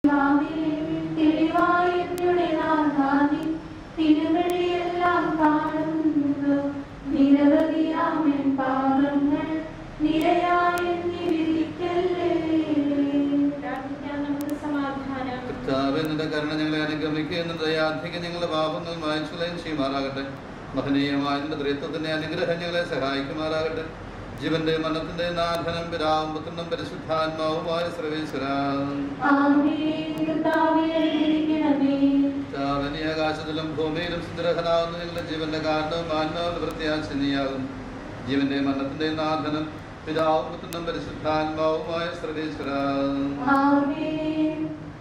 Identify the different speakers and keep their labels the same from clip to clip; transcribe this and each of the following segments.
Speaker 1: തിരുവഴിയെല്ലാം കാണുന്നു നിരവധിയാമൻ പാപങ്ങൾ നിരയായി വിധിക്കല്ലേ
Speaker 2: പ്രാർത്ഥിക്കാം നമുക്ക് സമാധാനം
Speaker 3: കർത്താവേ, നിന്റെ കരുണ ഞങ്ങളെ അനുഗമിക്കുക എന്ന ദയാധികം ഞങ്ങളുടെ പാപങ്ങൾ മായ്ച്ചുകളയും ചെയ്യുമാറാകട്ടെ മഹനീയമായ നിന്റെ ത്രിത്വത്തിന്റെ അനുഗ്രഹം ഞങ്ങളെ സഹായിക്കുമാറാകട്ടെ ജീവന്റെ മരണത്തിന്റെ നാഥനം പിതാവും പുത്രനും പരിശുദ്ധാത്മാവുമായ സർവേശ്വര
Speaker 1: ആമേൻ കർത്താവേ അനുഗ്രഹിക്കണമേ
Speaker 3: കർത്താവിനെ ആകാശത്തിലും ഭൂമിയിലും സുന്ദരഹനാവുന്ന ഞങ്ങളുടെ ജീവന്റെ കാരണവും ആത്മാവിന്റെ പ്രത്യാശ നീയാകും ജീവന്റെ മരണത്തിന്റെ നാഥനം പിതാവും പുത്രനും പരിശുദ്ധാത്മാവുമായ സർവേശ്വര
Speaker 1: ആമേൻ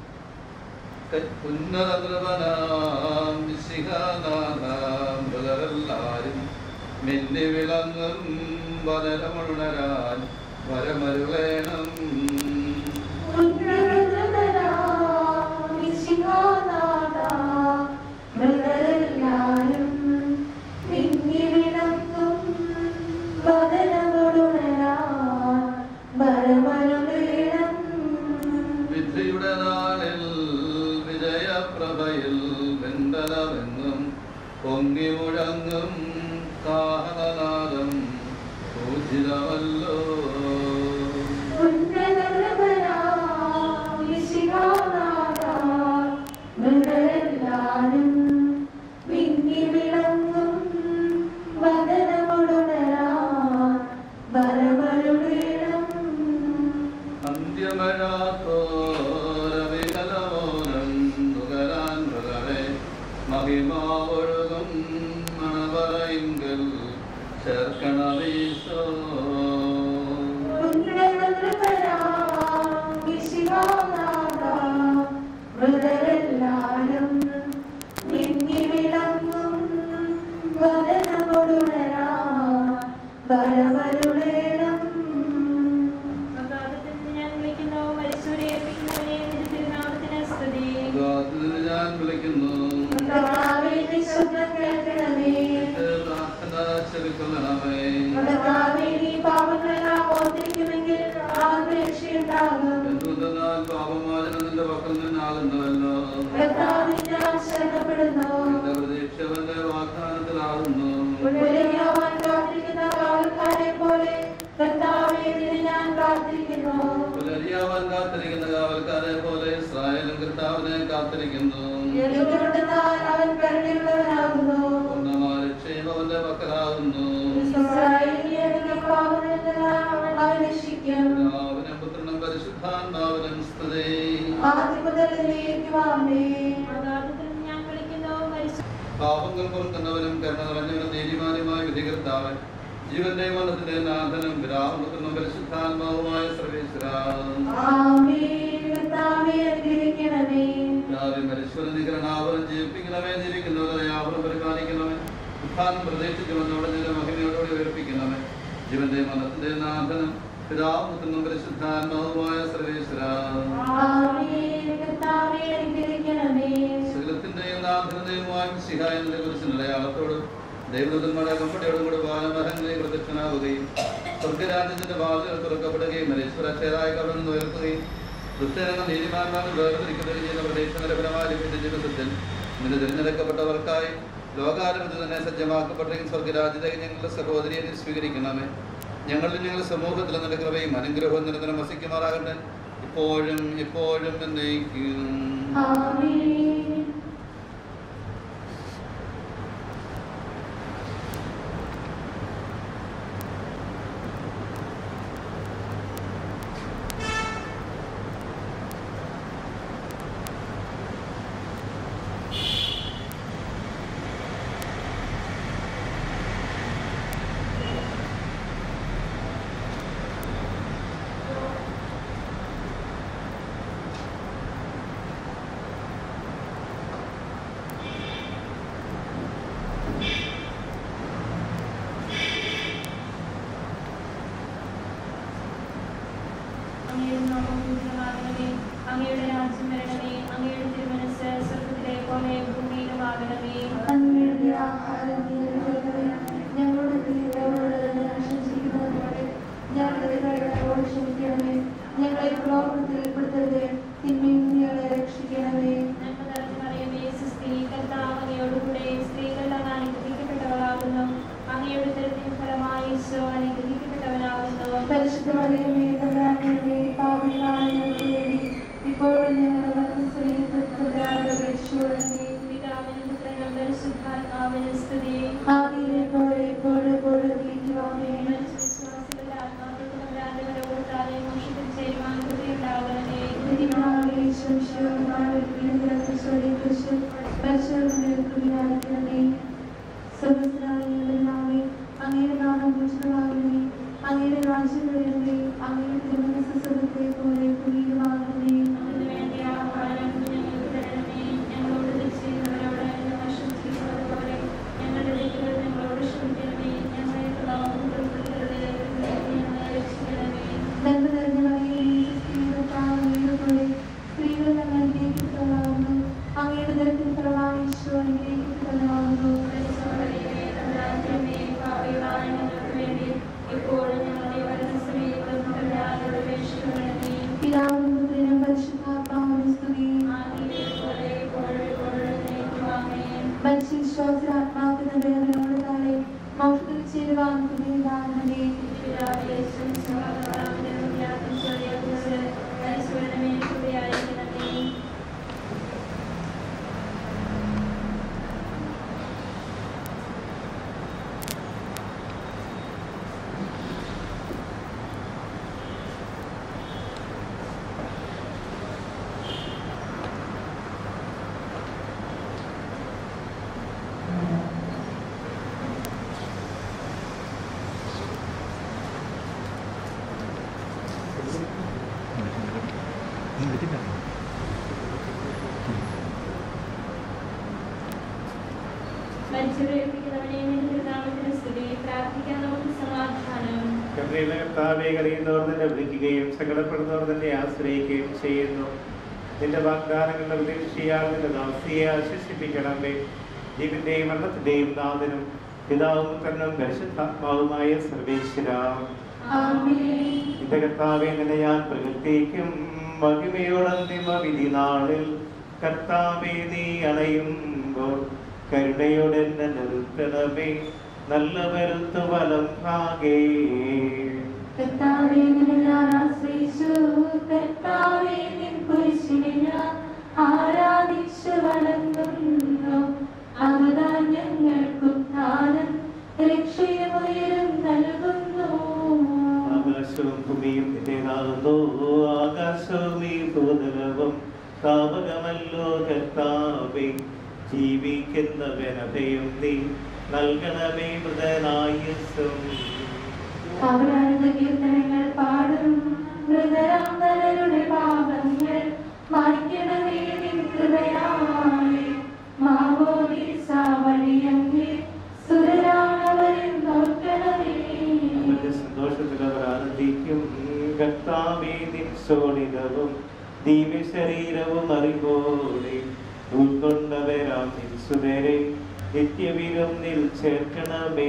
Speaker 3: ഉന്നതനാം വിശിഖനാഥാം ബദരെല്ലാരും മിന്നി വിളങ്ങും വനരമുണരാൻ വരമരുളേണം
Speaker 1: മൃഗരെല്ലാരും തിങ്ങിവിളങ്ങും വദനമുടരാൻ വരമരുളേണം
Speaker 3: വിധിയുടെ നാളിൽ വിജയപ്രഭയിൽ വെണ്ടലമെങ്ങും പൊങ്ങി മുഴങ്ങും കാഹളനാദം പൂജിതമല്ലോ
Speaker 1: മൃഗരെല്ലാരും വിങ്ങി വിളങ്ങും വദനമുടരാൻ വരമരുളേണം
Speaker 3: അന്ത്യമഴാത്തോരവികലമോനം നുകരാൻ മൃഗമേ മഹിമാവൊഴുകും മണവറയിങ്കൽ ചേർക്കണമീശോ
Speaker 1: മൃഗരെല്ലാരും വിങ്ങി വിളങ്ങും വദനമുടരാൻ വരമരുളേണം
Speaker 2: അഗാധത്തിൽ ഞാൻ വിളിക്കുന്നു മരിച്ചവരെ ഏൽപ്പിക്കുന്നവനെ നിന്റെ തിരുനാമത്തിന് സ്തുതി
Speaker 3: അഗാധത്തിൽ ഞാൻ വിളിക്കുന്നു
Speaker 1: കർത്താവേ, നീ ശബ്ദം കേൾക്കണമേ.
Speaker 3: എന്റെ പ്രാർത്ഥന ചെവിക്കൊള്ളണമേ
Speaker 1: കർത്താവേ, നീ പാപങ്ങളെല്ലാം ഓർത്തിരിക്കുമെങ്കിൽ ആഗ്രഹിച്ചുണ്ടാകും.
Speaker 3: എന്തുകൊണ്ടെന്നാൽ പാപമോചനം നിന്റെ പക്കൽ നിന്നാകുന്നുവല്ലോ
Speaker 1: കർത്താവേ, ഞാൻ ശരണപ്പെടുന്നു.
Speaker 3: എന്റെ പ്രതീക്ഷ അവന്റെ വാഗ്ദാനത്തിലാകുന്നു
Speaker 1: പുലരിയാവാൻ കാത്തിരിക്കുന്ന കാവൽക്കാരെ പോലെ കർത്താവേ, നിന്നെ ഞാൻ പ്രാർത്ഥിക്കുന്നു.
Speaker 3: പുലരിയാവാൻ കാത്തിരിക്കുന്ന കാവൽക്കാരെ പോലെ ഇസ്രായേലും കർത്താവിനെ കാത്തിരിക്കുന്നു
Speaker 1: എന്തുകൊണ്ടെന്നാൽ അവൻ കരുണയുള്ളവനാകുന്നു.
Speaker 3: പൂർണ്ണമായ രക്ഷയും അവന്റെ പക്കലാകുന്നു
Speaker 1: ഇസ്രായേലിന്റെ പാപങ്ങളെല്ലാം അവൻ രക്ഷിക്കും.
Speaker 3: പിതാവിനും പുത്രനും പരിശുദ്ധാത്മാവിനും സ്തുതി
Speaker 1: ആദ്യം മുതൽ എന്നേക്കും ആമേൻ.
Speaker 2: അഗാധത്തിൽ ഞാൻ വിളിക്കുന്നു മരിച്ച
Speaker 3: പാപങ്ങൾ പുറത്തുന്നവനും കരുണ നിറഞ്ഞവനും നീതിമാനുമായ വിധികർത്താവൻ ജീവന്റെ മരണത്തിന്റെ നാഥനും പിതാവും പുത്രനും പരിശുദ്ധാത്മാവുമായ സർവേശ്വര
Speaker 1: ആമേൻ. കർത്താവേ, അനുഗ്രഹിക്കണമേ.
Speaker 3: പിതാവേ, മരിച്ചവരധികരണാവരം ജീവിപ്പിക്കണമേ ജീവിക്കുന്നവരെ യാവരം പരിപാലിക്കണമേ ഉത്ഥാനം പ്രതീക്ഷിച്ചു വന്നവിടെ നിന്റെ മഹിമയോടുകൂടി ഉയർപ്പിക്കണമേ ജീവന്റെ മരണത്തിന്റെ നാഥനും പിതാവും പുത്രനും പരിശുദ്ധാത്മാവുമായ സർവേശ്വര
Speaker 1: ആമേൻ. കർത്താവേ, അനുഗ്രഹിക്കണമേ.
Speaker 3: സകലത്തിന്റെയും നാഥനതയുമായ സിഹായന്റെ കുറിച്ച് അടയാളത്തോടും ദൈവദൂതന്മാരുടെ കമ്പടിയോടും കൂടി ബാലമഹങ്ങളിൽ പ്രത്യക്ഷനാവുകയും സ്വർഗരാജ്യത്തിന്റെ വാതിലുകൾ തുറക്കപ്പെടുകയും മരീശ്വരക്ഷേതായ കവറിൽ നിന്ന് ഉയർത്തുകയും ദുഷ്ടരംഗം നീതിമാന്മാരിൽ വേർതിരിക്കുകയും ചെയ്യുന്ന പ്രദേശങ്ങളുടെ ഫലമായി ലഭിച്ച ജീവിതത്തിൽ നിന്റെ തിരഞ്ഞെടുക്കപ്പെട്ടവർക്കായി ലോകാരംഭത്തിൽ തന്നെ സജ്ജമാക്കപ്പെട്ടെങ്കിൽ സ്വർഗരാജ്യത്തേക്ക് ഞങ്ങളുടെ സഹോദരിയെ നീ സ്വീകരിക്കണമേ ഞങ്ങളിലും ഞങ്ങളുടെ സമൂഹത്തിൽ നിന്റെ കൃപയും അനുഗ്രഹവും നിരന്തരം വസിക്കുമാറാകട്ടെ ഇപ്പോഴും എപ്പോഴും എന്നേക്കും
Speaker 1: ആമേൻ.
Speaker 2: അങ്ങയുടെ നാമം പൂജിതമാകണമേ അങ്ങയുടെ രാജ്യം വരണമേ അങ്ങയുടെ തിരുമനസ് സ്വർഗത്തിലെ പോലെ ഭൂമിയിലുമാകണമേ
Speaker 1: അങ്ങയുടെ ആഹാരം നീ നൽകണമേ. ഞങ്ങളുടെ പ്രിയരോട് ആശംസിക്കുന്നതുപോലെ ഞങ്ങളുടെ കടകളോട് ക്ഷമിക്കണമേ ഞങ്ങളെ പ്രലോഭനത്തിൽ ഉൾപ്പെടുത്തരുതേ തിന്മയും നീ ഞങ്ങളെ അനുഗ്രഹിക്കപ്പെട്ടവനാകുന്നു പിതാവിനും പുത്രനും പരിശുദ്ധാത്മാവിനും സ്തുതി മനുഷ്യവിശ്വാസരാത്മാക്കുന്ന വേദനയോട് താഴെ മോക്ഷത്തിൽ ചേരുവാൻ പുതിയ ദാനമേ
Speaker 2: പ്രാർത്ഥിക്കാൻ നമുക്ക് സമാധാനം
Speaker 4: കർത്തൃ കർത്താവെ കരയുന്നവർ തന്നെ വിളിക്കുകയും സങ്കടപ്പെടുന്നവർ തന്നെ ആശ്രയിക്കുകയും ചെയ്യുന്നു നിന്റെ വാഗ്ദാനങ്ങളുടെ പ്രതീക്ഷയാൽ നിന്റെ ദാസിയെ ആശ്വസിപ്പിക്കണമേ ജീവന്റെയും മരണത്തിന്റെയും നാഥനും പിതാവും കണ്ണും പരിശുദ്ധാത്മാവുമായ സർവേശ്വര
Speaker 1: ആമേൻ
Speaker 4: നിന്റെ കർത്താവെ നിന്നെ ഞാൻ പ്രകൃതിക്കും മഹിമയോടന്തിമ വിധി നാളിൽ കർത്താവെ നീ അണയുമ്പോൾ കരുണയോടെ എന്നെ നിർത്തണമേ നല്ല വരുത്തു വലം ഭാഗേ
Speaker 1: കർത്താവേ നിന്നെ ഞാൻ ആശ്രയിച്ചു കർത്താവേ നിൻ കുരിശിനെ ഞാൻ ആരാധിച്ചു വണങ്ങുന്നു അതുതാൻ ഞങ്ങൾക്കുത്ഥാനം രക്ഷയുമുയരും നൽകുന്നു
Speaker 4: ആകാശവും ഭൂമിയും നിന്റേതാകുന്നു ആകാശവും ഈ ഭൂതലവും താപകമല്ലോ കർത്താവേ ജീവിക്കുന്നവനഭയം നീ നൽകണമേ മൃതനായുസ്സും
Speaker 1: അവരാനന്ദ കീർത്തനങ്ങൾ പാടും മൃതരാന്തരരുടെ പാപങ്ങൾ മായ്ക്കണമേ നിൻ കൃപയാലെ മാവോദീസ വഴിയങ്ങേ സുരരാണവരിൽ നോക്കണമേ
Speaker 4: അവന്റെ സന്തോഷത്തിൽ അവർ ആനന്ദിക്കും കർത്താവേ നിൻ ശോണിതവും ദിവ്യ ശരീരവും അറിവോടെ ഉൾക്കൊണ്ടവരാം നിൽസുനരെ നിത്യവിലും നിൽ ചേർക്കണമേ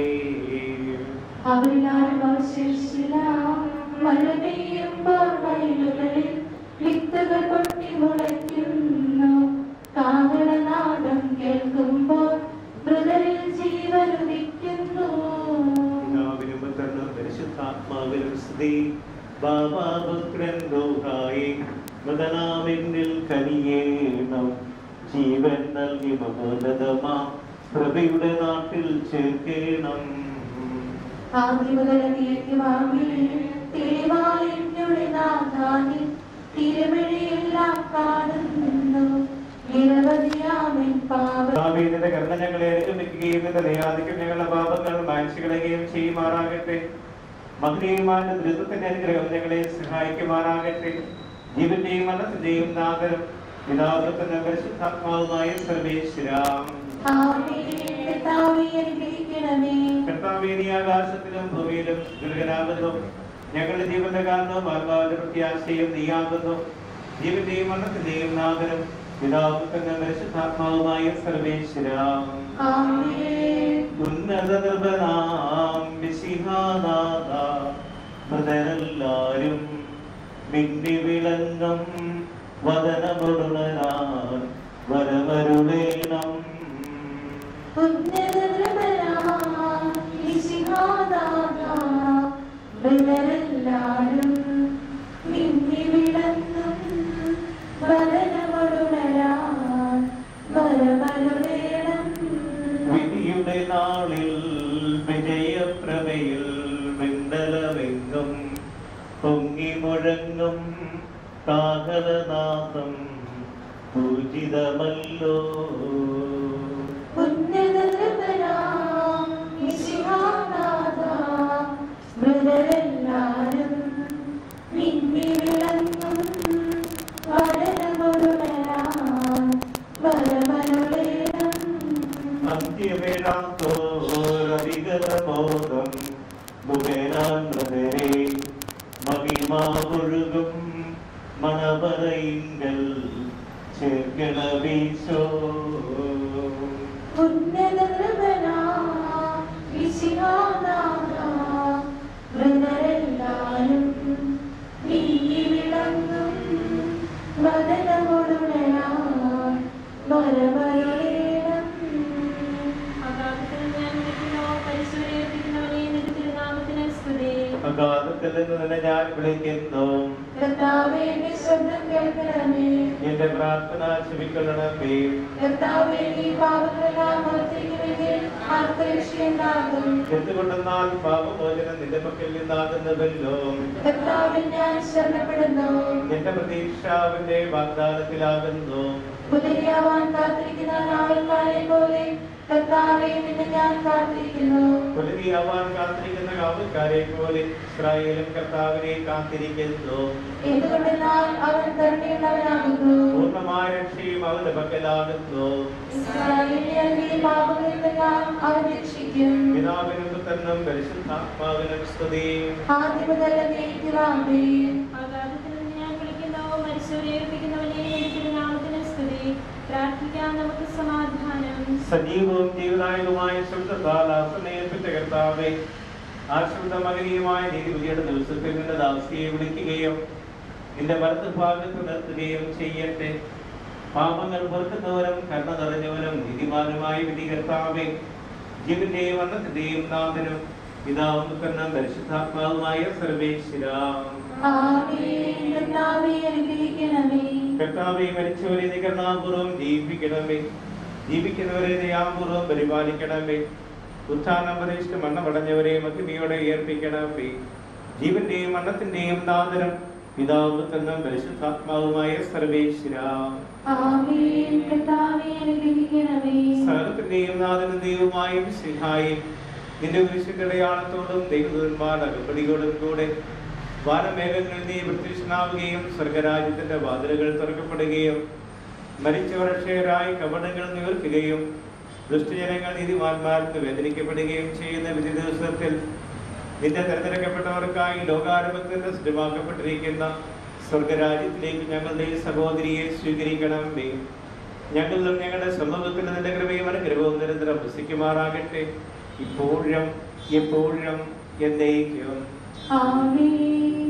Speaker 1: അവരിലാരും അവശേഷിച്ചില്ല മഴ പെയ്യുമ്പോൾ വയലുകളിൽ വിത്തുകൾ പൊട്ടി മുളയ്ക്കുന്നു കാഹളനാദം കേൾക്കുമ്പോൾ മൃതരിൽ ജീവനുദിക്കുന്നു
Speaker 4: പിതാവിനും പുത്രനും പരിശുദ്ധാത്മാവിനും സ്തുതി ബാബാപുത്രൻ ദോഹായി മൃതനാവിന്നിൽ കനിയേണം ജീവൻ നൽകി മഹോന്നതമാ പ്രഭയുടെ നാട്ടിൽ ചേർക്കേണം
Speaker 1: തിരുമഴിയെല്ലാം കാണുന്നു നിരവധിയാമൻ പാവ
Speaker 4: നിന്റെ കരുണ ഞങ്ങളെ അനുഗമിക്കുകയും നിന്റെ ദയാധിക്യം ഞങ്ങളുടെ പാപങ്ങൾ മായ്ച്ചു കളയുകയും ചെയ്യുമാറാകട്ടെ മഹനീയമായ ദൃഢത്തിന്റെ അനുഗ്രഹം ഞങ്ങളെ സഹായിക്കുമാറാകട്ടെ ജീവന്റെയും മരണത്തിന്റെയും നാഗരം പിതാവിന്റെ പരിശുദ്ധാത്മാവുമായ സർവേശ്വരാം
Speaker 1: അനുഗ്രഹിക്കണമേ
Speaker 4: കർത്താവേ നീ ആകാശത്തിലും ഭൂമിയിലും ദുർഗനാകുന്നു ഞങ്ങളുടെ ജീവന്റെ കാരണവും ആത്മാവിന്റെ പ്രത്യാശയും നീയാകുന്നു ജീവന്റെയും മരണത്തിന്റെയും നാഗരം പിതാവിന്റെ പരിശുദ്ധാത്മാവുമായ സർവേശ്വരാം
Speaker 1: ആമേൻ
Speaker 4: ഉന്നത നിർഭനാം വിശിഹാനാഥ മൃതരെല്ലാരും മിന്നി വിളങ്ങും വദനമൊടുണരാൻ വരമരുളേണം
Speaker 1: എല്ലാരും മിന്നി വിളങ്ങും വരനമടുണരാൻ വരമരുളേണം
Speaker 4: വിധിയുടെ നാളിൽ വിജയപ്രഭയിൽ മിണ്ടലമെങ്കും പൊങ്ങി മുഴങ്ങും കാഹളനാഥം പൂജിതമല്ലോ
Speaker 1: മൃതരെല്ലാരും മിന്നി വിളങ്ങും വരനമൊടുണരാൻ വരമരുളേണം
Speaker 4: അന്ത്യവേഴാത്തോരവികലബോധം മുഖേനാന്ത്രരെ മഹിമാവൊഴുകും മണവറയിങ്കൽ ചേർക്കണവീശോ
Speaker 1: മനമോടുണരാൻ വരവരുളേണം
Speaker 2: അഗാധത്തിൽ ഞാൻ വിളിക്കുന്നു പരിശുദ്ധീകരിക്കുന്നവനെ നിന്റെ തിരുനാമത്തിന് സ്തുതി
Speaker 4: അഗാധത്തിൽ നിന്ന് തന്നെ ഞാൻ വിളിക്കുന്നു
Speaker 1: കർത്താവേ എന്റെ ശബ്ദം കേൾക്കണമേ
Speaker 4: എന്റെ പ്രാർത്ഥന ക്ഷമിക്കൊള്ളണമേ
Speaker 1: കർത്താവേ നീ പാപങ്ങളെല്ലാം ഓർത്തിരിക്കുമെങ്കിൽ ആർക്ക് രക്ഷയുണ്ടാകും
Speaker 4: എന്തുകൊണ്ടെന്നാൽ പാപമോചനം നിന്റെ പക്കൽ നിന്നാകുന്നുവല്ലോ
Speaker 1: കർത്താവിൽ ഞാൻ ശരണപ്പെടുന്നു
Speaker 4: എന്റെ പ്രതീക്ഷ അവന്റെ വാഗ്ദാനത്തിലാകുന്നു
Speaker 1: പുലരിയാവാൻ കാത്തിരിക്കുന്ന നാവൽക്കാരെ പോലെ കർത്താവെ നിന്നെ ഞാൻ കാത്തിരിക്കുന്നു
Speaker 4: പുലരിയാവാൻ കാത്തിരിക്കുന്ന കാവൽക്കാരെ പോലെ ഇസ്രായേലും കർത്താവിനെ കാത്തിരിക്കുന്നു
Speaker 1: എന്തുകൊണ്ടെന്നാൽ അവൻ കരുണയുള്ളവനാകുന്നു
Speaker 4: പൂർണ്ണമായ രക്ഷയും അവന്റെ പക്കലാകുന്നു
Speaker 1: ഇസ്രായേലിനെ നീ പാപങ്ങളിൽ നിന്നെല്ലാം അവൻ രക്ഷിക്കും
Speaker 4: പിതാവിനും പുത്രനും പരിശുദ്ധാത്മാവിനും സ്തുതി
Speaker 1: ആദ്യം മുതൽ നീക്കുവാമേ
Speaker 2: അഗാധത്തിൽ നിന്ന് ഞാൻ വിളിക്കുന്നു പരിശുദ്ധീകരിക്കുന്നവനെ നിന്റെ തിരുനാമത്തിന് സ്തുതി പ്രാർത്ഥിക്കാം നമുക്ക് സമാധാനം
Speaker 4: സജീവവും ജീവനായകവുമായ ശബ്ദത്താൽ ആശ്രയേൽപ്പിച്ച കർത്താവെ ആ ശബ്ദമകനീയമായ നീതിപതിയുടെ ദിവസത്തിൽ നിന്റെ ദാസിയെ വിളിക്കുകയും നിന്റെ വലത്ത് ഭാഗത്ത് നിർത്തുകയും ചെയ്യട്ടെ പാപങ്ങൾ പൊറുക്കുന്നവരും കരുണ നിറഞ്ഞവരും നീതിമാനുമായ വിധി കർത്താവെ ജീവന്റെയും അന്നത്തിന്റെയും നാഥനും പിതാവും പുത്രനും പരിശുദ്ധാത്മാവുമായ സർവേശ്വരാം
Speaker 1: ആമേൻ കർത്താവേ അനുഗ്രഹിക്കണമേ
Speaker 4: കർത്താവെ മരിച്ചവരെ നീ കരുണാപൂർവ്വം ജീവിപ്പിക്കണമേ ജീവിക്കുന്നവരെ ദയാപൂർവ്വം പരിപാലിക്കണമേ ഉത്ഥാനം പ്രതീക്ഷിച്ച് മണ്ണമടഞ്ഞവരെ മഹിമയോടെ ഉയർപ്പിക്കണമേ ജീവന്റെയും മണ്ണത്തിന്റെയും നാദനം പിതാവുത്തെന്നും പരിശുദ്ധാത്മാവുമായ സർവേശ്വര
Speaker 1: ആമേൻ കർത്താവേ അനുഗ്രഹിക്കണമേ
Speaker 4: സകലത്തിന്റെയും നാഥനും ദൈവമായും സിഹായും നിന്റെ കുരിശിന്റെ അടയാളത്തോടും ദൈവദൂതന്മാരുടെ അകപ്പടിയോടും കൂടെ വാനമേഘങ്ങളിൽ നീ പ്രത്യക്ഷനാവുകയും സ്വർഗരാജ്യത്തിന്റെ വാതിലുകൾ തുറക്കപ്പെടുകയും മരിച്ചവർ അക്ഷയരായി കപടങ്ങൾ നിവർക്കുകയും ദുഷ്ടജനങ്ങൾ നീതിമാന്മാർക്ക് വേദനിക്കപ്പെടുകയും ചെയ്യുന്ന വിധി ദിവസത്തിൽ നിന്റെ തെരഞ്ഞെടുക്കപ്പെട്ടവർക്കായി ലോകാരംഭത്തിന് സ്ഥിരമാക്കപ്പെട്ടിരിക്കുന്ന സ്വർഗരാജ്യത്തിലേക്ക് ഞങ്ങളുടെ സഹോദരിയെ സ്വീകരിക്കണമേ ഞങ്ങളിലും ഞങ്ങളുടെ സമൂഹത്തിൽ നിന്റെ കൃപയും അനുഗ്രഹവും നിരന്തരം വസിക്കുമാറാകട്ടെ ഇപ്പോഴും എപ്പോഴും എന്നേക്കും
Speaker 1: ആമേൻ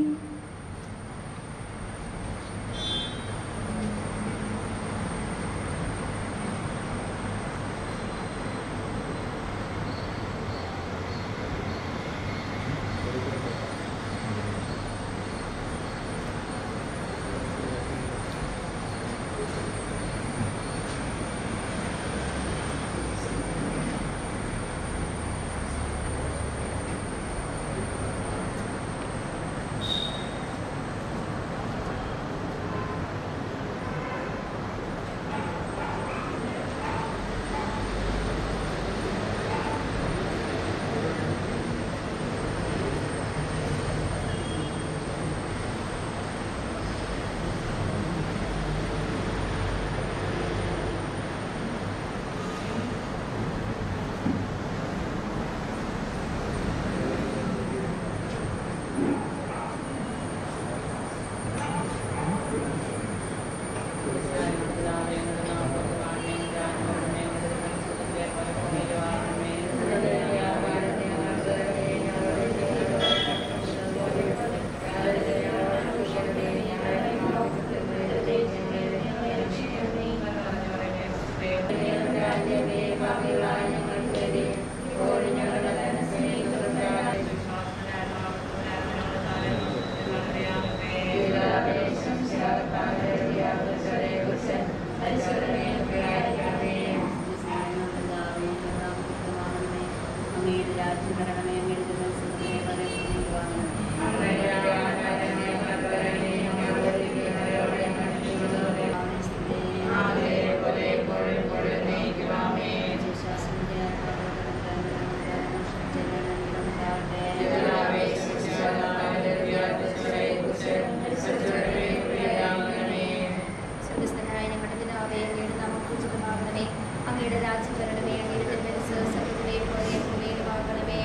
Speaker 5: സ്വർഗസ്ഥനായ ഞങ്ങളുടെ പിതാവേ അങ്ങയുടെ നാമം പൂജിതമാകണമേ അങ്ങയുടെ രാജ്യം വരണമേ അങ്ങയുടെ തിരുമനസ് സ്വർഗ്ഗത്തിലെ പോലെ ഭൂമിയിലുമാകണമേ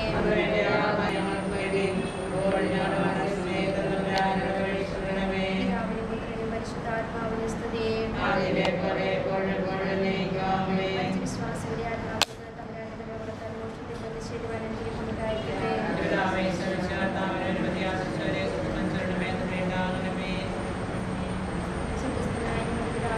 Speaker 5: പിതാവിനും പുത്രനും പരിശുദ്ധാത്മാവിനും സ്തുതി വിശ്വാസിയുടെ ആത്മാവിന് തമ്പുരാന്റെ ബലമുള്ളതാൽ മോക്ഷത്തിൽ ബന്ധിച്ചേരുവാൻ എനിക്ക് ഉണ്ടായിരിക്കട്ടെ സ്വർഗസ്ഥനായ ഞങ്ങളുടെ പിതാവേ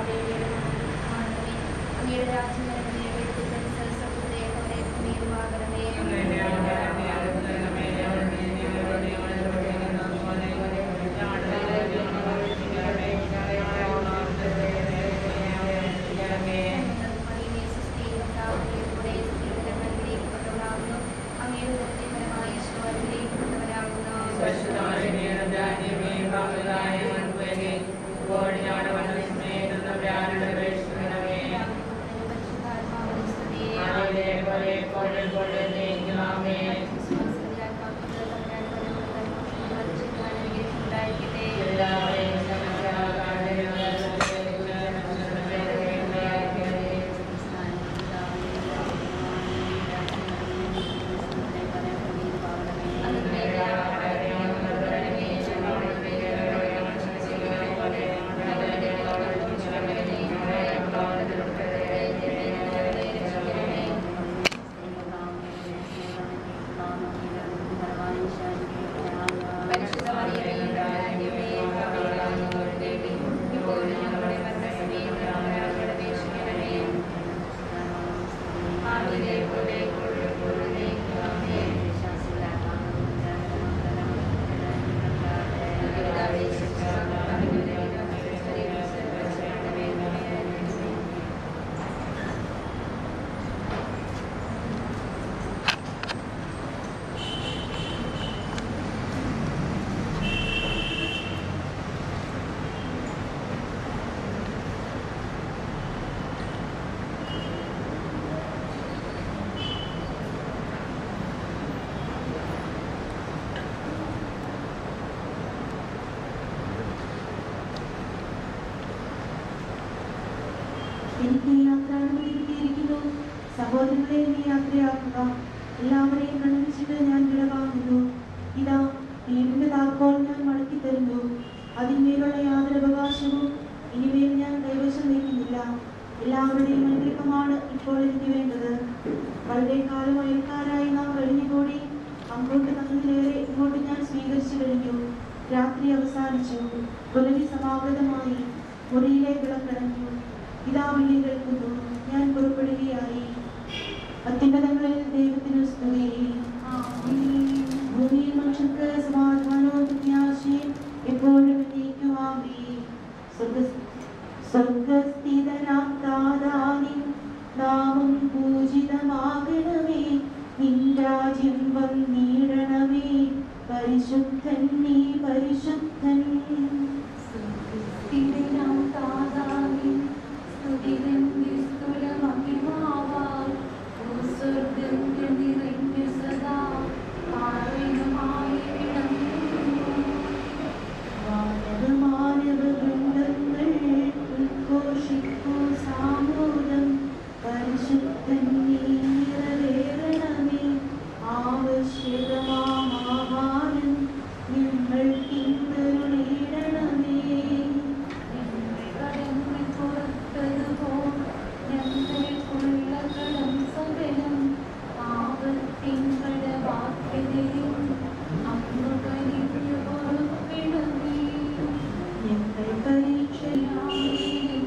Speaker 1: എനിക്ക് ഈ യാത്ര അനുമതിയിരിക്കുന്നു സഹോദരങ്ങളെ നീ യാത്രയാക്കുക എല്ലാവരെയും കണ്ടുപിടിച്ചിട്ട് ഞാൻ വിടവാങ്ങുന്നു ഇതാ വീടിന്റെ താക്കോൽ ഞാൻ മടക്കി തരുന്നു അതിന്മേലുള്ള യാതൊരു അവകാശവും ഇനിമേൽ ഞാൻ കൈവശം വയ്ക്കുന്നില്ല എല്ലാവരുടെയും അനുഗ്രഹമാണ് ഇപ്പോൾ എനിക്ക് വേണ്ടത് വളരെ കാലം അയൽക്കാരായി നാം കഴിഞ്ഞുകൂടി അങ്ങോട്ട് തന്നതിലേറെ ഇങ്ങോട്ട് ഞാൻ സ്വീകരിച്ചു കഴിഞ്ഞു രാത്രി അവസാനിച്ചു പുലരി സമാഗതമായി മുറിയിലെ വിളക്കടഞ്ഞു ഇതാ വിളി കേൾക്കുന്നു ഞാൻ പുറപ്പെടുകയായി അത്യുന്നതങ്ങളിൽ ദൈവത്തിന് സ്തുതി ഭൂമിയിൽ മനുഷ്യർക്ക് സമാധാനവും പ്രത്യാശയും എപ്പോഴും എന്നേക്കുമാമേ സ്വർഗ്ഗ സ്വർഗസ്ഥിതനാം താതാനിൻ നാമം പൂജിതമാകണമേ നിൻ രാജ്യം വന്നിടണമേ പരിശുദ്ധൻ നീ പരിശുദ്ധൻ
Speaker 5: സ്വർഗ്ഗസ്ഥിതനാം താതാവിൻ സ്തുതിതൻ നിസ്തുലമഹിമാവാൻ ഭൂസ്വർഗ്ഗത്തിൽ നിറഞ്ഞു സദാ പാവനമായി വിളങ്ങുന്നു
Speaker 1: മാനവവൃന്ദങ്ങൾ ഉദ്ഘോഷിക്കൂ സാമൂലം പരിശുദ്ധൻ നീ നിറവേറണമേ ആവശ്യകമാഹാരം ഞങ്ങൾ പിന്തുടരണമേ
Speaker 5: കടങ്ങൾ പുറത്തതുപോൽ ഞങ്ങൾക്കുള്ള കടം സകലം പാപത്തിൻ കടവാക്കെതിരും അന്നു കനിഞ്ഞു പൊറുപ്പിടമേ
Speaker 1: ഞങ്ങൾ പരീക്ഷയായിരിക്കും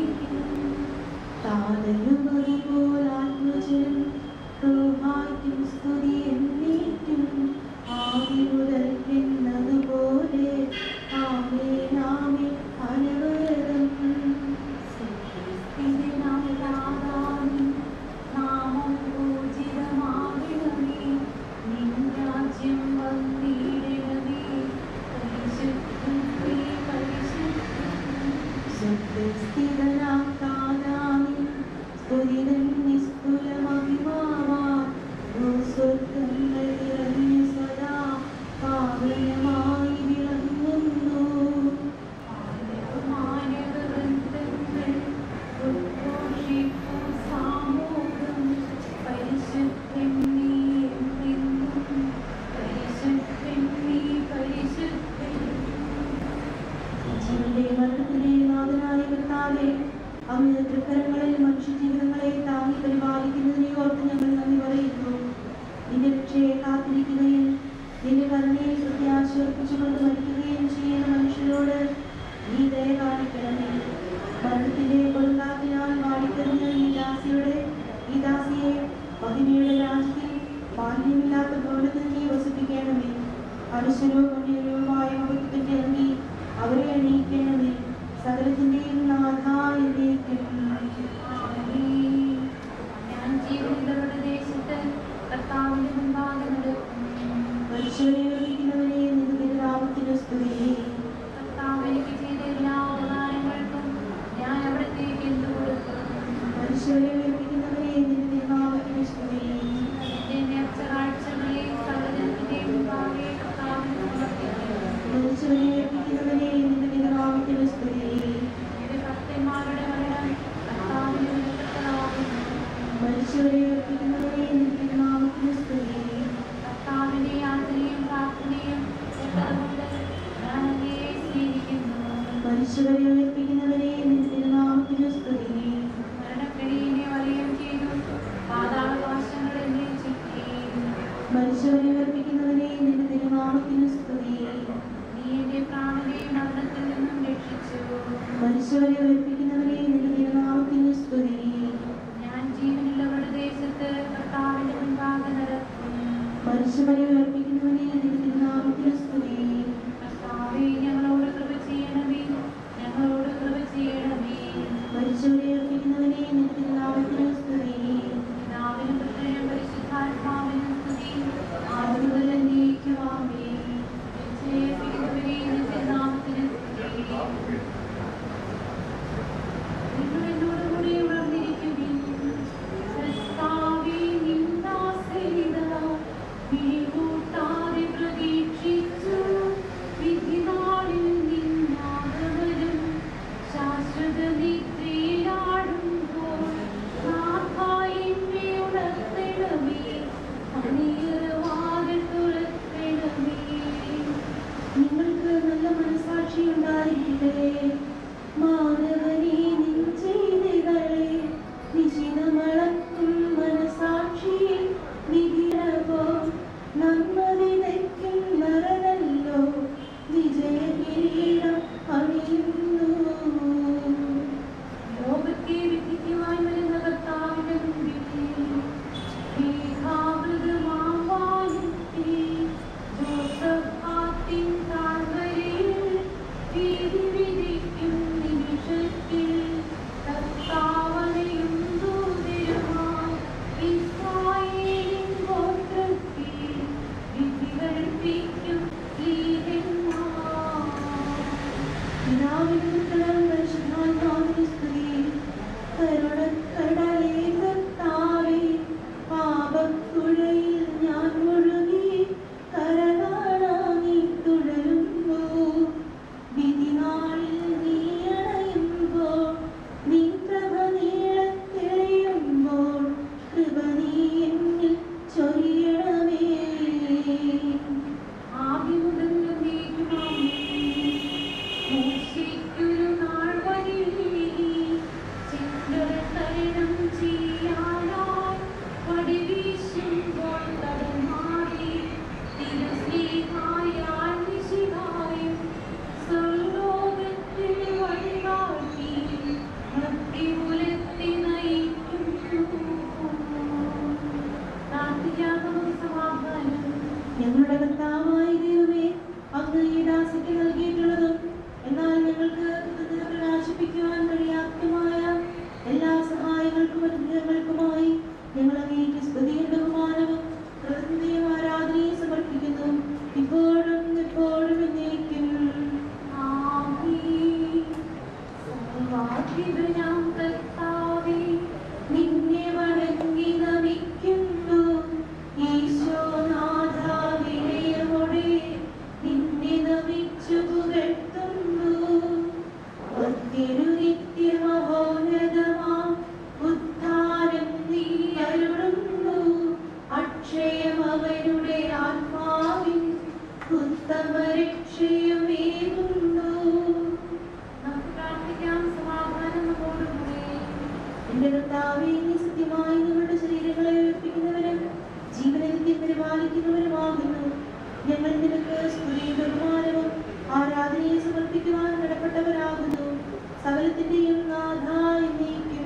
Speaker 1: താതനുമതുപോലാത്മജൻ റൂഹായ്ക്കും സ്തുതി എന്നേക്കും ആദി മുതൽ എന്നതുപോലെ ആമേൻ ആമേൻ അനവരതം
Speaker 5: ഇതിനായി രാധാനി നാമം പൂജിതമാകണമേ നിൻ രാജ്യം വന്നിടണമേ പരിശുദ്ധൻ നീ പരിശുദ്ധൻ
Speaker 1: സുസ്ഥിതനാം കാലാമി സ്തുതിതൻ നിസ്തുലമഭിമാവാൻ ഭൂസ്വർഗങ്ങൾ നിറഞ്ഞു സദാ പാവനമായി വിളങ്ങുന്നു
Speaker 5: മാനവവൃന്ദങ്ങൾ ഉദ്ഘോഷിപ്പൂ സാമൂഹം പരിശുദ്ധൻ നീ എന്നെന്നും പരിശുദ്ധൻ നീ പരിശുദ്ധൻ
Speaker 1: ജീവന്റെ മരണത്തിലെ നാഥനായ കർത്താവേ അങ്ങ് തൃക്കരങ്ങളിൽ മനുഷ്യജീവിതങ്ങളെ താങ്ങി പരിപാലിക്കുന്നതിനെ ഓർത്ത് ഞങ്ങൾ നന്ദി പറയുന്നു നിന്റെ രക്ഷയെ കാത്തിരിക്കുകയും നിന്റെ കരുണയിൽ പ്രത്യാശ അർപ്പിച്ചുകൊണ്ട് മരിക്കുകയും ചെയ്യുന്ന മനുഷ്യരോട് നീ ദയ കാണിക്കണമേ മരണത്തിന്റെ കൊടുങ്കാറ്റിനാൽ വാടിക്കറിഞ്ഞ ഈ ദാസിയുടെ ഈ ദാസിയെ മഹിമയുടെ രാജ്യത്തിൽ മാലിന്യമില്ലാത്ത ഭവനത്തിൽ നീ വസിപ്പിക്കണമേ അനുസരവും പുണ്യവുമായ മഹത്വത്തിന്റെ അങ്ങി അവരെ അണിയിക്കണമേ സകലത്തിന്റെയും നാഥായിരിക്കും
Speaker 5: ഞാൻ ജീവനുള്ളവരുടെ ദേശത്ത് കർത്താവിന്റെ മുമ്പാകെ നടക്കും
Speaker 1: മനുഷ്യരെ വിളിക്കുന്നവരെ നിന്റെ നാമത്തിന് സ്തുതി
Speaker 5: കർത്താവ് എനിക്ക് ചെയ്ത എല്ലാ ഉപകാരങ്ങൾക്കും ഞാൻ അവിടത്തേക്ക് എന്ത് കൊടുക്കും
Speaker 1: മനുഷ്യരെ വിളിക്കുന്നവരെ നിന്റെ നാമത്തിന് സ്തുതി
Speaker 5: എന്റെ നേർച്ച കാഴ്ചകളെ സകലത്തിന്റെ മുമ്പാകെ കർത്താവിന് സമർപ്പിക്കുന്നു
Speaker 1: മനുഷ്യരെ വിളിക്കുന്നവരെ നിന്റെ നാമത്തിന് സ്തുതി
Speaker 5: എന്റെ ഭക്തന്മാരുടെ മരണം കർത്താവിന് വിലപ്പെട്ടതാകുന്നു
Speaker 1: മനുഷ്യരെ വിളിക്കുന്നവരെ നിന്റെ നാമത്തിന് സ്തുതി
Speaker 5: കർത്താവിന്റെ യാത്രയും പ്രാർത്ഥനയും കേട്ടതുകൊണ്ട് ഞാൻ അങ്ങയെ സ്വീകരിക്കുന്നു
Speaker 1: മനുഷ്യരെ ഉയർപ്പിക്കുന്നവരെ നിന്റെ നാമത്തിന് സ്തുതി
Speaker 5: മരണക്കെടിയെ വലയം ചെയ്തു പാതാളവാശങ്ങൾ എന്നെ ചുറ്റി
Speaker 1: മനുഷ്യരെ ഉയർപ്പിക്കുന്നവരെ നിന്റെ തിരുനാമത്തിന് സ്തുതി
Speaker 5: നീ എന്റെ പ്രാണനെ മരണത്തിൽ നിന്നും രക്ഷിച്ചു
Speaker 1: മനുഷ്യരെ ഉയർപ്പിക്കുന്നവരെ നിന്റെ തിരുനാമത്തിന് സ്തുതി
Speaker 5: ഞാൻ ജീവനുള്ളവരുടെ ദേശത്ത് കർത്താവിന്റെ മുൻപാകെ നടക്കും
Speaker 1: മനുഷ്യരെ ഉയർപ്പിക്കുന്നവരെ നിന്റെ തിരുനാമത്തിന് സ്തുതി
Speaker 5: കർത്താവേ ഞങ്ങളോട് കൃപ ചെയ്യണമേ ഞങ്ങളോട് കൃപ ചെയ്യണമേ
Speaker 1: മനുഷ്യരെ ഉയർപ്പിക്കുന്നവരെ നിന്റെ തിരുനാമത്തിന് സ്തുതി
Speaker 5: പിതാവിനും പുത്രനും പരിശുദ്ധാത്മാവിനും സ്തുതി ആദ്യം മുതൽ എന്നേക്കുമാമേ ജയിപ്പിക്കുന്നവരെ നിന്റെ നാമത്തിന് സ്തുതി നിങ്ങൾ എന്നോട് കൂടെ ഉണർന്നിരിക്കുവിൻ കർത്താവേ നിന്നാസരിതാ വിളികൂട്ടാതെ പ്രതീക്ഷിച്ചു വിധിനാളിൽ നിന്നാകവരും ശാശ്വത നിദ്രയിലാടും
Speaker 1: എന്റെ കർത്താവേ നീ സത്യമായി ഞങ്ങളുടെ ശരീരങ്ങളെ ഉയർപ്പിക്കുന്നവരും ജീവനെ നിത്യം പരിപാലിക്കുന്നവരുമാകുന്നു ഞങ്ങൾ നിനക്ക് സ്തുതിയും ബഹുമാനവും ആരാധനയെ സമർപ്പിക്കുവാൻ കടപ്പെട്ടവരാകുന്നു സകലത്തിന്റെയും നാഥായി നീക്കും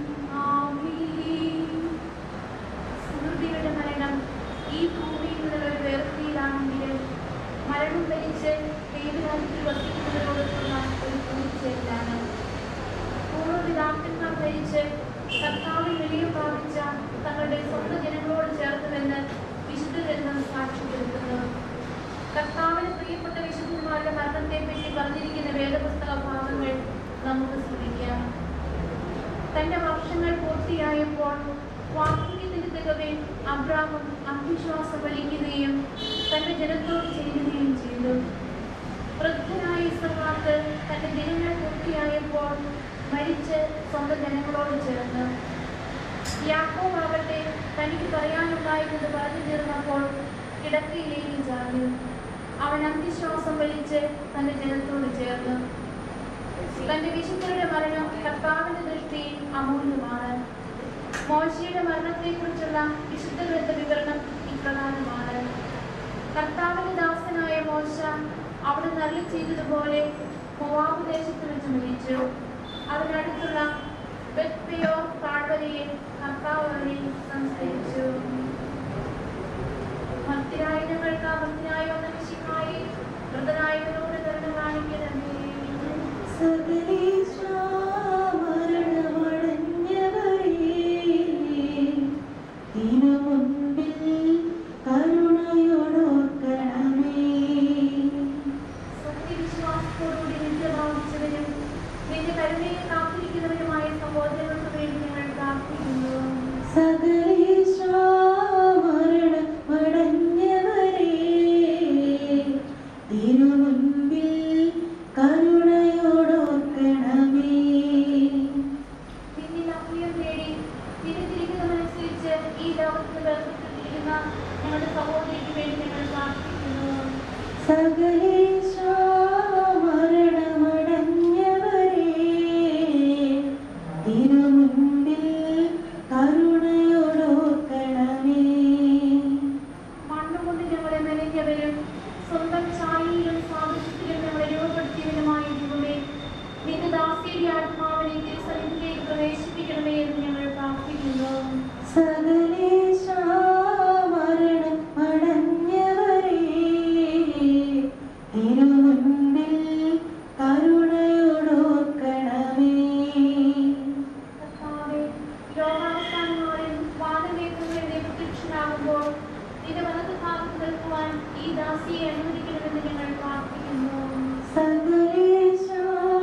Speaker 5: സ്മൃതിയുടെ മരണം ഈ ഭൂമിയിലുള്ള ഒരു വേർത്തിയിലാണെങ്കിലും മരണം ധരിച്ച് ദൈവരാജ്യത്തിൽ വർദ്ധിക്കുന്നവരോടൊപ്പുള്ള ഒരു കൂടിച്ചേരലാണ് പൂർവ്വപിതാക്കന്മാർ ധരിച്ച് കർത്താവിൽ വെളിയ പ്രാപിച്ച തങ്ങളുടെ സ്വന്തം ജനങ്ങളോട് ചേർത്തുമെന്ന് വിശുദ്ധരെന്ന് സാക്ഷ്യപ്പെടുത്തുന്നു കർത്താവിന് പ്രിയപ്പെട്ട വിശുദ്ധന്മാരുടെ മരണത്തെ പറ്റി പറഞ്ഞിരിക്കുന്ന വേദപുസ്തക ഭാഗങ്ങൾ നമുക്ക് ശ്രമിക്കാം തന്റെ വർഷങ്ങൾ പൂർത്തിയായപ്പോൾ വാർദ്ധക്യത്തിന് തികവേ അബ്രാഹം അവിശ്വാസം വലിക്കുകയും തന്റെ ജനത്തോട് ചെയ്യുകയും ചെയ്തു വൃദ്ധനായ ഇസഹാക്ക് തന്റെ ദിനങ്ങൾ പൂർത്തിയായപ്പോൾ മരിച്ച് സ്വന്തം ജനങ്ങളോട് ചേർന്നു യാക്കോബ് ആകട്ടെ തനിക്ക് പറയാനുണ്ടായിരുന്നത് പറഞ്ഞു തീർന്നപ്പോൾ കിടക്കയിലേക്ക് ചാടി അവൻ അന്ത്യശ്വാസം വലിച്ച് തന്റെ ജനത്തോട് ചേർന്നു തന്റെ വിശുദ്ധരുടെ മരണം കർത്താവിന്റെ ദൃഷ്ടിയിൽ അമൂല്യമാണ് മോശയുടെ മരണത്തെക്കുറിച്ചുള്ള വിശുദ്ധ ഗ്രന്ഥ വിവരണം ഇപ്രകാരമാണ് കർത്താവിന്റെ ദാസനായ മോശ അവിടെ നരളി ചെയ്തതുപോലെ മോവാബ് ദേശത്ത് വെച്ച് മരിച്ചു അതിനടുത്തുള്ള ബെത്പയോ താഴ്വരയിൽ കർത്താവ് അവനെ സംസ്കരിച്ചു ഭക്തിരായ ഞങ്ങൾക്ക് ഭക്തിരായ വന്ന മിശിഹായി മൃതനായവരോട് കരുണ കാണിക്കണമേ
Speaker 1: സകലേശാ മരണമടഞ്ഞവരേ, തിരുമുൻപിൽ കരുണയോടോർക്കണമേ.
Speaker 5: സത്യവിശ്വാസത്തോടുകൂടി നിത്യ ബാധിച്ചവരും നിന്റെ കരുണയെ കാത്തിരിക്കുന്നവരുമായ സഹോദരങ്ങൾക്ക് വേണ്ടി ഞങ്ങൾ പ്രാർത്ഥിക്കുന്നു
Speaker 1: സകലേശാ മരണമടഞ്ഞവരേ, തിരുമുൻപിൽ കരുണയോടോർക്കണമേ
Speaker 5: നിന്നിൽ അഭയം തേടി തിരിതിരിക്കുന്നതനുസരിച്ച് ഈ ലോകത്ത് വേർപെട്ടിരിക്കുന്ന ഞങ്ങളുടെ സഹോദരിക്ക് വേണ്ടി ഞങ്ങൾ പ്രാർത്ഥിക്കുന്നു
Speaker 1: സകലേശാ മരണമടഞ്ഞവരേ, തിരുമുൻപിൽ കരുണയോടോർക്കണമേ.
Speaker 5: മണ്ണുകൊണ്ട് ഞങ്ങളെ മെനഞ്ഞവരും സ്വന്തം ഛായയിലും സാദൃശ്യത്തിലും ഞങ്ങളെ രൂപപ്പെടുത്തിയവരുമായ ദൈവമേ നിന്റെ ദാസിയുടെ ആത്മാവിനെ തിരുസന്നിധിയിലേക്ക് പ്രവേശിപ്പിക്കണമേ എന്ന് ഞങ്ങൾ പ്രാർത്ഥിക്കുന്നു
Speaker 1: സകലേശാ മരണമടഞ്ഞവരേ, തിരുമുൻപിൽ കരുണയോടോർക്കണമേ
Speaker 5: കർത്താവേ, ലോകാവസാനങ്ങളിൽ വാനമേഘങ്ങളിൽ പ്രത്യക്ഷനാകുമ്പോൾ നിന്റെ വലത് ഭാഗത്ത് നിൽക്കുവാൻ ഈ ദാസിയെ അനുവദിക്കണമെന്ന് ഞങ്ങൾ പ്രാർത്ഥിക്കുന്നു
Speaker 1: സകലേശാ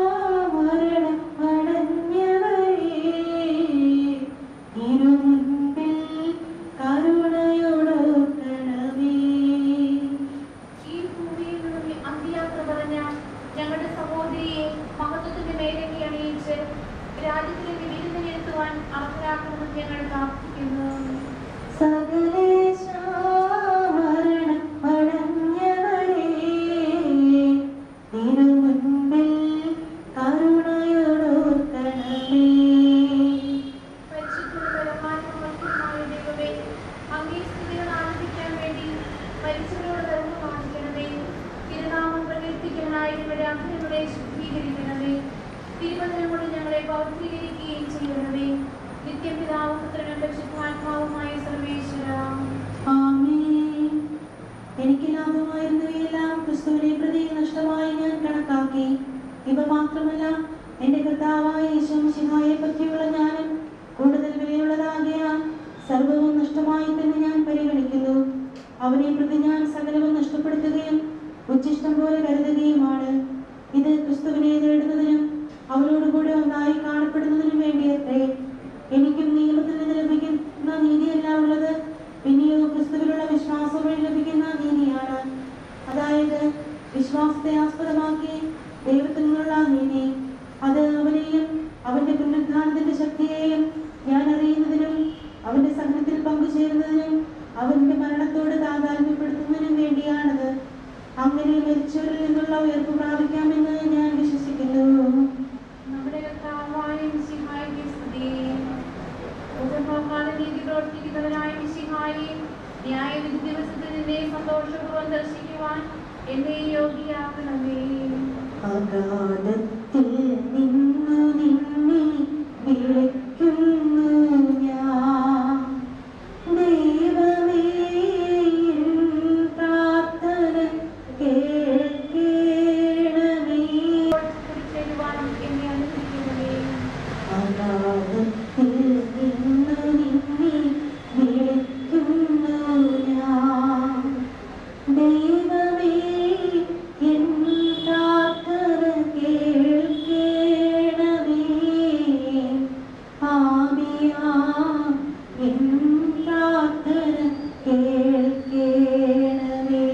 Speaker 1: മരണമടഞ്ഞവരേ, തിരുമുൻപിൽ കരുണയോടോർക്കണമേ
Speaker 5: ഈ ഭൂമിയിൽ നിന്നും അന്ത്യയാത്ര പറഞ്ഞ ഞങ്ങളുടെ സഹോദരിയെ മഹത്വത്തിന്റെ മേലേക്ക് അണിയിച്ച് രാജ്യത്തിലേക്ക് വിരുന്നിനെത്തുവാൻ അർഹരാക്കണമെന്ന് ഞങ്ങൾ പ്രാർത്ഥിക്കുന്നു
Speaker 1: സകലേശാ മരണമടഞ്ഞവരേ, തിരുമുൻപിൽ കരുണയോടോർക്കണമേ
Speaker 5: പരിശുദ്ധമായ ദൈവമേ അങ്ങേ സ്തുതികൾ ആനന്ദിക്കാൻ വേണ്ടി മരിച്ചവരോട് കരുണ കാണിക്കണമേ തിരുനാമം പ്രകീർത്തിക്കാനായി ഞങ്ങളുടെ അഭ്യങ്ങളെ ശുദ്ധീകരിക്കണമേ തിരുവചനം കൊണ്ട് ഞങ്ങളെ പൗത്രീകരിക്കുകയും ചെയ്യണമേ നിത്യം പിതാവും പുത്രനും പരിശുദ്ധാത്മാവുമായ സർവേശ്വര
Speaker 1: ആമേൻ. എനിക്ക് ലാഭമായിരുന്നവയെല്ലാം ക്രിസ്തുവിനെ പ്രതി നഷ്ടമായി ഞാൻ കണക്കാക്കി ഇവ മാത്രമല്ല എന്റെ കർത്താവായ യേശുമിശിഹായെ പറ്റിയുള്ള ജ്ഞാനം കൂടുതൽ വിലയുള്ളതാകിയാൽ സർവവും നഷ്ടമായി തന്നെ ഞാൻ പരിഗണിക്കുന്നു അവനെ പ്രതി ഞാൻ സകലവും നഷ്ടപ്പെടുത്തുകയും ഉച്ചിഷ്ടം പോലെ കരുതുകയുമാണ് ഇത് ക്രിസ്തുവിനെ നേടുന്നതിനും അവനോടുകൂടെ ഒന്നായി കാണപ്പെടുന്നതിനും വേണ്ടിയത്രേ എനിക്കും നിയമത്തിൽ നിന്ന് ലഭിക്കുന്ന നീതിയല്ല ഉള്ളത് പിന്നെയോ ക്രിസ്തുവിലുള്ള വിശ്വാസം വഴി ലഭിക്കുന്ന നീതിയാണ് അതായത് വിശ്വാസത്തെ ആസ്പദമാക്കി ദൈവത്തിൽ നിന്നുള്ള നീതി അത് അവനെയും അവന്റെ പുനരുദ്ധാനത്തിന്റെ ശക്തിയെയും ഞാൻ അറിയുന്നതിനും അവന്റെ സഹനത്തിൽ പങ്കുചേരുന്നതിനും അവന്റെ മരണത്തോട് താതാത്മ്യപ്പെടുത്തുന്നതിനും വേണ്ടിയാണത് അങ്ങനെ മരിച്ചവരിൽ നിന്നുള്ള ഉയർപ്പ് പ്രാപിക്കാമെന്ന് ഞാൻ വിശ്വസിക്കുന്നു
Speaker 5: നമ്മുടെ കർത്താവായ മിശിഹായുടെ സ്തുതി ന്യായവിധി ദിവസത്തിൽ നിന്നെ സന്തോഷപൂർവ്വം ദർശിക്കുവാൻ എന്നെ യോഗ്യയാക്കണമേ
Speaker 1: അഗാധത്തിൽ നിന്നു നിന്നെ വിളിക്കുന്നു ഞാൻ ദൈവമേ എൻ പ്രാർത്ഥന കേൾക്കണമേ
Speaker 5: ചേരുവാനും എന്നെ അനുഗ്രഹിക്കണമേ
Speaker 1: അഗാധത്തിൽ നിന്നു നിന്നെ വിളിക്കുന്നു ഞാൻ ദൈവമേ എൻ പ്രാർത്ഥന കേൾക്കണമേ ആമിയാ എൻ പ്രാർത്ഥന കേൾക്കണമേ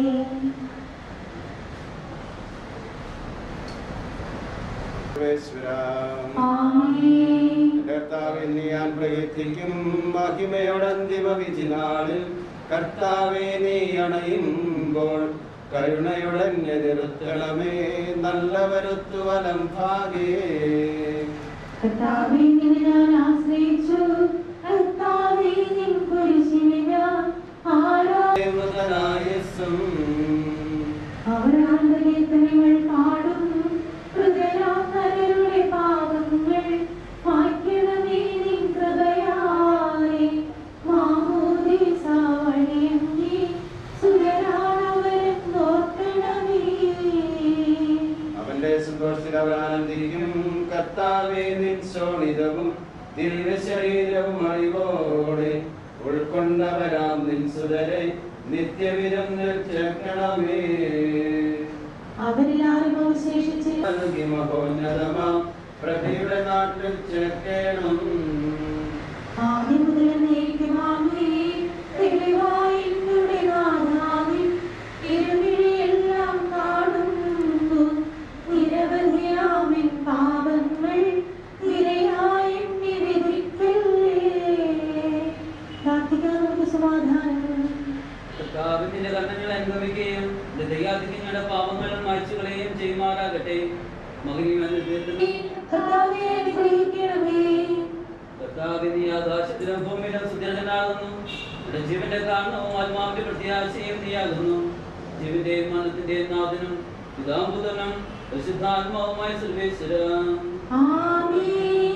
Speaker 1: ആമേൻ
Speaker 6: കർത്താവിൽ ഞാൻ പ്രയത്നിക്കും മഹിമയോടന്തിമ വിധി നാളിൽ കർത്താവെ നീ അണയുമ്പോൾ കരുണയുടനെ നിർത്തണമേ നല്ല വരുത്തു വലം ഭാഗേ
Speaker 1: കർത്താവേ നിന്നെ ഞാൻ ആശ്രയിച്ചു കർത്താവേ നിൻ കുരിശിനെ ഞാൻ ആരാധിച്ചു
Speaker 6: ദേവതനായസ്സും
Speaker 1: അവരാന്റെ കീർത്തനങ്ങൾ പാടും ഹൃദയാന്തരരുടെ പാപങ്ങൾ വായിക്കണമേ നിൻ കൃപയാലെ മാമോദീസ വഴിയെങ്കി സുരരാണവരെ നോക്കണമേ
Speaker 6: അവന്റെ സന്തോഷത്തിൽ അവർ ആനന്ദിക്കും കർത്താവെ നിൻ ശോണിതവും ദിവ്യ ശരീരവും അഴിവോടെ ഉൾക്കൊണ്ടവരാം നിൻ സുതരെ നിത്യവിരം ചേർക്കണമേ
Speaker 1: അവരിലാരും അവശേഷിച്ച്
Speaker 6: നൽകി മഹോന്നതമാം പ്രഭയുടെ നാട്ടിൽ ചേർക്കണം
Speaker 1: ആദ്യം മുതൽ എന്നേക്കുമാമേ തെളിവായി എന്നുടെ നാഥാവിൻ ഇരുമിഴിയെല്ലാം കാണുന്നു നിരവധിയാമിൻ പാപങ്ങൾ നിരയായി എണ്ണി വിധിക്കല്ലേ പ്രാർത്ഥിക്കാൻ നമുക്ക് സമാധാനം
Speaker 7: കർത്താവിന്റെ കർണങ്ങൾ അനുഭവിക്കുകയും നിന്റെ ദയാധികങ്ങളുടെ പാപങ്ങൾ മായ്ച്ചു കളയുകയും ചെയ്യുമാറാകട്ടെ മകനിയും
Speaker 1: കർത്താവേ അനുഗ്രഹിക്കണമേ
Speaker 7: കർത്താവിന് നീ ആകാശത്തിലും ഭൂമിയിലും സുദീർഘനാകുന്നു നിന്റെ ജീവന്റെ കാരണവും ആത്മാവിന്റെ പ്രത്യാശയും നീയാകുന്നു ജീവന്റെയും മരണത്തിന്റെയും നാഥനും പിതാംബുതനും പരിശുദ്ധാത്മാവുമായ സർവേശ്വര
Speaker 1: ആമേൻ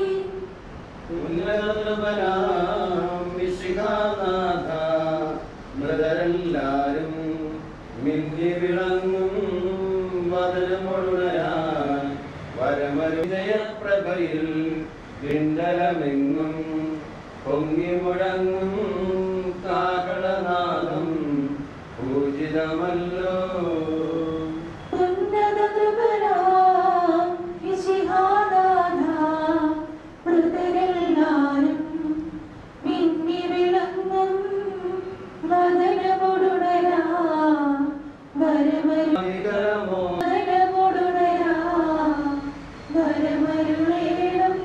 Speaker 6: ഉന്നതനാം വിശിഖാനാഥ മൃതരെല്ലാരും മിന്നി വിളങ്ങും വദനമൊഴുണയാൻ വരമരുജയപ്രഭയിൽ വിണ്ടലമെങ്ങും പൊങ്ങി മുഴങ്ങും കാകളനാദം പൂജിതമല്ലോ
Speaker 1: ഉന്നത കൃപനാം വിശിഹാനാഥ, മൃതരെല്ലാരും മിന്നി വിളങ്ങും വദനമൊടുണരാ, വരമരു-
Speaker 6: ഭീകരമോ
Speaker 1: വദനമൊടുണരാ, വരമരുളേണം.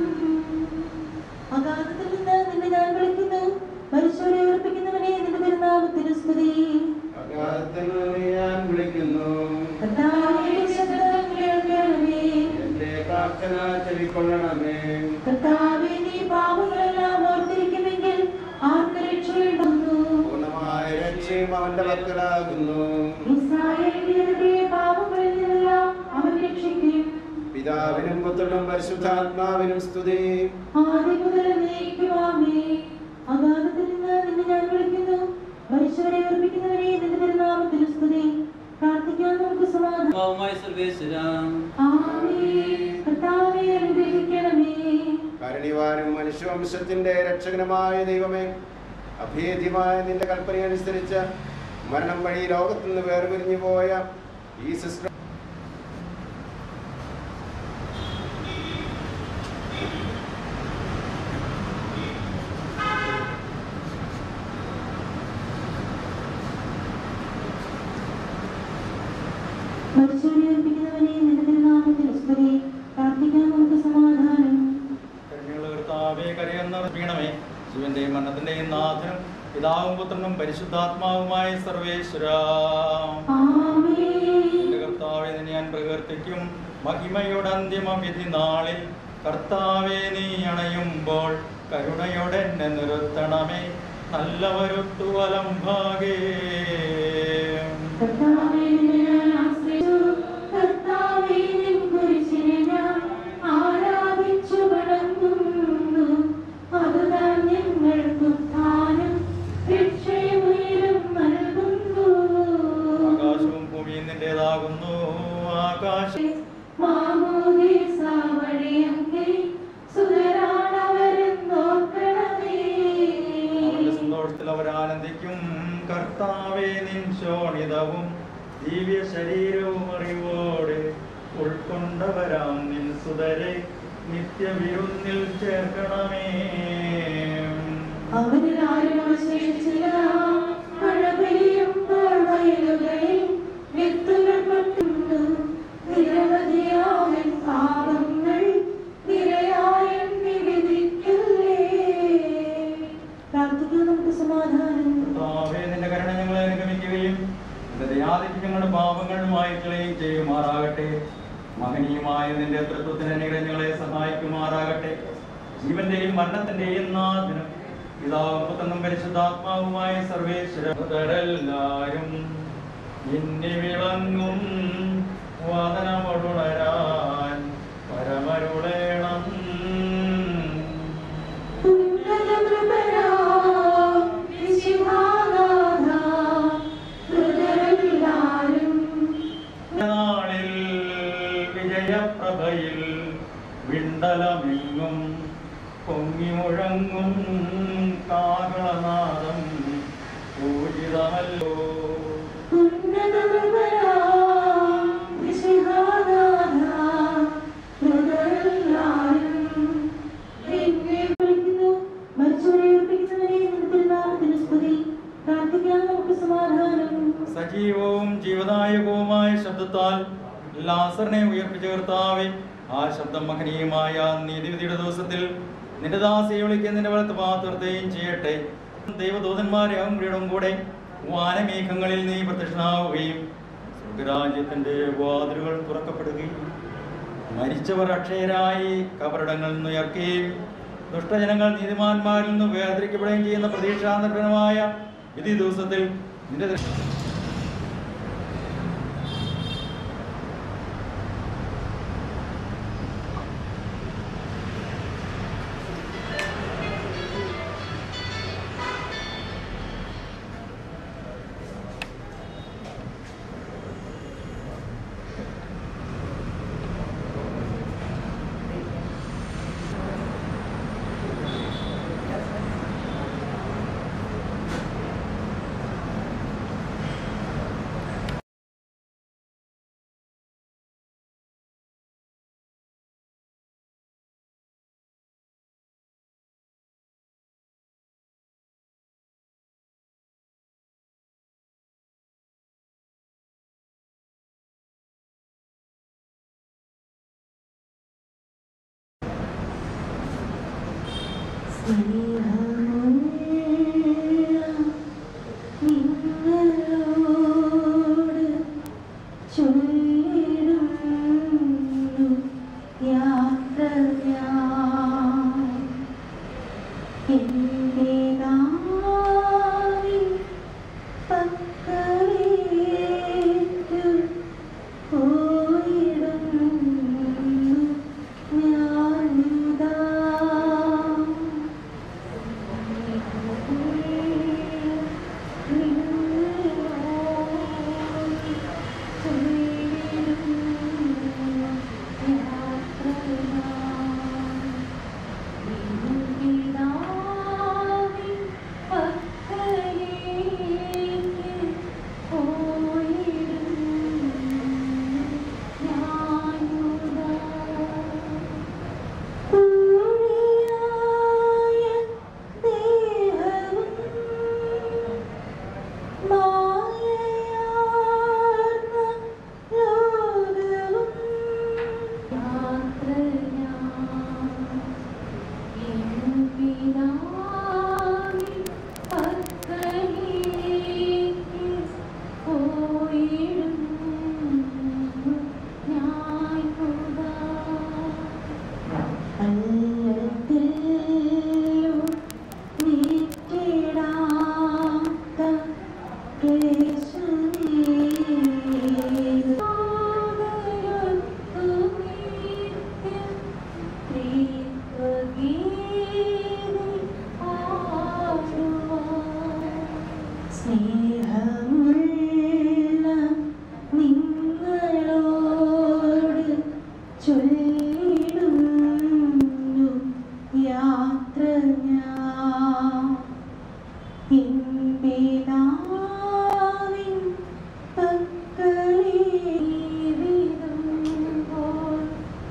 Speaker 1: അഗാധത്തിൽ നിന്ന് നിന്നെ ഞാൻ വിളിക്കുന്നു മരിച്ചവരെ ഉറപ്പിക്കുന്നവനെ നിന്റെ തിരുനാമത്തിന് സ്തുതി
Speaker 6: അഗാധത്തിൽ ഞാൻ വിളിക്കുന്നു
Speaker 1: കർത്താവേ, ശബ്ദം കേൾക്കണമേ
Speaker 6: എന്റെ പ്രാർത്ഥന ചെവിക്കൊള്ളണമേ
Speaker 1: കർത്താവേ നീ പാപങ്ങളെല്ലാം ഓർത്തിരിക്കുമെങ്കിൽ ആർക്ക് രക്ഷയുണ്ടെന്നു
Speaker 6: പൂർണ്ണമായ രക്ഷയും അവന്റെ ഭക്തരാകുന്നു
Speaker 1: ഇസ്രായേലിന്റെ പാപങ്ങളിൽ നിന്നെല്ലാം അവൻ രക്ഷിക്കും
Speaker 6: പിതാവിനും പുത്രനും പരിശുദ്ധാത്മാവിനും സ്തുതി
Speaker 1: ആദ്യം മുതൽ നയിക്കുവാമേ അഗാധത്തിൽ നിന്ന് നിന്നെ ഞാൻ വിളിക്കുന്നു മരിച്ചവരെ ഓർപ്പിക്കുന്നവരെ നിന്റെ തിരുനാമത്തിന് സ്തുതി പ്രാർത്ഥിക്കാൻ നമുക്ക് സമാധാനം
Speaker 7: ആത്മാവുമായ സർവേശ്വര
Speaker 1: ആമേൻ. കർത്താവേ അനുഗ്രഹിക്കണമേ
Speaker 6: കരുണിവാനും മനുഷ്യവംശത്തിന്റെ രക്ഷകനുമായ ദൈവമേ അഭേദ്യമായ നിന്റെ കൽപ്പനയനുസരിച്ച് മരണം വഴി ലോകത്തിൽ നിന്ന് വേർപിരിഞ്ഞു പോയ ഈ സിസ്റ്റർ
Speaker 1: മരിച്ചവരെ ഓർപ്പിക്കുന്നവരെ നിന്റെ തിരുനാമത്തിന് സ്തുതി പ്രാർത്ഥിക്കാൻ നമുക്ക് സമാധാനം
Speaker 8: കരുണയുള്ള കർത്താവേ കരയെന്നർപ്പിക്കണമേ ശിവന്റെയും മരണത്തിന്റെയും നാഥനും പിതാവും പുത്രനും പരിശുദ്ധാത്മാവുമായ സർവേശ്വര
Speaker 1: ആമേൻ.
Speaker 8: എന്റെ കർത്താവെ നിന്നെ ഞാൻ പ്രകീർത്തിക്കും മഹിമയുടെ അന്തിമ വിധി നാളിൽ കർത്താവെ നീ അണയുമ്പോൾ കരുണയോടെ എന്നെ നിർത്തണമേ നല്ലവരൊത്തു വലം ഭാഗേ
Speaker 2: കർത്താവേ, നിന്നെ ഞാൻ ആശ്രയിച്ചു. കർത്താവേ, നിൻ കുരിശിനെ ഞാൻ ആരാധിച്ചു വണങ്ങുന്നു. അതുതാൻ ഞങ്ങൾക്ക് ഉത്ഥാനം രക്ഷയും ഉയരും നൽകുന്നു.
Speaker 8: ആകാശവും ഭൂമിയും നിന്റേതാകുന്നു ആകാശം
Speaker 2: മാമോദീസ വഴിയങ്ങേ സുതരാണവരെന്നോർക്കണമേ.
Speaker 8: അവന്റെ സന്തോഷത്തിൽ അവർ ആനന്ദിക്കും കർത്താവേ നിൻ ശോണിതവും ദിവ്യ ശരീരവും അറിവോടെ ഉൾക്കൊണ്ടവരാം നിൻ സുതരെ നിത്യവിരുന്നിൽ ചേർക്കണമേ
Speaker 2: അവനിൽ ആരും അവശേഷിച്ചില്ല. മഴ പെയ്യുമ്പോൾ വയലുകളിൽ വിത്തുകൾ പൊട്ടുന്നു. നിരവധിയാവൻ പാപങ്ങൾ നിരയായി എണ്ണി വിധിക്കില്ലേ. പ്രാർത്ഥിക്കാം നമുക്ക് സമാധാനം
Speaker 8: കർത്താവേ നിന്റെ കരുണ ഞങ്ങളെ അനുഗമിക്കുകയും നിന്റെ ദയാദിക്ക് ഞങ്ങളുടെ പാപങ്ങൾ മായ്ക്കുകയും ചെയ്യുമാറാകട്ടെ മഹനീയമായ നിന്റെ തൃത്വത്തിന് അനുഗ്രഹം ഞങ്ങളെ സഹായിക്കുമാറാകട്ടെ ജീവന്റെയും മരണത്തിന്റെയും നാഥനും പിതാവും പുത്രനും പരിശുദ്ധാത്മാവുമായ സർവേശ്വരരെല്ലാരും ഇന്നി വിളങ്ങും വാദനമൊടുണരാൻ പരമരുളേണം നാളിൽ വിജയപ്രഭയിൽ വിണ്ടലമെങ്ങും പൊങ്ങി മുഴങ്ങും കാകളനാദം പൂജിതമല്ലോ
Speaker 2: സമാധാനം
Speaker 8: സജീവവും ജീവദായകവുമായ ശബ്ദത്താൽ ലാസറിനെ ഉയർപ്പിച്ച കർത്താവെ ആ ശബ്ദം മഹനീയമായ നീതിവിധിയുടെ ദിവസത്തിൽ നിന്റെ ദാസിയെ വിളിക്കുന്നതിന്റെ വലത്ത് പാത്രത്തെയും ചെയ്യട്ടെ ദൈവദൂതന്മാരെ അവരുടെ കൂടെ വാനമേഘങ്ങളിൽ നീ പ്രത്യക്ഷനാവുകയും സ്വർഗരാജ്യത്തിന്റെ വാതിലുകൾ തുറക്കപ്പെടുകയും മരിച്ചവർ അക്ഷയരായി കബറിടങ്ങളിൽ നിന്ന് ഉയർക്കുകയും ദുഷ്ടജനങ്ങൾ നീതിമാന്മാരിൽ നിന്ന് വേർതിരിക്കപ്പെടുകയും ചെയ്യുന്ന പ്രതീക്ഷാന്തരമായ വിധി ദിവസത്തിൽ നിന്റെ ദൃഷ്ടി
Speaker 2: യാത്ര
Speaker 1: യാത്ര ഞാൻ എൻ പിതാവിൻ പക്കലേവിടുമ്പോൾ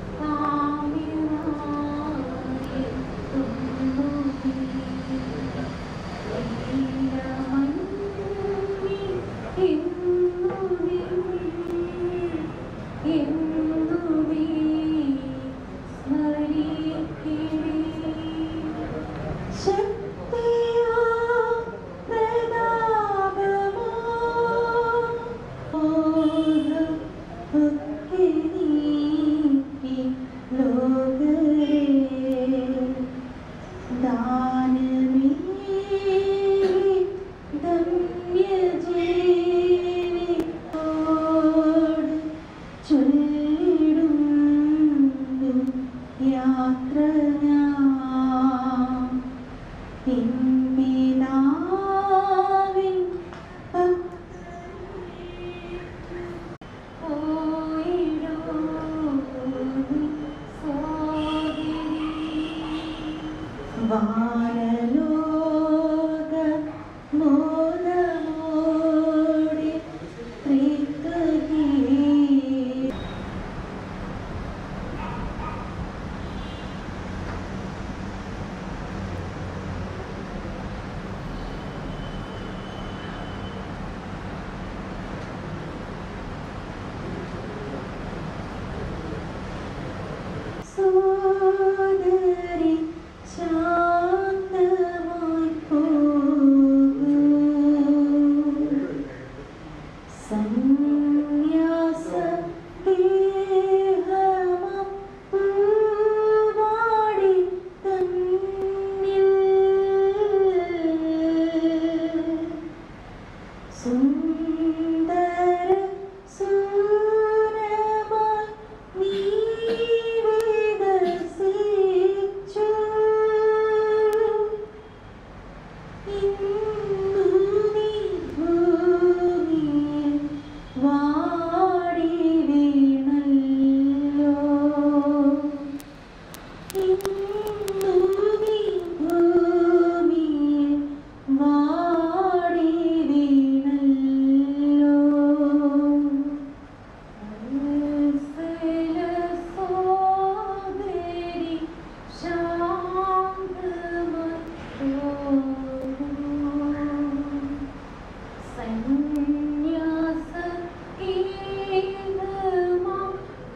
Speaker 1: യാത്ര ഞാൻ പിൻപിതാവിൻ വാനലോക മോദമോടെ ത്രികൃതി സോദരി ശാന്തമായി പോകൂ സന്യാസ ദേഹമം പൂവാടി തന്നിൽ സുന്ദര സൂരമായി നീ വികസിച്ചു ഇന്നു നീ ഭൂമിയിൽ വാടി വീണല്ലോ ഇന്നു നീ ഭൂമിയിൽ വാടി വീണല്ലോ വത്സല സോദരി ശാന്തമായി പോകൂ സന്യാസ ഏകമാം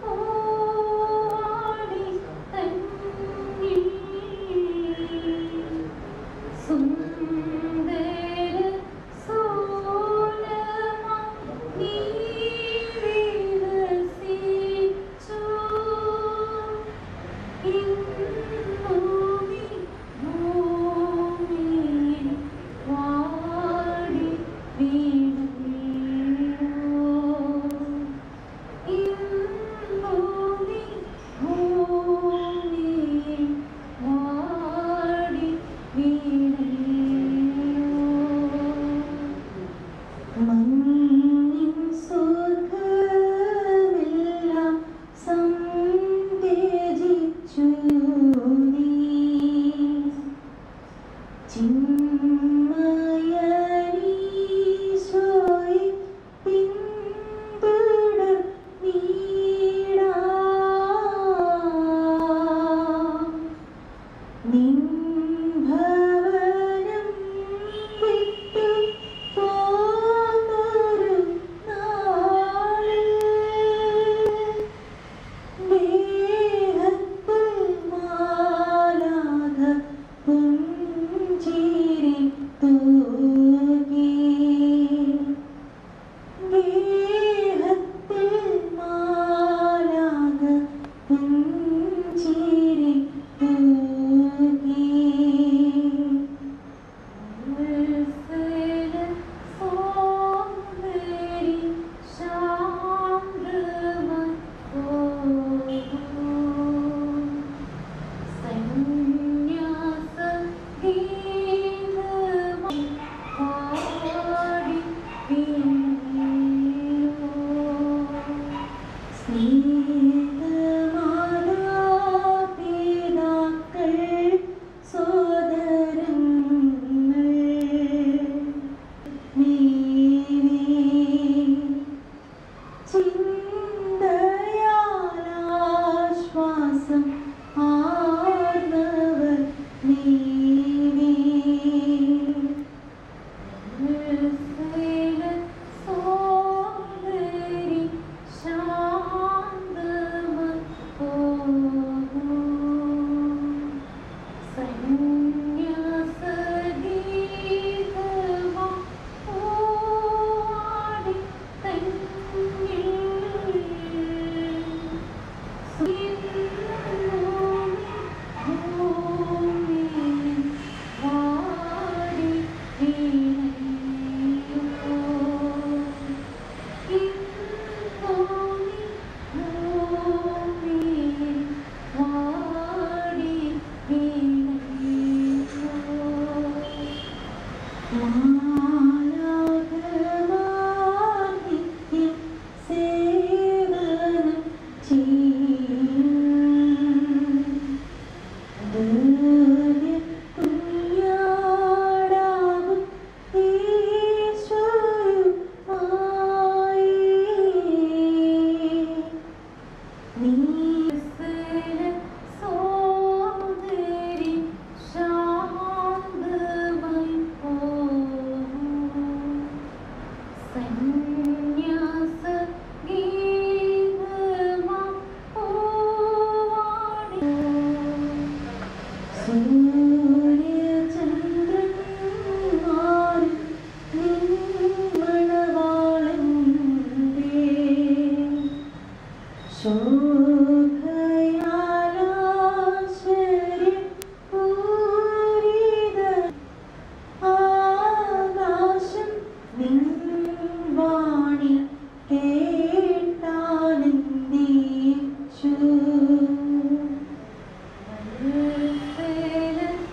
Speaker 1: ഓടി തന്നിൽ സുന്ദര സോലമാം നീ വികസിച്ചു ഇന്നു നീ ഭൂമിയിൽ വാടി വീണല്ലോ ഇന്നു നീ ഭൂമിയിൽ വാടി വീണല്ലോ മഞ്ഞിൻ സുഖമെല്ലാം സംവേദിച്ചു നീ ചിന്മയനീശോയെ പിന്തുടർ നീടാ നിൻ ഭവനം വിട്ടു പോന്നൊരു നാളിൽ ദേഹത്തിൽ മാലാഖ പുഞ്ചിരി തൂകി ദേഹത്തിൽ മാലാഖ പുഞ്ചിരി തൂകി ചിന്തയാലാശ്വാസം ആർന്നവർ നീവേ സോദരി സോദരി ശാന്തമായി സന്യാസ ഗീതമാ പോവാടി സൂര്യചന്ദ്രന്മാരും നിന്മണവാളന്റെ ശോഭയാലാശ്ചര്യപൂരിത ആകാശം നിൻവാണി കേട്ടാനന്ദിച്ചു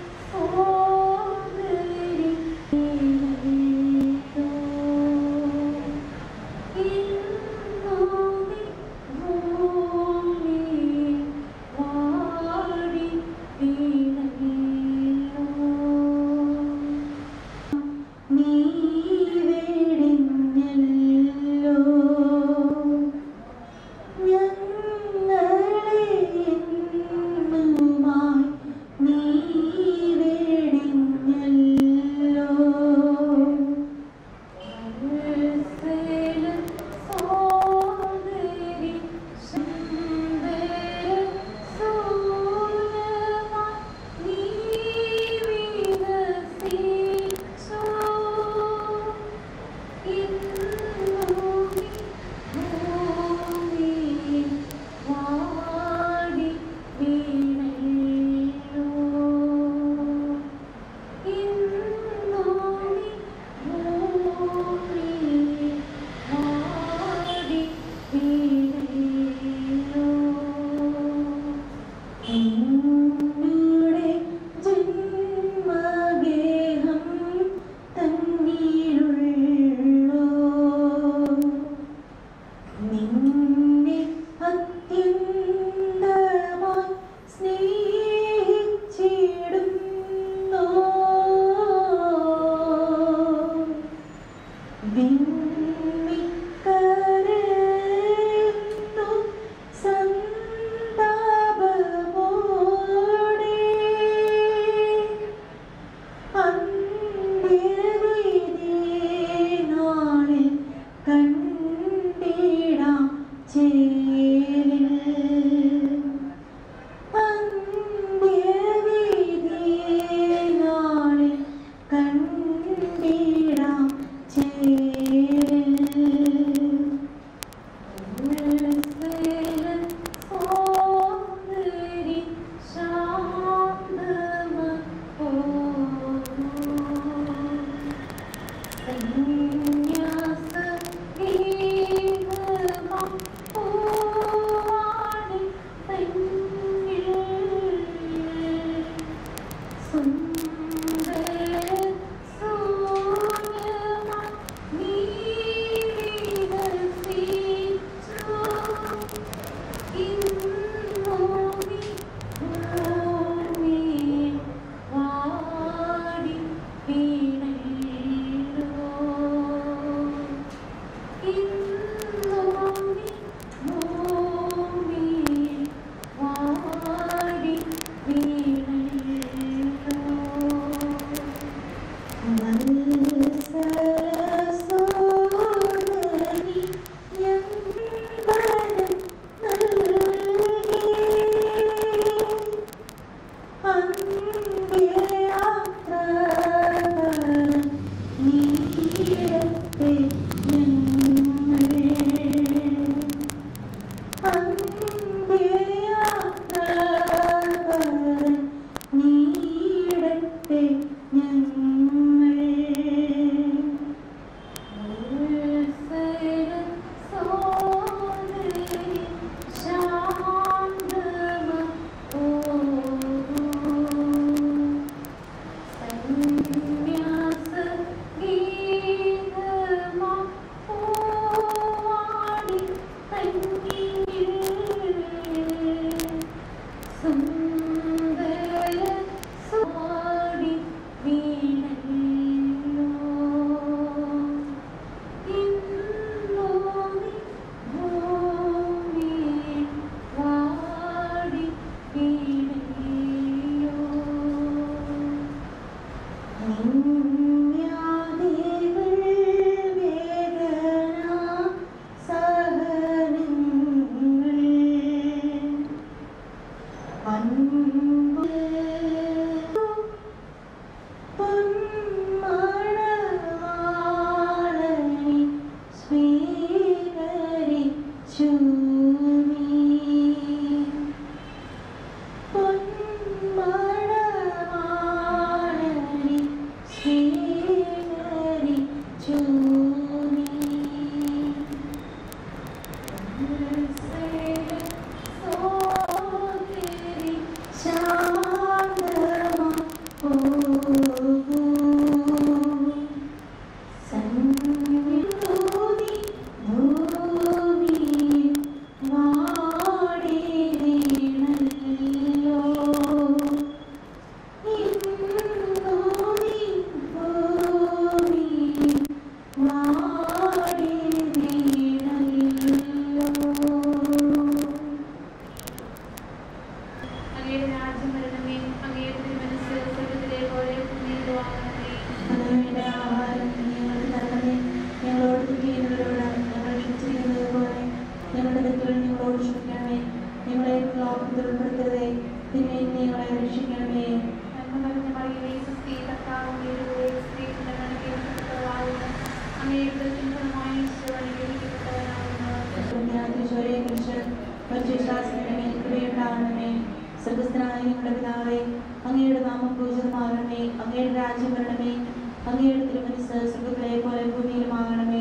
Speaker 1: അങ്ങയുടെ തിരുമനസ് സ്വർഗത്തിലെ പോലെ ഭൂമിയിലുമാകണമേ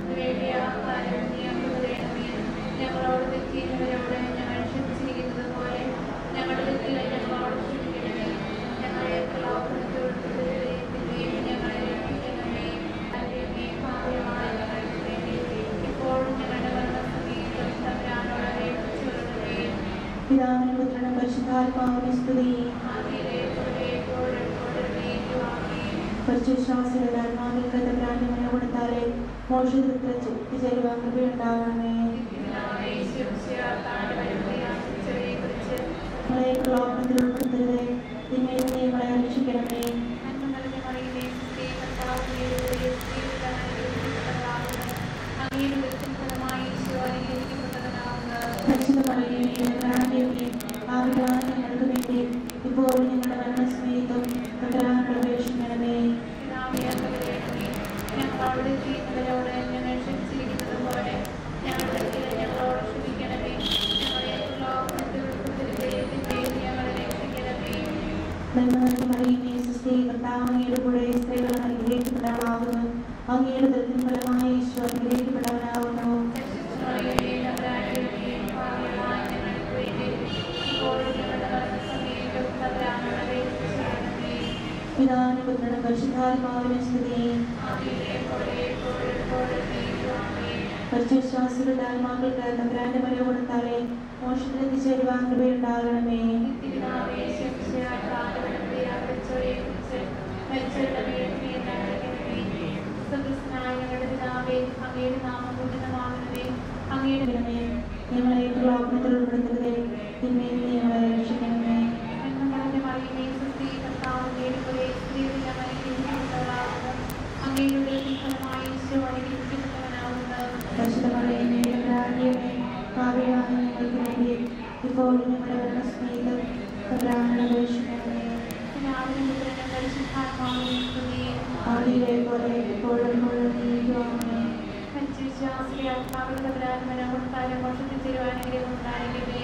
Speaker 5: ഞങ്ങളോട് തെറ്റിയവരോട് ഞങ്ങൾ ക്ഷമിച്ചിരിക്കുന്നത് പോലെ ഞങ്ങളുടെ തെറ്റുകൾ ഞങ്ങളോട് ക്ഷമിക്കണമേ ഞങ്ങളെ പ്രലോഭനത്തിൽ ഉൾപ്പെടുത്തുകയും ഞങ്ങളെ രക്ഷിക്കണമേ ദൈവമേ, ഭാഗ്യമായ ഞങ്ങൾക്ക് വേണ്ടി ഇപ്പോഴും ഞങ്ങളുടെ മരണസമയത്തും തമ്പുരാനോട് അപേക്ഷിച്ചുകൊള്ളണമേ.
Speaker 1: പിതാവിനും പുത്രനും പരിശുദ്ധാത്മാവിനും സ്തുതി
Speaker 5: ആദിയിലെ പോലെ എപ്പോഴും എപ്പോഴും എന്നേക്കും ആമേൻ.
Speaker 1: പരിശുശ്വാസികളുടെ ആത്മാവിൽ തമ്പുരാന്റെ മനോഗുണത്താലെ മോക്ഷത്തിൽ എത്തിച്ചേരുവാൻ കൃപയുണ്ടാകണമേ
Speaker 5: പിതാവേ, ശിവശിയാർത്താണ്ട് വരുന്നതിനെക്കുറിച്ച്
Speaker 1: ഞങ്ങളെ പ്രലോഭനത്തിൽ ഉൾപ്പെടുത്തരുതേ തിന്മയിൽ നിന്ന് ഞങ്ങളെ രക്ഷിക്കണമേ
Speaker 5: നന്മ നിറഞ്ഞ മറിയമേ, ക്രിസ്തീയ കർത്താവിന്റെ ഉദരത്തിൽ സ്ത്രീകളാകുന്നു. അങ്ങയുടെ ഉദരത്തിൻ ഫലമായി ഈശോ അനുഗ്രഹിക്കപ്പെട്ടവനാകുന്നു.
Speaker 1: പരിശുദ്ധ മറിയമേ, തമ്പുരാന്റെയമ്മേ, പാപികളായ ഞങ്ങൾക്ക് വേണ്ടി ഇപ്പോഴും ഞങ്ങളുടെ മരണസമയത്തും തമ്പുരാനോട് അപേക്ഷിക്കണമേ
Speaker 5: പിതാവേ, അങ്ങ് വരേണമേ. ഞങ്ങളോട് ചെയ്യുന്നവരോട് ഞങ്ങൾ ക്ഷമിച്ചിരിക്കുന്നത് പോലെ ഞങ്ങളുടെ തെറ്റുകൾ ഞങ്ങളോട് ക്ഷമിക്കണമേ. ഞങ്ങളെ പ്രലോഭനത്തിൽ ഉൾപ്പെടുത്തരുതേ. തിന്മയിൽ നിന്ന് ഞങ്ങളെ രക്ഷിക്കണമേ.
Speaker 1: നന്മ നിറഞ്ഞ മറിയമേ, സുസ്ഥിതി കർത്താവ് അങ്ങയുടെ കൂടെ സ്ത്രീകൾ അനുഗ്രഹിക്കപ്പെട്ടവളാകുന്നു അങ്ങയുടെ ദൃത്തിൻ ഫലമായി ഈശോ അനുഗ്രഹിക്കപ്പെട്ടവനാകുന്നു
Speaker 5: മറിയമേ, തമ്പുരാന്റെ അമ്മേ, പാപികളായ ഞങ്ങൾക്ക് വേണ്ടി ഇപ്പോഴും ഞങ്ങളുടെ മരണസമയത്തും തമ്പുരാനോട് അപേക്ഷിച്ചുകൊള്ളണമേ.
Speaker 1: പിതാവിനും പുത്രനും പരിശുദ്ധാത്മാവിനും സ്തുതി
Speaker 5: ആദിയിലെ പോലെ എപ്പോഴും എപ്പോഴും എന്നേക്കും ആമേൻ.
Speaker 1: പരിശുശ്വാസികളുടെ ആത്മാക്കൾക്ക് തമ്പുരാന്റെ മനോഗുണത്താലെ മോക്ഷത്തിൽ എത്തിച്ചേരുവാൻ കൃപയുണ്ടാകണമേ
Speaker 5: പിതാവേ, ശംശയായ കാലഘട്ടത്തെ അകച്ചവരെക്കുറിച്ച് മരിച്ചവരുടെ മേന്മയെ നന്ദിക്കണമേ. സ്വർഗ്ഗസ്ഥനായ ഞങ്ങളുടെ പിതാവേ, അങ്ങയുടെ നാമം പൂജിതമാകണമേ. അങ്ങയുടെ
Speaker 1: ദൈവമേ, ഞങ്ങളെ പ്രലോഭനത്തിൽ ഉൾപ്പെടുത്തരുതേ തിന്മയിൽ നിന്ന് ഞങ്ങളെ രക്ഷിക്കണമേ
Speaker 5: നന്മ നിറഞ്ഞ മറിയമേ, സുസ്ഥി കർത്താവ് അങ്ങയുടെ കൂടെ സ്ത്രീകളിൽ അങ്ങ് അനുഗ്രഹിക്കപ്പെട്ടവളാകുന്നു. അങ്ങയുടെ ഉദരത്തിൻ ഫലമായി ഈശോ അനുഗ്രഹിക്കപ്പെട്ടവനാകുന്നു.
Speaker 1: പരിശുദ്ധമറിയമേ, തമ്പുരാന്റെയമ്മേ, പാപികളായ ഞങ്ങൾക്ക് വേണ്ടി ഇപ്പോഴും ഞങ്ങളുടെ മരണസമയത്തും തമ്പുരാനോട് അപേക്ഷിക്കണമേ
Speaker 5: പിതാവിനും പുത്രനും പരിശുദ്ധാത്മാവിനും സ്തുതി.
Speaker 1: ആദിയിലെ പോലെ എപ്പോഴും എപ്പോഴും നീക്കുവാമേ
Speaker 5: മരിച്ചവിശ്വാസികളെ ആത്മാവിന്റെ പരാത്മന കൊടുത്താലും മോക്ഷത്തിൽ ചേരുവാൻ അനുഗ്രഹം ഉണ്ടായിരിക്കട്ടെ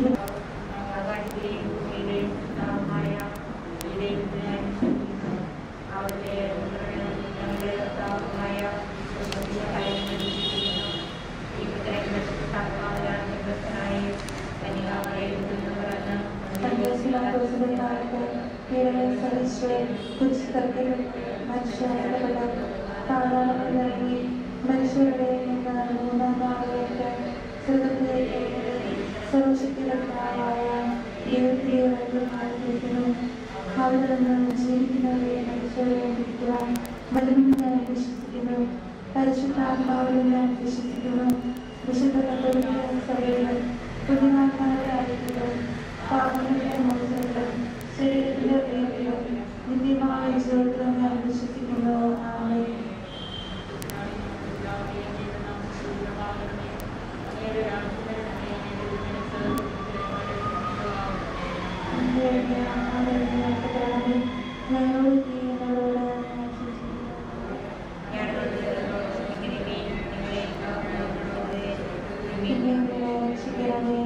Speaker 1: മനുഷ്യരുടെ സർവശക്തികർത്താവായ ദൈവത്തെ വഴിമാറിയിരിക്കുന്നു അവിടെ നിന്ന് ജീവിക്കുന്നവരെ മനുഷ്യരെ വിളിക്കുവാൻ വലുവിൽ ഞാൻ വിശ്വസിക്കുന്നു പരിശുദ്ധാത്മാവിൽ ഞാൻ വിശ്വസിക്കുന്നു വിശുദ്ധ കത്തോലിക്ക സഭയിലും പുതിയമാക്കാരായിരിക്കുന്നു പാപങ്ങളുടെ മോചനത്തിലും ശരീരത്തിന്റെ ഉയർത്തിലും നിത്യമായ ജീവിതത്തിലും ഞാൻ വിശ്വസിക്കുന്നു ആമേൻ ഞങ്ങളോട് ചെയ്യുന്നവരോട് ഞാൻ ശിക്ഷിക്കുന്നു രക്ഷിക്കണമേ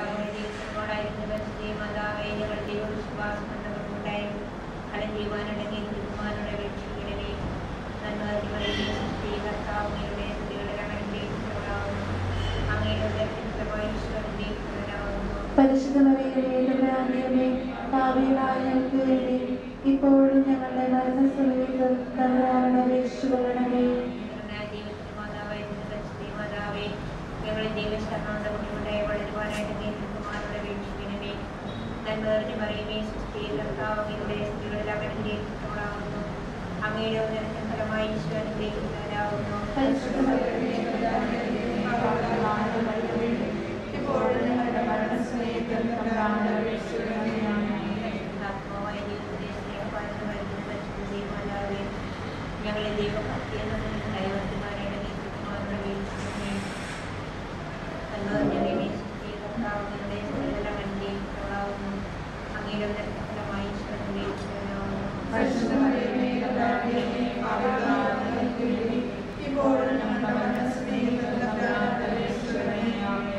Speaker 1: പരിശുദ്ധ മറിയമേ ഭാവിയിലായ ഞങ്ങൾക്ക് വേണ്ടി ഇപ്പോഴും ഞങ്ങളുടെ മരണസമയത്ത് തമ്മിലാണ് അപേക്ഷിച്ചുകൊള്ളണമേ
Speaker 9: ഞങ്ങളെ ദൈവശരണങ്ങളുടെ കുട്ടികളുടെ വളരുവാനായിട്ട് നീതിമാരുടെ വീക്ഷിക്കണമേ നന്മറിഞ്ഞ് പറയുമേ സൃഷ്ടിയിൽ കർത്താവങ്ങയുടെ സ്ത്രീകളിൽ അവൻ ഗ്രഹിക്കുന്നവളാകുന്നു അങ്ങയുടെ ഉദരത്തിൻ ഫലമായി ഈശ്വരൻ ഗ്രഹിക്കുന്നവരാകുന്നു
Speaker 1: പരിശുദ്ധ മറിയമേ ഇപ്പോഴും ഞങ്ങളുടെ മരണസമയത്ത് തമ്മിലാണ് അപേക്ഷിച്ചുകൊള്ളണമേ
Speaker 9: ആത്മാവായ ദൈവത്തിന്റെ സ്നേഹപാലന വരുന്ന പരിശുദ്ധമാതാവേ ഞങ്ങളെ ദൈവഭക്തി എന്നതിന് ദൈവത്തിമാരുടെ നീതിമാരുടെ വീക്ഷിക്കണമേ നന്മറിഞ്ഞ സൃഷ്ടി കർത്താവങ്ങയുടെ സ്ത്രീകളിൽ അവൻ ഗ്രഹിക്കുന്നവളാകുന്നു അങ്ങയുടെ ഉദരത്തിൻ ഫലമായി ഈശ്വരൻ ഗ്രഹിക്കുന്നവരാകുന്നു
Speaker 1: പരിശുദ്ധ മറിയമേ തമ്പുരാന്റെയമ്മേ, പാപികളായ ഞങ്ങൾക്ക് വേണ്ടി ഇപ്പോഴും ഞങ്ങളുടെ മരണസമയത്ത് തമ്പുരാനോട് അപേക്ഷിച്ചുകൊള്ളണമേ.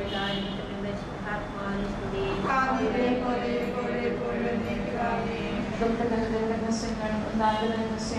Speaker 1: ആദിയിലെ പോലെ ഇപ്പോഴും എപ്പോഴും എന്നേക്കും ആമേൻ.
Speaker 2: ദുഃഖദുരിതങ്ങളുടെ രഹസ്യങ്ങൾ ഉണ്ടാകുന്ന രഹസ്യം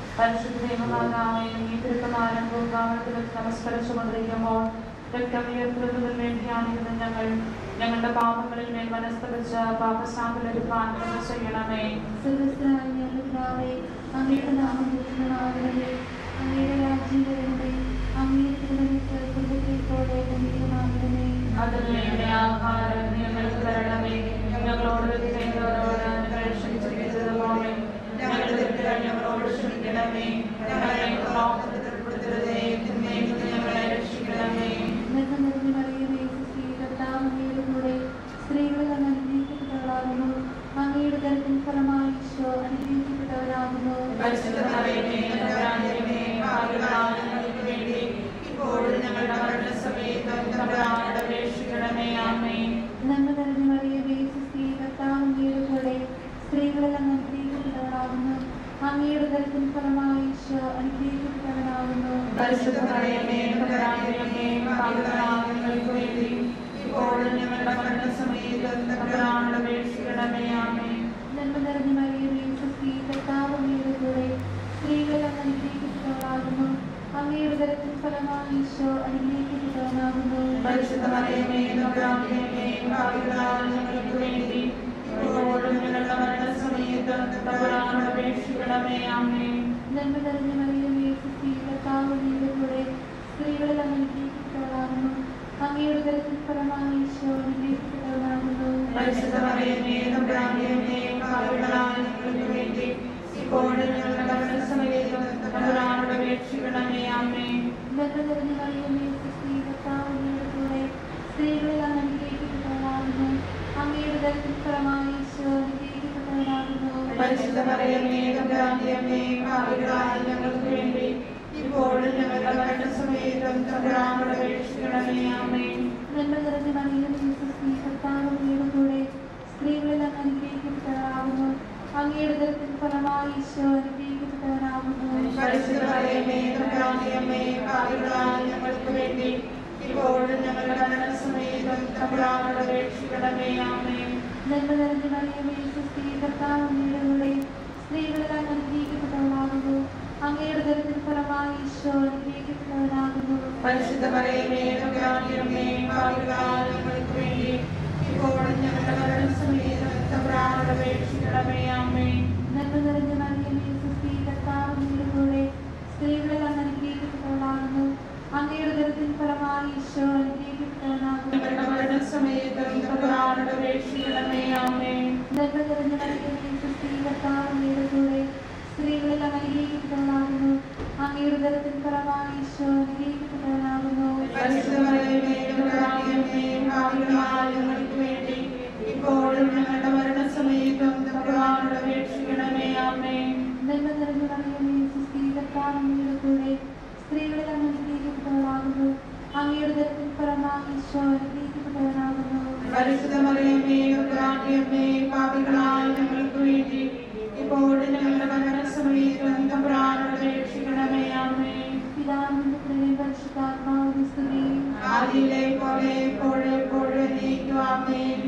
Speaker 10: പരിശുദ്ധ ദൈവമാതാവേ ഈ തിരുക്കുമാരൻ പൂങ്കാവനത്തിൽ വെച്ച് നമസ്കരിച്ചുകൊണ്ടിരിക്കുമ്പോൾ രക്തമുയർത്തുന്നതിന് വേണ്ടിയാണിരുന്ന ഞങ്ങൾ ഞങ്ങളുടെ പാപങ്ങളിൽ മേൽ മനസ്തപിച്ച പാപശാന്തലരിപ്പാൻ കൃപ ചെയ്യണമേ
Speaker 5: സ്വർഗസ്ഥനായ ഞങ്ങളുടെ പിതാവേ, അങ്ങയുടെ നാമം പൂജിതമാകണമേ. അങ്ങയുടെ രാജ്യം വരണമേ. അങ്ങയുടെ തിരുമനസ് സ്വർഗ്ഗത്തിൽ പോലെ ഭൂമിയിലുമാകണമേ.
Speaker 10: അതിന് വേണ്ട ആഹാരം ഞങ്ങൾക്ക് തരണമേ ഞങ്ങളോട് തെറ്റ് ചെയ്യുന്നവരോട് ഞങ്ങൾ ക്ഷമിച്ചിരിക്കുന്നതുപോലെ ഞങ്ങളുടെ തെറ്റുകൾ ഞങ്ങളോട് ക്ഷമിക്കണമേ ഞങ്ങളെ പ്രലോഭനത്തിൽ ഉൾപ്പെടുത്തരുതേ തിന്മയിൽ നിന്ന് ഞങ്ങളെ രക്ഷിക്കണമേ
Speaker 5: നന്മ നിറഞ്ഞ മറിയമേ, സുസ്ത്രീ, കർത്താവ് അങ്ങയുടെ കൂടെ സ്ത്രീകളിൽ അങ്ങ് അനുഗ്രഹിക്കപ്പെട്ടവളാകുന്നു. അങ്ങയുടെ ഉദരത്തിൻ ഫലമായി ഈശോ അനുഗ്രഹിക്കപ്പെട്ടവനാകുന്നു.
Speaker 10: പരിശുദ്ധ മറിയമേ, തമ്പുരാന്റെ അമ്മേ, പാപികളായ ഞങ്ങൾക്ക് വേണ്ടി ഇപ്പോഴും ഞങ്ങളുടെ മരണസമയത്തും തമ്പുരാനോട് അപേക്ഷിക്കണമേ ആമേൻ
Speaker 5: നന്മ നിറഞ്ഞ മറിയമേ, സുസ്ത്രീ, കർത്താവ് അങ്ങയുടെ കൂടെ സ്ത്രീകളിൽ അങ്ങ് അനുഗ്രഹിക്കപ്പെട്ടവളാകുന്നു. അങ്ങയുടെ ഉദരത്തിൻ ഫലമായി ഈശോ അനുഗ്രഹിക്കപ്പെട്ടവനാകുന്നു.
Speaker 10: പരിശുദ്ധ മറിയമേ, തമ്പുരാന്റെ അമ്മേ, പാപികളായ ഞങ്ങൾക്ക് വേണ്ടി ഇപ്പോഴും ഞങ്ങളുടെ മരണസമയത്തും തമ്പുരാനോട് അപേക്ഷിക്കണമേ ആമേൻ
Speaker 5: നന്മ നിറഞ്ഞ മറിയമേ, സുസ്ത്രീ, കർത്താവ് അങ്ങയുടെ കൂടെ സ്ത്രീകളിൽ അങ്ങ് അനുഗ്രഹിക്കപ്പെട്ടവളാകുന്നു. അങ്ങയുടെ ഉദരത്തിൻ ഫലമായി ഈശോ അനുഗ്രഹിക്കപ്പെട്ടവനാകുന്നു.
Speaker 10: പരിശുദ്ധ മറിയമേ, തമ്പുരാന്റെ അമ്മേ, പാപികളായ ഞങ്ങൾക്ക് വേണ്ടി ഇപ്പോഴും ഞങ്ങളുടെ മരണസമയത്തും തമ്പുരാനോട് അപേക്ഷിക്കണമേ ആമേൻ
Speaker 5: നന്മ നിറഞ്ഞ മറിയമേ, സുസ്ത്രീ, കർത്താവ് അങ്ങയുടെ കൂടെ സ്ത്രീകളിൽ അങ്ങ് അനുഗ്രഹിക്കപ്പെട്ടവളാകുന്നു. അങ്ങയുടെ ഉദരത്തിൻ ഫലമായി ഈശോ അനുഗ്രഹിക്കപ്പെട്ടവനാകുന്നു.
Speaker 10: പരിശുദ്ധ മറിയമേ, തമ്പുരാന്റെ അമ്മേ, പാപികളായ ഞങ്ങൾക്ക് വേണ്ടി ഇപ്പോഴും ഞങ്ങളുടെ മരണസമയത്തും തമ്പുരാനോട് അപേക്ഷിക്കണമേ ആമേൻ
Speaker 5: നന്മ നിറഞ്ഞ മറിയമേ, സുസ്ത്രീ, കർത്താവ് അങ്ങയുടെ കൂടെ സ്ത്രീകളിൽ അങ്ങ് അനുഗ്രഹിക്കപ്പെട്ടവളാകുന്നു. അങ്ങയുടെ ഉദരത്തിൻ ഫലമായി ഈശോ അനുഗ്രഹിക്കപ്പെട്ടവനാകുന്നു.
Speaker 10: പരിശുദ്ധ മറിയമേ, തമ്പുരാന്റെ അമ്മേ, പാപികളായ ഞങ്ങൾക്ക് വേണ്ടി ഇപ്പോഴും ഞങ്ങളുടെ മരണസമയത്തും തമ്പുരാനോട് അപേക്ഷിക്കണമേ ആമേൻ
Speaker 5: നന്മ നിറഞ്ഞ മറിയമേ, സുസ്ത്രീ, കർത്താവ് അങ്ങയുടെ കൂടെ സ്ത്രീകളിൽ അങ്ങ് അനുഗ്രഹിക്കപ്പെട്ടവളാകുന്നു. അങ്ങയുടെ ഉദരത്തിൻ ഫലമായി ഈശോ അനുഗ്രഹിക്കപ്പെട്ടവനാകുന്നു.
Speaker 10: പരിശുദ്ധ മറിയമേ, തമ്പുരാന്റെ അമ്മേ, പാപികളായ ഞങ്ങൾക്ക് വേണ്ടി ഇപ്പോഴും ഞങ്ങളുടെ മരണസമയത്തും തമ്പുരാനോട് അപേക്ഷിക്കണമേ ആമേൻ
Speaker 5: നന്മ നിറഞ്ഞ മറിയമേ, സുസ്ത്രീ, കർത്താവ് അങ്ങയുടെ കൂടെ സ്ത്രീകളിൽ അങ്ങ് അനുഗ്രഹിക്കപ്പെട്ടവളാകുന്നു. അങ്ങയുടെ ഉദരത്തിൻ ഫലമായി ഈശോ അനുഗ്രഹിക്കപ്പെട്ടവനാകുന്നു.
Speaker 10: പരിശുദ്ധ മറിയമേ, തമ്പുരാന്റെ അമ്മേ, പാപികളായ ഞങ്ങൾക്ക് വേണ്ടി ഇപ്പോഴും ഞങ്ങളുടെ മരണസമയത്തും തമ്പുരാനോട് അപേക്ഷിക്കണമേ ആമേൻ
Speaker 5: നന്മ നിറഞ്ഞ മറിയമേ, സുസ്ത്രീ, കർത്താവ് അങ്ങയുടെ കൂടെ സ്ത്രീകളിൽ അങ്ങ് അനുഗ്രഹിക്കപ്പെട്ടവളാകുന്നു. അങ്ങയുടെ ഉദരത്തിൻ ഫലമായി ഈശോ അനുഗ്രഹിക്കപ്പെട്ടവനാകുന്നു.
Speaker 10: ഞങ്ങളുടെ മരണസമയത്തും തമ്പുരാനോട് അപേക്ഷിക്കണമേ ആമേൻ
Speaker 5: നന്മ നിറഞ്ഞ മറിയമേ, സുസ്ത്രീ, കർത്താവ് അങ്ങയുടെ കൂടെ സ്ത്രീകളിൽ അങ്ങ് അനുഗ്രഹിക്കപ്പെട്ടവളാകുന്നു. അങ്ങയുടെ ഉദരത്തിൻ ഫലമായി ഈശോ അനുഗ്രഹിക്കപ്പെട്ടവനാകുന്നു.
Speaker 10: പരിശുദ്ധ മറിയമേ, തമ്പുരാന്റെ അമ്മേ, പാപികളായ ഞങ്ങൾക്ക് വേണ്ടി ഇപ്പോഴും ഞങ്ങളുടെ മരണസമയത്തും തമ്പുരാനോട് അപേക്ഷിക്കണമേ ആമേൻ
Speaker 5: നന്മ നിറഞ്ഞ മറിയമേ, സുസ്ത്രീ, കർത്താവ് അങ്ങയുടെ കൂടെ സ്ത്രീകളിൽ അങ്ങ് അനുഗ്രഹിക്കപ്പെട്ടവളാകുന്നു. അങ്ങയുടെ ഉദരത്തിൻ ഫലമായി ഈശോ അനുഗ്രഹിക്കപ്പെട്ടവനാകുന്നു.
Speaker 10: പരിശുദ്ധ മറിയമേ, തമ്പുരാന്റെ അമ്മേ, പാപികളായ ഞങ്ങൾക്ക് വേണ്ടി ഇപ്പോഴും ഞങ്ങളുടെ മരണസമയത്തും തമ്പുരാനോട് അപേക്ഷിക്കണമേ ആമേൻ
Speaker 5: പിതാവിന്റെ പുത്രനും പരിശുദ്ധാത്മാവിന്റെ സ്തുതി.
Speaker 10: ആദിയിലെ പോലെ എപ്പോഴും എപ്പോഴും എന്നേക്കും ആമേൻ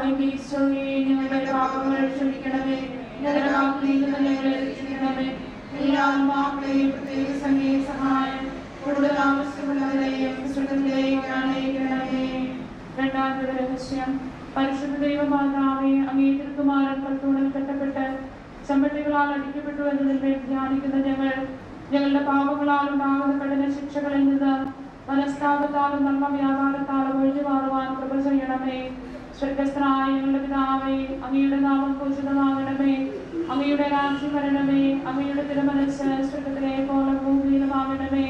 Speaker 10: ഈശോയെ ഞങ്ങളുടെ പാപങ്ങൾ ക്ഷമിക്കണമേ നരകാഗ്നിയിൽ നിന്ന് ഞങ്ങളെ രക്ഷിക്കണമേ എല്ലാ ആത്മാക്കളെയും പ്രത്യേക സമയ സഹായം കൂടുതൽ ആവശ്യമുള്ളവരെയും സുഖത്തിലേക്ക് അണയിക്കണമേ രണ്ടാമത്തെ രഹസ്യം പരിശുദ്ധ ദൈവമാതാവെ അംഗീകൃതമാരൻ കൽത്തൂണിൽ കെട്ടപ്പെട്ട് ചെമ്പട്ടികളാൽ അടിക്കപ്പെട്ടു എന്നതിൽ ധ്യാനിക്കുന്ന ഞങ്ങൾ ഞങ്ങളുടെ പാപങ്ങളാൽ ഉണ്ടാകുന്ന കഠിന ശിക്ഷകളിൽ നിന്ന് മനസ്താപത്താലും നല്ല വ്യാപാരത്താലും ഒഴിഞ്ഞു മാറുവാൻ കൃപ ചെയ്യണമേ സ്വർഗസ്ഥനായ ഞങ്ങളുടെ പിതാവേ അങ്ങയുടെ നാമം പൂജിതമാകണമേ അങ്ങയുടെ രാജ്യം വരണമേ അങ്ങയുടെ തിരുമനസ് സ്വർഗത്തിലെ പോലെ ഭൂമിയിലുമാകണമേ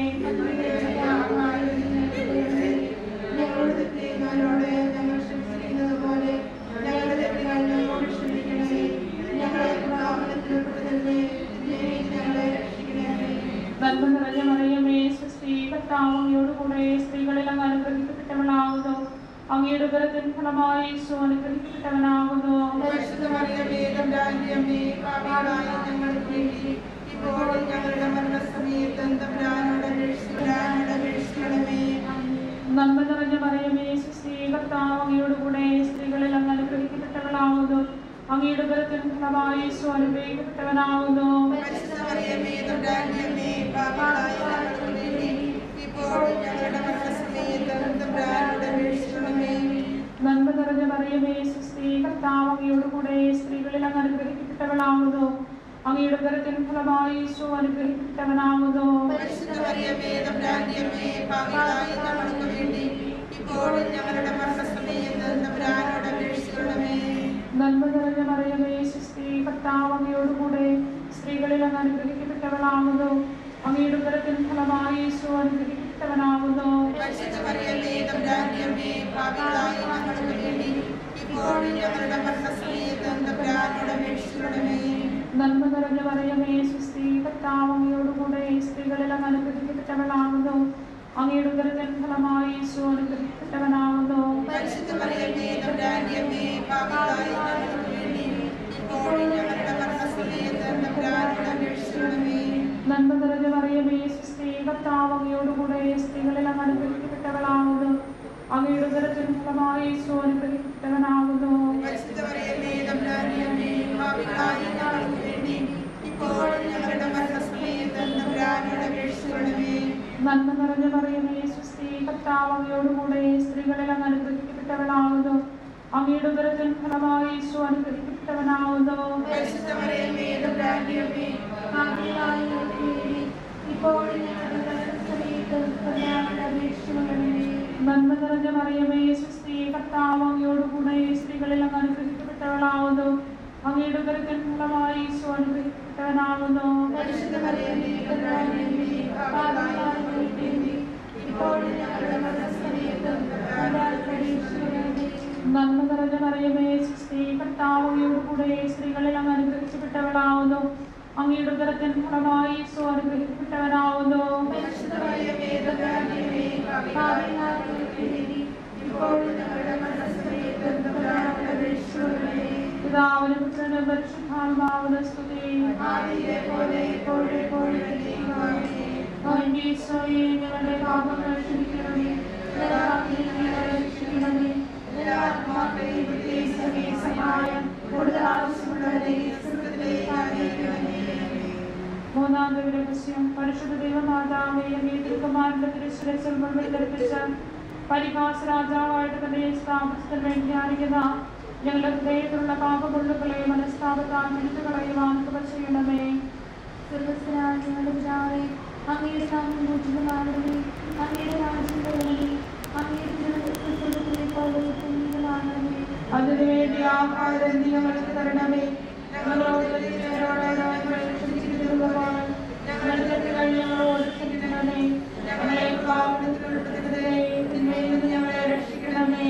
Speaker 5: ഞങ്ങളുടെ തെറ്റുകാരോട് ഞങ്ങൾ ക്ഷമിച്ചിരിക്കുന്നത് പോലെ ഞങ്ങളുടെ തെറ്റുകൾ ഞങ്ങളോട് ക്ഷമിക്കണമേ. ഞങ്ങളെ പ്രലോഭനത്തിൽ ഉൾപ്പെടുത്തരുതേ. തിന്മയിൽ ഞങ്ങളെ രക്ഷിക്കണമേ.
Speaker 10: നന്മ നിറഞ്ഞ മറിയമേ സ്ത്രീ കർത്താവ് അങ്ങയോടുകൂടെ സ്ത്രീകളിൽ അങ്ങ് അനുഗ്രഹിക്കപ്പെട്ടവളാകുന്നു അങ്ങയുടെ ഉദരത്തിൻ ഫലമായി യേശു അനുഗ്രഹിക്കപ്പെട്ടവനാകുന്നു
Speaker 5: പരിശുദ്ധ മറിയമേ, തമ്പുരാന്റെ അമ്മേ, പാപികളായ ഞങ്ങൾക്ക് വേണ്ടി ഇപ്പോഴും ഞങ്ങളുടെ മരണസമയത്തും തമ്പുരാനോട് അപേക്ഷിച്ച് തമ്പുരാനോട് അപേക്ഷിക്കണമേ.
Speaker 10: നന്മ നിറഞ്ഞ മറിയമേ സ്ത്രീ കർത്താവ് അങ്ങയോടുകൂടെ സ്ത്രീകളിൽ അങ്ങ് അനുഗ്രഹിക്കപ്പെട്ടവളാകുന്നു അങ്ങയുടെ ഉദരത്തിൻ ഫലമായി യേശു അനുഗ്രഹിക്കപ്പെട്ടവനാകുന്നു
Speaker 5: പരിശുദ്ധ മറിയമേ, തമ്പുരാന്റെ പാപികളായ ഞങ്ങൾക്ക് വേണ്ടി ഇപ്പോഴും ഞങ്ങളുടെ മരണസമയത്തും തമ്പുരാനോട് അപേക്ഷിക്കണമേ
Speaker 10: നന്മ നിറഞ്ഞ മറിയമേ സുസ്ഥി കർത്താവ് അങ്ങയോടുകൂടെ സ്ത്രീകളിൽ അങ്ങ് അനുഗ്രഹിക്കപ്പെട്ടവളാകുന്നു അങ്ങയുടെ ഉദരത്തിൻ ഫലമായി ഈശോ അനുഗ്രഹിക്കപ്പെട്ടവനാകുന്നു
Speaker 5: പരിശുദ്ധ മറിയമേ തമ്പുരാന്റെ അമ്മേ പാപികളായ ഞങ്ങൾക്ക് വേണ്ടി ഇപ്പോഴും ഞങ്ങളുടെ മരണസമയത്തും തമ്പുരാനോട് അപേക്ഷിക്കണമേ
Speaker 10: നന്മ നിറഞ്ഞ മറിയമേ സുസ്ഥി കർത്താവ് അങ്ങയോടുകൂടെ സ്ത്രീകളിൽ അങ്ങ് അനുഗ്രഹിക്കപ്പെട്ടവളാകുന്നു അങ്ങയുടെ ഉദരത്തിൻ ഫലമായി ഈശോ അനുഗ്രഹിക്കപ്പെട്ടവനാകുന്നു
Speaker 5: പരിശുദ്ധ മറിയമേ തമ്പുരാന്റെ അമ്മേ പാപികളായ ഞങ്ങൾക്ക് വേണ്ടി ഇപ്പോഴും ഞങ്ങളുടെ മരണസമയത്തും തമ്പുരാനോട് അപേക്ഷിക്കണമേ
Speaker 10: നന്മ നിറഞ്ഞ മറിയമേ സുസ്ഥി കർത്താവ് അങ്ങയോടുകൂടെ സ്ത്രീകളിൽ അങ്ങ് അനുഗ്രഹിക്കപ്പെട്ടവളാകുന്നു അങ്ങയുടെ ഉദരത്തിൻ ഫലമായി ഈശോ അനുഗ്രഹിക്കപ്പെട്ടവനാകുന്നു
Speaker 5: പരിശുദ്ധ മറിയമേ തമ്പുരാന്റെ അമ്മേ പാപികളായ ഞങ്ങൾക്ക് വേണ്ടി ഇപ്പോഴും ഞങ്ങളുടെ മരണസമയത്തും തമ്പുരാനോട് അപേക്ഷിക്കണമേ
Speaker 10: നന്മ നിറഞ്ഞ മറിയമേ സുസ്ഥി കർത്താവ് അങ്ങയോടുകൂടെ സ്ത്രീകളിൽ അങ്ങ് അനുഗ്രഹിക്കപ്പെട്ടവളാകുന്നു അങ്ങയുടെ ഉദരത്തിൻ ഫലമായി ഈശോ അനുഗ്രഹിക്കപ്പെട്ടവനാകുന്നു
Speaker 5: പരിശുദ്ധ മറിയമേ തമ്പുരാന്റെ അമ്മേ പാപികളായ ഞങ്ങൾക്ക് വേണ്ടി ഇപ്പോഴും ഞങ്ങളുടെ മരണസമയത്തും തമ്പുരാനോട് അപേക്ഷിക്കണമേ
Speaker 10: നന്മ നിറഞ്ഞ മറിയമേ സുസ്ഥി കർത്താവ് അങ്ങയോടുകൂടെ സ്ത്രീകളിൽ അങ്ങ് അനുഗ്രഹിക്കപ്പെട്ടവളാകുന്നു അങ്ങയുടെ ഉദരത്തിൻ ഫലമായി ഈശോ അനുഗ്രഹിക്കപ്പെട്ടവനാകുന്നു
Speaker 5: പരിശുദ്ധ മറിയമേ തമ്പുരാന്റെ അമ്മേ പാപികളായ ഞങ്ങൾക്ക് വേണ്ടി ഇപ്പോഴും ഞങ്ങളുടെ മരണസമയത്തും തമ്പുരാനോട് അപേക്ഷിക്കണമേ
Speaker 10: നന്മ നിറഞ്ഞ മറിയമേ സുസ്ഥി കർത്താവ് അങ്ങയോടുകൂടെ സ്ത്രീകളിൽ അങ്ങ് അനുഗ്രഹിക്കപ്പെട്ടവളാകുന്നു അങ്ങയുടെ ഉദരത്തിൻ ഫലമായി ഈശോ അനുഗ്രഹിക്കപ്പെട്ടവനാകുന്നു
Speaker 5: പരിശുദ്ധ മറിയമേ തമ്പുരാന്റെ അമ്മേ പാപികളായ ഞങ്ങൾക്ക് വേണ്ടി ഇപ്പോഴും ഞങ്ങളുടെ മരണസമയത്തും തമ്പുരാനോട് അപേക്ഷിക്കണമേ
Speaker 10: നന്മ നിറഞ്ഞ മറിയമേ സുസ്ഥി കർത്താവ് അങ്ങയോടുകൂടെ സ്ത്രീകളിൽ അങ്ങ് അനുഗ്രഹിക്കപ്പെട്ടവളാകുന്നു അങ്ങയുടെ ഉദരത്തിൻ ഫലമായി ഈശോ അനുഗ്രഹിക്കപ്പെട്ടവനാകുന്നു
Speaker 5: പരിശുദ്ധ മറിയമേ തമ്പുരാന്റെ അമ്മേ പാപികളായ ഞങ്ങൾക്ക് വേണ്ടി ഇപ്പോഴും ഞങ്ങളുടെ മരണസമയത്തും തമ്പുരാനോട് അപേക്ഷിക്കണമേ
Speaker 10: പിതാവിനും പുത്രനും പരിശുദ്ധാത്മാവിനും സ്തുതി
Speaker 5: ആദിയിലെ പോലെ ഇപ്പോഴും എപ്പോഴും എന്നേക്കും ആമേൻ.
Speaker 10: അങ്ങ് ഈശോയെ ഞങ്ങളുടെ പാപങ്ങൾ ക്ഷമിക്കണമേ ഞങ്ങളെ ഞങ്ങളെ രക്ഷിക്കണമേ
Speaker 5: എല്ലാ ആത്മാക്കളെയും പ്രത്യേകിച്ചും ഈ സഹായം കൂടുതൽ ആവശ്യമുള്ളവരെ സ്വർഗ്ഗത്തിലേക്ക് ആനയിക്കണമേ.
Speaker 10: മൂന്നാം രഹസ്യം പരിശുദ്ധ ദൈവമാതാവേ അങ്ങേ തിരുക്കുമാരന്റെ തിരുശിരസിൽ മുൻപിൽ പരിഹാസ രാജാവായിട്ട് തന്നെ സ്ഥാപനത്തിന് വേണ്ടി ധ്യാനിക്കുന്ന ഞങ്ങളുടെ ഹൃദയത്തിലുള്ള പാപമുള്ളുകളെ മനസ്താപത്താൽ തിരിച്ചു കളയുവാൻ കൃപ ചെയ്യണമേ
Speaker 5: സ്വർഗ്ഗസ്ഥനായ ഞങ്ങളുടെ പിതാവേ, അങ്ങയുടെ നാമം പൂജിതമാകണമേ. അങ്ങയുടെ രാജ്യം വരണമേ. അങ്ങയുടെ തിരുമനസ് സ്വർഗ്ഗത്തിലെ പോലെ ഭൂമിയിലുമാകണമേ.
Speaker 10: അതിനുവേണ്ടി ആഹാരം നീ ഞങ്ങൾക്ക് തരണമേ ഞങ്ങളോട് തെറ്റിയവരോട് ഞങ്ങൾ ക്ഷമിച്ചിരിക്കുന്നതുപോലെ ഞങ്ങളുടെ തെറ്റുകൾ ഞങ്ങളോട് ക്ഷമിക്കണമേ ഞങ്ങളെ പാപത്തിൽ ഉൾപ്പെടുത്തരുതേ തിന്മയിൽ നിന്ന് ഞങ്ങളെ രക്ഷിക്കണമേ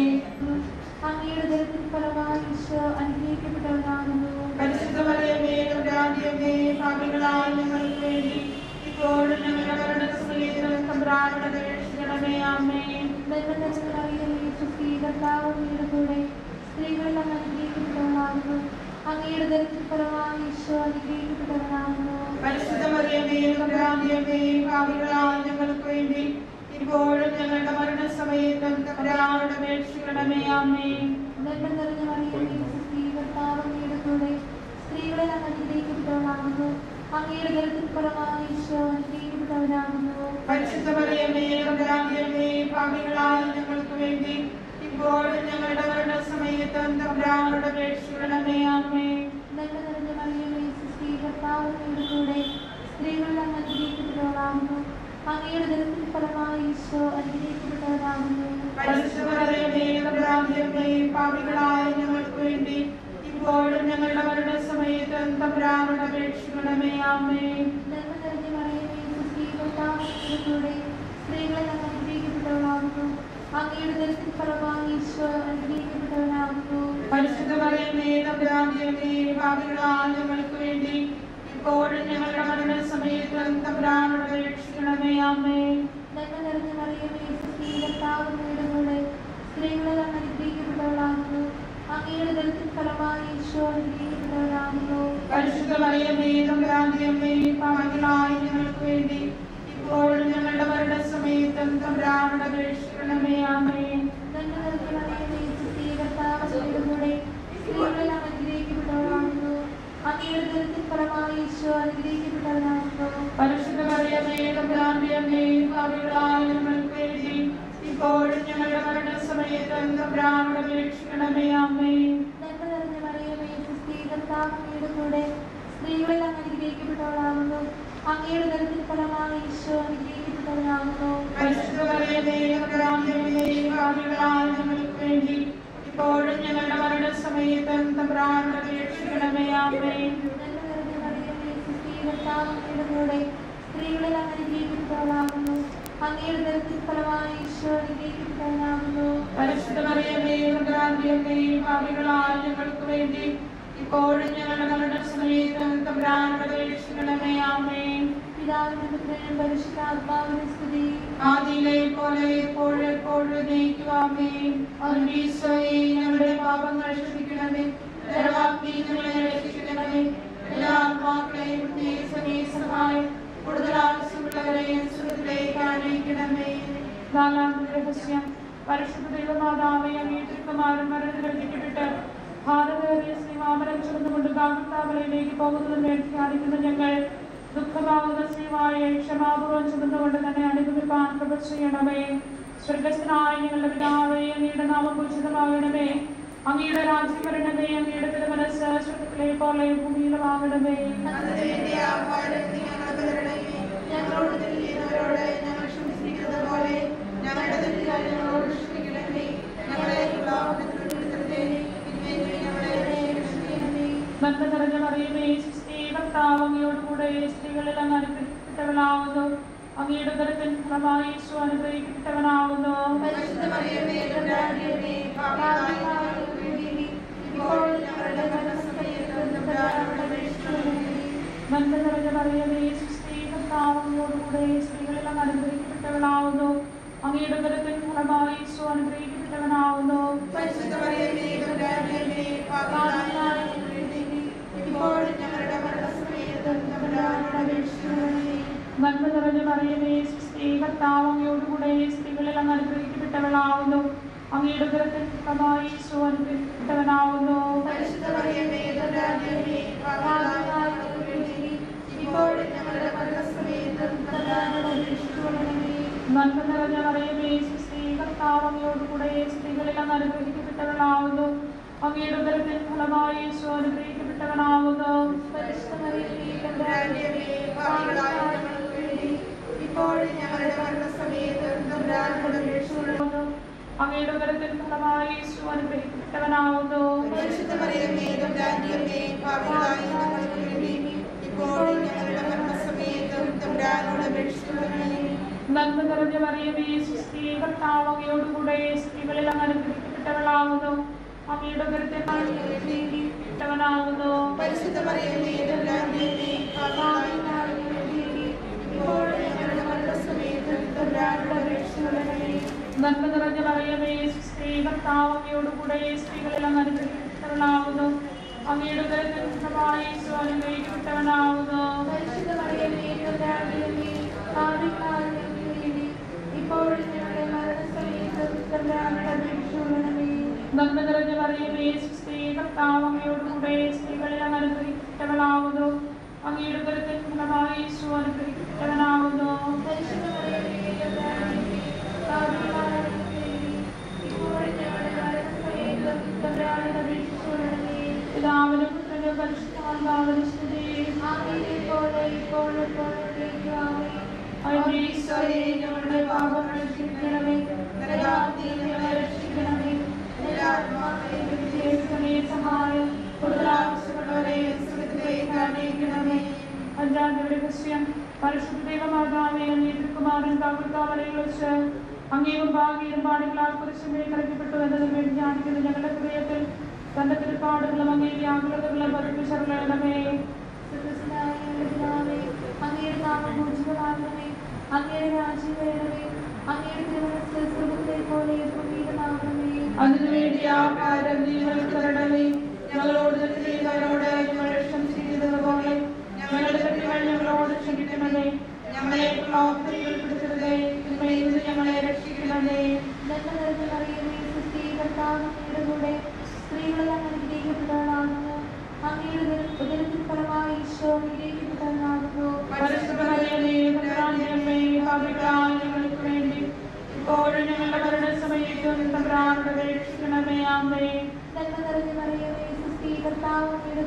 Speaker 5: അങ്ങയുടെ ദൈവത്തിൻ ഫലമായി ഈശോ അനുഗ്രഹിക്കപ്പെട്ടവനാകുന്നു
Speaker 10: പരിശുദ്ധ മറിയമേ തമ്പുരാന്റിയമ്മേ പാപികളായ ഞങ്ങൾക്ക് വേണ്ടി ഇപ്പോഴും ഞങ്ങളുടെ മരണസമയത്തും തമ്പുരാനോട് അപേക്ഷിക്കണമേ ആമേ
Speaker 5: നന്മ നിറഞ്ഞവളായ ക്രിസ്തുവേ, കർത്താവ് അങ്ങയുടെ കൂടെ സ്ത്രീകളിൽ അങ്ങ് അനുഗ്രഹിക്കപ്പെട്ടവളാകുന്നു അങ്ങയുടെ ദൈവത്തിൻ ഫലമായി ഈശോ അനുഗ്രഹിക്കപ്പെട്ടവനാകുന്നു
Speaker 10: പരിശുദ്ധ മറിയമേ തമ്പുരാന്റിയമ്മേ പാപികളായ ഞങ്ങൾക്ക് വേണ്ടി ഇപ്പോഴും ഞങ്ങളുടെ മരണസമയത്തും തമ്പുരാനോട് അപേക്ഷിക്കണമേ ആമേ
Speaker 5: നന്മ നിറഞ്ഞ മറിയമേ ക്രിസ്തുവേ, കർത്താവ് അങ്ങയുടെ കൂടെ സ്ത്രീകളിൽ അങ്ങ് അനുഗ്രഹിക്കപ്പെട്ടവളാകുന്നു അങ്ങയുടെ ദൈവത്തിൻ ഫലമായി ഈശോ അനുഗ്രഹിക്കപ്പെട്ടവനാകുന്നു
Speaker 10: പരിശുദ്ധ മറിയമേ തമ്പുരാന്റിയമ്മേ പാപികളായ ഞങ്ങൾക്ക് വേണ്ടി ഇപ്പോഴും ഞങ്ങളുടെ മരണസമയത്തും തമ്പുരാനോട് അപേക്ഷിക്കണമേ ആമേ
Speaker 5: നന്മ നിറഞ്ഞ മറിയമേ ക്രിസ്തുവേ, കർത്താവ് അങ്ങയുടെ കൂടെ സ്ത്രീകളിൽ അങ്ങ് അനുഗ്രഹിക്കപ്പെട്ടവളാകുന്നു അങ്ങയുടെ ദൈവത്തിൻ ഫലമായി ഈശോ അനുഗ്രഹിക്കപ്പെട്ടവനാകുന്നു
Speaker 10: പരിശുദ്ധ മറിയമേ തമ്പുരാന്റിയമ്മേ പാപികളായ ഞങ്ങൾക്ക് വേണ്ടി ഇപ്പോഴും ഞങ്ങളുടെ മരണസമയത്തും തമ്പുരാനോട് അപേക്ഷിക്കണമേ ആമേ
Speaker 5: നന്മ നിറഞ്ഞ മറിയമേ ക്രിസ്തുവേ, കർത്താവ് അങ്ങയുടെ കൂടെ സ്ത്രീകളിൽ അങ്ങ് അനുഗ്രഹിക്കപ്പെട്ടവളാകുന്നു അങ്ങയുടെ ദൈവത്തിൻ ഫലമായി ഈശോ അനുഗ്രഹിക്കപ്പെട്ടവനാകുന്നു
Speaker 10: പരിശുദ്ധ മറിയമേ തമ്പുരാന്റിയമ്മേ പാപികളായ ഞങ്ങൾക്ക് വേണ്ടി ഇപ്പോഴും ഞങ്ങളുടെ മരണസമയത്തും തമ്പുരാനോട് അപേക്ഷിക്കണമേ ആമേ
Speaker 5: നന്മ നിറഞ്ഞ മറിയമേ ക്രിസ്തുവേ, കർത്താവ് അങ്ങയുടെ കൂടെ സ്ത്രീകളിൽ അങ്ങ് അനുഗ്രഹിക്കപ്പെട്ടവളാകുന്നു അങ്ങയുടെ ദൈവത്തിൻ ഫലമായി ഈശോ അനുഗ്രഹിക്കപ്പെട്ടവനാകുന്നു
Speaker 10: പരിശുദ്ധ മറിയമേ തമ്പുരാന്റിയമ്മേ പാപികളായ ഞങ്ങൾക്ക് വേണ്ടി ഇപ്പോഴും ഞങ്ങളുടെ മരണസമയത്തും തമ്പുരാനോട് അപേക്ഷിക്കണമേ ആമേ
Speaker 5: നന്മ നിറഞ്ഞ മറിയമേ ക്രിസ്തുവേ, കർത്താവ് അങ്ങയുടെ കൂടെ സ്ത്രീകളിൽ അങ്ങ് അനുഗ്രഹിക്കപ്പെട്ടവളാകുന്നു അങ്ങയുടെ ദൈവത്തിൻ ഫലമായി ഈശോ അനുഗ്രഹിക്കപ്പെട്ടവനാകുന്നു
Speaker 10: പരിശുദ്ധ മറിയമേ മറിയമേ തമ്പുരാന്റെ അമ്മേ ഭാവികളായ ഞങ്ങൾക്ക് വേണ്ടി ഇപ്പോഴും ഞങ്ങളുടെ മരണസമയത്ത് തമ്പുരാനോട് അപേക്ഷിക്കണമേ അമ്മേ
Speaker 2: നന്മ നിറഞ്ഞ മറിയമേ ക്രിസ്തി കർത്താവ് അങ്ങയുടെ കൂടെ സ്ത്രീകളിൽ അങ്ങ് അനുഗ്രഹിക്കപ്പെട്ടവളാകുന്നു അങ്ങയുടെ ദരത്തിൽ ഫലമായി ഈശോ അനുഗ്രഹിക്കപ്പെട്ടവനാകുന്നു
Speaker 10: പരിശുദ്ധ മറിയമേ തമ്പുരാന്റെ അമ്മേ ഭാവികളായ ഞങ്ങൾക്ക് വേണ്ടി ഇപ്പോഴും ഞങ്ങളുടെ മരണസമയത്ത് തമ്പുരാനോട് അപേക്ഷിക്കണമേ അമ്മേ
Speaker 2: നന്മ നിറഞ്ഞ മറിയമേ ക്രിസ്തി കർത്താവ് അങ്ങയുടെ കൂടെ സ്ത്രീകളിൽ അങ്ങ് അനുഗ്രഹിക്കപ്പെട്ടവളാകുന്നു അങ്ങയുടെ ദരത്തിൽ ഫലമായി ഈശോ അനുഗ്രഹിക്കപ്പെട്ടവനാകുന്നു
Speaker 10: പരിശുദ്ധ മറിയമേ തമ്പുരാന്റെ അമ്മേ ഭാവികളായ ഞങ്ങൾക്ക് വേണ്ടി ഇപ്പോഴും ഞങ്ങളുടെ മരണസമയത്ത് തമ്പുരാനോട് അപേക്ഷിക്കണമേ അമ്മേ
Speaker 2: പിതാവിന്റെ പുത്രനും പരിശുദ്ധാത്മാവിന്റെ സ്തുതി
Speaker 10: ആദിയിലെ പോലെ എപ്പോഴും എപ്പോഴും നയിക്കുവാമേ ഈശോയെ ഞങ്ങളുടെ പാപങ്ങൾ ക്ഷമിക്കണമേ നരകാഗ്നി ഞങ്ങളെ രക്ഷിക്കണമേ എല്ലാ ആത്മാക്കളെയും ഉന്നയിച്ചമേ സഹായം കൂടുതൽ ആവശ്യമുള്ളവരെയും സുഖത്തിലേക്ക് അറിയിക്കണമേ നാലാം രഹസ്യം പരിശുദ്ധ ദൈവമാതാവെ അങ്ങേറ്റക്കുമാരും മരണത്തിൽ രക്ഷിക്കപ്പെട്ട് ഭാരതേറിയ ശ്രീമാമരം ചുമന്നുകൊണ്ട് ഗാഗത്താവലയിലേക്ക് പോകുന്നതിന് വേണ്ടി ധ്യാനിക്കുന്ന ഞങ്ങൾ ദുഃഖമാകുന്ന ശ്രീമായ ക്ഷമാപൂർവം ചുമന്നുകൊണ്ട് തന്നെ അനുഭവിപ്പാൻ കൃപ ചെയ്യണമേ സ്വർഗസ്ഥനായ ഞങ്ങളുടെ പിതാവേ അങ്ങയുടെ നാമം പൂജിതമാകണമേ അങ്ങയുടെ രാജ്യം വരണമേ അങ്ങയുടെ തിരുമനസ് സ്വർഗത്തിലെ പോലെ ഭൂമിയിലുമാകണമേ
Speaker 5: ഞങ്ങളോട് ചെയ്യുന്നവരോട് ഞങ്ങൾ ക്ഷമിച്ചിരിക്കുന്നത് പോലെ ഞങ്ങളുടെ തെറ്റുകൾ ഞങ്ങളോട് ക്ഷമിക്കണമേ ഞങ്ങളെ പ്രലോഭനത്തിൽ ഉൾപ്പെടുത്തരുതേ തിന്മയിൽ ഞങ്ങളെ രക്ഷിക്കണമേ
Speaker 10: നന്മ നിറഞ്ഞ മറിയമേ സ്ത്രീ ഭർത്താവ് അങ്ങയോടുകൂടെ സ്ത്രീകളിൽ അങ്ങ് അനുഗ്രഹിക്കപ്പെട്ടവനാവുന്നു അങ്ങയുടെ ദരത്തിൻ ഫലമായി യേശു അനുഗ്രഹിക്കപ്പെട്ടവനാവുന്നു
Speaker 5: പരിശുദ്ധ മറിയമേ തമ്പുരാന്റെയമ്മേ, പാപികളായ ഞങ്ങൾക്ക് വേണ്ടി ഇപ്പോഴും ഞങ്ങളുടെ മരണസമയത്ത് തമ്പുരാനോട് അപേക്ഷിക്കണമേ
Speaker 10: നന്മ നിറഞ്ഞ മറിയമേ സ്ത്രീ ഭർത്താവ് അങ്ങയോടുകൂടെ സ്ത്രീകളിൽ അങ്ങ് അനുഗ്രഹിക്കപ്പെട്ടവനാവുന്നു അങ്ങയുടെ ദരത്തിൻ ഫലമായി യേശു അനുഗ്രഹിക്കപ്പെട്ടവനാവുന്നു
Speaker 5: പരിശുദ്ധ മറിയമേ തമ്പുരാന്റെയമ്മേ, പാപികളായ ഞങ്ങൾക്ക് വേണ്ടി ഇപ്പോഴും ഞങ്ങളുടെ മരണസമയത്ത് തമ്പുരാനോട് അപേക്ഷിക്കണമേ
Speaker 10: നന്മ നിറഞ്ഞ മറിയമേ സ്ത്രീ ഭർത്താവ് അങ്ങയോടുകൂടെ സ്ത്രീകളിൽ അങ്ങ് അനുഗ്രഹിക്കപ്പെട്ടവളാവുന്നു അങ്ങയുടെ ദരത്തിൻ ഫലമായി യേശു അനുഗ്രഹിക്കപ്പെട്ടവനാവുന്നു
Speaker 5: പരിശുദ്ധ മറിയമേ തമ്പുരാന്റെയമ്മേ, പാപികളായ ഞങ്ങൾക്ക് വേണ്ടി ഇപ്പോഴും ഞങ്ങളുടെ മരണസമയത്ത് തമ്പുരാനോട് അപേക്ഷിക്കണമേ
Speaker 10: നന്മ നിറഞ്ഞ മറിയമേ സ്ത്രീ കർത്താവ് അങ്ങയോടുകൂടെ സ്ത്രീകളിൽ അങ്ങ് അനുഗ്രഹിക്കപ്പെട്ടവളാവുന്നു അങ്ങയുടെ ഉദരത്തിൻ ഫലമായി യേശു അനുഗ്രഹിക്കപ്പെട്ടവനാവുന്നു
Speaker 5: പരിശുദ്ധ മറിയമേ തമ്പുരാന്റെയമ്മേ, പാപികളായ ഞങ്ങൾക്ക് വേണ്ടി ഇപ്പോഴും ഞങ്ങളുടെ മരണസമയത്ത് തമ്പുരാനോട് അപേക്ഷിക്കണമേ
Speaker 10: അങ്ങയുടെ ഉദരത്തിൻ ഫലമായി യേശു അനുഗ്രഹിക്കപ്പെട്ടവനാവുന്നു
Speaker 5: പരിശുദ്ധ മറിയമേ തമ്പുരാന്റെയമ്മേ, പാപികളായ ഞങ്ങൾക്ക് വേണ്ടി ഇപ്പോഴും ഞങ്ങളുടെ മരണസമയത്ത് തമ്പുരാനോട് അപേക്ഷിക്കണമേ
Speaker 10: നന്മ നിറഞ്ഞ മറിയമേ സ്ത്രീ കർത്താവ് അങ്ങയോടുകൂടെ സ്ത്രീകളിൽ അങ്ങ് അനുഗ്രഹിക്കപ്പെട്ടവളാവുന്നു അങ്ങയുടെ ഉദരത്തിൻ ഫലമാവുന്നു
Speaker 5: പരിശുദ്ധ മറിയമേ തമ്പുരാന്റെയമ്മേ, പാപികളായ ഞങ്ങൾക്ക് വേണ്ടി ഇപ്പോഴും ഞങ്ങളുടെ മരണസമയത്ത് തമ്പുരാനോട് അപേക്ഷിക്കണമേ
Speaker 10: നന്മ നിറഞ്ഞ മറിയമേ സ്ത്രീ കർത്താവ് അങ്ങയോടുകൂടെ സ്ത്രീകളിൽ അങ്ങ് അനുഗ്രഹിക്കപ്പെട്ടവളാവുന്നു അങ്ങയുടെ ഉദരത്തിൻ ഫലമായി യേശു അനുഗ്രഹിക്കപ്പെട്ടവനാവുന്നു
Speaker 5: പരിശുദ്ധ മറിയമേ തമ്പുരാന്റെയമ്മേ, പാപികളായ ഞങ്ങൾക്ക് വേണ്ടി ഇപ്പോഴും ഞങ്ങളുടെ മരണസമയത്ത് തമ്പുരാനോട് അപേക്ഷിക്കണമേ
Speaker 10: നന്മ നിറഞ്ഞ മറിയമേ സ്ത്രീ കർത്താവ് അങ്ങയോടുകൂടെ സ്ത്രീകളിൽ അങ്ങ് അനുഗ്രഹിക്കപ്പെട്ടവളാവുന്നു അങ്ങയുടെ ഉദരത്തിൻ ഫലമായി യേശു അനുഗ്രഹിക്കപ്പെട്ടവനാവുന്നു
Speaker 5: പരിശുദ്ധ മറിയമേ തമ്പുരാന്റെയമ്മേ, പാപികളായ ഞങ്ങൾക്ക് വേണ്ടി ഇപ്പോഴും ഞങ്ങളുടെ മരണസമയത്ത് തമ്പുരാനോട് അപേക്ഷിക്കണമേ
Speaker 10: പിതാവിനും പുത്രനും പരിശുദ്ധാത്മാവിനും സ്തുതി
Speaker 5: ആമേനെ പോലെ ഇപ്പോഴും എപ്പോഴും ദൈവമേ
Speaker 10: ഈശോയെ ഞങ്ങളുടെ പാപങ്ങൾ ക്ഷമിക്കണമേ
Speaker 5: നരകാഗ്നിയിൽ ഞങ്ങളെ രക്ഷിക്കണമേ എല്ലാ ആത്മാക്കളെയും
Speaker 10: യേശുവേ സഹായം കൂടുതൽ ആവശ്യമുള്ളവരെ
Speaker 5: സുഖത്തിലേക്ക് അണയിക്കണമേ
Speaker 10: അഞ്ചാം ക്രിസ്ത്യൻ പരിശുദ്ധ ദൈവമാതാവേ അങ്ങേ തിരുക്കുമാരൻ കാവൽക്കാവലയിൽ വെച്ച് അങ്ങേയും ഭാഗ്യയും പാടുകളാൽ കുരിശുമേ കളിക്കപ്പെട്ടു എന്നതിന് വേണ്ടി ധ്യാനിക്കുന്ന ഞങ്ങളുടെ ഹൃദയത്തിൽ തന്റെ തിരുപ്പാടുകളും അങ്ങേ വ്യാകുലതകളും പതിപ്പിച്ചറിയണമേ
Speaker 2: സ്വർഗ്ഗസ്ഥനായ ഞങ്ങളുടെ പിതാവേ, അങ്ങയുടെ നാമം പൂജിതമാകണമേ അങ്ങയുടെ രാജ്യം വരണമേ അങ്ങയുടെ തിരുമനസ് സ്വർഗ്ഗത്തിലെ പോലെ ഭൂമിയിലുമാകണമേ
Speaker 10: അതിനുവേണ്ടി ആഹാരം നീ ഞങ്ങൾക്ക് തരണമേ ഞങ്ങളോട് തെറ്റ് ചെയ്തവരോട് ഞങ്ങൾ ക്ഷമിച്ചിരിക്കുന്നത് പോലെ ഞങ്ങളുടെ തെറ്റുകൾ ഞങ്ങളോട് ക്ഷമിക്കണമേ ഞങ്ങളെ പ്രലോഭനത്തിൽ ഉൾപ്പെടുത്തരുതേ തിന്മയിൽ നിന്ന് ഞങ്ങളെ രക്ഷിക്കണമേ
Speaker 2: നന്മ നിറഞ്ഞ മറിയമേ ക്രിസ്തി കർത്താവ് അങ്ങയുടെ കൂടെ സ്ത്രീകളെല്ലാം അനുഗ്രഹിക്കപ്പെട്ടവളാകുന്നു അങ്ങയുടെ ഉദര- ഉദരത്തിൻ ഫലമായി ഈശോ അനുഗ്രഹിക്കപ്പെട്ടവനാകുന്നു
Speaker 10: പരിശുദ്ധ മറിയമേ തമ്പുരാന്റെ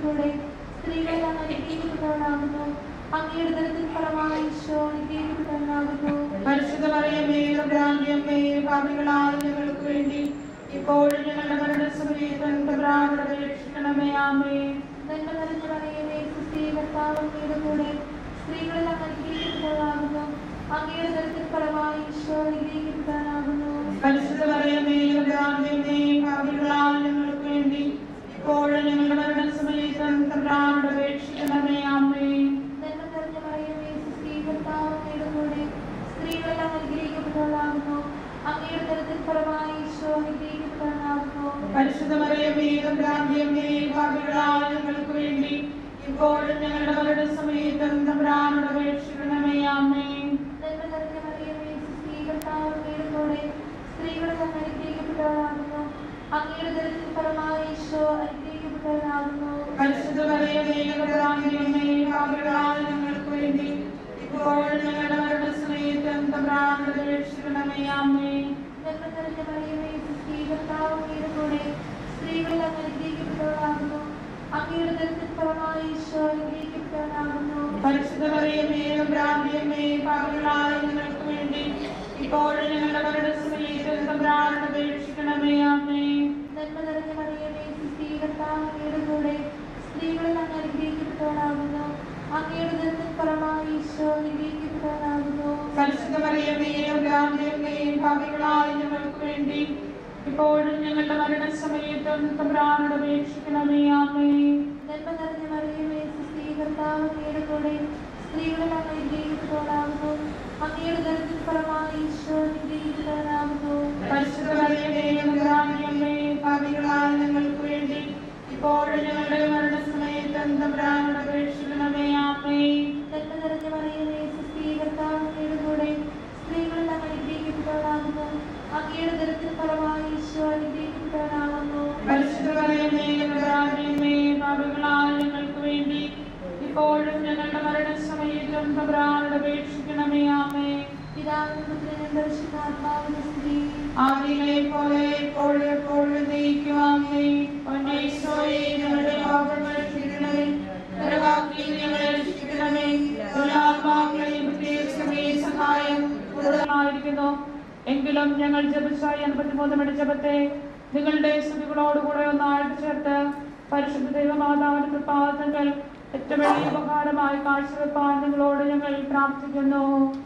Speaker 2: കൂടെ സ്ത്രീകളെല്ലാം അനുഗ്രഹിക്കപ്പെട്ടവളാകുന്നു അങ്ങയുടെ ദരത്തിൽ ഫലമായി ഈശോ അനുഗ്രഹിക്കപ്പെട്ടവനാകുന്നു
Speaker 10: പരിശുദ്ധ മറിയമേ ഭ്രാന്തിയമ്മേ പാപികളായ ഞങ്ങൾക്ക് വേണ്ടി ഇപ്പോഴും ഞങ്ങളുടെ മരണസമയത്തും പ്രാണോട് അപേക്ഷിക്കണമേ ആമേ
Speaker 2: നന്മ നിറഞ്ഞ മറിയമേ ക്രിസ്തീ കർത്താവ് അങ്ങയുടെ കൂടെ സ്ത്രീകളെല്ലാം അനുഗ്രഹിക്കപ്പെട്ടവളാകുന്നു അങ്ങയുടെ ദരത്തിൽ ഫലമായി ഈശോ അനുഗ്രഹിക്കപ്പെട്ടവനാകുന്നു
Speaker 10: പരിശുദ്ധ മറിയമേ ഭ്രാന്തിയമ്മേ പാപികളായ ഞങ്ങൾക്ക് വേണ്ടി ഇപ്പോഴും ഞങ്ങളുടെ മരണസമയത്തും പ്രാണോട് അപേക്ഷിക്കണമേ ആമേ
Speaker 2: നന്മ നിറഞ്ഞ മറിയമേ ക്രിസ്തീ കർത്താവ് അങ്ങയുടെ കൂടെ സ്ത്രീകളെല്ലാം അനുഗ്രഹിക്കപ്പെട്ടവളാകുന്നു അങ്ങയുടെ ദരത്തിൽ ഫലമായി ഈശോ അനുഗ്രഹിക്കപ്പെട്ടവനാകുന്നു
Speaker 10: പരിശുദ്ധ മറിയമേ ഭ്രാന്തിയമ്മേ പാപികളായ ഞങ്ങൾക്ക് വേണ്ടി ഇപ്പോഴും ഞങ്ങളുടെ മരണസമയത്തും പ്രാണോട് അപേക്ഷിക്കണമേ ആമേ
Speaker 2: നന്മ നിറഞ്ഞ മറിയമേ ക്രിസ്തീ കർത്താവ് അങ്ങയുടെ കൂടെ സ്ത്രീകളെല്ലാം അനുഗ്രഹിക്കപ്പെട്ടവളാകുന്നു അങ്ങയുടെ ദരത്തിൽ ഫലമായി ഈശോ അനുഗ്രഹിക്കപ്പെട്ടവനാകുന്നു
Speaker 10: പരിശുദ്ധ മറിയമേ ഭ്രാന്തിയമ്മേ പാപികളായ ഞങ്ങൾക്ക് വേണ്ടി ഇപ്പോഴും ഞങ്ങളുടെ മരണസമയത്തും പ്രാണോട് അപേക്ഷിക്കണമേ ആമേ
Speaker 2: നന്മ നിറഞ്ഞ മറിയമേ ക്രിസ്തീ കർത്താവ് അങ്ങയുടെ കൂടെ സ്ത്രീകളെല്ലാം അനുഗ്രഹിക്കപ്പെട്ടവളാകുന്നു അങ്ങയുടെ ദരത്തിൽ ഫലമായി ഈശോ അനുഗ്രഹിക്കപ്പെട്ടവനാകുന്നു
Speaker 10: പരിശുദ്ധ മറിയമേ ഭ്രാന്തിയമ്മേ പാപികളായ ഞങ്ങൾക്ക് വേണ്ടി ഇപ്പോഴും ഞങ്ങളുടെ മരണസമയത്തും പ്രാണോട് അപേക്ഷിക്കണമേ ആമേ
Speaker 2: നന്മ നിറഞ്ഞ മറിയമേ ക്രിസ്തീ കർത്താവ് അങ്ങയുടെ കൂടെ സ്ത്രീകളെല്ലാം അനുഗ്രഹിക്കപ്പെട്ടവളാകുന്നു അങ്ങയുടെ ദരത്തിൽ ഫലമായി ഈശോ അനുഗ്രഹിക്കപ്പെട്ടവനാകുന്നു
Speaker 10: പരിശുദ്ധ മറിയമേ ഭ്രാന്തിയമ്മേ പാപികളായ ഞങ്ങൾക്ക് വേണ്ടി ഇപ്പോഴും ഞങ്ങളുടെ മരണസമയത്തും പ്രാണോട് അപേക്ഷിക്കണമേ ആമേ
Speaker 2: നന്മ നിറഞ്ഞ മറിയമേ ക്രിസ്തീ കർത്താവ് അങ്ങയുടെ കൂടെ സ്ത്രീകളെല്ലാം അനുഗ്രഹിക്കപ്പെട്ടവളാകുന്നു അങ്ങയുടെ ദരത്തിൽ ഫലമായി ഈശോ അനുഗ്രഹിക്കപ്പെട്ടവനാകുന്നു
Speaker 10: പരിശുദ്ധ മറിയമേ ഭ്രാന്തിയമ്മേ പാപികളായ ഞങ്ങൾക്ക് വേണ്ടി ഇപ്പോഴും ഞങ്ങളുടെ മരണസമയത്തും പ്രാണോട് അപേക്ഷിക്കണമേ ആമേ
Speaker 2: നന്മ നിറഞ്ഞ മറിയമേ ക്രിസ്തീ കർത്താവ് അങ്ങയുടെ കൂടെ സ്ത്രീകളെല്ലാം അനുഗ്രഹിക്കപ്പെട്ടവളാകുന്നു അങ്ങയുടെ ദരത്തിൽ ഫലമായി ഈശോ അനുഗ്രഹിക്കപ്പെട്ടവനാകുന്നു
Speaker 10: പരിശുദ്ധ മറിയമേ ഭ്രാന്തിയമ്മേ പാപികളായ ഞങ്ങൾക്ക് വേണ്ടി ഇപ്പോഴും ഞങ്ങളുടെ മരണസമയത്തും പ്രാണോട് അപേക്ഷിക്കണമേ ആമേ
Speaker 2: പിതാവിനും പുത്രനും പരിശുദ്ധാത്മാവിനും സ്തുതി
Speaker 10: ആദികളെ പോലെ ഇപ്പോഴും എപ്പോഴും നയിക്കുവാമേ ഒന്നീശോയെ ഞങ്ങളുടെ പാപങ്ങൾ ക്ഷമിക്കണമേ നരകാക്കി ഞങ്ങളെ രക്ഷിക്കണമേ ദുരാത്മാക്കളെ പ്രത്യേകിച്ചമേ സഹായം കൂടുതലായിരിക്കുന്നു എങ്കിലും ഞങ്ങൾ ജപിച്ച എൺപത്തിമൂന്ന് ജപത്തെ നിങ്ങളുടെ സ്തുതികളോടുകൂടെ ഒന്നായിട്ട് ചേർത്ത് പരിശുദ്ധ ദൈവമാതാവിന്റെ പാദങ്ങൾ ഏറ്റവും വലിയ ഉപകാരമായി കാഴ്ചവെപ്പാൻ നിങ്ങളോട് ഞങ്ങൾ പ്രാർത്ഥിക്കുന്നു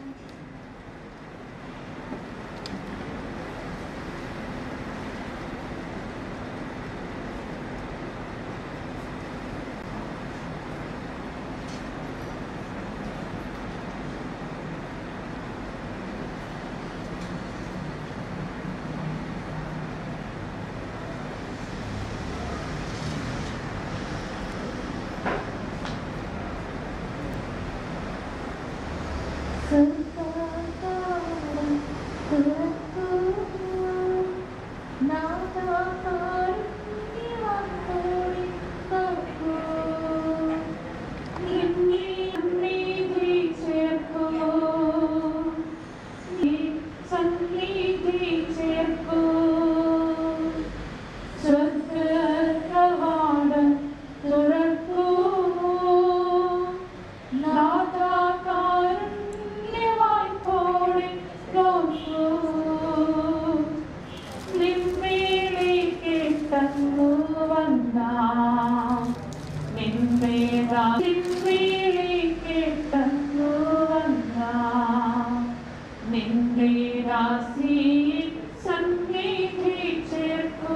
Speaker 10: നിന്റെ രാശിയിൽ സന്നിധി ചേർക്കൂ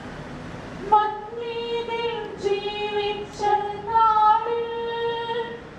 Speaker 10: മന്നീതിൽ ജീവിച്ച നാളിൽ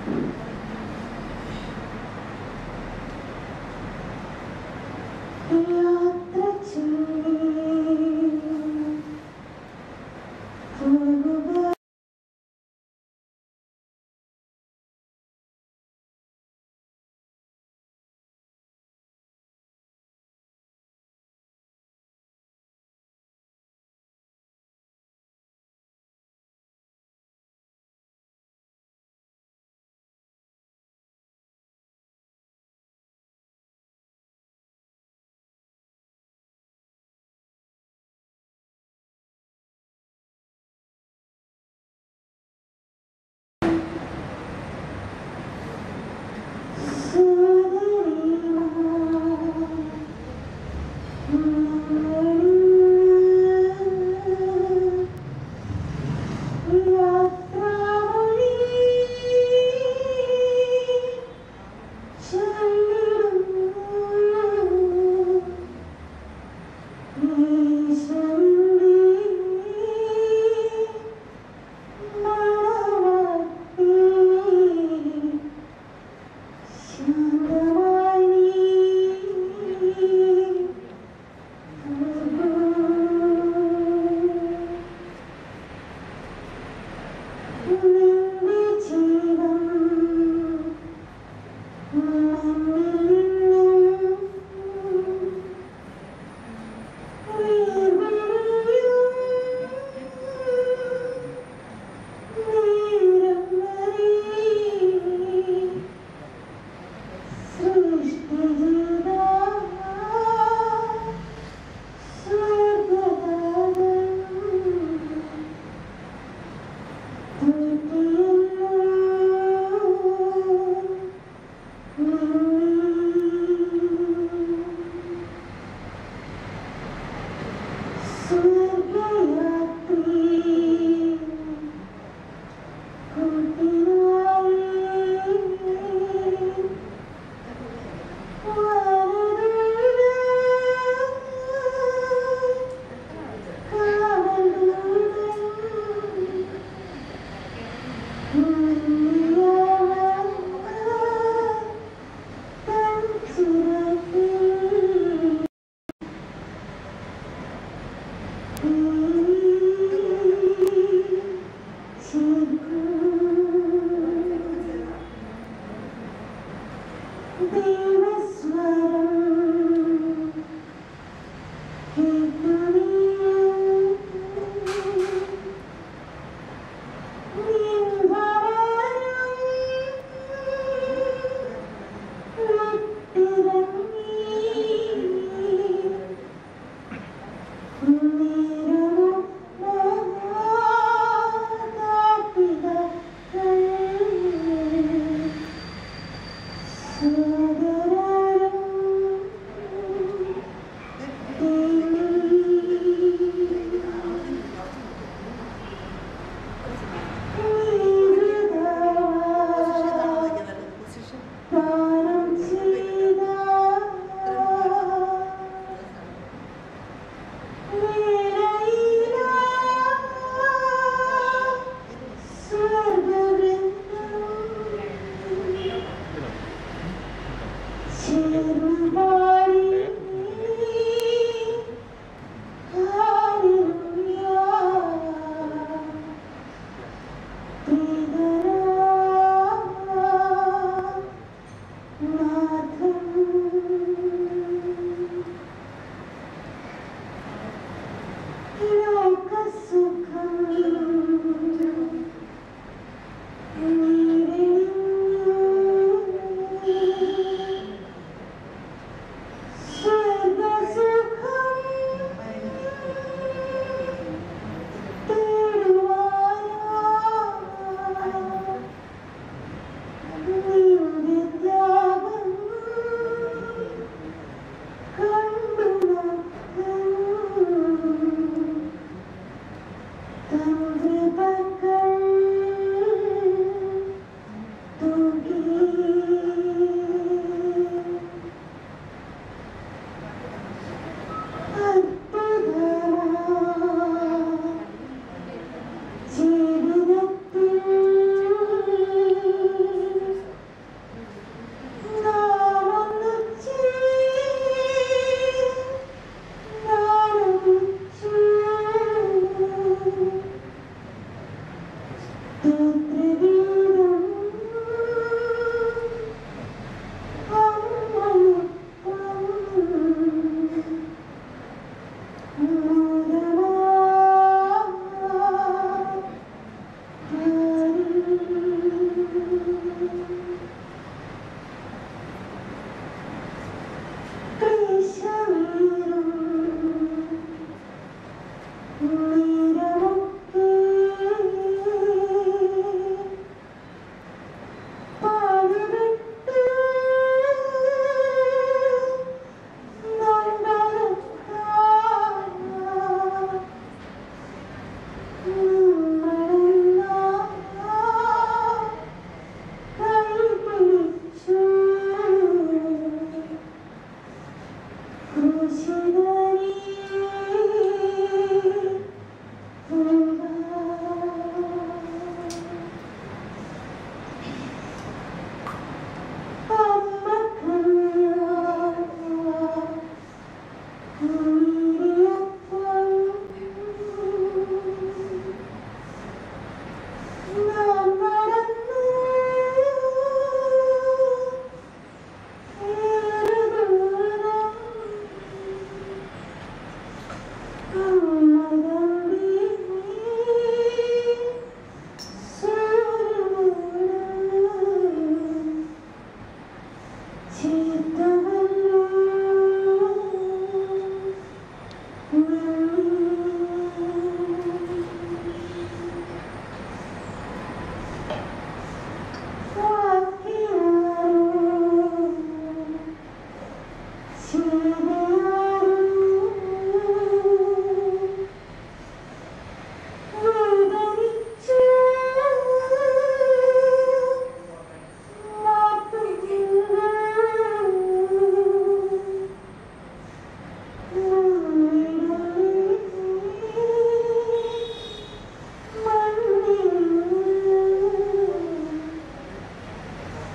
Speaker 1: യാത്ര ചെയ്യും പോകുക ജീവിതത്തിൽ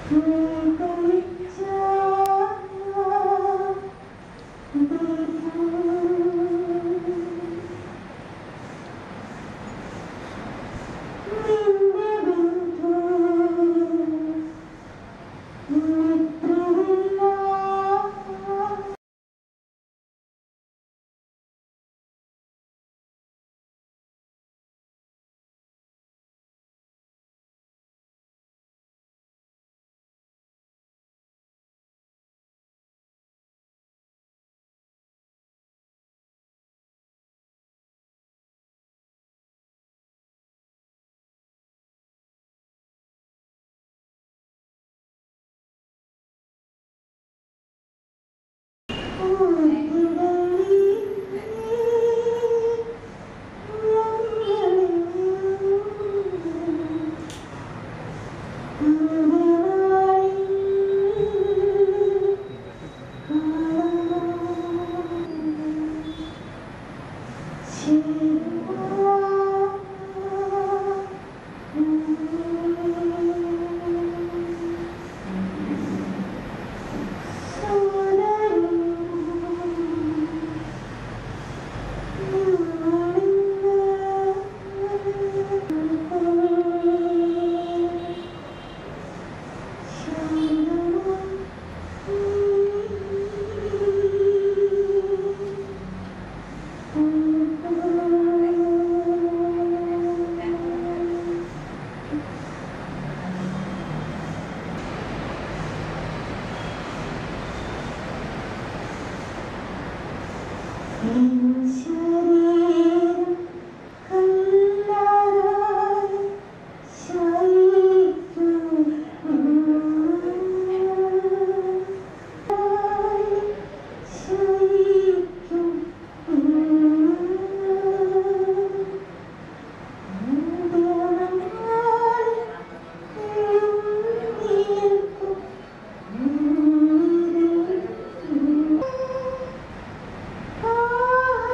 Speaker 11: Ah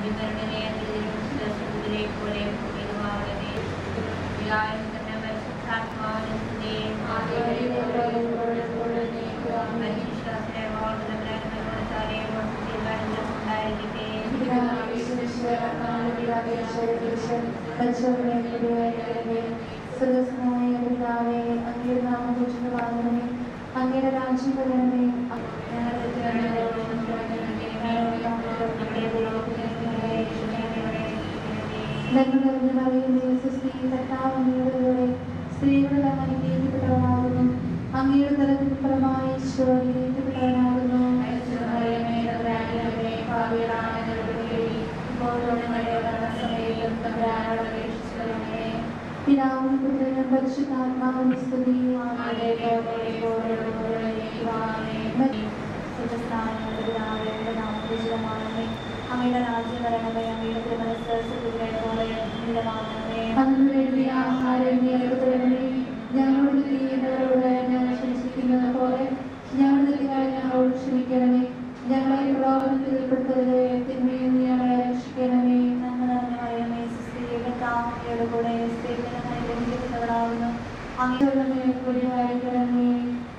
Speaker 9: ദിവ്യകരുണയെ തിരുവനന്തപുരത്തിലെ പോലെ ഭൂമിയിലുമാകണമേ. പിതാവിനും പുത്രനും പരിശുദ്ധാത്മാവിനും സ്തുതി. മനുഷ്യവിശ്വാസത്തെ വാഴ്ത്തുന്നവരായ നമ്മളോടുത്താരെ വാഴ്ത്തുന്നവരും ഉണ്ടായിരിക്കട്ടെ.
Speaker 2: അങ്ങയുടെ രാജ്യം വരണമേ ഞങ്ങളുടെ പറയുന്ന സ്ത്രീ കർത്താവ് അങ്ങയുടെ കൂടെ സ്ത്രീകളെല്ലാം അനുഗ്രഹിക്കപ്പെട്ടവനാകുന്നു അങ്ങയുടെ തലത്തിൽ ഫലമായി ഈശോ അനുഗ്രഹിക്കപ്പെട്ടവനാകുന്നു പിതാവും പുത്രനും പരിശുദ്ധാത്മാവിന്റെ സ്തുതി അങ്ങയുടെ രാജ്യം വരണമേ അങ്ങയുടെ തിരുമനസ് അതിനു വേണ്ടി ആഹാരം ഞങ്ങൾക്ക് തരണമേ ഞങ്ങളുടെ ചെയ്യുന്നവരോട് ഞങ്ങൾ ക്ഷമിച്ചിരിക്കുന്നത് പോലെ ഞങ്ങളുടെ തെറ്റുകാരെ ഞങ്ങളോട് ക്ഷമിക്കണമേ ഞങ്ങളെ പ്രലോഭനത്തിൽ ഉൾപ്പെടുത്തരുത് തിന്മയിൽ നിന്ന് ഞങ്ങളെ രക്ഷിക്കണമേ നന്മ നിറഞ്ഞ സ്ത്രീയുടെ താമരയുടെ കൂടെ സ്ത്രീകളെ അനുഗ്രഹിക്കപ്പെട്ടവരാകുന്നു അങ്ങയുടെ മേൽ കൂടി വായിക്കണമേ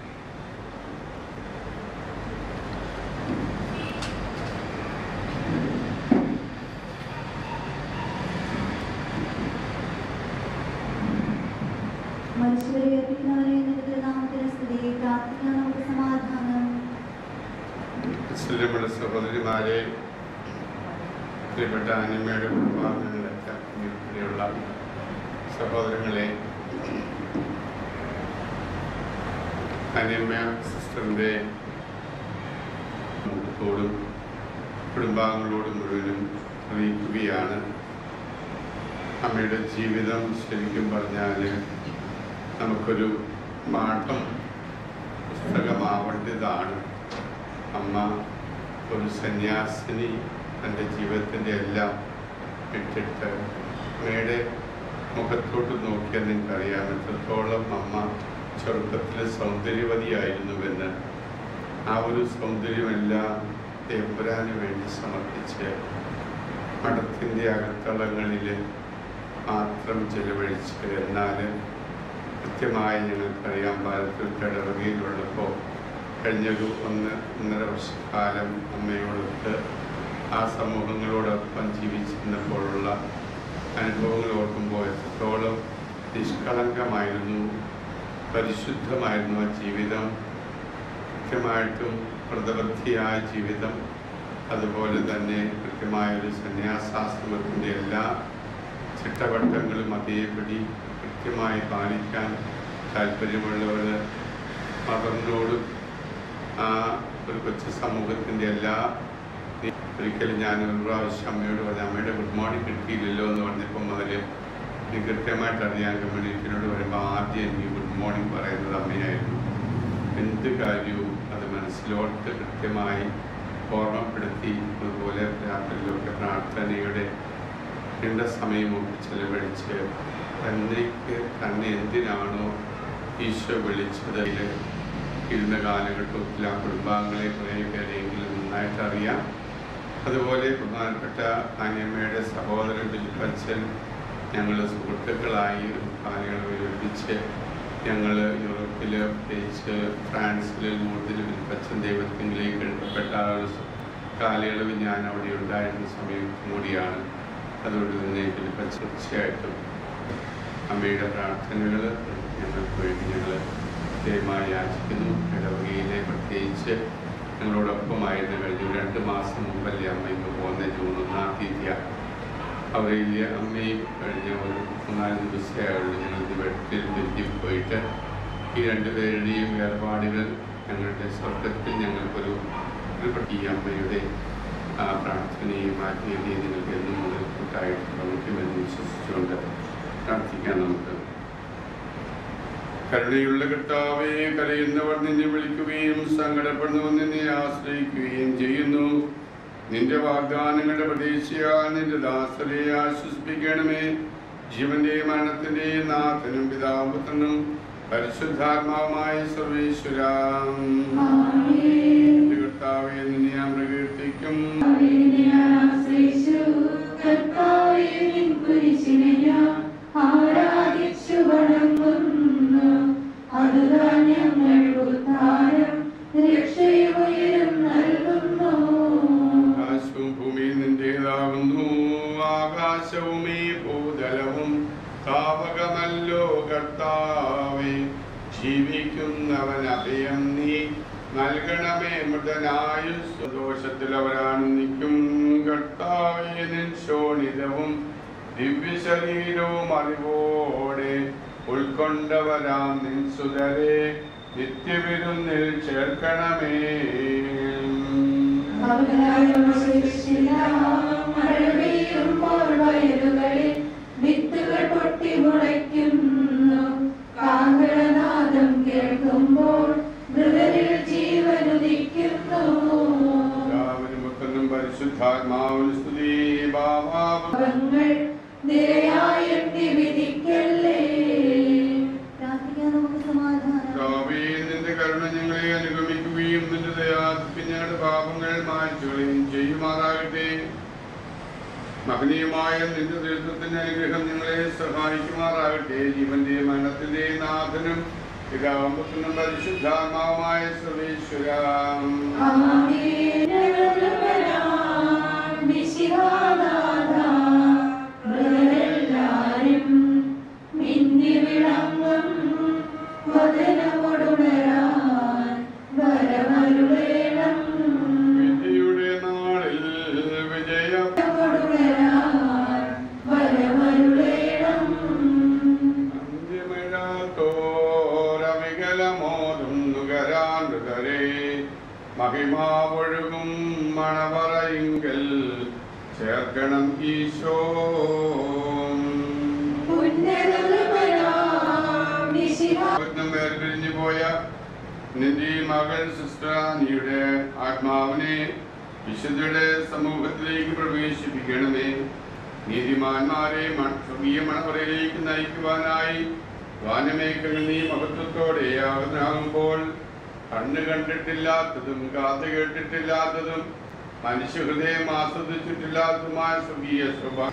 Speaker 2: മനുഷ്യരെ ഏൽപ്പിക്കുന്നവരെ നിന്റെ നാമത്തിന് സ്തുതി പ്രാർത്ഥിക്കാൻ നമുക്ക് സമാധാനം
Speaker 11: നമ്മുടെ സഹോദരിമാരെ പ്രിയപ്പെട്ട അനിമയുടെ കുടുംബാംഗങ്ങളൊക്കെ ഇവിടെയുള്ള സഹോദരങ്ങളെ അനിമ സിസ്റ്ററിൻ്റെ കുടുംബത്തോടും കുടുംബാംഗങ്ങളോടും മുഴുവനും അറിയിക്കുകയാണ് അമ്മയുടെ ജീവിതം ശരിക്കും പറഞ്ഞാൽ നമുക്കൊരു പാഠം പുസ്തകമാവേണ്ടതാണ് അമ്മ ഒരു സന്യാസിനി തൻ്റെ ജീവിതത്തിൻ്റെ എല്ലാം ഇട്ടിട്ട് അമ്മയുടെ മുഖത്തോട്ട് നോക്കിയാൽ നിങ്ങൾക്കറിയാം എത്രത്തോളം അമ്മ ചെറുപ്പത്തിൽ സൗന്ദര്യവതിയായിരുന്നുവെന്ന് ആ ഒരു സൗന്ദര്യമെല്ലാം തേമ്പുരാന് വേണ്ടി സമർപ്പിച്ച് മഠത്തിൻ്റെ അകത്തളങ്ങളിൽ മാത്രം ചെലവഴിച്ച് എന്നാൽ കൃത്യമായി ഞങ്ങൾക്കറിയാം ഭാരതത്തിൽ ഇടവകയിലുള്ളപ്പോൾ കഴിഞ്ഞൊരു ഒന്ന് ഒന്നര വർഷക്കാലം അമ്മയോടൊത്ത് ആ സമൂഹങ്ങളോടൊപ്പം ജീവിച്ചിരുന്നപ്പോഴുള്ള അനുഭവങ്ങൾ ഓർക്കുമ്പോൾ എത്രത്തോളം നിഷ്കളങ്കമായിരുന്നു പരിശുദ്ധമായിരുന്നു ആ ജീവിതം കൃത്യമായിട്ടും വ്രതബദ്ധിയായ ജീവിതം അതുപോലെ തന്നെ കൃത്യമായൊരു സന്യാസാശ്രമത്തിൻ്റെ എല്ലാ ചിട്ടവട്ടങ്ങളും അതേപടി കൃത്യമായി പാലിക്കാൻ താല്പര്യമുള്ളവർ മദറിനോടും ആ ഒരു കൊച്ചു സമൂഹത്തിൻ്റെ എല്ലാ ഒരിക്കലും ഞാൻ ഒരു പ്രാവശ്യം അമ്മയോട് പറഞ്ഞു അമ്മയുടെ ഗുഡ് മോർണിംഗ് കിട്ടിയില്ലല്ലോ എന്ന് പറഞ്ഞപ്പോൾ മുതൽ എനിക്ക് കൃത്യമായിട്ട് അറിയാൻ കമ്മ്യൂണിറ്റിനോട് വരുമ്പോൾ ആദ്യം എനിക്ക് ഗുഡ് മോർണിംഗ് പറയുന്നത് അമ്മയായിരുന്നു എന്ത് കാര്യവും അത് മനസ്സിലോട്ട് കൃത്യമായി ഓർമ്മപ്പെടുത്തി അതുപോലെ രാത്രിയിലൊക്കെ പ്രാർത്ഥനയുടെ നീണ്ട സമയമൊക്കെ ചെലവഴിച്ച് തന്നേക്ക് തന്നെ എന്തിനാണോ ഈശോ വിളിച്ചത് ഇരുന്ന കാലഘട്ടത്തിൽ ആ കുടുംബാംഗങ്ങളെ കുറേ പേരെങ്കിലും നന്നായിട്ട് അറിയാം അതുപോലെ പ്രധാനപ്പെട്ട അനിയമ്മയുടെ സഹോദരൻ ബിൽപ്പച്ചൻ ഞങ്ങൾ സുഹൃത്തുക്കളായി കാലയളവ് ഒരുമിച്ച് ഞങ്ങൾ യൂറോപ്പിൽ പ്രത്യേകിച്ച് ഫ്രാൻസിൽ നൂറിൽ ബിൽപ്പച്ചൻ ദൈവത്തിലേക്ക് എഴുതപ്പെട്ട ആ ഒരു കാലയളവ് ഞാൻ അവിടെ ഉണ്ടായിരുന്ന സമയം കൂടിയാണ് അതുകൊണ്ട് തന്നെ ബിൽപ്പച്ച തീർച്ചയായിട്ടും അമ്മയുടെ പ്രാർത്ഥനകൾ ഞങ്ങൾക്ക് വേണ്ടി ഞങ്ങൾ ദയമായി യാചിക്കുന്നു ഇടവകയിലെ പ്രത്യേകിച്ച് ഞങ്ങളോടൊപ്പമായിരുന്നു കഴിഞ്ഞു രണ്ട് മാസം മുമ്പല്ലേ അമ്മ ഇങ്ങ് പോകുന്ന ജൂൺ ഒന്നാം തീയതിയാണ് അവരിലെ അമ്മയും കഴിഞ്ഞ ഒരു മൂന്നാല് ദിവസമേ ആയുള്ളൂ ഞങ്ങൾ വീട്ടിൽ ബന്ധിൽ പോയിട്ട് ഈ രണ്ടുപേരുടെയും വേർപാടുകൾ ഞങ്ങളുടെ സ്വർഗത്തിൽ ഞങ്ങൾക്കൊരു ഒരു ഈ അമ്മയുടെ ആ പ്രാർത്ഥനയും ആത്മീയതയും നിങ്ങൾക്ക് എന്നും മുതൽ കൂട്ടായിട്ട് പ്രവർത്തിക്കുമെന്ന് വിശ്വസിച്ചുകൊണ്ട് പ്രാർത്ഥിക്കാം നമുക്ക് കരുണയുള്ള കർത്താവെ കരയുന്നവർ നിന്നെ വിളിക്കുകയും സങ്കടപ്പെടുന്നവർ നിന്നെ ആശ്രയിക്കുകയും ചെയ്യുന്നു നിന്റെ വാഗ്ദാനങ്ങളുടെ പ്രതീക്ഷയാ നിന്റെ ദാസരെ ആശ്വസിപ്പിക്കണമേ ജീവന്റെ മരണത്തിന്റെ നാഥനും പിതാവും പുത്രനും പരിശുദ്ധാത്മാവുമായ സർവേശ്വര കർത്താവെ നിന്നെ ഞാൻ പ്രകീർത്തിക്കും
Speaker 2: ആശ്രയിച്ചു
Speaker 11: നൽകണമേ മൃതനായ സന്തോഷത്തിൽ അവരാനന്ദിക്കും കർത്താവേ നിൻ ശോണിതവും ദിവ്യശരീരവും അറിവോടെ ഉൾക്കൊണ്ടവരാം നിൻ സുതരെ നിത്യവിരുന്നിൽ ചേർക്കണമേ
Speaker 10: മഴപെയ്യുമ്പോൾ വയലുകളിൽ വിത്തുകൾ പൊട്ടി മുളയ്ക്കുന്നു കാഹളനാദം കേൾക്കുമ്പോൾ മൃഗരിൽ ജീവനുദിക്കുന്നു
Speaker 11: പിതാവിനും പുത്രനും പരിശുദ്ധാത്മാവിനും സ്തുതി ഭാവാവും
Speaker 10: പാപങ്ങൾ നിരയായെണ്ണി വിധിക്കല്ലേ
Speaker 2: പ്രാർത്ഥിക്കാൻ നമുക്ക് സമാധാനം
Speaker 11: കർത്താവേ, നിന്റെ കരുണ ഞങ്ങളെ അനുഗമിക്കുകയും നിന്റെ ദയാദിക്ക് ഞങ്ങളുടെ പാപങ്ങൾ മാറ്റുകയും ചെയ്യുമാറാകട്ടെ മഹനീയമായ നിന്റെ ദൈവത്തിന്റെ അനുഗ്രഹം ഞങ്ങളെ സഹായിക്കുമാറാകട്ടെ ജീവന്റെ മരണത്തിന്റെ നാഥനും പിതാവും പുത്രനും പരിശുദ്ധാത്മാവുമായ സർവേശ്വരാം
Speaker 10: ആമേൻ. ഞങ്ങൾ മിശിഹാനാഥ, മൃഗരെല്ലാരും മിന്നി വിളങ്ങും വചനമൊടുണരാൻ വരമരുളേണം
Speaker 11: വിധിയുടെ നാളിൽ വിജയം
Speaker 10: ഒടുണരാൻ വരമരുളേണം
Speaker 11: അന്തിമിഴാത്തോരവികലമോതുന്നുകരാണ്ടുകരെ മഹിമാവൊഴുകും മണവറയിങ്കൽ ചേർക്കണം ഈശോ
Speaker 10: ഉന്നതമനാം മിശിഹാ
Speaker 11: വേർപിരിഞ്ഞു പോയ നിന്റെ മകൾ സിസ്റ്ററാനിയുടെ ആത്മാവിനെ വിശുദ്ധയുടെ സമൂഹത്തിലേക്ക് പ്രവേശിപ്പിക്കണമേ നീതിമാന്മാരെ മ- സ്വർഗീയ മണവറയിലേക്ക് നയിക്കുവാനായി വാനമേഖല നീ മഹത്വത്തോടെ ആകുമ്പോൾ കണ്ണു കണ്ടിട്ടില്ലാത്തതും കാത്തു കേട്ടിട്ടില്ലാത്തതും മനുഷ്യഹൃദയം ആസ്വദിച്ചിട്ടില്ലാത്തതുമായ സ്വർഗീയ സ്വഭാവം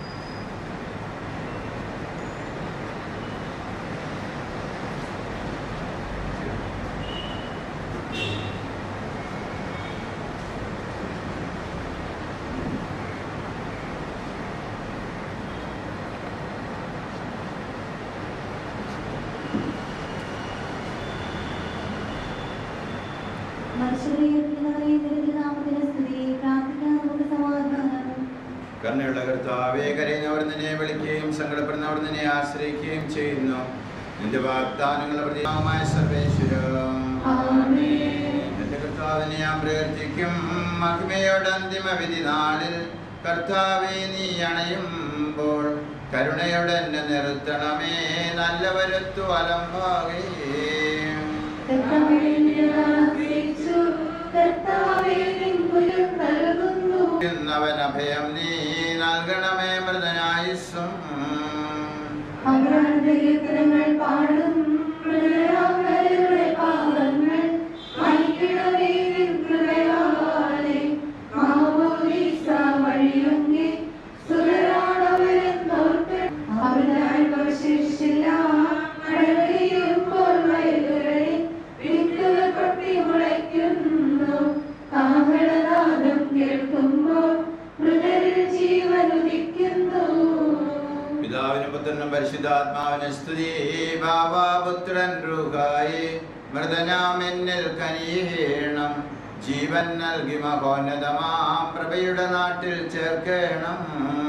Speaker 2: മനുഷ്യരെ നാമത്തിന് സ്തുതി പ്രാർത്ഥിക്കാൻ നമുക്ക് സമാധാനം
Speaker 12: കണ്ണുള്ള കർത്താവെ കരയുന്നവർ നിന്നെ വിളിക്കുകയും സങ്കടപ്പെടുന്നവർ നിന്നെ ആശ്രയിക്കുകയും ചെയ്യുന്നു നിന്റെ വാഗ്ദാനങ്ങൾ പ്രതിമായ സർവേശ്വര എന്റെ കർത്താവിനെ ഞാൻ പ്രവർത്തിക്കും മഹിമയുടെ അന്തിമ വിധി നാളിൽ കർത്താവെ നീ അണയുമ്പോൾ കരുണയോടെ എന്നെ നിർത്തണമേ നല്ല വരുത്തു അലമ്പാകേ
Speaker 10: കർത്താവേ, ഞാൻ ആഗ്രഹിച്ചു. കർത്താവേ, നിൻ പുരം നൽകുന്നു
Speaker 12: അവൻ അഭയം നീ നൽകണമേ മൃതനായുസ്സും
Speaker 10: അവരുടെ കീർത്തനങ്ങൾ പാടും മൃഗരാമരുടെ പാദങ്ങൾ മൈക്കിടവേ നിൻ കൃപയാലെ മാമോദീസ വഴിയൊങ്ങി സുരരാണവരെന്നോർത്ത് അവരാൽ അവശേഷിച്ചില്ല മഴപെയ്യുമ്പോൾ വയലുകളിൽ വിത്തുകൾ പൊട്ടി മുളയ്ക്കുന്നു കാഹളനാദം കേൾക്കുമ്പോൾ മൃഗരിൽ ജീവനുദിക്കുന്നു
Speaker 12: പിതാവിന് പുത്രനും പരിശുദ്ധാത്മാവിന് സ്തുതി ബാബാപുത്രൻ രൂഹായി മൃതനാം എന്നിൽ കനിയേണം ജീവൻ നൽകി മഹോന്നതമാ പ്രഭയുടെ നാട്ടിൽ ചേർക്കണം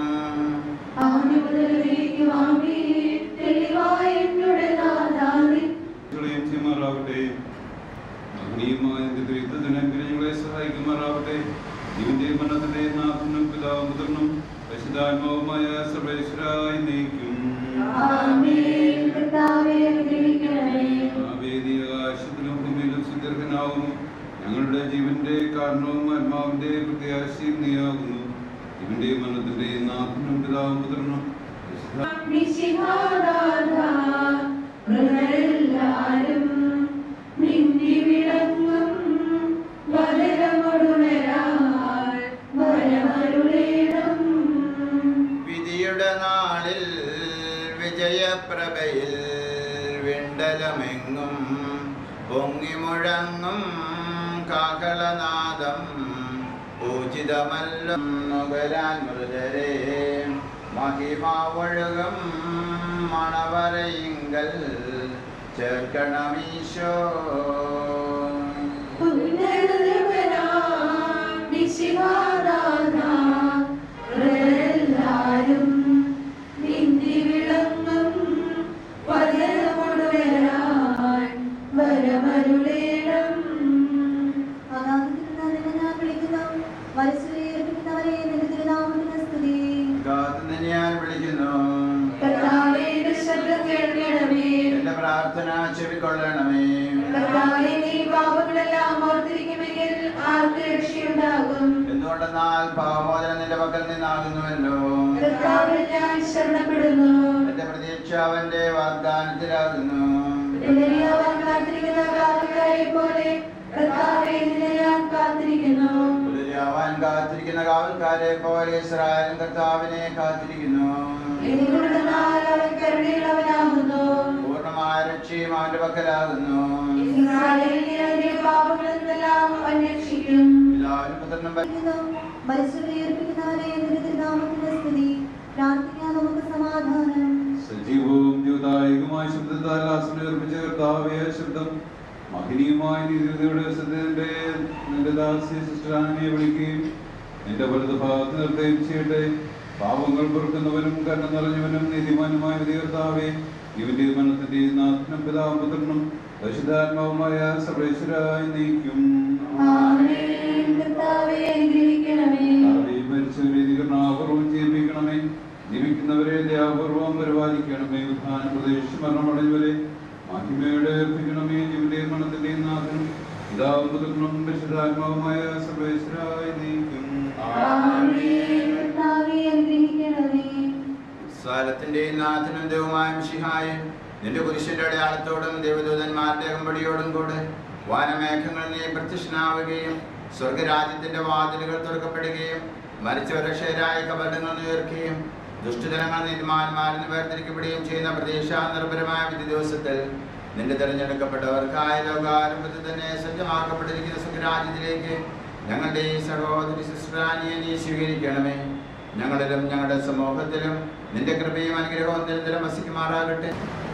Speaker 10: ആദ്യമുതലേക്കുവാമി തെളിവായ എന്നുടെ നാഥാമി
Speaker 13: കളയും ചെയ്യുമാറാവട്ടെ മഹനീയമായ നിന്റെ യുദ്ധത്തിന് ഞങ്ങളെ സഹായിക്കുമാറാവട്ടെ ജീവന്റെ മരണത്തിന്റെ നാഥനും പിതാവും പുത്രനും പരിശുദ്ധാത്മാവുമായ സർവേശ്വരായി നയിക്കും
Speaker 10: ആമേൻ കർത്താവേ അനുഗ്രഹിക്കണമേ
Speaker 13: ആ വേദി ആകാശത്തിലും ഭൂമിയിലും സുദീർഘനാവും ഞങ്ങളുടെ ജീവന്റെ കാരണവും ആത്മാവിന്റെ പ്രത്യാശയും നീയാകുന്നു ജീവന്റെ മരണത്തിന്റെ നാഥനും പിതാവും പുത്രനും പരിശുദ്ധ
Speaker 10: മിശിഹാനാഥ മൃഗരെല്ലാരും മിന്നി വിളങ്ങും വചനമൊടുണരാൾ വരമരുളേണം
Speaker 12: വിധിയുടെ നാളിൽ വിജയപ്രഭയിൽ വിണ്ടലമെങ്ങും പൊങ്ങി മുഴങ്ങും കാഹളനാദം പൂജിതമല്ലും നുകരാൻ മൃതരെ മഹിമാവൊഴുകും മണവരയിങ്കൽ ചേർക്കണമീശോ
Speaker 10: ഉന്നത
Speaker 12: നിന്നാകുന്നുവല്ലോ
Speaker 2: കർത്താവിൽ ഞാൻ ശരണപ്പെടുന്നു
Speaker 12: എന്റെ പ്രതീക്ഷ അവന്റെ വാഗ്ദാനത്തിലാകുന്നു
Speaker 2: എളിയവൻ കാത്തിരിക്കുന്ന കാവൽക്കാരെ പോലെ കർത്താവെ നിന്നെ ഞാൻ കാത്തിരിക്കുന്നു
Speaker 12: പുലരിയാവാൻ കാത്തിരിക്കുന്ന കാവൽക്കാരെ പോലെ ഇസ്രായേലും കർത്താവിനെ കാത്തിരിക്കുന്നു
Speaker 2: എന്തുകൊണ്ടെന്നാൽ അവൻ കരുണയുള്ളവനാകുന്നു
Speaker 12: പൂർണ്ണമായ രക്ഷയും അവന്റെ പക്കലാകുന്നു
Speaker 2: ഇസ്രായേലിനെ അവന്റെ പാപങ്ങളിൽ നിന്നെല്ലാം അവൻ രക്ഷിക്കും
Speaker 12: പിതാവിനും പുത്രനും
Speaker 14: മരിച്ചവരെ ഉയർപ്പിക്കുന്നവനെ നിന്റെ തിരുനാമത്തിന്റെ സ്തുതി പ്രാർത്ഥിക്കാൻ നമുക്ക് സമാധാനം
Speaker 13: സജീവവും ജ്യോതായികമായ ശബ്ദത്താൽ ആസനം നിർമ്മിച്ച കർത്താവേ ശബ്ദം മഹനീയമായ നീതിയുടെ സത്യത്തിന്റെ നിന്റെ ദാസ്യ സിസ്റ്ററാനെ വിളിക്കുകയും നിന്റെ വലത് ഭാഗത്ത് നിർത്തുകയും ചെയ്യട്ടെ പാവങ്ങൾ പൊറുക്കുന്നവനും കരുണ നിറഞ്ഞവനും നീതിമാനുമായ വിധികർത്താവേ ഇവന്റെ മരണത്തിന്റെ നാഥനും പിതാവും പുത്രനും പരിശുദ്ധാത്മാവുമായ സർവേശ്വരായി നയിക്കും
Speaker 2: ആമേൻ കർത്താവെ അനുഗ്രഹിക്കണമേ
Speaker 13: മരിച്ചവരെ നികരണാപൂർവം ജീവിക്കണമേ ജീവിക്കുന്നവരെ ദയാപൂർവം പരിപാലിക്കണമേ ഉദ്ധാന പ്രദേശം മരണമടഞ്ഞവരെ മഹിമയുടെ അർപ്പിക്കണമേ ജീവന്റെ മരണത്തിന്റെയും നാഥനും പിതാവും പുത്രനും പരിശുദ്ധാത്മാവുമായ സർവേശ്വരായി നയിക്കും
Speaker 2: ആമേൻ കർത്താവെ അനുഗ്രഹിക്കണമേ
Speaker 12: സ്ഥലത്തിന്റെയും നാഥനും ദൈവമായ മിശിഹായ നിന്റെ കുരിശിന്റെ അടയാളത്തോടും ദേവദൂതന്മാരുടെ അകമ്പടിയോടും കൂടെ വാനമേഘങ്ങളിൽ നീ പ്രത്യക്ഷനാവുകയും സ്വർഗരാജ്യത്തിന്റെ വാതിലുകൾ തുറക്കപ്പെടുകയും മരിച്ചവരക്ഷരായ കപടങ്ങൾ ഉയർക്കുകയും ദുഷ്ടജനങ്ങൾ നീതിമാന്മാരെന്ന് വേർതിരിക്കപ്പെടുകയും ചെയ്യുന്ന പ്രതീക്ഷ നിർഭരമായ വിധി ദിവസത്തിൽ നിന്റെ തിരഞ്ഞെടുക്കപ്പെട്ടവർക്കായ ലോകാരംഭത്തിൽ തന്നെ സജ്ജമാക്കപ്പെട്ടിരിക്കുന്ന സ്വർഗരാജ്യത്തിലേക്ക് ഞങ്ങളുടെ ഈ സഹോദരി സിസ്റ്ററാനിയെ നീ സ്വീകരിക്കണമേ ഞങ്ങളിലും ഞങ്ങളുടെ സമൂഹത്തിലും നിന്റെ കൃപയും അനുഗ്രഹവും നിരന്തരം വസിക്കുമാറാകട്ടെ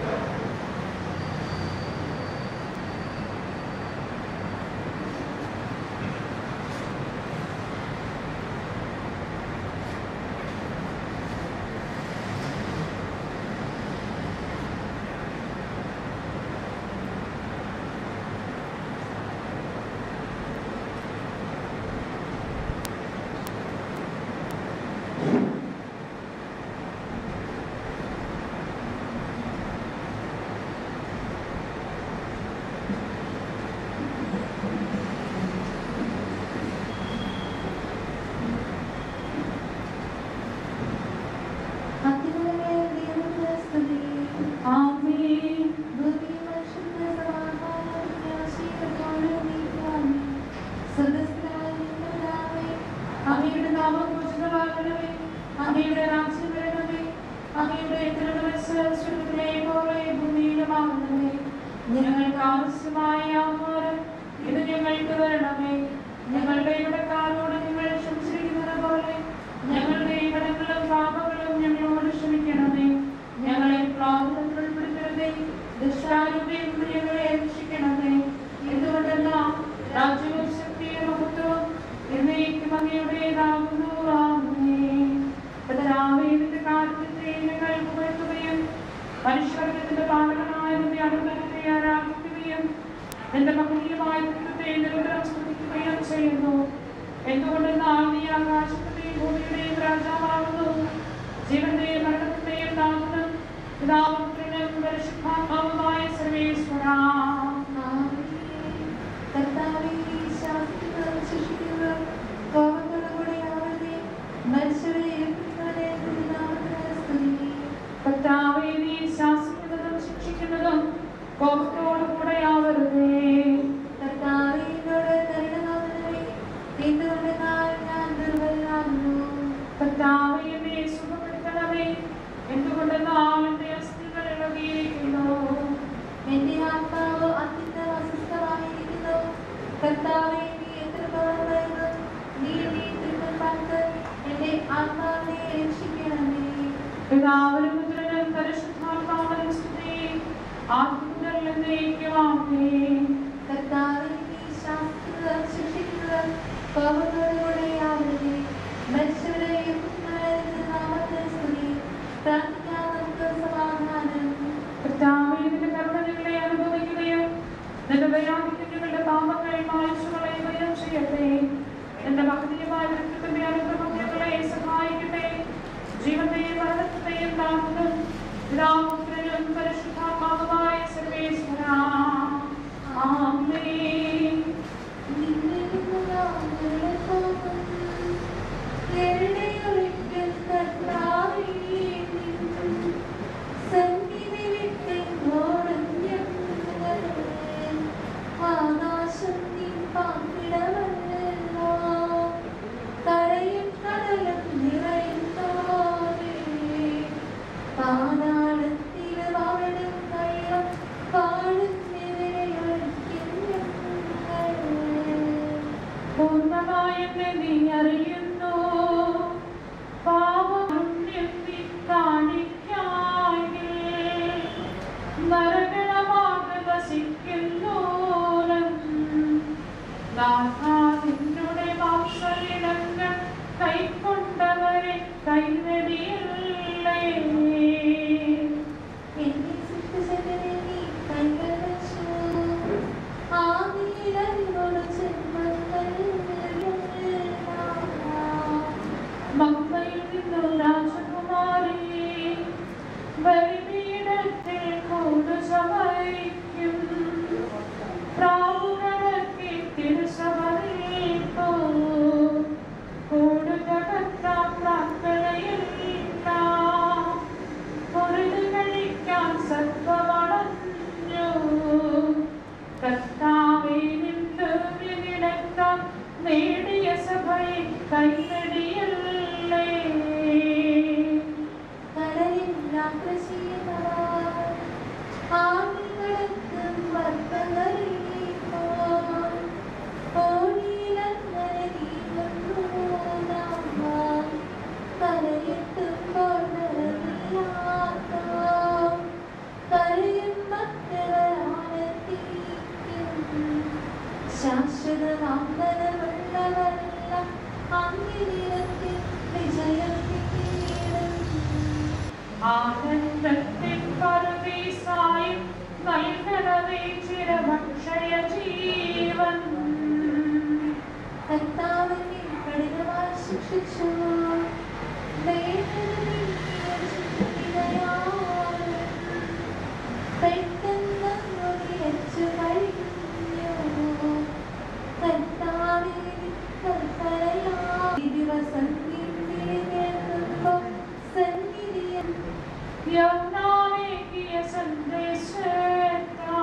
Speaker 2: അത്യുന്നതമായ ദൈവത്തിന് സ്തുതി. ആമേൻ. ഭൂമിയിൽ മനുഷ്യർക്ക് സമാധാനവും പ്രത്യാശയും നീക്കുവാനും സ്വർഗ്ഗസ്ഥനായ ഞങ്ങളുടെ പിതാവേ, അങ്ങയുടെ നാമം പൂജിതമാകണമേ അങ്ങയുടെ രാജ്യം വരണമേ അങ്ങയുടെ തിരുമനസ് സ്വർഗ്ഗത്തിലെ പോലെ ഭൂമിയിലുമാകണമേ ഞങ്ങൾക്ക് ആവശ്യമായ ആഹാരം ഇത് ഞങ്ങൾക്ക് തരണമേ ഞങ്ങളുടെ ഇവിടക്കാരോട് ഞങ്ങൾ ക്ഷമിച്ചിരിക്കുന്നത് പോലെ ഞങ്ങളുടെ ഇടങ്ങളും പാപങ്ങളും ഞങ്ങളോട് ക്ഷമിക്കണമേ ഞങ്ങളെ പ്രാർത്ഥനകൾ ഉൾപ്പെടുത്തരുതേ ദുഷ്ടാരൂപയിൽ നിന്ന് ഞങ്ങളെ രക്ഷിക്കണമേ എന്തുകൊണ്ടെന്നാൽ രാജ്യവും ശക്തിയും മഹത്വവും എന്നേക്കും അങ്ങയുടേതാകുന്നു ആമേൻ. പിതാവേ, നിന്റെ കാരുണ്യത്തെ ഞങ്ങൾ പുകഴ്ത്തുകയും മനുഷ്യവർഗത്തിന്റെ പാലകനായ നിന്റെ അനുഗ്രഹത്തെ ആരാധിക്കുകയും നിന്റെ മഹനീയമായ ദൈവത്തെ നിരന്തരം സ്തുതിക്കുകയും ചെയ്യുന്നു എന്തുകൊണ്ടെന്നാൽ നീ ആകാശത്തിന്റെയും ഭൂമിയുടെയും രാജാവാകുന്നു ജീവന്റെയും മരണത്തിന്റെയും നാഥനും പിതാവുത്രനും പരിശുദ്ധാത്മാവുമായ സർവേശ്വര കർത്താവേ ശാസിക്കുന്നതും ശിക്ഷിക്കുന്നതും കോപത്തോടുകൂടി ആവരുതേ മനുഷ്യരെ ഏൽപ്പിക്കുന്നവരെ നാമത്തിന് സ്തുതി കർത്താവേ നീ ശാസിക്കുന്നതും ശിക്ഷിക്കുന്നതും കോപത്തോടുകൂടെ ആവരുതേ കർത്താവേ എന്നോട് കരുണ തോന്നണമേ എന്തുകൊണ്ടെന്നാൽ ഞാൻ ദുർബലനാകുന്നു കർത്താവേ എന്നെ സുഖപ്പെടുത്തണമേ എന്തുകൊണ്ടെന്നാൽ എന്റെ അസ്ഥികൾ ഇളകിയിരിക്കുന്നു എന്റെ ആത്മാവ് അത്യന്തം അസ്വസ്ഥമായിരിക്കുന്നു കർത്താവേ നീ എത്ര കുറവായിരുന്നു നീ നീ തിരുമൽപ്പാട്ട് എന്റെ ആത്മാവിനെ രക്ഷിക്കണമേ പിതാവിനും പുത്രനും പരിശുദ്ധാത്മാവിനും സ്തുതി ആത്മകൾ എന്നേക്കുമാമേ കർത്താവേ നീ ശാസ്ത്രവും ശിക്ഷിക്കുന്നതും കോപത്തോടുകൂടെ ആവരുതേ മനുഷ്യരെ എതിർക്കുന്നവരുടെ നാമത്തിന് സ്തുതി പ്രാർത്ഥിക്കാൻ നമുക്ക് സമാധാനം കർത്താവേ നിന്റെ കരുണ ഞങ്ങളെ അനുഭവിക്കുകയും നിന്റെ ദയാദിത്യങ്ങളുടെ പാപങ്ങൾ മായ്ച്ചു കളയുകയും ചെയ്യട്ടെ എന്റെ മഹനീയമായ വ്യക്തിത്വത്തിന്റെ അനുഗ്രഹം ഞങ്ങളെ സഹായിക്കട്ടെ ജീവന്റെയും മരണത്തിന്റെയും നാമത്തിൽ പിതാപുത്രനും പരിശുദ്ധാത്മാവുമായ സർവേശ്വര ആമേൻ നിന്നെ
Speaker 10: പൂർണ്ണമായെന്ന് നീ അറിയുന്നു പാപം നീ കാണിക്കായി നരകണമാകെ വസിക്കുന്നു നിന്നുടെ മാംസലിടങ്ങൾ കൈക്കൊണ്ടവരെ കൈവെടിയില്ലേ
Speaker 2: എന്നെ സൃഷ്ടിച്ചവനെ നീ കൈകൾ വെച്ചു. ആ നീലനോട് ജന്മങ്ങൾ
Speaker 10: മമ്മയിൽ നിന്നു രാജകുമാരി ബലിപീഠത്തിൽ കൂടു സമയിക്കും പ്രാവുകളൊക്കെ തിരുസഭയിൽപ്പോ കൂടുകടത്ത പ്രാർത്ഥനയിൽ പൊരുത് കഴിക്കാൻ സത്വമണഞ്ഞു കർത്താവെ നിന്ന് വിനിടക്കം നേടിയ സഭയിൽ കൈനടിയല്ലേ
Speaker 2: കടലിൽ യാത്ര ചെയ്യുന്നവർ ആണികൾക്കും ഭർത്തകരിപ്പോൾ ഓടിയിലങ്ങനെ നീങ്ങുന്നു നാം കരയെത്തുമ്പോൾ നിറവിയാക്കാം കരയും മറ്റവരാണെത്തിക്കും ശാശ്വതമാന്തരമുള്ളവരല്ല അങ്ങിനിരത്തിൽ വിജയം കിട്ടിയിടും
Speaker 10: ആനന്ദത്തിൻ പരദീസായും നൽകണമേ ചിരഭക്ഷയ ജീവൻ
Speaker 2: കർത്താവിനെ കഠിനമായി ശിക്ഷിച്ചു വേദന നീക്കിയ പെട്ടെന്ന് മുറിയച്ചു കഴിഞ്ഞു കർത്താവെ കൽപ്പനയാ ദിവസം കേൾക്കുമ്പോൾ സന്നിധിയിൽ
Speaker 10: യൗവ്നാനേകിയ സന്ദേശത്താ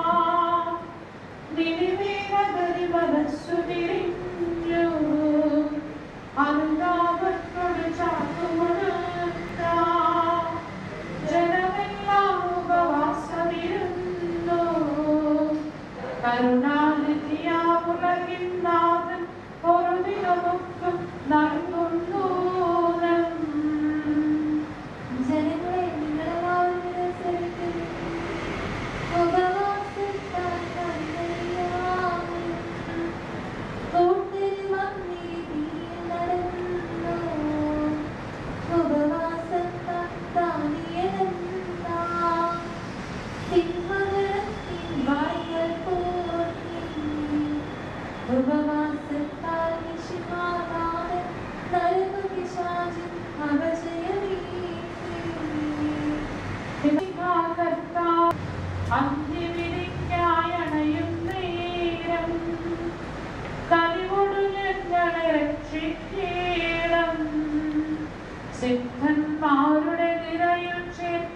Speaker 10: നിനിവേഗതരി മനസ്സു തിരിഞ്ഞു അനുതാപത്തോട് ചാത്തുകൊടുത്ത ജനമെല്ലാം ഉപവാസമിരുന്നു കരുണാനിധിയാവുലകിന്നാഥൻ ഒരു ദിനമൊക്കും നൽകുന്നു
Speaker 2: ജനങ്ങളെ നിങ്ങളെല്ലാവരും അനുസരിക്കുന്നു. ഉപവാസത്താൽ കണ്ണീരാകും. കൂട്ടിൽ വന്നിരിയിൽ നടന്നു. ഉപവാസത്താൽ താങ്ങിയതെന്താം? സിംഹഗണത്തിൻ വായ്കൾ പൂർത്തി. ഉപവാസത്താൽ നിശിമാകാതെ നരകപിശാചിൻ
Speaker 10: അന്ത്യവിധിക്കായണയും നേരം കലിവൊടു ഞങ്ങളെ രക്ഷിക്കണം സിദ്ധന്മാരുടെ നിരയിൽ ചേർത്ത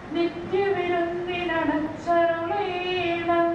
Speaker 10: നിത്യവിരുന്നിനടച്ചരുളേണം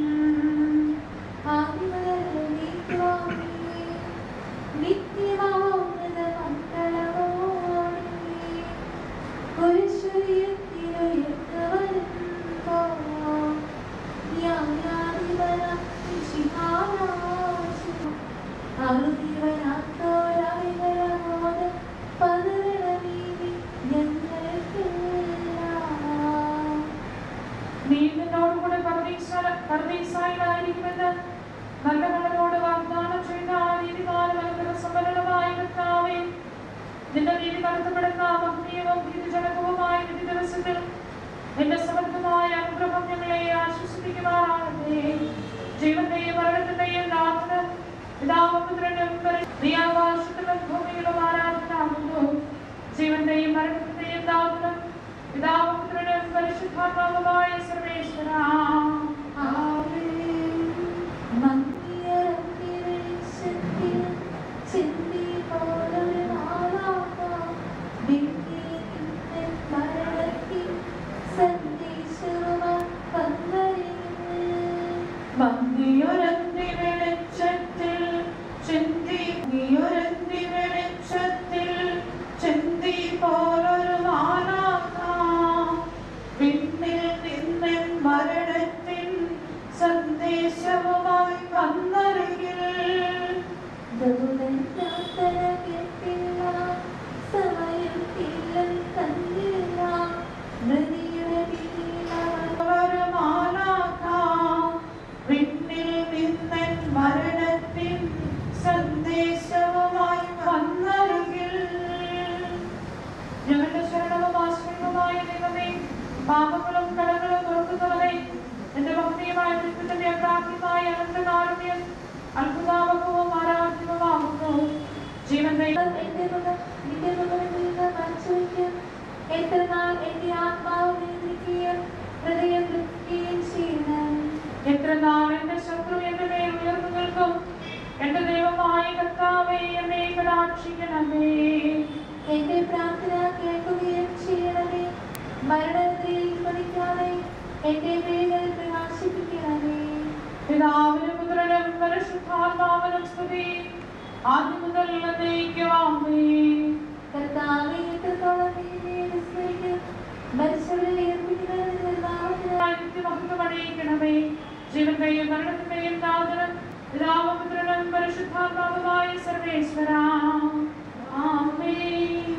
Speaker 10: നീ നിന്നോടുകൂടെ പർദീസ- പർദീസായിലായിരിക്കുമെന്ന് നല്ലവനോട് വാഗ്ദാനം ചെയ്ത ആ നീതിമാനും അനുഗ്രഹ സമ്പന്നനുമായ കർത്താവേ, നിന്റെ നീതി നടത്തപ്പെടുന്ന മഹനീയവും ഭീതിജനകവുമായ വിധി ദിവസത്തിൽ നിന്റെ സമർത്ഥമായ അനുഗ്രഹം ഞങ്ങളെ ആശ്വസിപ്പിക്കുമാറാകട്ടെ ജീവന്റെയും മരണത്തിന്റെയും നാഥനും പിതാവും പുത്രനും പരി- നീ ആകാശത്തിലും ഭൂമിയിലും ആരാധനാകുന്നു ജീവന്റെയും മരണത്തിന്റെയും നാഥനും പിതാവും പുത്രനും പരിശുദ്ധാത്മാവുമായ സർവേശ്വര മങ്ങിയൊരന്തി വെളിച്ചത്തിൽ ചിന്തി നീയൊരന്തി വെളിച്ചത്തിൽ ചിന്തി പോലൊരു മാനാക്കാം പിന്നിൽ നിന്നെ മരണത്തെ ജീവന്റെ
Speaker 2: എന്റെ മുഖം നിന്റെ മുഖം നിന്ന് മറച്ചുവെക്കും എത്ര നാൾ എന്റെ ആത്മാവ് നിയന്ത്രിക്കുകയും ഹൃദയം ദുഃഖിക്കുകയും ചെയ്യണം
Speaker 10: എത്ര നാൾ എന്റെ ശത്രു എന്റെ മേൽ ഉയർന്നു നിൽക്കും എന്റെ ദൈവമായ കർത്താവേ എന്നെ കടാക്ഷിക്കണമേ
Speaker 2: എന്റെ പ്രാർത്ഥന കേൾക്കുകയും ചെയ്യണമേ മരണത്തിൽ പഠിക്കാതെ എന്റെ വേദന പ്രകാശിപ്പിക്കണമേ
Speaker 10: പിതാവിനും പുത്രനും പരിശുദ്ധാത്മാവിനും സ്തുതി ആദ്യം മുതൽ എന്നേക്കുമാമേ
Speaker 2: കർത്താവേ എത്രത്തോളം നീ എന്നെ വിസ്മയിക്കും മരിച്ചവരെ ഉയർപ്പിക്കുന്നതിന് നാമത്തിൽ
Speaker 10: മഹത്വമണിയിക്കണമേ ജീവന്റെയും മരണത്തിന്റെയും നാഥനും പിതാവുപുത്രനും പരിശുദ്ധാത്മാവുമായ സർവേശ്വര ആമേൻ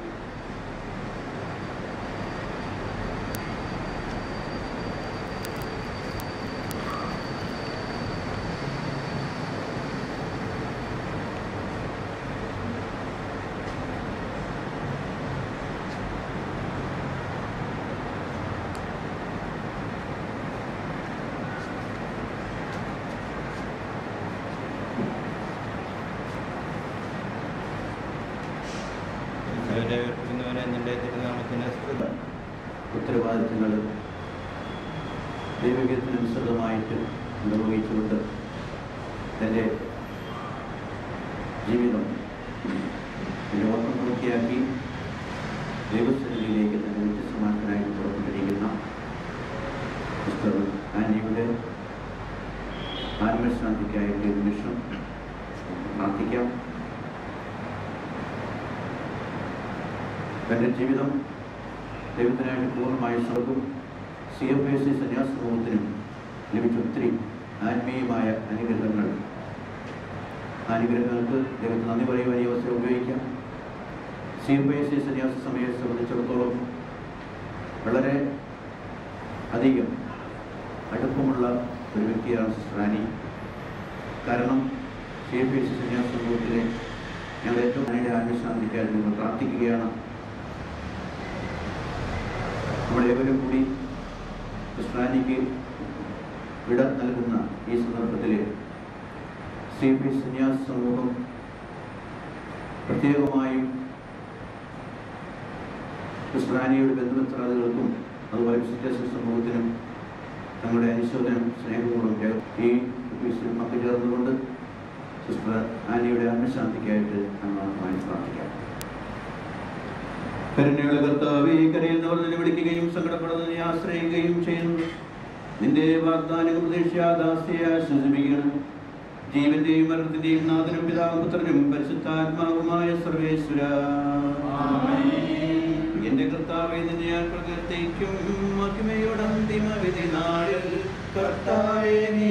Speaker 12: ഉയർത്തുന്നവരെ നിന്റെ തിരുനാമത്തിന് സ്തുതി. ഉത്തരവാദിത്തങ്ങൾ ദൈവഗീതത്തിനനുസൃതമായിട്ട് നിർവഹിച്ചുകൊണ്ട് തൻ്റെ ജീവിതം ലോകം പൂർത്തിയാക്കി ദൈവസ്ഥലിലേക്ക് തന്നെ വ്യത്യസ്തമാക്കാനായിട്ട് പുറപ്പെട്ടിരിക്കുന്ന മിസ്റ്റർ ആനിയുടെ ആത്മശാന്തിക്കായിട്ട് ഒരു നിമിഷം പ്രാർത്ഥിക്കാം തൻ്റെ ജീവിതം ദൈവത്തിനായിട്ട് പൂർണ്ണമായി സ്വർഗം സി എഫ് എ സി സന്യാസ സമൂഹത്തിനും ലഭിച്ച ഒത്തിരി ആത്മീയമായ അനുഗ്രഹങ്ങൾ ആ അനുഗ്രഹങ്ങൾക്ക് ദൈവത്തിന് നന്ദി പറയുവാൻ ഈ അവസരം ഉപയോഗിക്കാം സി എഫ് ഐ സി സന്യാസ സമയത്തെ സംബന്ധിച്ചിടത്തോളം വളരെ അധികം അടുപ്പമുള്ള ഒരു വ്യക്തിയാണ് സിസ്റ്റർ ആനി കാരണം സി എഫ് ഐ സി സന്യാസ സമൂഹത്തിലെ ഞങ്ങൾ ഏറ്റവും അതിൻ്റെ ആത്മശാന്തിക്കായി നിങ്ങൾ പ്രാർത്ഥിക്കുകയാണ് നമ്മളേവരും കൂടി ക്രിസ്ത്യാനിക്ക് വിട നൽകുന്ന ഈ സന്ദർഭത്തിൽ സി പി സന്യാസ സമൂഹം പ്രത്യേകമായും ക്രിസ്ത്യാനിയുടെ ബന്ധുമിത്രാദികൾക്കും അതുപോലെ വിശുദ്ധ സമൂഹത്തിനും തങ്ങളുടെ അനുശോചനം സ്നേഹപൂർവ്വം ചേർ- ഈ ഓഫീസിൽ പങ്കുചേർന്നുകൊണ്ട് സിസ്റ്റർ ആനിയുടെ ആത്മശാന്തിക്കായിട്ട് നമ്മൾ ആത്മാവിൽ പ്രാർത്ഥിക്കാം കരുണയുള്ള കർത്താവേ കരയുന്നവർ നിന്നെ വിളിക്കുകയും സങ്കടപ്പെടുന്നതിനെ ആശ്രയിക്കുകയും ചെയ്യുന്നു നിന്റെ വാഗ്ദാനങ്ങൾ പ്രതീക്ഷയാദാസ്യയെ ആശ്വസിപ്പിക്കണം ജീവന്റെയും മരണത്തിന്റെയും നാഥനും പിതാവും പുത്രനും പരിശുദ്ധാത്മാവുമായ സർവേശ്വര എന്റെ കർത്താവെ നിന്നെ ഞാൻ പ്രകീർത്തിക്കും മഹിമയുടെ അന്തിമ വിധി നാളിൽ കർത്താവേ നീ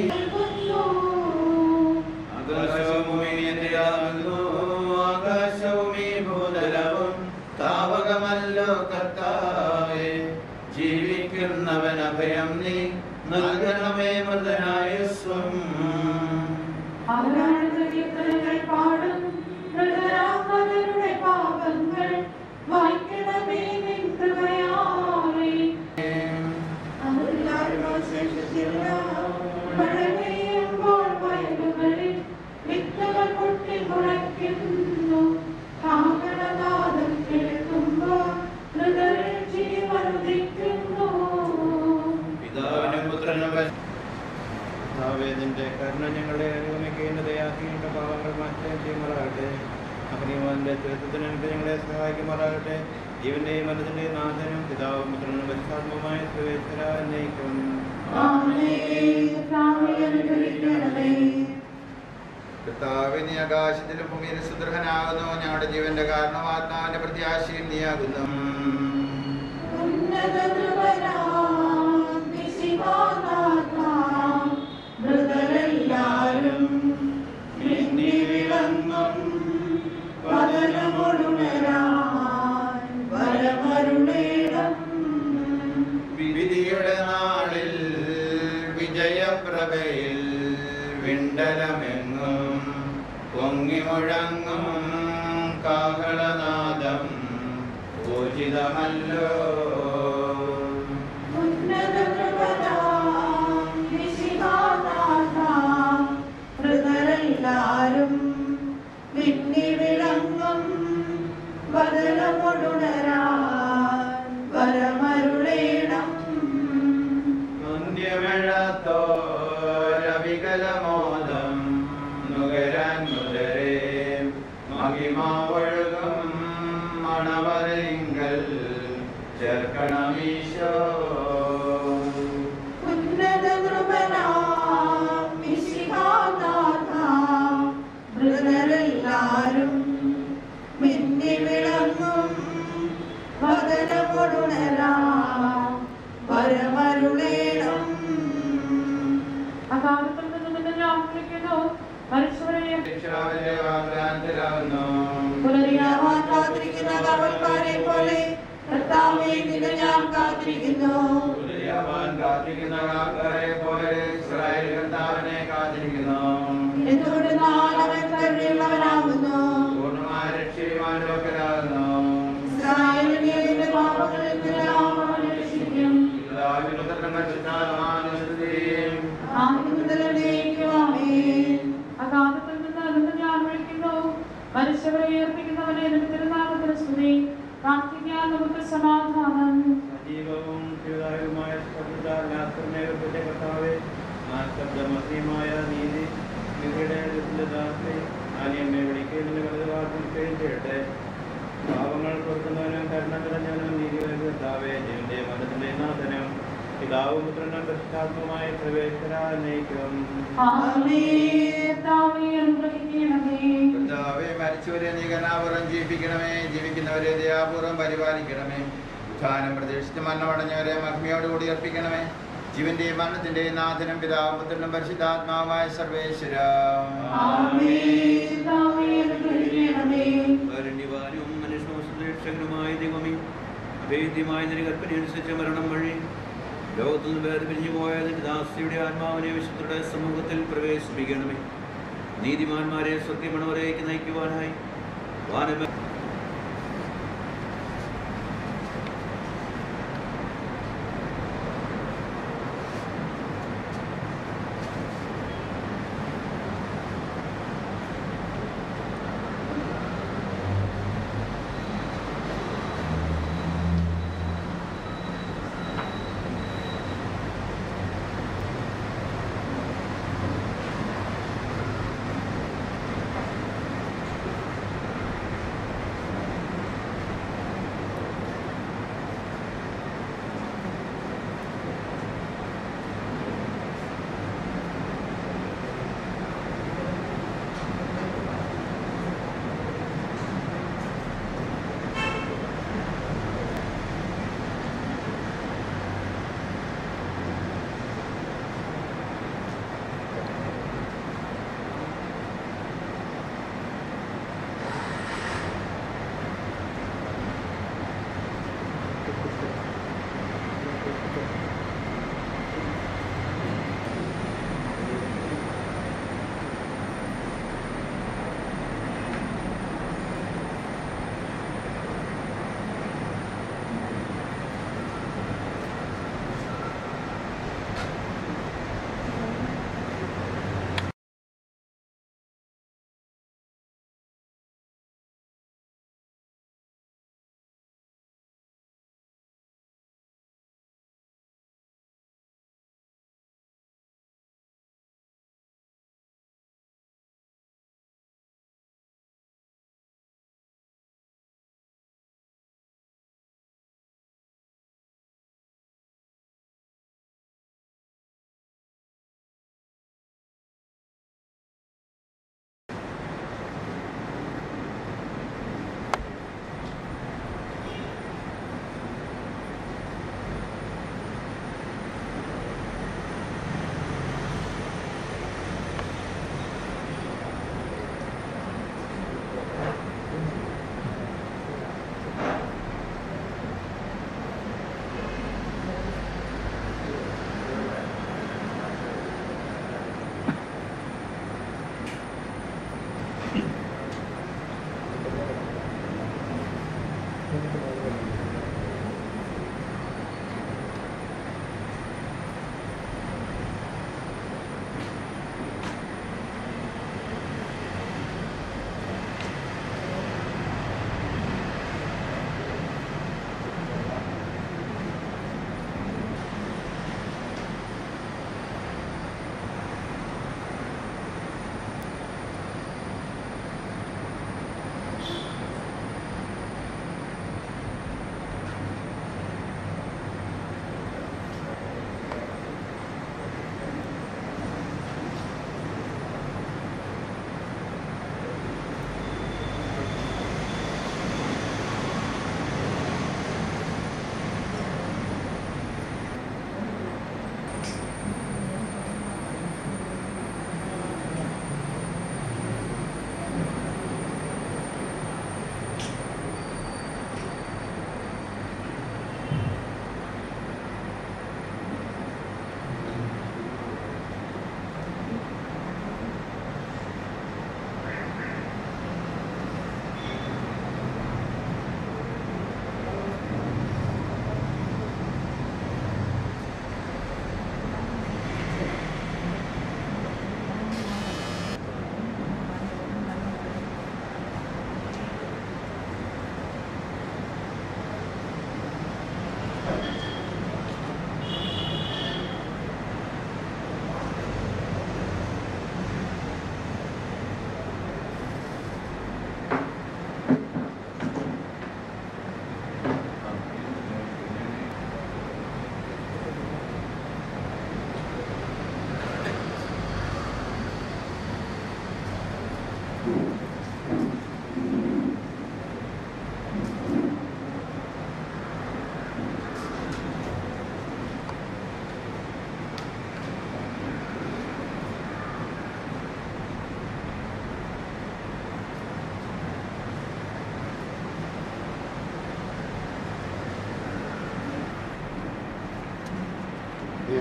Speaker 12: ആകാശവും എന്റെയാകുന്നു ആകാശവും ഈ ഭൂതലവും താവകമല്ലോ കർത്താവേ ജീവിക്കുന്നവൻ അഭയം നീ നൽകണമേ മൃതനായ സ്വം
Speaker 10: അവരുടെ കീർത്തനങ്ങൾ പാടും മൃതരാമരുടെ പാപങ്ങൾ വായിക്കണമേ നിൻ കൃപയാലേ അവരിലാരും അവശേഷിച്ചില്ല മഴ പെയ്യുമ്പോൾ വയലുകളിൽ വിത്തുകൾ പൊട്ടി മുളയ്ക്കുന്നു കാഹളനാദം കേൾക്കുമ്പോൾ മൃതരിൽ ജീവനുദിക്കുന്നു
Speaker 12: പിതാവിനും പുത്രനും കർത്താവേ നിന്റെ കരുണ ഞങ്ങളുടെ അനുഗമിക്കേണ്ട ദയാഹീന പാവങ്ങൾ മാറ്റുകയും ചെയ്യുമാറാകട്ടെ അഗ്നിമാന്റെ ചരിത്രത്തിനനുസരിച്ച് ഞങ്ങളെ സഹായിക്കുമാറാകട്ടെ ജീവന്റെയും മനസ്സിന്റെയും നാഥനും പിതാവും പുത്രനും പരിശുദ്ധാത്മമായ സർവേശ്വര എന്നേക്കും കർത്താവേ നീ ആകാശത്തിലും ഭൂമിയിലും സുദൃഹനാകുന്നു ഞങ്ങളുടെ ജീവന്റെ കാരണവും ആത്മാവിന്റെ പ്രത്യാശയും നീയാകുന്നു
Speaker 10: മൃതരെല്ലാരും പിന്നി വിളങ്ങും പതനമൊടുണരാൻ വരമരുളേടം
Speaker 12: വിധിയുടെ നാളിൽ വിജയപ്രഭയിൽ വിണ്ടലമെങ്ങും പൊങ്ങി മുഴങ്ങും കാഹളനാദം പൂജിതമല്ലോ
Speaker 10: മൃതരെല്ലാരും പിന്നി വിള
Speaker 15: പുലരിയാവാൻ കാത്തിരിക്കുന്ന കാവൽക്കാരെ പോലെ കർത്താവേ നിന്നെ ഞാൻ കാത്തിരിക്കുന്നു എന്തുകൊണ്ട് നാളവൻ കരുണയുള്ളവനാകുന്നു ഇസ്രായേലിനെ നിന്റെ പാപങ്ങളിൽ നിന്നെല്ലാം അവൻ രക്ഷിക്കും ആദ്യം മുതൽ എന്നേക്കും ആമേൻ
Speaker 10: അഗാധത്തിൽ നിന്ന് അകന്ന് ഞാൻ വിളിക്കുന്നു മനുഷ്യരെ ഉയർപ്പിക്കുന്നവനെ നിന്റെ തിരുനാമത്തിന് സ്തുതി പ്രാർത്ഥിക്കാൻ നമുക്ക് സമാധാനം
Speaker 4: സജീവവും ശിവദായകമായ ശബ്ദാത്മേകത്തിന്റെ കർത്താവെ ആ ശബ്ദമസീയമായ നീതി നിധിയുടെ ദാസി ആനിയമ്മയെ വിളിക്കുന്നതിന് വലുതാക്കുകയും ചെയ്യട്ടെ പാവങ്ങൾ കൊടുക്കുന്നവനും കരുണ നിറഞ്ഞവനും നീതി കർത്താവെ ജീവന്റെ മനത്തിന്റെ നാഥനും പിതാവും പുത്രനും പരിശുദ്ധാത്മമായ പ്രവേശന നയിക്കും
Speaker 6: കർത്താവേ മരിച്ചവരെ നീ കരുണാപൂർവ്വം ജീവിപ്പിക്കണമേ ജീവിക്കുന്നവരെ ദയാപൂർവ്വം പരിപാലിക്കണമേ ഉത്ഥാനം പ്രതീക്ഷിച്ച് മരണമടഞ്ഞവരെ മഹിമയോടുകൂടി അർപ്പിക്കണമേ ജീവന്റെയും മരണത്തിന്റെയും നാഥനും പിതാവും പുത്രനും പരിശുദ്ധാത്മാവുമായ സർവേശ്വര
Speaker 12: കാരുണ്യവാനും മനുഷ്യരക്ഷകനുമായ ദൈവമേ അഭേദ്യമായ നിന്റെ കൽപ്പനയനുസരിച്ച് മരണം വഴി ലോകത്തുനിന്ന് വേർപിരിഞ്ഞു പോയ നിന്റെ ദാസിയുടെ ആത്മാവിനെ വിശുദ്ധരുടെ സമൂഹത്തിൽ പ്രവേശിപ്പിക്കണമേ നീതിമാന്മാരെ സത്യമണവരേക്ക് നയിക്കുവാനായി വാനമ
Speaker 15: ും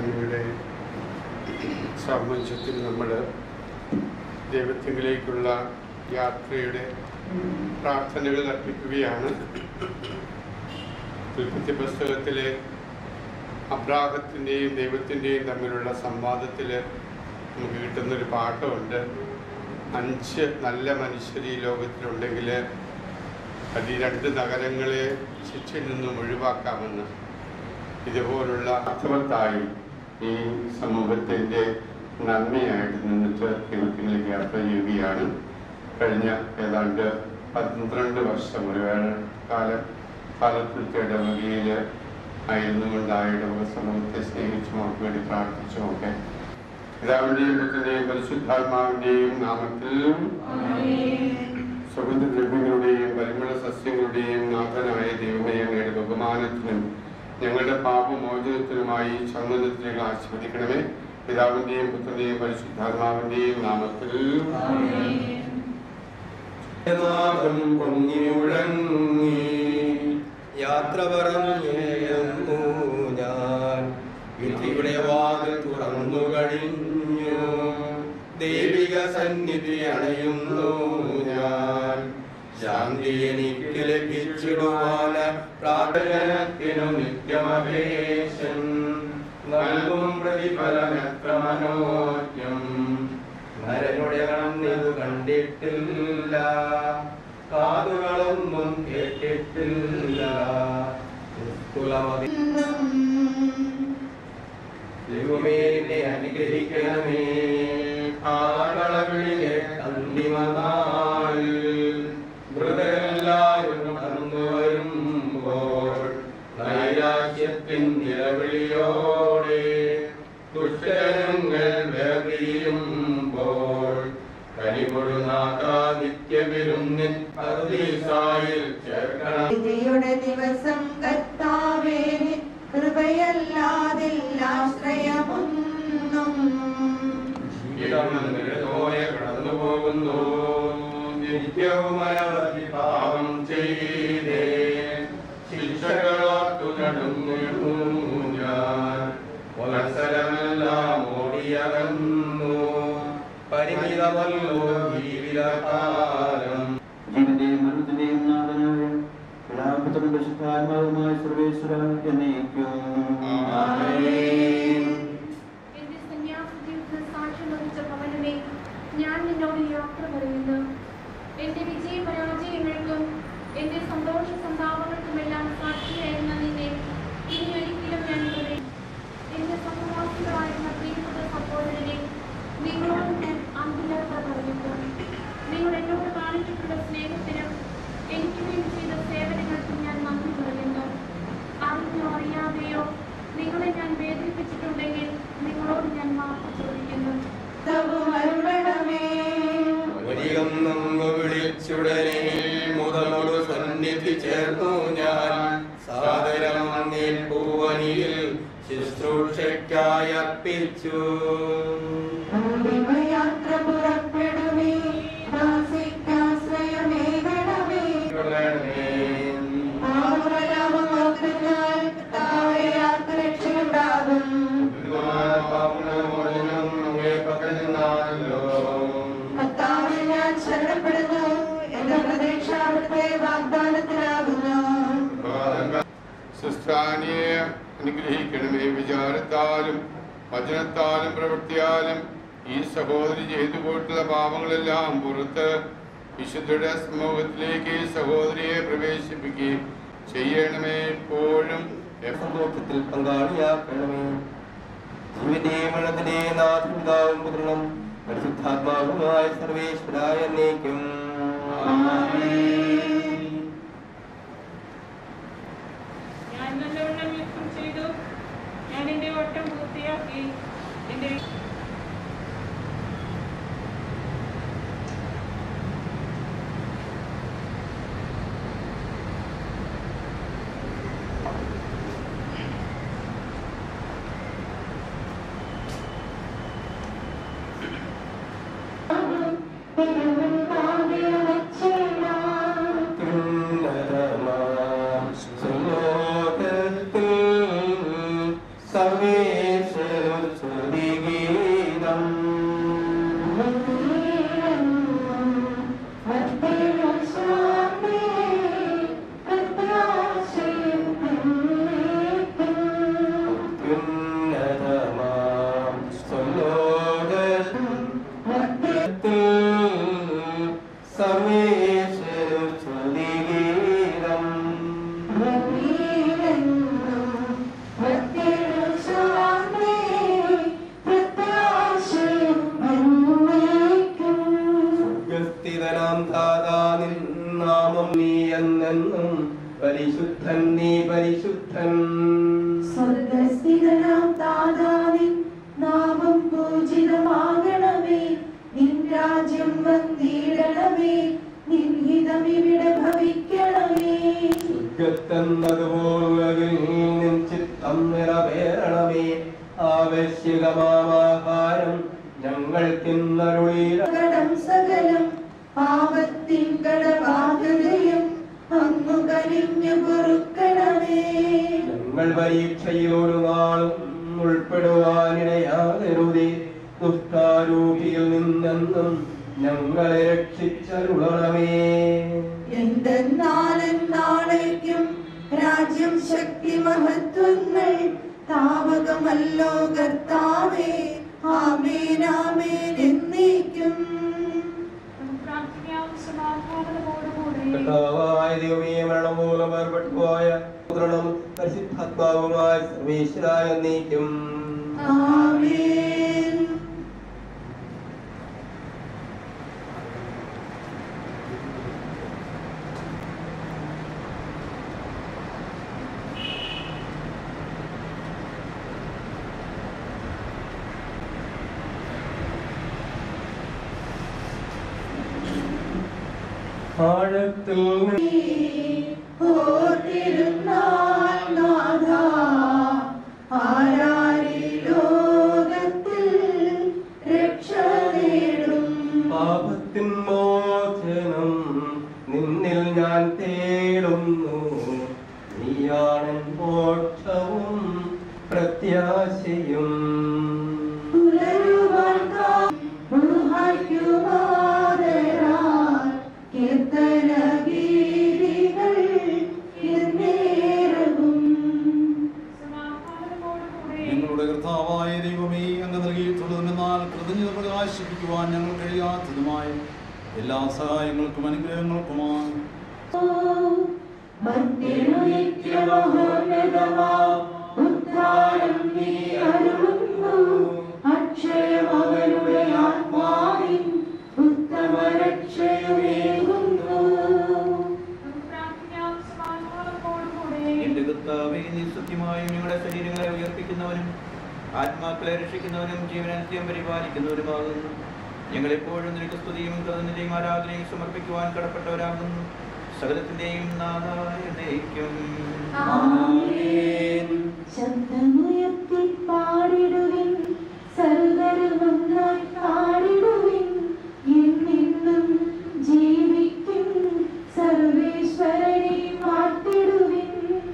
Speaker 11: പ്രാർത്ഥനയുടെ സാമഞ്ജത്തിൽ നമ്മൾ ദൈവത്തിങ്കിലേക്കുള്ള യാത്രയുടെ പ്രാർത്ഥനകൾ അർപ്പിക്കുകയാണ് ഉൽപ്പത്തി പുസ്തകത്തിലെ അബ്രാഹത്തിൻ്റെയും ദൈവത്തിൻ്റെയും തമ്മിലുള്ള സംവാദത്തിൽ നമുക്ക് കിട്ടുന്നൊരു പാഠമുണ്ട് അഞ്ച് നല്ല മനുഷ്യർ ഈ ലോകത്തിലുണ്ടെങ്കിൽ അത് ഈ രണ്ട് നഗരങ്ങളെ ശിക്ഷയിൽ നിന്നും ഒഴിവാക്കാമെന്ന് ഇതുപോലുള്ള അർത്ഥവത്തായി ഈ സമൂഹത്തിൻ്റെ നന്മയായിട്ട് നിന്നിട്ട് ദൈവത്തിലേക്ക് യാത്ര ചെയ്യുകയാണ് കഴിഞ്ഞ ഏതാണ്ട് പന്ത്രണ്ട് വർഷം ഒരു കാലം കാലത്തിലത്തെ ഇടവകയിൽ ആയിരുന്നു കൊണ്ടായ ഇടവക സമൂഹത്തെ സ്നേഹിച്ചും അവർക്ക് വേണ്ടി പ്രാർത്ഥിച്ചുമൊക്കെ പിതാവിന്റെയും പുത്രന്റെയും പരിശുദ്ധാത്മാവിന്റെയും നാമത്തിൽ സുഗന്ധദ്രവ്യങ്ങളുടെയും പരിമള സസ്യങ്ങളുടെയും നാഥനായ ദൈവമേ അങ്ങയുടെ ബഹുമാനത്തിനും ഞങ്ങളുടെ പാപമോചനത്തിനുമായി ചന്ദനത്തിനെ ആസ്വദിക്കണമേ പിതാവിന്റെയും പുത്രന്റെയും പരിശുദ്ധാത്മാവിന്റെയും നാമത്തിൽ
Speaker 16: നാഥം പൊങ്ങി മുഴങ്ങി യാത്ര പറഞ്ഞേയുന്നു ഞാൻ വിധിയുടെ വാതിൽ തുറന്നു കഴിഞ്ഞു ദൈവിക സന്നിധി അണയുന്നു ഞാൻ ശാന്തി എനിക്ക് ലഭിച്ചിടുവാന പ്രാർത്ഥനത്തിനു നിത്യമപേശൻ നൽകും പ്രതിഫലം എത്ര മനോജ്ഞം നരനുടെ കണ്ണിതു കണ്ടിട്ടില്ല കാതുകളൊന്നും കേട്ടിട്ടില്ല നിസ്തുലമതി ദൈവമേ എന്നെ അനുഗ്രഹിക്കണമേ ആകളവിളിയെ അന്തിമനാളിൽ മൃതരെല്ലാവരും കടന്നു വരുമ്പോൾ നൈരാശ്യത്തിൻ നിലവിളിയോടെ ദുഷ്ടജനങ്ങൾ വേറിയുമ്പോൾ കനിപൊഴുനാഥ നിത്യവിരുന്നിൻ പറുദീസായിൽ ചേർക്കണം
Speaker 15: വിധിയുടെ ദിവസം കർത്താവേ കൃപയല്ലാതില്ലാശ്രയമൊന്നും
Speaker 16: ഇടമോനെ കടന്നു പോകുന്നു നിത്യവും അനവധി പാപം ചെയ്തേ ശിക്ഷകളോർത്തു നടന്നു ഞാൻ പുലസരമെല്ലാം ഓടിയകന്നു പരിമിതമല്ലോ ജീവിതകാലം
Speaker 12: ജീവന്റെയും മരണത്തിന്റെയും നാഥനായ പിതാപുത്രനും പരിശുദ്ധാത്മാവുമായ സർവേശ്വര എന്നേക്കും
Speaker 5: എന്റെ സന്യാസ ജീവിതത്തിൽ സാക്ഷ്യം വഹിച്ച ഭവനമേ ഞാൻ നിന്നോട് യാത്ര പറയുന്നു എന്റെ വിജയ പരാജയങ്ങൾക്കും എന്റെ സന്തോഷ സന്താപങ്ങൾക്കുമെല്ലാം സാക്ഷിയായിരുന്ന നിന്നെ ഇനി ഒരിക്കലും ഞാൻ പറയും എന്റെ സഹവാസികളായിരുന്ന പ്രിയപ്പെട്ട സഹോദരനെ നിങ്ങളോട് ഞാൻ അന്തിയാത്ര പറയുന്നു നിങ്ങൾ എന്നോട് കാണിച്ചിട്ടുള്ള സ്നേഹത്തിനും എനിക്ക് വേണ്ടി ചെയ്ത സേവനങ്ങൾക്കും ഞാൻ നന്ദി പറയുന്നു അറിഞ്ഞോ അറിയാതെയോ നിങ്ങളെ ഞാൻ വേദനിപ്പിച്ചിട്ടുണ്ടെങ്കിൽ നിങ്ങളോട് ഞാൻ മാപ്പ് ചോദിക്കുന്നു
Speaker 16: ഒരിയൊന്നു വിളിച്ചുടനെ മുതലൊരു സന്നിധി ചേർന്നു ഞാൻ സാദരം പൂവനിയിൽ ശുശ്രൂഷയ്ക്കായി അർപ്പിച്ചു
Speaker 15: യാത്ര പുറപ്പെടുമേ ദാസിക്കാശ്രയമേകണമേ പാപപ്രലാപമോർത്താൽ കർത്താവേ യാത്ര രക്ഷയുണ്ടാകും കർത്താവിൽ ഞാൻ ശരണപ്പെടുന്നു എന്റെ പ്രതീക്ഷ അവിടുത്തെ വാഗ്ദാനത്തിലാകുന്നു
Speaker 11: സുസ്ഥാനിയെ അനുഗ്രഹിക്കണമേ വിചാരത്താലും വചനത്താലും പ്രവൃത്തിയാലും ഈ സഹോദരി ചെയ്തു പോയിട്ടുള്ള പാപങ്ങളെല്ലാം പുറത്ത് വിശുദ്ധയുടെ സമൂഹത്തിലേക്ക് ഈ സഹോദരിയെ പ്രവേശിപ്പിക്കുകയും ചെയ്യണമേ എപ്പോഴും
Speaker 16: യഹോവത്തിൽ പങ്കാളിയാക്കണമേ ജീവന്റെയും മരണത്തിന്റെയും നാഥപിതാവും പുത്രനും പരിശുദ്ധാത്മാവുമായ സർവേശ്വരായ എന്നേക്കും
Speaker 10: ഞാൻ നല്ലവണ്ണം യുദ്ധം ചെയ്തു ഞാൻ എന്റെ ഓട്ടം പൂർത്തിയാക്കി എന്റെ
Speaker 15: തിരുവൻ പാടി
Speaker 16: സർവേശ്വര ചൊല്ലുകീരം സ്വർഗസ്ഥിതനാം ദാതാ നിൻ നാമം നീ എന്നെന്നും പരിശുദ്ധൻ നീ പരിശുദ്ധൻ
Speaker 1: സ്വർഗസ്ഥിതനാം താതാവിൻ നാമം പൂജിതമാകണമേ നിൻ രാജ്യം വന്നിടണമേ നിൻ ഹിതം ഇവിടെ ഭവിക്കണമേ
Speaker 16: സ്വർഗത്തെന്നതുപോലുലകിൽ നിൻ ചിത്തം നിറവേറണമേ ആവശ്യകമാഹാരം ഞങ്ങൾക്കിന്നരുളീര
Speaker 1: കടം സകലം പാപത്തിൻ കടബാധ്യതയും അങ്ങു കനിഞ്ഞു പൊറുക്കണമേ
Speaker 16: ഞങ്ങൾ പരീക്ഷയിലൊരു നാളും ഉൾപ്പെടുവാനിടയാകരുതേ ദുഷ്ടാരൂപിയിൽ നിന്നെന്നും ഞങ്ങളെ രക്ഷിച്ചരുളണമേ
Speaker 1: എന്തെന്നാലും നാളേക്കും രാജ്യം ശക്തി മഹത്വങ്ങൾ താവകമല്ലോ കർത്താവേ ആമേനാമേൻ എന്നേക്കും
Speaker 10: പ്രാർത്ഥിക്കാം സമാധാനത്തോടുകൂടി
Speaker 16: കർത്താവായ ദൈവമേ മരണം മൂലം വേർപെട്ടുപോയ പുത്രനും പരിശുദ്ധാത്മാവുമായ സർവേശ്വരായ നീക്കും
Speaker 1: ആമേൻ
Speaker 16: ആഴത്തിൽ
Speaker 1: ഓർത്തിരുന്നാൽ നാഥാ, ആരാരി ലോകത്തിൽ രക്ഷ നേടും
Speaker 16: പാപത്തിൻ മോചനം നിന്നിൽ ഞാൻ തേടുന്നു നീയാണ് മോക്ഷവും പ്രത്യാശയും
Speaker 1: പുലരുവാൻ കാ- ഊഹായ്ക്കുമാതരാൽ കീർത്തനഗീതികൾ എന്നേരവും
Speaker 17: നിങ്ങളുടെ കർത്താവായ ദൈവമേ അങ്ങ് നൽകിയിട്ടുള്ളതുമെന്നാൽ കൃതജ്ഞത പ്രകാശിപ്പിക്കുവാൻ ഞങ്ങൾ കഴിയാത്തതുമായ എല്ലാ സഹായങ്ങൾക്കും അനുഗ്രഹങ്ങൾക്കുമായി
Speaker 1: ഉദ്ധാരം നീ അരുളുന്നു അക്ഷയമവരുടെ ആത്മാവിൻ ഉത്തമ രക്ഷയുമേകുന്നു
Speaker 10: പ്രാർത്ഥിക്കാം സമാധാനത്തോടുകൂടി
Speaker 6: എന്റെ കർത്താവേ നീ സത്യമായും ഞങ്ങളുടെ ശരീരങ്ങളെ ഉയർപ്പിക്കുന്നവനും ആത്മാക്കളെ രക്ഷിക്കുന്നവനും ജീവനത്യം പരിപാലിക്കുന്നവരുമാകുന്നു ഞങ്ങളെപ്പോഴും നിനക്ക് സ്തുതിയും കൃതജ്ഞതയും ആരാധനയും സമർപ്പിക്കുവാൻ കടപ്പെട്ടവരാകുന്നു സകലത്തിന്റെയും നാഥായ നയിക്കും
Speaker 1: ശബ്ദമുയർത്തി പാടിടുവിൻ സർവരും ഒന്നായി പാടിടുവിൻ എന്നെന്നും ജീവിക്കും സർവേശ്വരനെ മാറ്റിടുവിൻ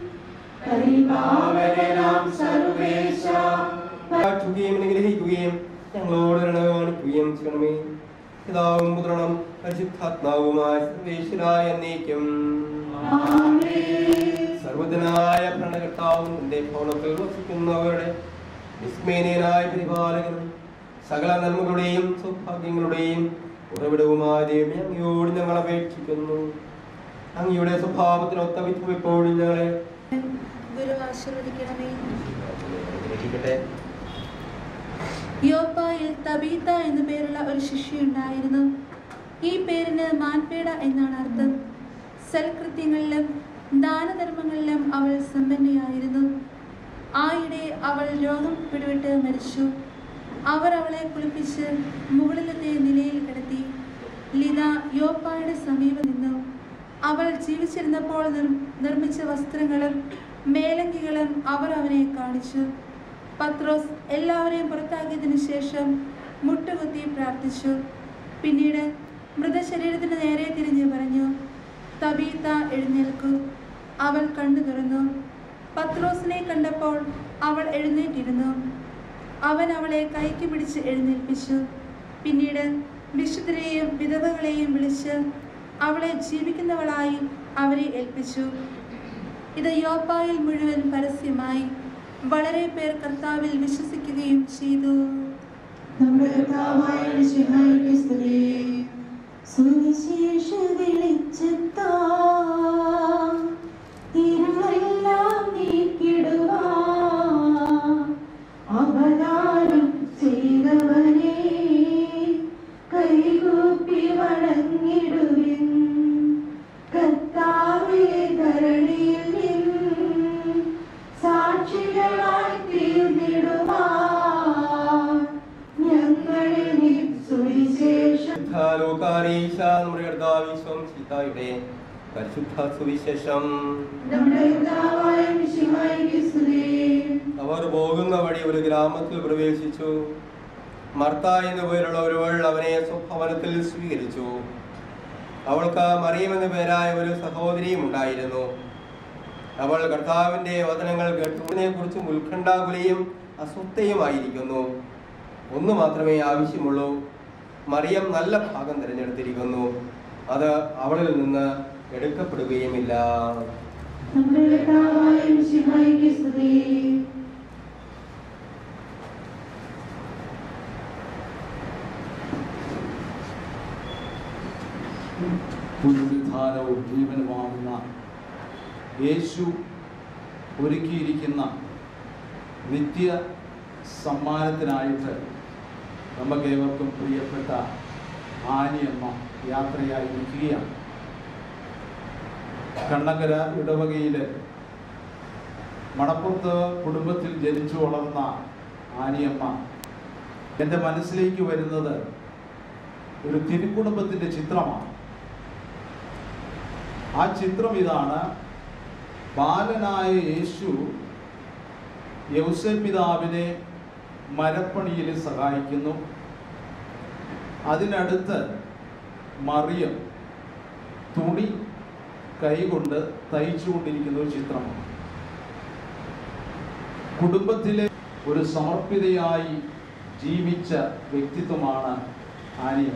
Speaker 1: പരിപാവനാം സർവേശ
Speaker 16: കാക്കുകയും അനുഗ്രഹിക്കുകയും ഞങ്ങളോട് കരുണ കാണിക്കുകയും ചെയ്യണമേ പിതാവും പുത്രനും പരിശുദ്ധാത്മാവുമായ സർവേശ്വരായ എന്നേക്കും സർവജനായ ഭരണകർത്താവും എന്റെ ഭവനത്തിൽ വസിക്കുന്നവരുടെ വിസ്മയനായ പരിപാലകനും സകല നന്മകളുടെയും സൗഭാഗ്യങ്ങളുടെയും ഉറവിടവുമായ ദൈവമേ അങ്ങയോട് ഞങ്ങൾ അപേക്ഷിക്കുന്നു അങ്ങയുടെ സ്വഭാവത്തിനൊത്ത വിധം എപ്പോഴും ഞങ്ങളെ
Speaker 2: ഗുരു ആശീർവദിക്കണമേ
Speaker 16: അനുഗ്രഹിക്കട്ടെ
Speaker 2: യോപ്പായിൽ തബീത്ത എന്നു പേരുള്ള ഒരു ശിഷ്യയുണ്ടായിരുന്നു ഈ പേരിന് മാൻപേട എന്നാണ് അർത്ഥം സൽകൃത്യങ്ങളിലും ദാനധർമ്മങ്ങളിലും അവൾ സമ്പന്നയായിരുന്നു ആയിടെ അവൾ രോഗം പിടിവിട്ട് മരിച്ചു അവർ അവളെ കുളിപ്പിച്ച് മുകളിലത്തെ നിലയിൽ കിടത്തി ലിത യോപ്പായുടെ സമീപം നിന്നു അവൾ ജീവിച്ചിരുന്നപ്പോൾ നിർ- നിർമ്മിച്ച വസ്ത്രങ്ങളും മേലങ്കികളും അവർ അവനെ കാണിച്ചു പത്രോസ് എല്ലാവരെയും പുറത്താക്കിയതിനു ശേഷം മുട്ടുകുത്തി പ്രാർത്ഥിച്ചു പിന്നീട് മൃതശരീരത്തിന് നേരെ തിരിഞ്ഞ് പറഞ്ഞു തബീത്ത എഴുന്നേൽക്കൂ അവൾ കണ്ണു തുറന്നു പത്രോസിനെ കണ്ടപ്പോൾ അവൾ എഴുന്നേറ്റിരുന്നു അവൻ അവളെ കൈക്ക് പിടിച്ച് എഴുന്നേൽപ്പിച്ചു പിന്നീട് വിശുദ്ധരെയും വിധവകളെയും വിളിച്ച് അവളെ ജീവിക്കുന്നവളായി അവരെ ഏൽപ്പിച്ചു ഇത് യോപ്പായിൽ മുഴുവൻ പരസ്യമായി വളരെ പേർ കർത്താവിൽ വിശ്വസിക്കുകയും ചെയ്തു
Speaker 1: നമ്മുടെ കർത്താവായ മിശിഹായിക്ക് സ്തുതി സുവിശേഷ വെളിച്ചത്താ ഇരുളെല്ലാം നീക്കിടുവാ അവതാരം ചെയ്തവനെ കൈകൂപ്പി വണങ്ങിടുവിൻ കർത്താവേ ധരണിയിൽ നിൻ സാക്ഷികളായി തീർന്നിടുവാ ഞങ്ങളെ നീ സുവിശേഷം
Speaker 16: ലോകാരീശ നമ്മുടെ കർത്താവിശ്വം സീതായുടെ പരിശുദ്ധ സുവിശേഷം
Speaker 1: നമ്മുടെ പിതാവായ മിശിഹായിക്ക് സ്തുതി
Speaker 16: അവർ പോകുന്ന വഴി ഒരു ഗ്രാമത്തിൽ പ്രവേശിച്ചു മർത്ത എന്നു പേരുള്ള ഒരുവൾ അവനെ സ്വഭവനത്തിൽ സ്വീകരിച്ചു അവൾക്ക് മറിയം എന്നു പേരായ ഒരു സഹോദരിയും ഉണ്ടായിരുന്നു അവൾ കർത്താവിന്റെ വചനങ്ങൾ കേട്ടതിനെ കുറിച്ച് ഉത്കണ്ഠാകുലയും അസ്വസ്ഥയുമായിരിക്കുന്നു ഒന്ന് മാത്രമേ ആവശ്യമുള്ളൂ മറിയം നല്ല ഭാഗം തിരഞ്ഞെടുത്തിരിക്കുന്നു അത് അവളിൽ നിന്ന് എടുക്കപ്പെടുകയുമില്ല
Speaker 1: നമ്മുടെ പിതാവായ മിശിഹായിക്ക് സ്തുതി
Speaker 17: പുനരുദ്ധാനവും ജീവനുമാവുന്ന യേശു ഒരുക്കിയിരിക്കുന്ന നിത്യ സമ്മാനത്തിനായിട്ട് നമുക്കേവർക്കും പ്രിയപ്പെട്ട ആനിയമ്മ യാത്രയായി നിൽക്കുകയാണ് കണ്ണങ്കര ഇടവകയിൽ മണപ്പുറത്ത് കുടുംബത്തിൽ ജനിച്ചു വളർന്ന ആനിയമ്മ എൻ്റെ മനസ്സിലേക്ക് വരുന്നത് ഒരു തിരുക്കുടുംബത്തിൻ്റെ ചിത്രമാണ് ആ ചിത്രം ഇതാണ് ബാലനായ യേശു യൗസേ പിതാവിനെ മരപ്പണിയിൽ സഹായിക്കുന്നു അതിനടുത്ത് മറിയം തുണി കൈകൊണ്ട് തയ്ച്ചുകൊണ്ടിരിക്കുന്ന ഒരു ചിത്രമാണ് കുടുംബത്തിലെ ഒരു സമർപ്പിതയായി ജീവിച്ച വ്യക്തിത്വമാണ് ആനിയം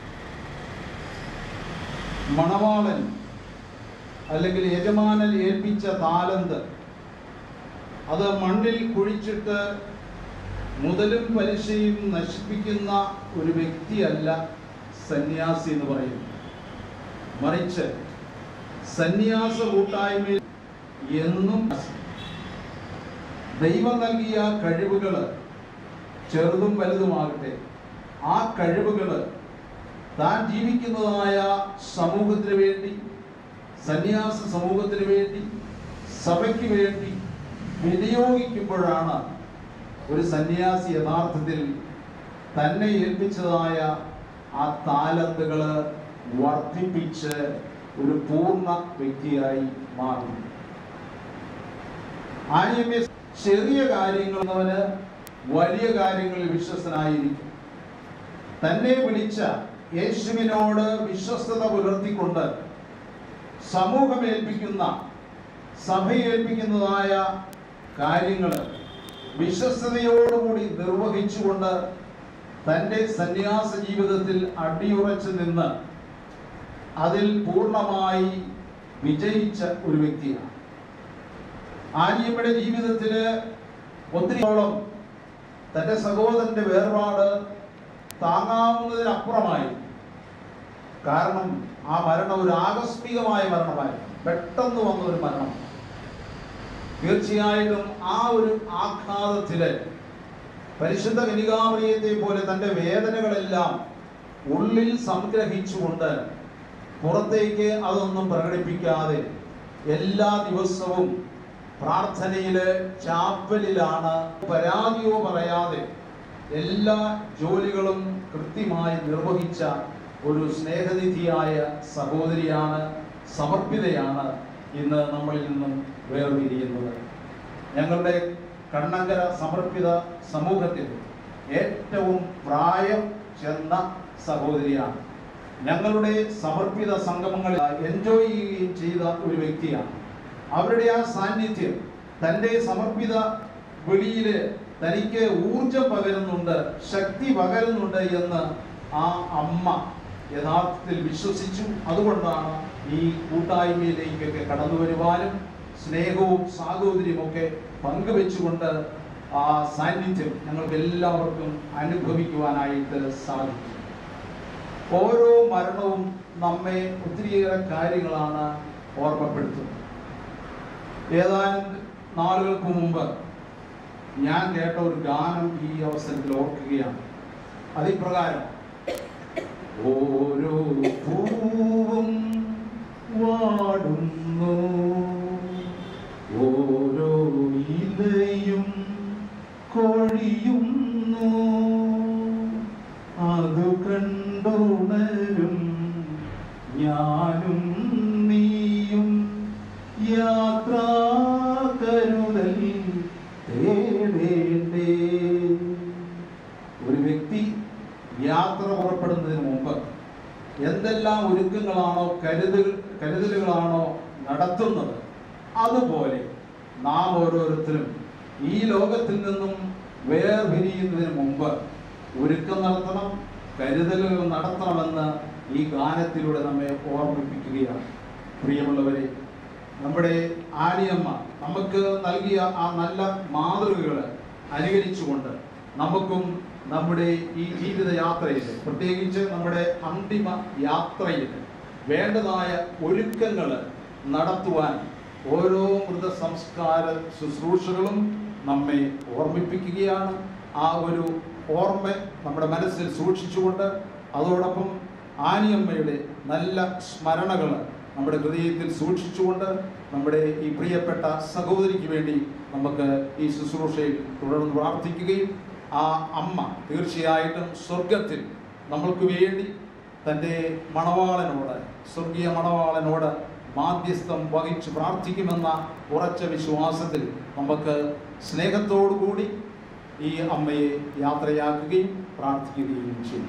Speaker 17: മണവാളൻ അല്ലെങ്കിൽ യജമാനൻ ഏൽപ്പിച്ച താലന്ത് അത് മണ്ണിൽ കുഴിച്ചിട്ട് മുതലും പലിശയും നശിപ്പിക്കുന്ന ഒരു വ്യക്തിയല്ല സന്യാസി എന്ന് പറയുന്നത് മറിച്ച് സന്യാസ കൂട്ടായ്മയിൽ എന്നും ദൈവം നൽകിയ കഴിവുകൾ ചെറുതും വലുതുമാകട്ടെ ആ കഴിവുകൾ താൻ ജീവിക്കുന്നതായ സമൂഹത്തിന് വേണ്ടി സന്യാസ സമൂഹത്തിന് വേണ്ടി സഭയ്ക്ക് വേണ്ടി വിനിയോഗിക്കുമ്പോഴാണ് ഒരു സന്യാസി യഥാർത്ഥത്തിൽ തന്നെ ഏൽപ്പിച്ചതായ ആ താലന്തുകൾ വർദ്ധിപ്പിച്ച് ഒരു പൂർണ്ണ വ്യക്തിയായി മാറുന്നു ആനിയമേ ചെറിയ കാര്യങ്ങൾ എന്നവന് വലിയ കാര്യങ്ങളിൽ വിശ്വസ്തനായിരിക്കും തന്നെ വിളിച്ച യേശുവിനോട് വിശ്വസ്തത പുലർത്തിക്കൊണ്ട് സമൂഹം ഏൽപ്പിക്കുന്ന സഭ ഏൽപ്പിക്കുന്നതായ കാര്യങ്ങൾ വിശ്വസ്തയോടുകൂടി നിർവഹിച്ചുകൊണ്ട് തൻ്റെ സന്യാസ ജീവിതത്തിൽ അടിയുറച്ചു നിന്ന് അതിൽ പൂർണ്ണമായി വിജയിച്ച ഒരു വ്യക്തിയാണ് ആര്യമ്മയുടെ ജീവിതത്തിൽ ഒത്തിരിയോളം തൻ്റെ സഹോദരന്റെ വേർപാട് താങ്ങാവുന്നതിനപ്പുറമായി കാരണം ആ മരണം ഒരു ആകസ്മികമായ മരണമായിരുന്നു പെട്ടെന്ന് വന്ന ഒരു മരണം തീർച്ചയായിട്ടും ആ ഒരു ആഘാതത്തില് പരിശുദ്ധ കനികാമറിയത്തെ പോലെ തൻ്റെ വേദനകളെല്ലാം ഉള്ളിൽ സംഗ്രഹിച്ചുകൊണ്ട് പുറത്തേക്ക് അതൊന്നും പ്രകടിപ്പിക്കാതെ എല്ലാ ദിവസവും പ്രാർത്ഥനയില് ചാപ്പലിലാണ് പരാതിയോ പറയാതെ എല്ലാ ജോലികളും കൃത്യമായി നിർവഹിച്ച ഒരു സ്നേഹനിധിയായ സഹോദരിയാണ് സമർപ്പിതയാണ് ഇന്ന് നമ്മളിൽ നിന്നും വേർതിരിയുന്നത് ഞങ്ങളുടെ കണ്ണങ്കര സമർപ്പിത സമൂഹത്തിൽ ഏറ്റവും പ്രായം ചെന്ന സഹോദരിയാണ് ഞങ്ങളുടെ സമർപ്പിത സംഗമങ്ങളിൽ എൻജോയ് ചെയ്യുകയും ചെയ്ത ഒരു വ്യക്തിയാണ് അവരുടെ ആ സാന്നിധ്യം തൻ്റെ സമർപ്പിത വെളിയില് തനിക്ക് ഊർജം പകരുന്നുണ്ട് ശക്തി പകരുന്നുണ്ട് എന്ന് ആ അമ്മ യഥാർത്ഥത്തിൽ വിശ്വസിച്ചു അതുകൊണ്ടാണ് ഈ കൂട്ടായ്മയിലേക്കൊക്കെ കടന്നു വരുവാനും സ്നേഹവും സാഹോദര്യവും ഒക്കെ പങ്കുവെച്ചുകൊണ്ട് ആ സാന്നിധ്യം ഞങ്ങൾക്ക് എല്ലാവർക്കും അനുഭവിക്കുവാനായിട്ട് സാധിക്കും ഓരോ മരണവും നമ്മെ ഒത്തിരിയേറെ കാര്യങ്ങളാണ് ഓർമ്മപ്പെടുത്തുന്നത് ഏതാനും നാളുകൾക്ക് മുമ്പ് ഞാൻ കേട്ട ഒരു ഗാനം ഈ അവസരത്തിൽ ഓർക്കുകയാണ് അതിപ്രകാരം ഓരോ പൂവും വാടുന്നു ഓരോ ഇലയും കൊഴിയുന്നു അതു കണ്ടുണരും ഞാനും നീയും യാത്രാ കരുതൽ തേടേണ്ടേ ഒരു വ്യക്തി യാത്ര പുറപ്പെടുന്നതിന് മുമ്പ് എന്തെല്ലാം ഒരുക്കങ്ങളാണോ കരുതൽ കരുതലുകളാണോ നടത്തുന്നത് അതുപോലെ നാം ഓരോരുത്തരും ഈ ലോകത്തിൽ നിന്നും വേർപിരിയുന്നതിന് മുമ്പ് ഒരുക്കം നടത്തണം കരുതലുകൾ നടത്തണമെന്ന് ഈ ഗാനത്തിലൂടെ നമ്മെ ഓർമ്മിപ്പിക്കുകയാണ് പ്രിയമുള്ളവരെ നമ്മുടെ ആര്യമ്മ നമുക്ക് നൽകിയ ആ നല്ല മാതൃകകൾ അനുകരിച്ചുകൊണ്ട് നമുക്കും നമ്മുടെ ഈ ജീവിത യാത്രയിൽ പ്രത്യേകിച്ച് നമ്മുടെ അന്തിമ യാത്രയിൽ വേണ്ടതായ ഒരുക്കങ്ങൾ നടത്തുവാൻ ഓരോ മൃതസംസ്കാര ശുശ്രൂഷകളും നമ്മെ ഓർമ്മിപ്പിക്കുകയാണ് ആ ഒരു ഓർമ്മ നമ്മുടെ മനസ്സിൽ സൂക്ഷിച്ചുകൊണ്ട് അതോടൊപ്പം ആനിയമ്മയുടെ നല്ല സ്മരണകൾ നമ്മുടെ ഹൃദയത്തിൽ സൂക്ഷിച്ചുകൊണ്ട് നമ്മുടെ ഈ പ്രിയപ്പെട്ട സഹോദരിക്ക് വേണ്ടി നമുക്ക് ഈ ശുശ്രൂഷയിൽ തുടർന്ന് പ്രാർത്ഥിക്കുകയും ആ അമ്മ തീർച്ചയായിട്ടും സ്വർഗത്തിൽ നമ്മൾക്ക് വേണ്ടി തൻ്റെ മണവാളനോട് സ്വർഗീയ മണവാളനോട് മാധ്യസ്ഥം വഹിച്ച് പ്രാർത്ഥിക്കുമെന്ന ഉറച്ച വിശ്വാസത്തിൽ നമുക്ക് സ്നേഹത്തോടു കൂടി ഈ അമ്മയെ യാത്രയാക്കുകയും പ്രാർത്ഥിക്കുകയും ചെയ്യാം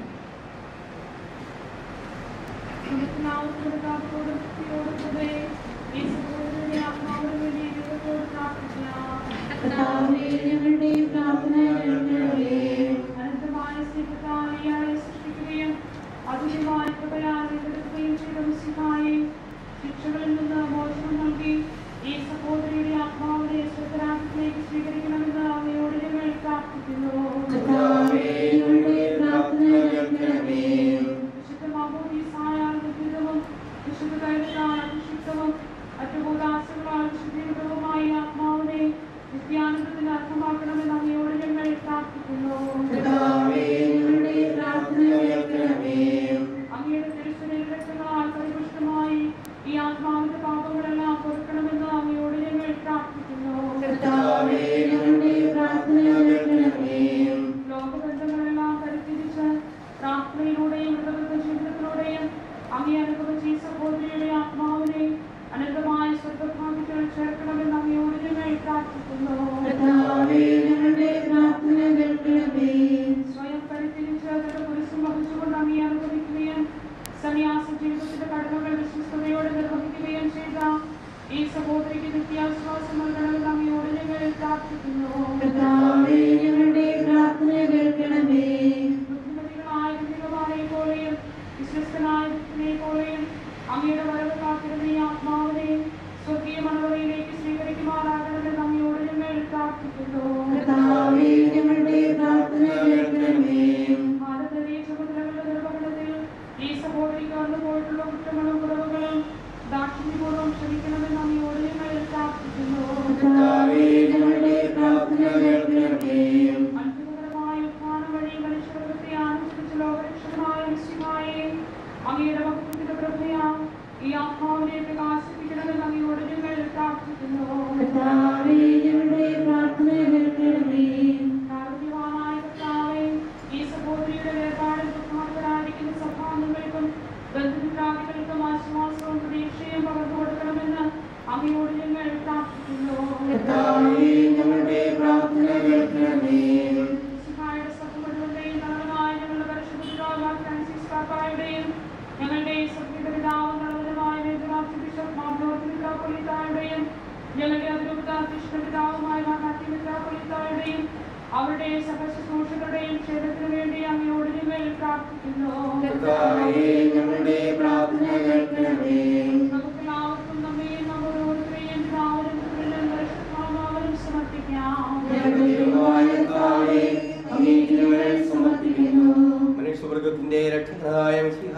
Speaker 1: കർത്താവേ, ഞങ്ങളുടെ പ്രാർത്ഥന കേൾക്കണമേ.
Speaker 10: ശിക്ഷകളിൽ നിന്ന് മോചനം നൽകി ഈ സഹോദരിയുടെ ആത്മാവിനെ സ്വർഗരാജ്യത്തിലേക്ക് സ്വീകരിക്കണമെന്ന് അങ്ങയോട് ഞങ്ങൾ പ്രാർത്ഥിക്കുന്നു
Speaker 1: കർത്താവേ, ഞങ്ങളുടെ പ്രാർത്ഥന കേൾക്കണമേ.
Speaker 10: വിശുദ്ധ മാമോദീസായാൽ നിർമ്മിതവും വിശുദ്ധ കൈകളാൽ അഭിഷിക്തവും അറ്റുകൂടാശകളാൽ വിശുദ്ധീകൃതവുമായ ആത്മാവിനെ നിത്യാനന്ദത്തിന് അർത്ഥമാക്കണമെന്ന് അങ്ങയോട് ഞങ്ങൾ പ്രാർത്ഥിക്കുന്നു
Speaker 1: കർത്താവേ, ഞങ്ങളുടെ പ്രാർത്ഥന കേൾക്കണമേ.
Speaker 10: അങ്ങയുടെ തിരുശരീരങ്ങളാൽ പരിപുഷ്ടമായി ഈ ആത്മാവിന്റെ പാപങ്ങളെല്ലാം പൊറുക്കണമെന്ന് അങ്ങയോട് ഞങ്ങൾ പ്രാർത്ഥിക്കുന്നു
Speaker 1: കർത്താവേ, ഞങ്ങളുടെ പ്രാർത്ഥന കേൾക്കണമേ.
Speaker 10: ലോകബന്ധങ്ങളെല്ലാം പരിചരിച്ച് പ്രാർത്ഥനയിലൂടെയും വ്രതബദ്ധ ജീവിതത്തിലൂടെയും അങ്ങേ അനുഭവിച്ച ഈ സഹോദരിയുടെ ആത്മാവിനെ അനന്തമായ സ്വർഗഭാഗ്യത്തിൽ ചേർക്കണമെന്ന് അങ്ങയോട് ഞങ്ങൾ പ്രാർത്ഥിക്കുന്നു
Speaker 1: കർത്താവേ, ഞങ്ങളുടെ പ്രാർത്ഥന കേൾക്കണമേ.
Speaker 10: സ്വയം പരിചരിച്ച് തന്റെ കുരിശും വഹിച്ചുകൊണ്ട് അങ്ങേ അനുഭവിക്കുകയും സന്യാസ ജീവിതത്തിന്റെ കടമകൾ വിശ്വസ്തയോടെ നിർവഹിക്കുകയും ചെയ്ത ഈ സഹോദരിക്ക് നിത്യാശ്വാസം നൽകണമെന്ന് അങ്ങയോട് ഞങ്ങൾ പ്രാർത്ഥിക്കുന്നു
Speaker 1: കർത്താവേ, ഞങ്ങളുടെ പ്രാർത്ഥന കേൾക്കണമേ.
Speaker 10: ബുദ്ധിമതികളായ കുഞ്ഞുങ്ങളെ പോലെയും വിശ്വസ്തനായ വ്യക്തിനെ പോലെയും അങ്ങയുടെ വരവ് കാത്തിരുന്ന ഈ ആത്മാവിനെ സ്വർഗീയ മണവറയിലേക്ക് സ്വീകരിക്കുമാറാകണമെന്ന് അങ്ങയോട് ഞങ്ങൾ പ്രാർത്ഥിക്കുന്നു
Speaker 1: കർത്താവേ, ഞങ്ങളുടെ പ്രാർത്ഥന കേൾക്കണമേ.
Speaker 10: ഭാരതീയ ചുമതലകളുടെ നിർവഹണത്തിൽ ഈ സഹോദരിക്ക് വന്നു പോയിട്ടുള്ള കുറ്റങ്ങളും കുറവുകളും ദാക്ഷിണ്യപൂർവ്വം ക്ഷമിക്കണമെന്ന് അങ്ങയോട് ഞങ്ങൾ പ്രാർത്ഥിക്കുന്നു
Speaker 1: കർത്താവേ, ഞങ്ങളുടെ പ്രാർത്ഥന കേൾക്കണമേ.
Speaker 10: അത്ഭുതകരമായ ഉത്ഥാനം വഴി മനുഷ്യവർഗത്തെ ആനന്ദിപ്പിച്ച ലോകരക്ഷകനായ മിശിഹായെ അങ്ങയുടെ മഹത്വത്തിന്റെ പ്രഭയാം ഈ ആത്മാവിനെ പ്രകാശിപ്പിക്കണമെന്ന് അങ്ങയോട് ഞങ്ങൾ പ്രാർത്ഥിക്കുന്നു
Speaker 1: കർത്താവേ, ഞങ്ങളുടെ പ്രാർത്ഥന കേൾക്കണമേ.
Speaker 10: കാരുണ്യവാനായ കർത്താവേ, ഈ സഹോദരിയുടെ വേർപാടിൽ ദുഃഖാന്തരായിരിക്കുന്ന സഭാംഗങ്ങൾക്കും ബന്ധുമിത്രാദികൾക്കും ആശ്വാസവും പ്രതീക്ഷയും പകർന്നു കൊടുക്കണമെന്ന് അങ്ങയോട് ഞങ്ങൾ പ്രാർത്ഥിക്കുന്നു
Speaker 1: കർത്താവേ, ഞങ്ങളുടെ പ്രാർത്ഥന കേൾക്കണമേ.
Speaker 10: മിശിഹായുടെ സഭ മുഴുവന്റെയും തലവനായ ഞങ്ങളുടെ പരിശുദ്ധ പിതാവായ ഫ്രാൻസിസ് പാപ്പായുടെയും ഞങ്ങളുടെ സഭയുടെ പിതാവും തലവനുമായ മേജറാർച്ച് ബിഷപ്പ് മാർലോസ് മിത്രാപ്പൊലീത്തായുടെയും ഞങ്ങളുടെ അതിരൂപത കൃഷ്ണ പിതാവുമായ മാതാറ്റി മിത്രാപ്പൊലീത്തായുടെയും അവരുടെ സഹശുശ്രൂഷകളുടെയും ക്ഷേമത്തിനു വേണ്ടി അങ്ങയോട് ഞങ്ങൾ പ്രാർത്ഥിക്കുന്നു
Speaker 1: കർത്താവേ, ഞങ്ങളുടെ പ്രാർത്ഥന കേൾക്കണമേ.
Speaker 10: നമുക്കെല്ലാവർക്കും നമ്മെയും നമ്മുടെ ഓരോരുത്തരെയും പിതാവിനും പുത്രനും പരിശുദ്ധാത്മാവിനും സമർപ്പിക്കാം
Speaker 1: ഞങ്ങളുടെ ദൈവമായ കർത്താവേ, അങ്ങേക്ക് ഞങ്ങൾ സമർപ്പിക്കുന്നു
Speaker 16: മനുഷ്യവർഗത്തിന്റെ രക്ഷകനായ മിശിഹ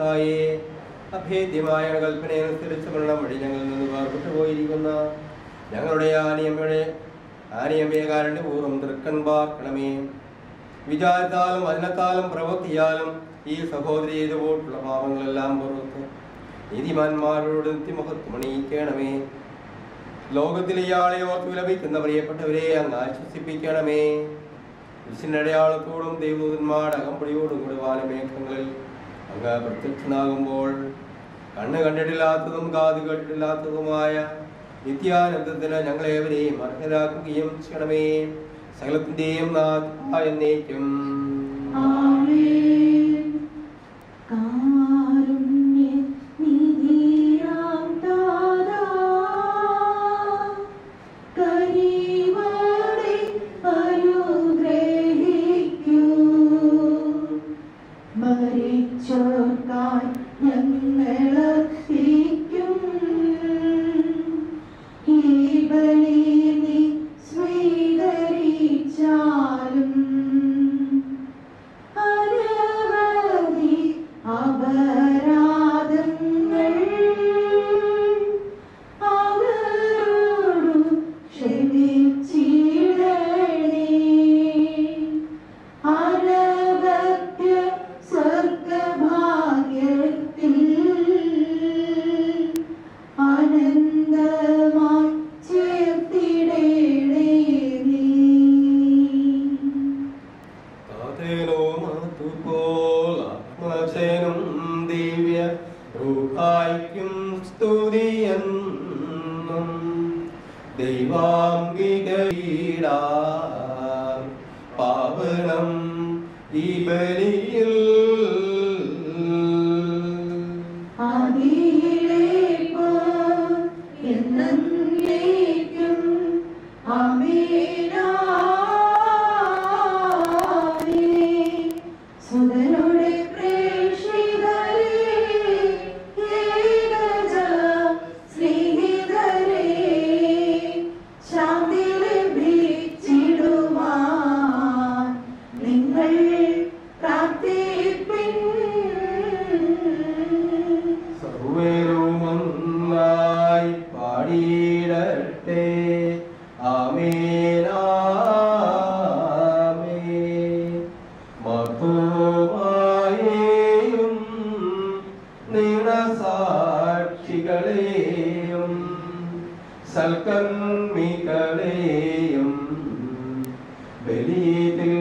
Speaker 16: അഭേദ്യമായ കൽപ്പനയനുസരിച്ച് മരണം വഴി ഞങ്ങളിൽ നിന്ന് വേർപെട്ടു പോയിരിക്കുന്ന ഞങ്ങളുടെ ആനിയമ്മയുടെ ആനിയമ്മയെ കാരണപൂർവ്വം തൃക്കൺ പാർക്കണമേ വിചാരത്താലും വചനത്താലും പ്രവൃത്തിയാലും ഈ സഹോദരി ചെയ്തുപോയിട്ടുള്ള പാപങ്ങളെല്ലാം പുറത്ത് നീതിമാന്മാരോട് നിത്യമഹത്വം അണിയിക്കണമേ ലോകത്തിൽ ഇയാളെ ഓർത്ത് വിലപിക്കുന്ന പ്രിയപ്പെട്ടവരെ അങ്ങ് ആശ്വസിപ്പിക്കണമേ വിശിനടയാളത്തോടും ദൈവദൂതന്മാരുടെ അകമ്പടിയോടും കൂടി വാനമേഘങ്ങളിൽ അങ്ങ് പ്രത്യക്ഷനാകുമ്പോൾ കണ്ണ് കണ്ടിട്ടില്ലാത്തതും കാത് കേട്ടിട്ടില്ലാത്തതുമായ നിത്യാനന്ദത്തിന് ഞങ്ങളേവരെയും അർഹരാക്കുകയും ചെയ്യണമേ സകലത്തിന്റെയും നാഥ എന്നേക്കും
Speaker 1: മരിച്ചോർക്കാൻ ഞങ്ങളർപ്പിക്കും ഈ ബലി നീ സ്വീകരിച്ചാലും അനവധി അപരാധങ്ങൾ അവരോടു ക്ഷമിച്ചിടണേ അനവധ്യ സ്വർഗഭാഗ്യത്തിൽ ആനന്ദമായി ചേർത്തിടേണേ നീ
Speaker 16: താതേനോ മാതുപോൽ ആത്മജനും ദിവ്യ റൂഹായിക്കും സ്തുതിയെന്നും ദൈവാംഗികീടാ പാവനം ഈ ബലിയിൽ
Speaker 1: ആദിയിലേക്കോ എന്നേക്കും ആമേനാമേൻ. സുതനുടെ പ്രേക്ഷിതരേ, ഏകജ സ്നേഹിതരേ, ശാന്തി ലഭിച്ചിടുവാൻ നിങ്ങൾ പ്രാർത്ഥിപ്പിൻ
Speaker 16: സർവേരുമൊന്നായി പാടിയിടട്ടെ ആമേനാമേ മധുമായേയും നിറസാക്ഷികളെയും സൽക്കർമ്മികളെയും ബലിയിൽ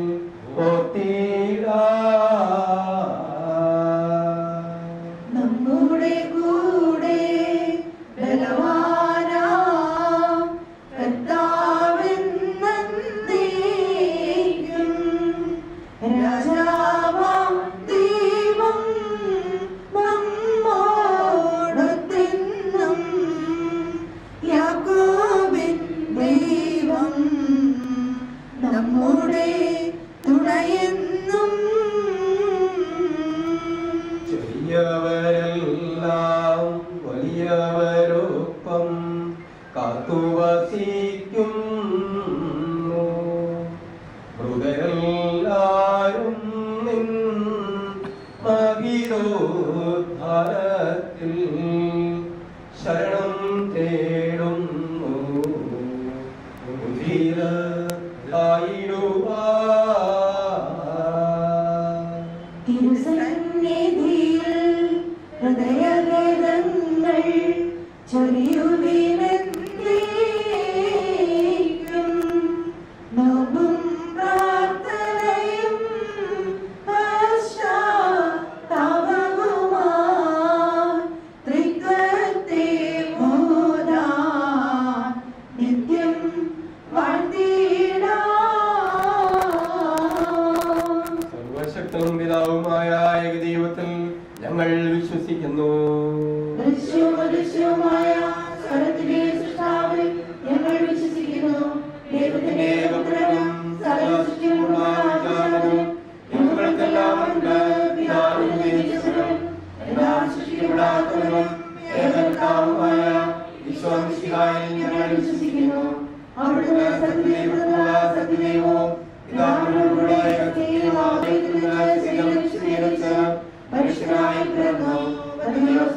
Speaker 16: ഓർത്തിടാ
Speaker 1: നമ്മുടെ കൂടെ ബലവാനാം കർത്താവെന്നേക്കും രാജാവാം ദൈവം നമ്മോടൊത്തെന്നും യാക്കോബിൻ ദൈവം നമ്മുടെ തുണയെന്നും
Speaker 16: ചെറിയവരെല്ലാം വലിയവരൊപ്പം കാത്തുവസിക്കുന്നു മൃഗരെല്ലാരും നിൻ മഹിതോദ്ധാരത്തിൽ ശരണം തേടുന്നു ഉദീരായിടുവാ
Speaker 1: തിരുസന്നിധിയിൽ ഹൃദയവേദങ്ങൾ ചൊരിയുവിനെന്നേക്കും നോമ്പും പ്രാർത്ഥനയും പശ്ചാത്താപവുമായി ത്രിത്വത്തെ മോദാൻ നിത്യം വാഴ്ത്തിടാം
Speaker 16: സർവശക്തനും പിതാവുമായ ഏകദൈവത്തിൽ ഞങ്ങൾ വിശ്വസിക്കുന്നു
Speaker 1: ദൃശ്യവും അദൃശ്യവുമായ സ്വരത്തിന്റെ സൃഷ്ടാവിൽ ഞങ്ങൾ വിശ്വസിക്കുന്നു ദൈവത്തിന്റെ പുത്രനും സകല സൃഷ്ടിയുമുള്ള ആചാരനും ഞങ്ങൾക്കെല്ലാം ഉണ്ട് പിതാവും യേശുവും എല്ലാം സൃഷ്ടിക്കപ്പെടാത്തവനും ഏകകർത്താവുമായ വിശ്വാമിശിഹായിൽ ഞങ്ങൾ വിശ്വസിക്കുന്നു അവിടുന്ന് സത്യദൈവത്തിനുള്ള സത്യദൈവവും പിതാവിനോടുകൂടെ സത്യവും ആദരിക്കുന്ന ശീലം സ്വീകരിച്ച് മനുഷ്യനായി പിറന്നു പതിനെയോ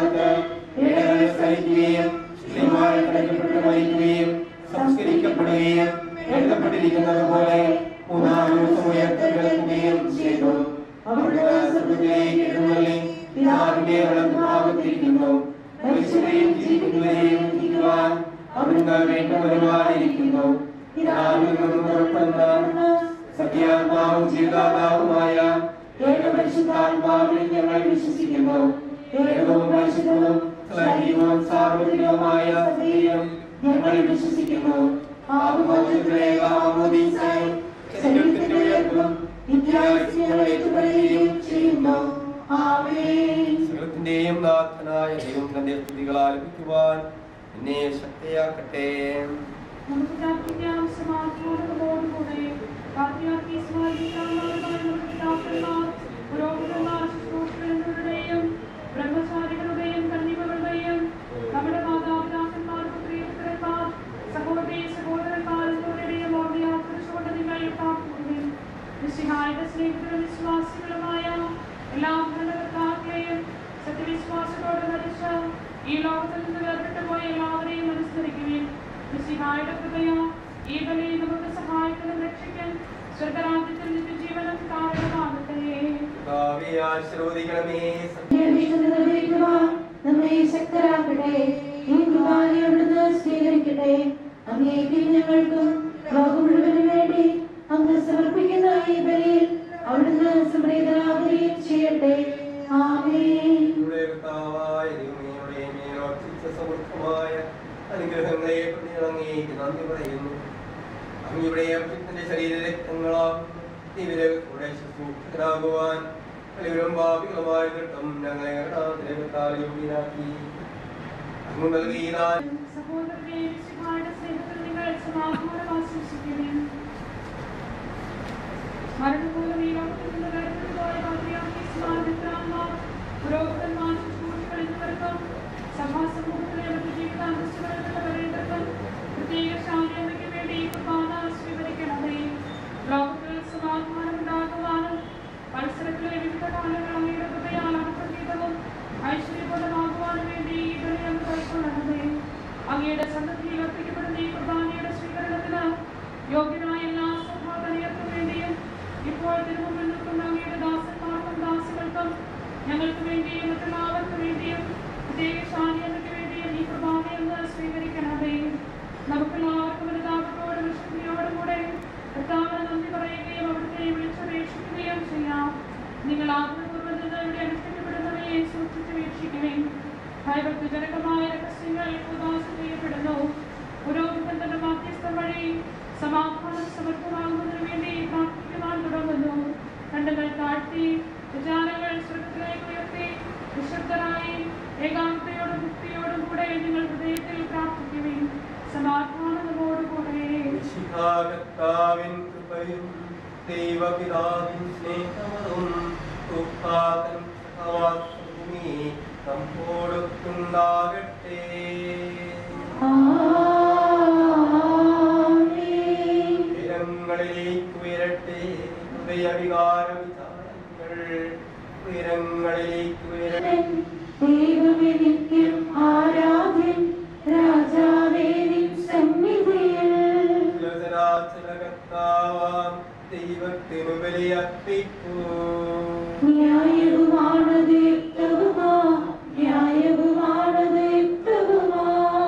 Speaker 16: കാലത്ത് പീഡകൾ സഹിക്കുകയും ശ്രീമാൻ കടക്കപ്പെട്ട് മരിക്കുകയും സംസ്കരിക്കപ്പെടുകയും എഴുതപ്പെട്ടിരിക്കുന്നത് പോലെ മൂന്നാം ദിവസം ഉയർത്തെഴുന്നേൽക്കുകയും ചെയ്തു അവിടുന്ന് സ്വർഗ്ഗത്തിലേക്ക് എഴുന്നള്ളി പിതാവിന്റെ വലത്ത് ഭാഗത്തിരിക്കുന്നു മനുഷ്യരെയും ജീവിക്കുന്നവരെയും വിധിക്കുവാൻ അവിടുന്ന് വീണ്ടും വരുവാനിരിക്കുന്നു പിതാവിൽ നിന്നും പുറപ്പെടുന്ന സത്യാത്മാവും ജീവദാതാവുമായ ഏകപരിശുദ്ധാത്മാവിൽ ഞങ്ങൾ വിശ്വസിക്കുന്നു ഏകവും പരിശുദ്ധവും സജീവവും സാർവത്രികവുമായ സത്യവും ഞങ്ങൾ വിശ്വസിക്കുന്നു ആത്മോചനത്തിലെ ആമോദീസായി ശരീരത്തിന്റെ ഉയർപ്പും നിത്യായുസ്സും ഞങ്ങൾ ഏറ്റുപറയുകയും ചെയ്യുന്നു ആമേൻ
Speaker 18: സകലത്തിന്റെയും നാഥനായ ദൈവം തന്റെ സ്തുതികൾ ആലപിക്കുവാൻ എന്നെ ശക്തിയാക്കട്ടെ
Speaker 10: നമുക്ക് പ്രാർത്ഥിക്കാം സമാധാനത്തോടുകൂടെ പാത്രിയാർക്കി പിതാക്കന്മാർ പുരോഹിതന്മാർ ശുശ്രൂഷകരുടെയും ബ്രഹ്മചാരികളുടെയും കന്യകകളുടെയും നമ്മുടെ മാതാപിതാക്കന്മാർ പുത്രിപുത്രന്മാർ സഹോദരി സഹോദരന്മാർ എന്നിവരുടെയും ഓർമ്മയാത്രച്ചുകൊണ്ട് നിങ്ങൾ പ്രാർത്ഥിക്കുകയും മിശിഹായുടെ സ്നേഹിതരും വിശ്വാസികളുമായ എല്ലാ ഭരണകർത്താക്കളെയും സത്യവിശ്വാസത്തോടെ മരിച്ച ഈ ലോകത്തിൽ നിന്ന് വേർപെട്ടു പോയ എല്ലാവരെയും അനുസ്മരിക്കുകയും മിശിഹായുടെ കൃപയോ ഈ ബലിയെ നമുക്ക് സഹായിക്കണം രക്ഷിക്കാൻ സ്വർഗരാജ്യത്തിൽ നിത്യജീവനം കാരണമാകട്ടെ
Speaker 16: കർത്താവേ, ആശീർവദിക്കണമേ
Speaker 1: നിർവഹിക്കുവാൻ നമ്മെ ശക്തരാക്കട്ടെ ഈ കുർബാന അവിടുന്ന് സ്വീകരിക്കട്ടെ അങ്ങേക്ക് ഞങ്ങൾക്കും ലോകം മുഴുവനും വേണ്ടി അങ്ങ് സമർപ്പിക്കുന്ന ഈ ബലിയിൽ അവിടുന്ന് സംപ്രീതനാകുകയും ചെയ്യട്ടെ ആമേൻ
Speaker 16: നമ്മുടെ കർത്താവായ ദൈവമേ, മേൽ വർദ്ധിച്ച സമൃദ്ധമായ അനുഗ്രഹങ്ങളെ പ്രതി ഞങ്ങൾ അങ്ങേക്ക് നന്ദി പറയുന്നു അങ്ങയുടെ അഭിത്തിന്റെ ശരീര രക്തങ്ങളാം ദിവരകൂടെ ശുശ്രൂഷകരാകുവാൻ വലിയവരും ഭാവികളുമായ ഘട്ടം ഞങ്ങളെ കരുണാതിരകത്താൽ യോഗ്യരാക്കി അങ്ങ് നൽകിയ
Speaker 10: സഹോദരനെ മിശിഹായുടെ സ്നേഹത്തിൽ നിങ്ങൾ സമാധാനം ആശംസിക്കുകയും മരണമൂലം ഈ ലോകത്തിൽ നിന്ന് വേർപെട്ടു പോയ പാത്രിയാർക്കീസ്മാർ, മിത്രാന്മാർ, പുരോഹിതന്മാർ, ശുശ്രൂഷകൾ എന്നിവർക്കും സഭാസമൂഹത്തിലെ മറ്റു ജീവിതാന്തസ്സുകളിലുള്ള വരേണ്ടവർക്കും പ്രത്യേക ശാന്തിയമ്മയ്ക്ക് വേണ്ടി ഈ കുർബാന സ്വീകരിക്കണമേ ലോകത്തിൽ സമാധാനം ഉണ്ടാകുവാനും മത്സരത്തിലെ വിവിധ കാലങ്ങൾ അങ്ങയുടെ കൃപയാൽ അനുഗ്രഹീതവും ഐശ്വര്യപ്രദമാകുവാനും വേണ്ടി ഈ ബലി അങ്ങ് കൈക്കൊള്ളണമേ അങ്ങയുടെ സന്നദ്ധിയിൽ അർപ്പിക്കപ്പെടുന്ന ഈ കുർബാനയുടെ സ്വീകരണത്തിന് യോഗ്യരായ എല്ലാ സഭാകനിയർക്കും വേണ്ടിയും ഇപ്പോൾ തിരുമുമ്പിൽ നിൽക്കുന്ന അങ്ങയുടെ ദാസന്മാർക്കും ദാസികൾക്കും ഞങ്ങൾക്ക് വേണ്ടിയും മറ്റെല്ലാവർക്കും വേണ്ടിയും പ്രത്യേക ശാന്തിയമ്മയ്ക്ക് വേണ്ടിയും ഈ കുർബാനയെന്ന് സ്വീകരിക്കണമേ നമുക്കെല്ലാവർക്കും അനുതാപത്തോടും വിശുദ്ധിയോടും കൂടെ കർത്താവിന് നന്ദി പറയുകയും അവിടുത്തെ വിളിച്ചപേക്ഷിക്കുകയും ചെയ്യാം നിങ്ങൾ ആത്മപൂർവ്വം നിന്ന് ഇവിടെ അനുഷ്ഠിക്കപ്പെടുന്നവയെ സൂക്ഷിച്ച് വീക്ഷിക്കുകയും ഭയഭക്തിജനകമായ രഹസ്യങ്ങൾ ഉദാസ ചെയ്യപ്പെടുന്നു പുരോഹിതൻ തന്റെ മാധ്യസ്ഥം വഴി സമാധാനം സമർത്ഥമാകുന്നതിന് വേണ്ടി പ്രാർത്ഥിക്കുവാൻ തുടങ്ങുന്നു കണ്ണുകൾ താഴ്ത്തി വിചാരങ്ങൾ സ്വർഗത്തിലേക്ക് ഉയർത്തി വിശുദ്ധരായി ഏകാന്തയോടും മുക്തിയോടും കൂടെ നിങ്ങൾ ഹൃദയത്തിൽ പ്രാർത്ഥിക്കുകയും സമാധാനത്തോടുകൂടെ
Speaker 16: കർത്താവിൻ കൃപയും ദൈവപിതാവിൻ സ്നേഹവും ഉപ്പാതൻ സഹവാസഭൂമി നമ്മോടൊത്തുണ്ടാകട്ടെ ഉയരങ്ങളിലേക്ക് ഉയരട്ടെ ഹൃദയവികാര വിചാരങ്ങൾ ഉയരങ്ങളിലേക്ക് ഉയരട്ടെ
Speaker 1: ദൈവമേ നിത്യം ആരാധ്യൻ രാജാവേ നിൻ സന്നിധിയിൽ
Speaker 16: കർത്താവാം ദൈവത്തിനു ബലിയർപ്പിക്കൂ
Speaker 1: ന്യായവുമാണ് ദീപ്തവുമാ ന്യായവുമാണ് ദീപ്തവുമാ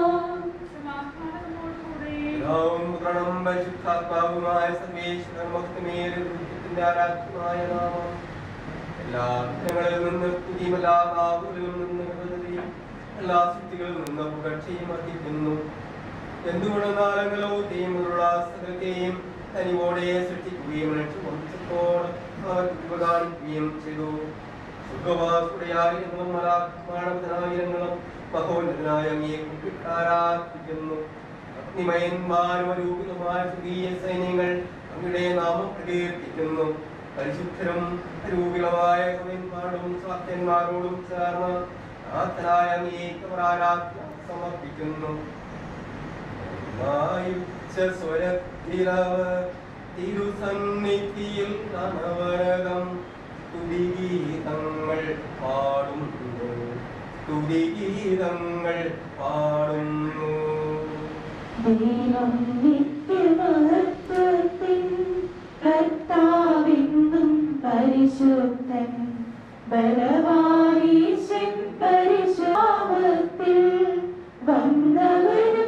Speaker 16: പിതാവും പുത്രനും പരിശുദ്ധാത്മാവുമായ സർവേശ്വരൻ മഹത്വമേറിന്റെ ആരാധ്യമായ നാമം എല്ലാ ജനങ്ങളിൽ നിന്ന് സ്തുതിയും എല്ലാ നാവുകളിൽ നിന്ന് കൃതയും എല്ലാ സൃഷ്ടികളിൽ നിന്ന് പുകഴ്ചയും അർഹിക്കുന്നു എന്തുകൊണ്ടെന്നാലങ്ങളോ തീമുള്ള സകലത്തെയും തനിവോടെ സൃഷ്ടിക്കുകയും വംശത്തോട് ഉപകാരിക്കുകയും ചെയ്തു സുഖവാസുടയായിരങ്ങളും മലാത്മാണവനായിരങ്ങളും മഹോന്നതനായ അങ്ങയെ കുട്ടിക്കാരാധിക്കുന്നു അഗ്നിമയന്മാരും അരൂപിതമായ സ്ത്രീയ സൈന്യങ്ങൾ അങ്ങയുടെ നാമം പ്രകീർത്തിക്കുന്നു പരിശുദ്ധരും അരൂപികളമായ കവന്മാരോടും സാത്യന്മാരോടും ചേർന്ന് നാഥനായ അങ്ങേക്ക് പ്രാരാധന സമർപ്പിക്കുന്നു നായുച്ച സ്വരത്തിലവർ തിരുസന്നിധിയിൽ അനവരകം തുടിഗീതങ്ങൾ പാടുന്നു തുതിഗീതങ്ങൾ പാടുന്നു
Speaker 1: ദൈവം നിത്യമഹത്വത്തിൻ കർത്താവെന്നും പരിശുദ്ധൻ ബലവാനീശൻ പരിശാപത്തിൽ വന്നവരും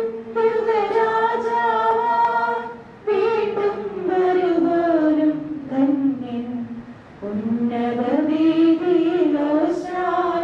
Speaker 1: രാജാവാൻ വീണ്ടും വരുവാനും ധന്യൻ ഉന്നത വീതിയിലോശാന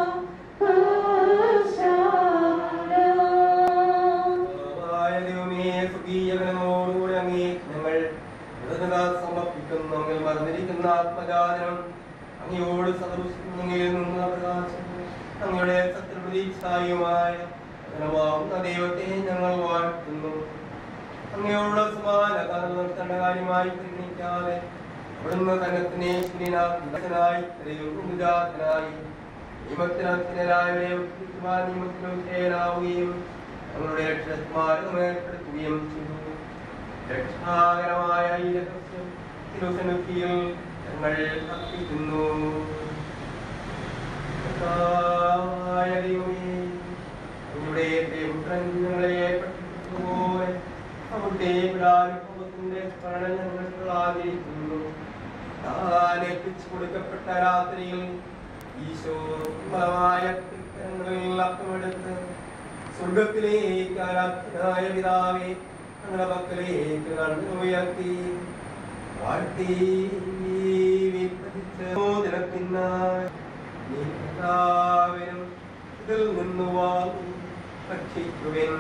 Speaker 16: ആയ ദൈവമേ, സ്വർഗീയകനോടുകൂടി അങ്ങേ ഞങ്ങൾ കൃതജ്ഞത സമർപ്പിക്കുന്നു അങ്ങ് മറന്നിരിക്കുന്ന ആത്മജാതനം അങ്ങയോട് സദൃശം അങ്ങയിൽ നിന്നുള്ള പ്രകാശം അങ്ങയുടെ സത്യപ്രതീക്ഷായുമായ ധനമാവുന്ന ദൈവത്തെ ഞങ്ങൾ വാഴ്ത്തുന്നു അങ്ങയോടുള്ള സമാന കാരണം നിർത്തേണ്ട കാര്യമായി പരിഗണിക്കാതെ അവിടുന്ന് തന്നത്തിനെ ശൂന്യനായി ദൈവജാതനായി നിയമത്തിനായവരെ നിയമത്തിനാവുകയും ഞങ്ങളുടെ രക്ഷസ്മാരം ഏർപ്പെടുത്തുകയും ചെയ്തു രക്ഷാകരമായ ഈ രഹസ്യം തിരുസനുക്കിയിൽ ഞങ്ങൾ അർപ്പിക്കുന്നു കർത്താവായ ദൈവമേ, അങ്ങയുടെ പുത്രൻ ഞങ്ങളെ പഠിപ്പിച്ചതുപോലെ അവിടുത്തെ പിടാനുഭവത്തിന്റെ സ്മരണ ഞങ്ങൾ ആചരിക്കുന്നു താൻ എത്തിച്ചു കൊടുക്കപ്പെട്ട രാത്രിയിൽ ഈശോ ഫലമായ കൃത്യങ്ങളിൽ അപ്പമെടുത്ത് സ്വർഗത്തിലേക്ക് ആരാധനായ പിതാവേ ഞങ്ങളുടെ പക്കലേക്ക് കണ്ണു ഉയർത്തി വാഴ്ത്തി വിഭജിച്ച് മോചനത്തിനായി നീ എല്ലാവരും ഇതിൽ നിന്ന് വാങ്ങി ഭക്ഷിക്കുവിൻ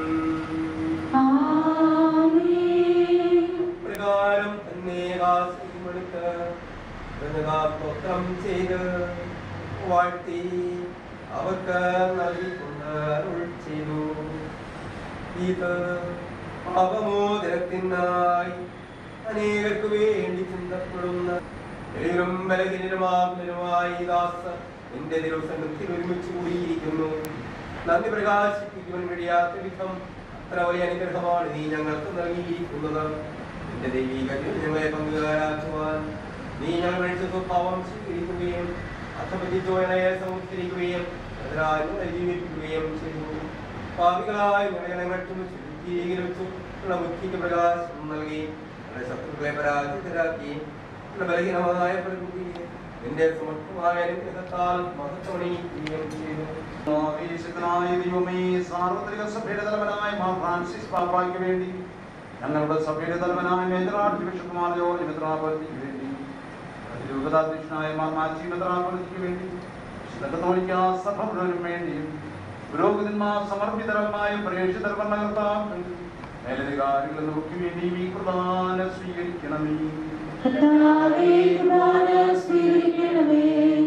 Speaker 16: പ്രകാരം തന്നെ ആശ്രയമെടുത്ത് സ്തോത്രം ചെയ്ത് വാഴ്ത്തി അവർക്ക് നൽകിക്കൊണ്ട് അരുൾ ചെയ്തു ഇത് പാപമോചനത്തിനായി അനേകർക്ക് വേണ്ടി ചിന്തപ്പെടുന്ന എളിയരും ബലഹീനരുമാകുന്നതിനുമായി ദാസ എന്റെ ദിവസത്തിൽ ഒരുമിച്ച് കൂടിയിരിക്കുന്നു നന്ദി പ്രകാശിപ്പിക്കുവാൻ കഴിയാത്ത വിധം അത്ര വലിയ അനുഗ്രഹമാണ് നീ ഞങ്ങൾക്ക് നൽകിയിരിക്കുന്നത് എന്റെ ദൈവിക ഞങ്ങളെ പങ്കുകാരാക്കുവാൻ നീ ഞങ്ങൾ കഴിച്ച സ്വഭാവം സ്വീകരിക്കുകയും അർത്ഥപതിച്ചോനെ സംസ്കരിക്കുകയും അതിനായി ജീവിപ്പിക്കുകയും ചെയ്തു പാപികളായ ഞങ്ങളെ ശുദ്ധീകരിച്ചു ബുദ്ധിക്ക് പ്രകാശം നൽകി ഞങ്ങളുടെ ശത്രുക്കളെ പരാജിതരാക്കി ഞങ്ങളുടെ ബലഹീനമായ പ്രകൃതിയെ നിന്റെ സമർത്ഥമായ അനുഗ്രഹത്താൽ മഹത്വമണിയിക്കുകയും ചെയ്തു
Speaker 17: ആവേശത്തിനായ ദൈവമേ സാർവത്രിക സഭയുടെ തലവനായ മാർ ഫ്രാൻസിസ് പാപ്പായ്ക്ക് വേണ്ടി ഞങ്ങളുടെ സഭയുടെ തലവനായ മേജർ ആർച്ച് ബിഷപ്പ് മാർ ജോർജ് മെത്രാപൊലിക്ക് വേണ്ടി അതിരൂപതാധ്യക്ഷനായ മാർ മാച്ചി മെത്രാപൊലിക്ക് വേണ്ടി വിശുദ്ധ കത്തോലിക്ക സഭ മുഴുവനും വേണ്ടിയും പുരോഹിതന്മാർ സമർപ്പിതരമായ പ്രേക്ഷിതർ ഭരണകർത്താക്കൾ മേലധികാരികൾ നോക്കി വേണ്ടി ഈ കുർബാന സ്വീകരിക്കണമേ
Speaker 1: കർത്താവേ കുർബാന സ്വീകരിക്കണമേ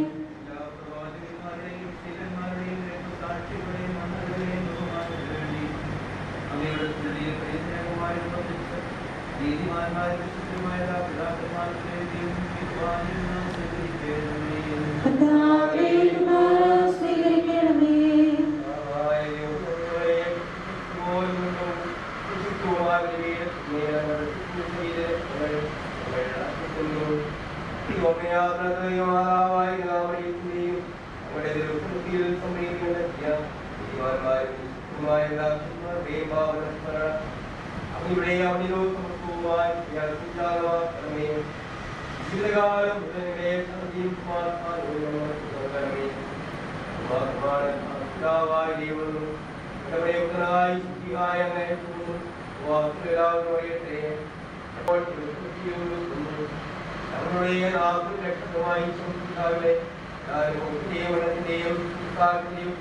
Speaker 1: കർത്താവേ കുർബാന സ്വീകരിക്കണമേ
Speaker 16: ജീവിതകാലം മുതലേ പിതാവായ ദൈവം ഇടപെടുന്നതായി ശുദ്ധിയായ അങ്ങനെ വാക്കുകളാവുന്ന പറയട്ടെ അപ്പോൾ ഞങ്ങളുടെ നാക്കും രക്ഷകമായി ശുദ്ധിക്കാവിലെ ദേവനത്തിന്റെയും ദൈവവും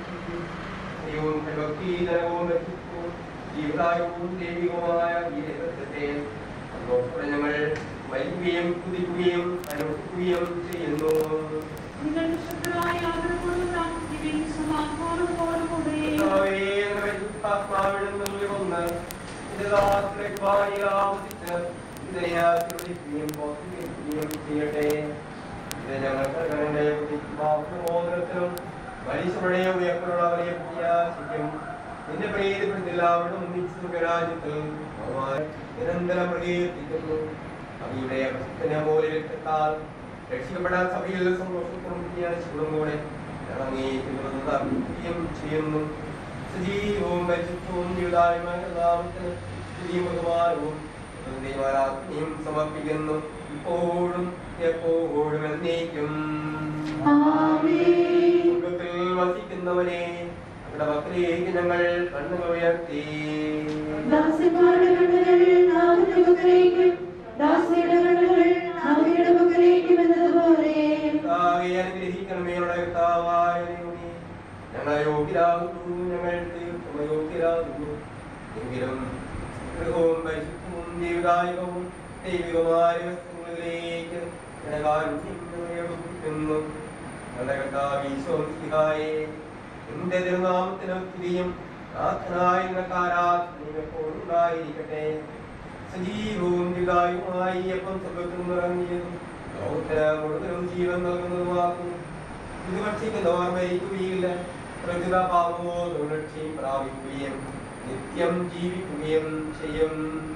Speaker 16: ഭക്തിജനകവും വ്യക്തിത്വവും ജീവദായകവും ദൈവികവുമായ ഈ രഹസ്യത്തെ അതോടൊപ്പം ഞങ്ങൾ വൈകുകയും കുതിക്കുകയും അനുഭവിക്കുകയും ചെയ്യുന്നു
Speaker 10: നിങ്ങളുടെ ശക്തരായ ആദരവോടും പ്രാർത്ഥിക്കുകയും സമാധാനത്തോടും കൂടെ
Speaker 16: കർത്താവേ, ഞങ്ങളുടെ പരിശുദ്ധാത്മാവിൽ നിന്ന് വന്ന് നിന്റെ ദാസരെ കൃപയാൽ ആവസിച്ച് ഇതിനെ ആശീർവദിക്കുകയും പ്രോത്സാഹിപ്പിക്കുകയും ചെയ്യട്ടെ ഇത് ഞങ്ങൾക്ക് ഞങ്ങളുടെ ബോധനത്തിനും മനുഷ്യരുടെ ഉയർപ്പുള്ള വലിയ പ്രത്യാശയ്ക്കും നിന്റെ പ്രീതിപ്പെടുന്ന എല്ലാവരും ഒന്നിച്ചു രാജ്യത്തിൽ ഭഗവാൻ നിരന്തരം പ്രകീർത്തിക്കുന്നു അങ്ങയുടെ പ്രസിദ്ധന മൂല്യത്താൽ രക്ഷിക്കപ്പെടാൻ സഭയിൽ സന്തോഷത്തോടും കൂടെ
Speaker 18: ഞങ്ങളങ്ങേക്കും ചെയ്യുന്നു സജീവവും പരിശുദ്ധവും ജീവിതായുമായ നാമത്തിന് സ്തുതിയും ബഹുമാനവും ദൈവാരാത്മയും സമർപ്പിക്കുന്നു ഇപ്പോഴും എപ്പോഴും എന്നേക്കും സ്വർഗ്ഗത്തിൽ വസിക്കുന്നവനെ നമ്മുടെ മക്കളിലേക്ക് ഞങ്ങൾ കണ്ണുകൾ ഉയർത്തി
Speaker 15: ദാസിമാരുടെ കണ്ണുകൾ നാവിന്റെ പക്കലേക്കും ദാസിയുടെ കണ്ണുകൾ നാവിയുടെ പക്കലേക്കും എന്നതുപോലെ
Speaker 18: കർത്താവേ, അനുഗ്രഹിക്കണമേ ഞങ്ങളുടെ കർത്താവായ ദൈവമേ. ഞങ്ങളെ യോഗ്യരാകുന്നു ഞങ്ങൾ തീർത്തും അയോഗ്യരാകുന്നു എങ്കിലും ഗൃഹവും പരിശുദ്ധവും ദൈവദായകവും ദൈവികമായ വസ്തുക്കളിലേക്ക് ജനകാരുണ്യമെടുക്കുന്നു ഞങ്ങളുടെ കർത്താവ് ഈശോമിശിഹായെ എന്റെ തിരുനാമത്തിന് സ്തുതിയും പ്രാർത്ഥനായ നിങ്ങൾക്ക് ആരാധനയും എപ്പോഴും ഉണ്ടായിരിക്കട്ടെ സജീവവും ദിഗായുമായി അപ്പം സ്വർഗത്തിൽ നിറങ്ങിയതും ലോകത്തിന് മുഴുവനും ജീവൻ നൽകുന്നതുമാകുന്നു ഇത് ഭക്ഷിക്കുന്നവർ മരിക്കുകയില്ല പ്രകൃത പാപമോ ദുർലക്ഷ്യം പ്രാപിക്കുകയും നിത്യം ജീവിക്കുകയും ചെയ്യും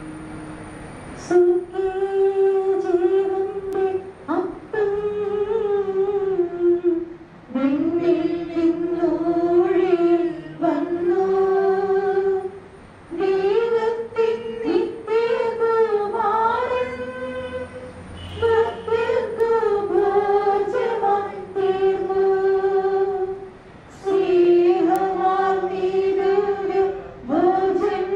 Speaker 15: ജീവന്റെ അപ്പം വിണ്ണിൽ നിന്നോഴിൽ വന്നു ദൈവത്തിൻ നിത്യകുമാരൻ ഭക്തർക്കു ഭോജ്യമായി തീർന്നു സ്നേഹമാൽ നീടുക ഭോജൻ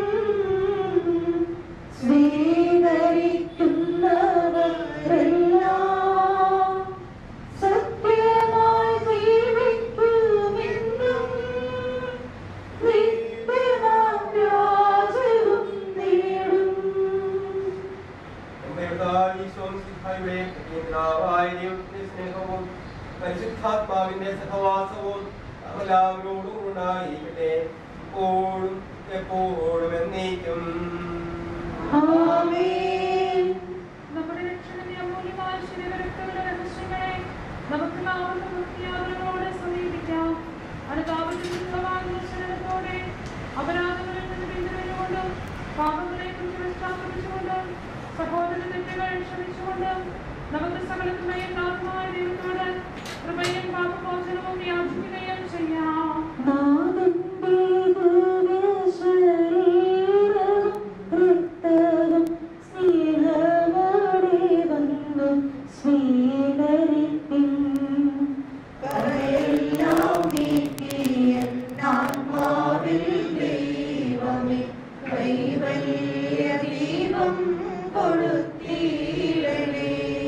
Speaker 15: സ്വീകരിക്കുന്നവരെല്ലാം സത്യമായി ജീവിക്കുമെന്നും നിത്യമാം രാജ്യവും നേടും
Speaker 18: നമ്മുടെ കർത്താവ് ഈശോമിശിഹായുടെ പിതാവായ ദൈവത്തിന്റെ സ്നേഹവും പരിശുദ്ധാത്മാവിന്റെ സഹവാസവും എല്ലാവരോടും ഉണ്ടായിരിക്കട്ടെ ഇപ്പോഴും എപ്പോഴും എന്നേക്കും
Speaker 15: ആമേൻ
Speaker 10: നമ്മുടെ രക്ഷകന്റെ അമൂല്യമായ ശരീരരക്തങ്ങളുടെ രഹസ്യങ്ങളെ നമുക്ക് നാവുന്ന വൃത്തിയാദരങ്ങളോടെ സമീപിക്കാം അനുതാപത്തിലുള്ളവാകുന്ന ശരണത്തോടെ അപരാധങ്ങളിൽ നിന്ന് പിന്തുടരുകൊണ്ടും പാപങ്ങളെ കുറിച്ച് പശ്ചാത്തപിച്ചുകൊണ്ടും സഹോദര തെറ്റുകൾ ക്ഷമിച്ചുകൊണ്ടും നമുക്ക് സകലത്തിന്റെയും നാഥമായ ദൈവത്തോട് കൃപയും പാപമോചനവും യാചിക്കുകയും ചെയ്യാം
Speaker 15: നാഥന്റെ ദിവ്യശരീരവും രക്തവും സ്നേഹമോടെ വന്നു സ്വീകരിപ്പിൻ. കരയെല്ലാം നീക്കിയ ആത്മാവിൽ ദൈവമേ കൈവല്യ ദീപം കൊളുത്തിയിടണേ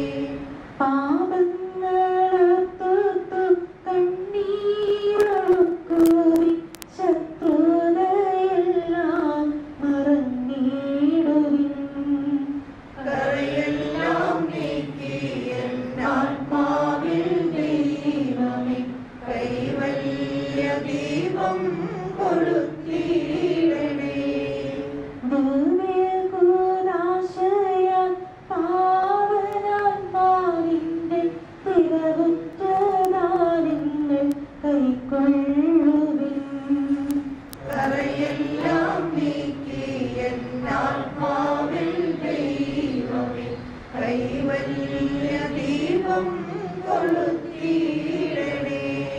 Speaker 15: പാപങ്ങളത്തു കണ്ണീരൊഴുക്കുവി ശത്രുതയെല്ലാം മറന്നിടുവിൻ കരയെല്ലാം നീക്കിയ ആത്മാവിൽ ദൈവമേ കൈവല്യ ദീപം കൊളുത്തിയിടണേ ദിവ്യകൂദാശയ പാവനാത്മാവിന്റെ തിരവുറ്റദാനങ്ങൾ കൈക്കൊള്ളുവിൻ കരയെല്ലാം നീക്കിയ ആത്മാവിൽ ദൈവമേ കൈവല്യ ദീപം കൊളുത്തിയിടണേ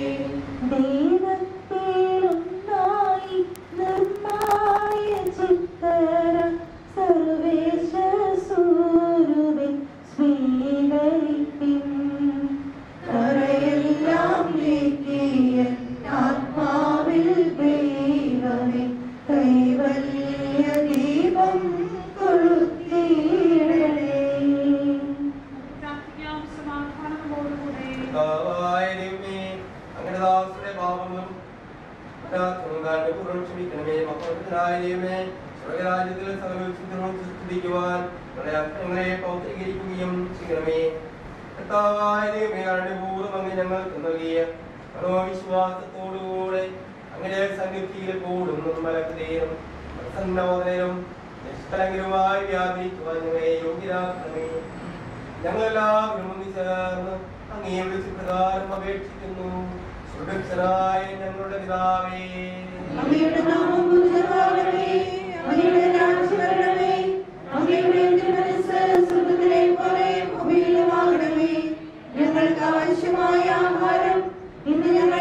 Speaker 15: ദൈവത്തിലൊന്നായി നിർമ്മായ ചിത്തര സർവേശ സൂരുവിൻ സ്വീകരിപ്പിൻ കരയെല്ലാം നീക്കിയ ആത്മാവിൽ ദൈവമേ കൈവല്യ ദീപം കൊളുത്തിയിടണേ
Speaker 10: പ്രാർത്ഥിക്കാം സമാധാനത്തോടുകൂടെ
Speaker 18: കർത്താവായ ദൈവമേ, അങ്ങയുടെ ദാസരുടെ പാപങ്ങളും അനാഥങ്ങളുടെ പൂർവ്വം ക്ഷമിക്കണമേ മക്കളുടെ ദൈവമേ സ്വർഗരാജ്യത്തിൽ സകല വിശുദ്ധങ്ങളും സ്തുതിക്കുവാൻ ഞങ്ങളുടെ അക്രമങ്ങളെ പൗത്രീകരിക്കുകയും ചെയ്യണമേ കർത്താവായ ദൈവമേ അവരുടെ പൂർവ്വം അങ്ങ് ഞങ്ങൾക്ക് നൽകിയ മനോവിശ്വാസത്തോടുകൂടെ അങ്ങനെ സന്നിധിയിൽ കൂടും മലക്കതയും പ്രസന്നോദനരും നിഷ്കളങ്കരുമായി വ്യാപരിക്കുവാൻ ഞങ്ങളെ യോഗ്യരാക്കണമേ ഞങ്ങളെല്ലാവരും ഒന്നു ചേർന്ന് അങ്ങേ വിളിച്ച് പ്രകാരം അപേക്ഷിക്കുന്നു സുരക്ഷരായ ഞങ്ങളുടെ പിതാവേ
Speaker 15: അങ്ങയുടെ നാമം പൂജിതമാകണമേ അങ്ങയുടെ രാജ്യം വരണമേ അങ്ങയുടെ തിരുമനസ്സ് സ്വർഗ്ഗത്തിലെ പോലെ ഭൂമിയിലുമാകണമേ ഞങ്ങൾക്ക് ആവശ്യമായ ആഹാരം ഇന്ന് ഞങ്ങൾ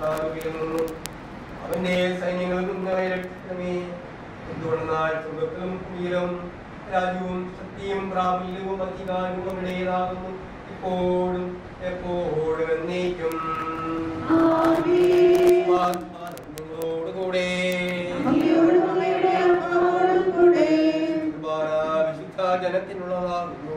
Speaker 18: സ്ഥാപിക്കുന്നു അവന്റെ സൈന്യങ്ങൾ കുഞ്ഞങ്ങളെ രക്ഷിക്കണമേ എന്തുകൊണ്ടെന്നാൽ സ്വർഗത്തിലും ഭൂമിയിലും രാജ്യവും ശക്തിയും പ്രാബല്യവും അധികാരവും അവിടേതാകുന്നു ഇപ്പോഴും എപ്പോഴും എന്നേക്കും നിങ്ങളോടുകൂടെ കുർബാന വിശുദ്ധ ജനത്തിനുള്ളതാകുന്നു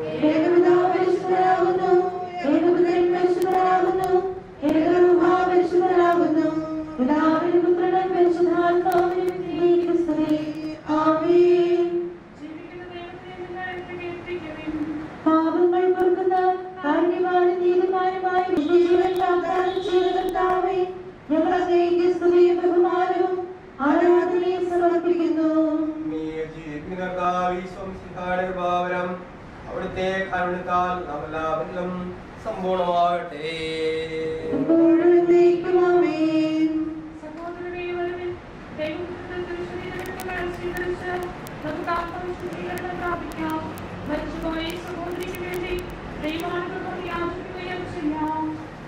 Speaker 1: പാപങ്ങൾ പൊറുക്കുന്ന കാരുണ്യവാനും നീതിമാനുമായ വിശ്വജീവൻ വാഗ്ദാനം ചെയ്ത കർത്താവേ, ഞങ്ങൾ അങ്ങേക്ക് സ്തുതിയും ബഹുമാനവും ആരാധനയും സമർപ്പിക്കുന്നു
Speaker 18: ഭാവനം അവിടുത്തെ കരുണത്താൽ നാം എല്ലാവരിലും സമ്പൂർണമാകട്ടെ
Speaker 5: സഹോദരനെ വരവിൽ ദൈവത്തിന്റെ തിരുശരീരങ്ങൾ സ്വീകരിച്ച് നമുക്ക് ആത്മവിശുദ്ധീകരണം പ്രാപിക്കാം മരിച്ചുപോയ ഈ സഹോദരിക്ക് വേണ്ടി ദൈവാനുഗ്രഹം യാചിക്കുകയും ചെയ്യാം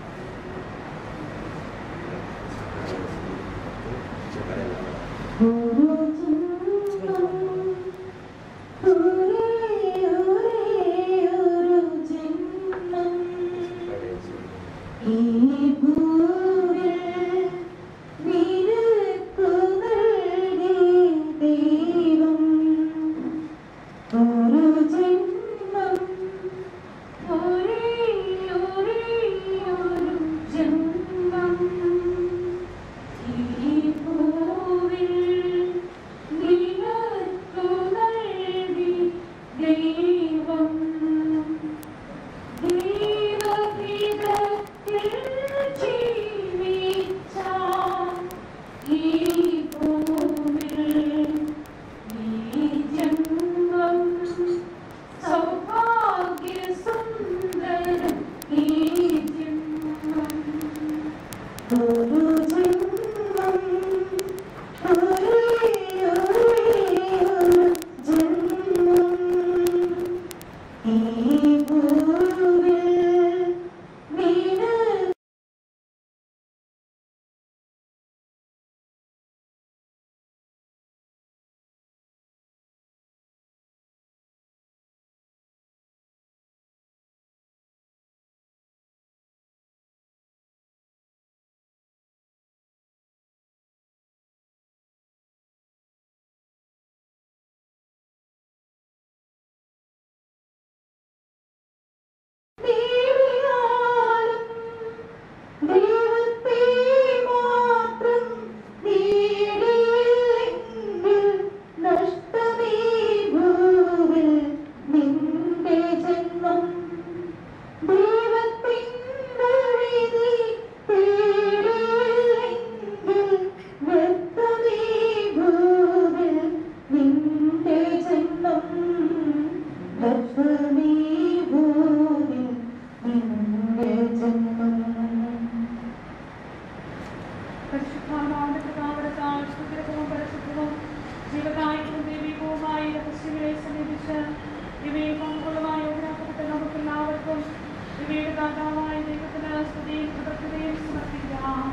Speaker 5: പരിശുദ്ധാത്മാവിന്റെ പ്രതാപത്താൽ സുഗ്രഹവും പരിശുദ്ധവും ജീവകായവും ദൈവികവുമായി രഹസ്യങ്ങളെ സമീപിച്ച് ഇവയെ പങ്കുകൊള്ളുവാൻ യോഗ്യരാക്കപ്പെട്ട നമുക്കെല്ലാവർക്കും ഇവയുടെ ദാതാവായ ദൈവത്തിന് സ്തുതിയും കൃതജ്ഞതയും സമർപ്പിക്കാം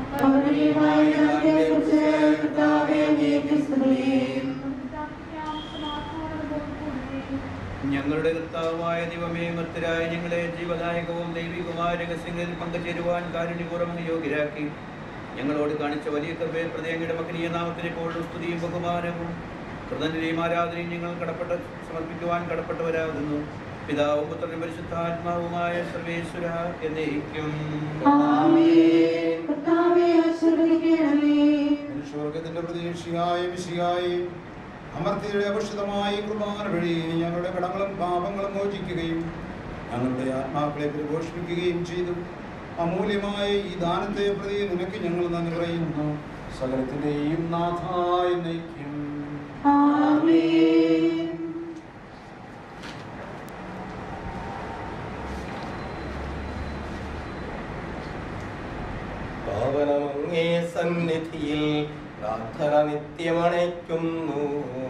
Speaker 5: പ്രാർത്ഥിക്കാം സമാധാനത്തോടുകൂടി
Speaker 19: ഞങ്ങളുടെ കർത്താവായ ദൈവമേ മർത്തരായ ഞങ്ങളെ ജീവദായകവും ദൈവികവുമായ രഹസ്യങ്ങളിൽ പങ്കുചേരുവാൻ കാരുണ്യപൂർവ്വം യോഗ്യരാക്കി ഞങ്ങളോട് കാണിച്ച വലിയ കൃപയെ പ്രതി അങ്ങയുടെ മകനീയ നാമത്തിന് എപ്പോഴും സ്തുതിയും ബഹുമാനവും കൃതന്റെയും ആരാധനയും ഞങ്ങൾ കടപ്പെട്ട സമർപ്പിക്കുവാൻ കടപ്പെട്ടവരാകുന്നു പിതാവും പുത്രനും പരിശുദ്ധാത്മാവുമായ സർവേശ്വര എന്നേക്കും
Speaker 17: സ്വർഗത്തിന്റെ പ്രതീക്ഷയായ വിശിയായി അമർത്തിയുടെ അപക്ഷിതമായ കുർബാന വഴി നീ ഞങ്ങളുടെ കടങ്ങളും പാപങ്ങളും മോചിക്കുകയും ഞങ്ങളുടെ ആത്മാക്കളെ പരിപോഷിപ്പിക്കുകയും ചെയ്തു അമൂല്യമായ ഈ ദാനത്തെ പ്രതി നിനക്ക് ഞങ്ങൾ നന്ദി പറയുന്നു സകലത്തിന്റെയും നാഥായ നയിക്കും
Speaker 18: പാവനമങ്ങേ സന്നിധിയിൽ പ്രാർത്ഥന നിത്യമണയ്ക്കുന്നു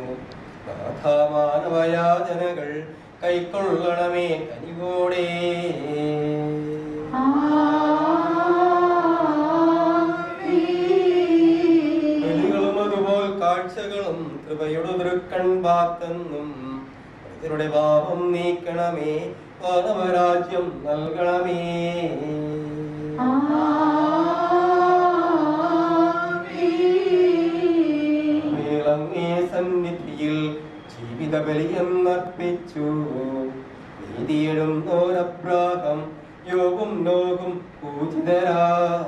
Speaker 18: നാഥമാനവയാചനകൾ കൈക്കൊള്ളണമേ കനിവോടെ കൃപയുടെ ദൃക്കൺ പാത്തെന്നും ഇതിലൂടെ പാപം നീക്കണമേ വാനവരാജ്യം നൽകണമേ മേളങ്ങേ സന്നിധിയിൽ ജീവിത ബലിയം അർപ്പിച്ചു നീതിയിടും നോരപ്രാഹം യോഗം നോകും പൂജിതരാ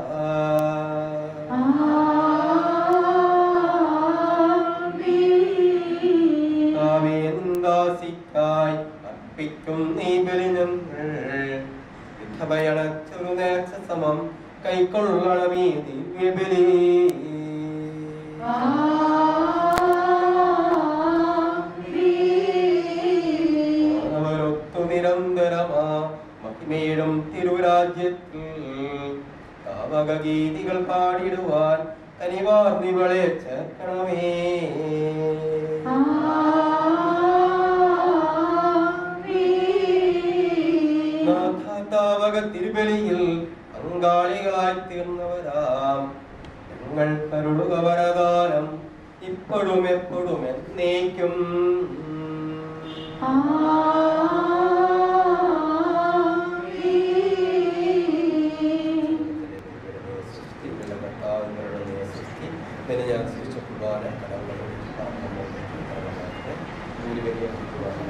Speaker 18: ായി അർപ്പിക്കും നീ ബലി ഞങ്ങൾ വിധവയണച്ചൊരു നേർച്ച സമം കൈക്കൊള്ളണമേ ദിവ്യബലി അവരൊത്തു നിരന്തരമാ മഹിമയിടും തിരുരാജ്യത്തിൽ കാവകഗീതികൾ പാടിടുവാൻ കനിവാർന്നിവളെ ചേർക്കണമേ നാഥാതാവക തിരുബലിയിൽ പങ്കാളികളായി തീർന്നവരാം ഞങ്ങൾ കരുളുക വരദാനം ഇപ്പോഴും എപ്പോഴും എന്നേക്കും പിന്നെ ഞാൻ സൃഷ്ടിച്ച കുർബാന കടങ്ങളുടെ വലിയ കുർബാന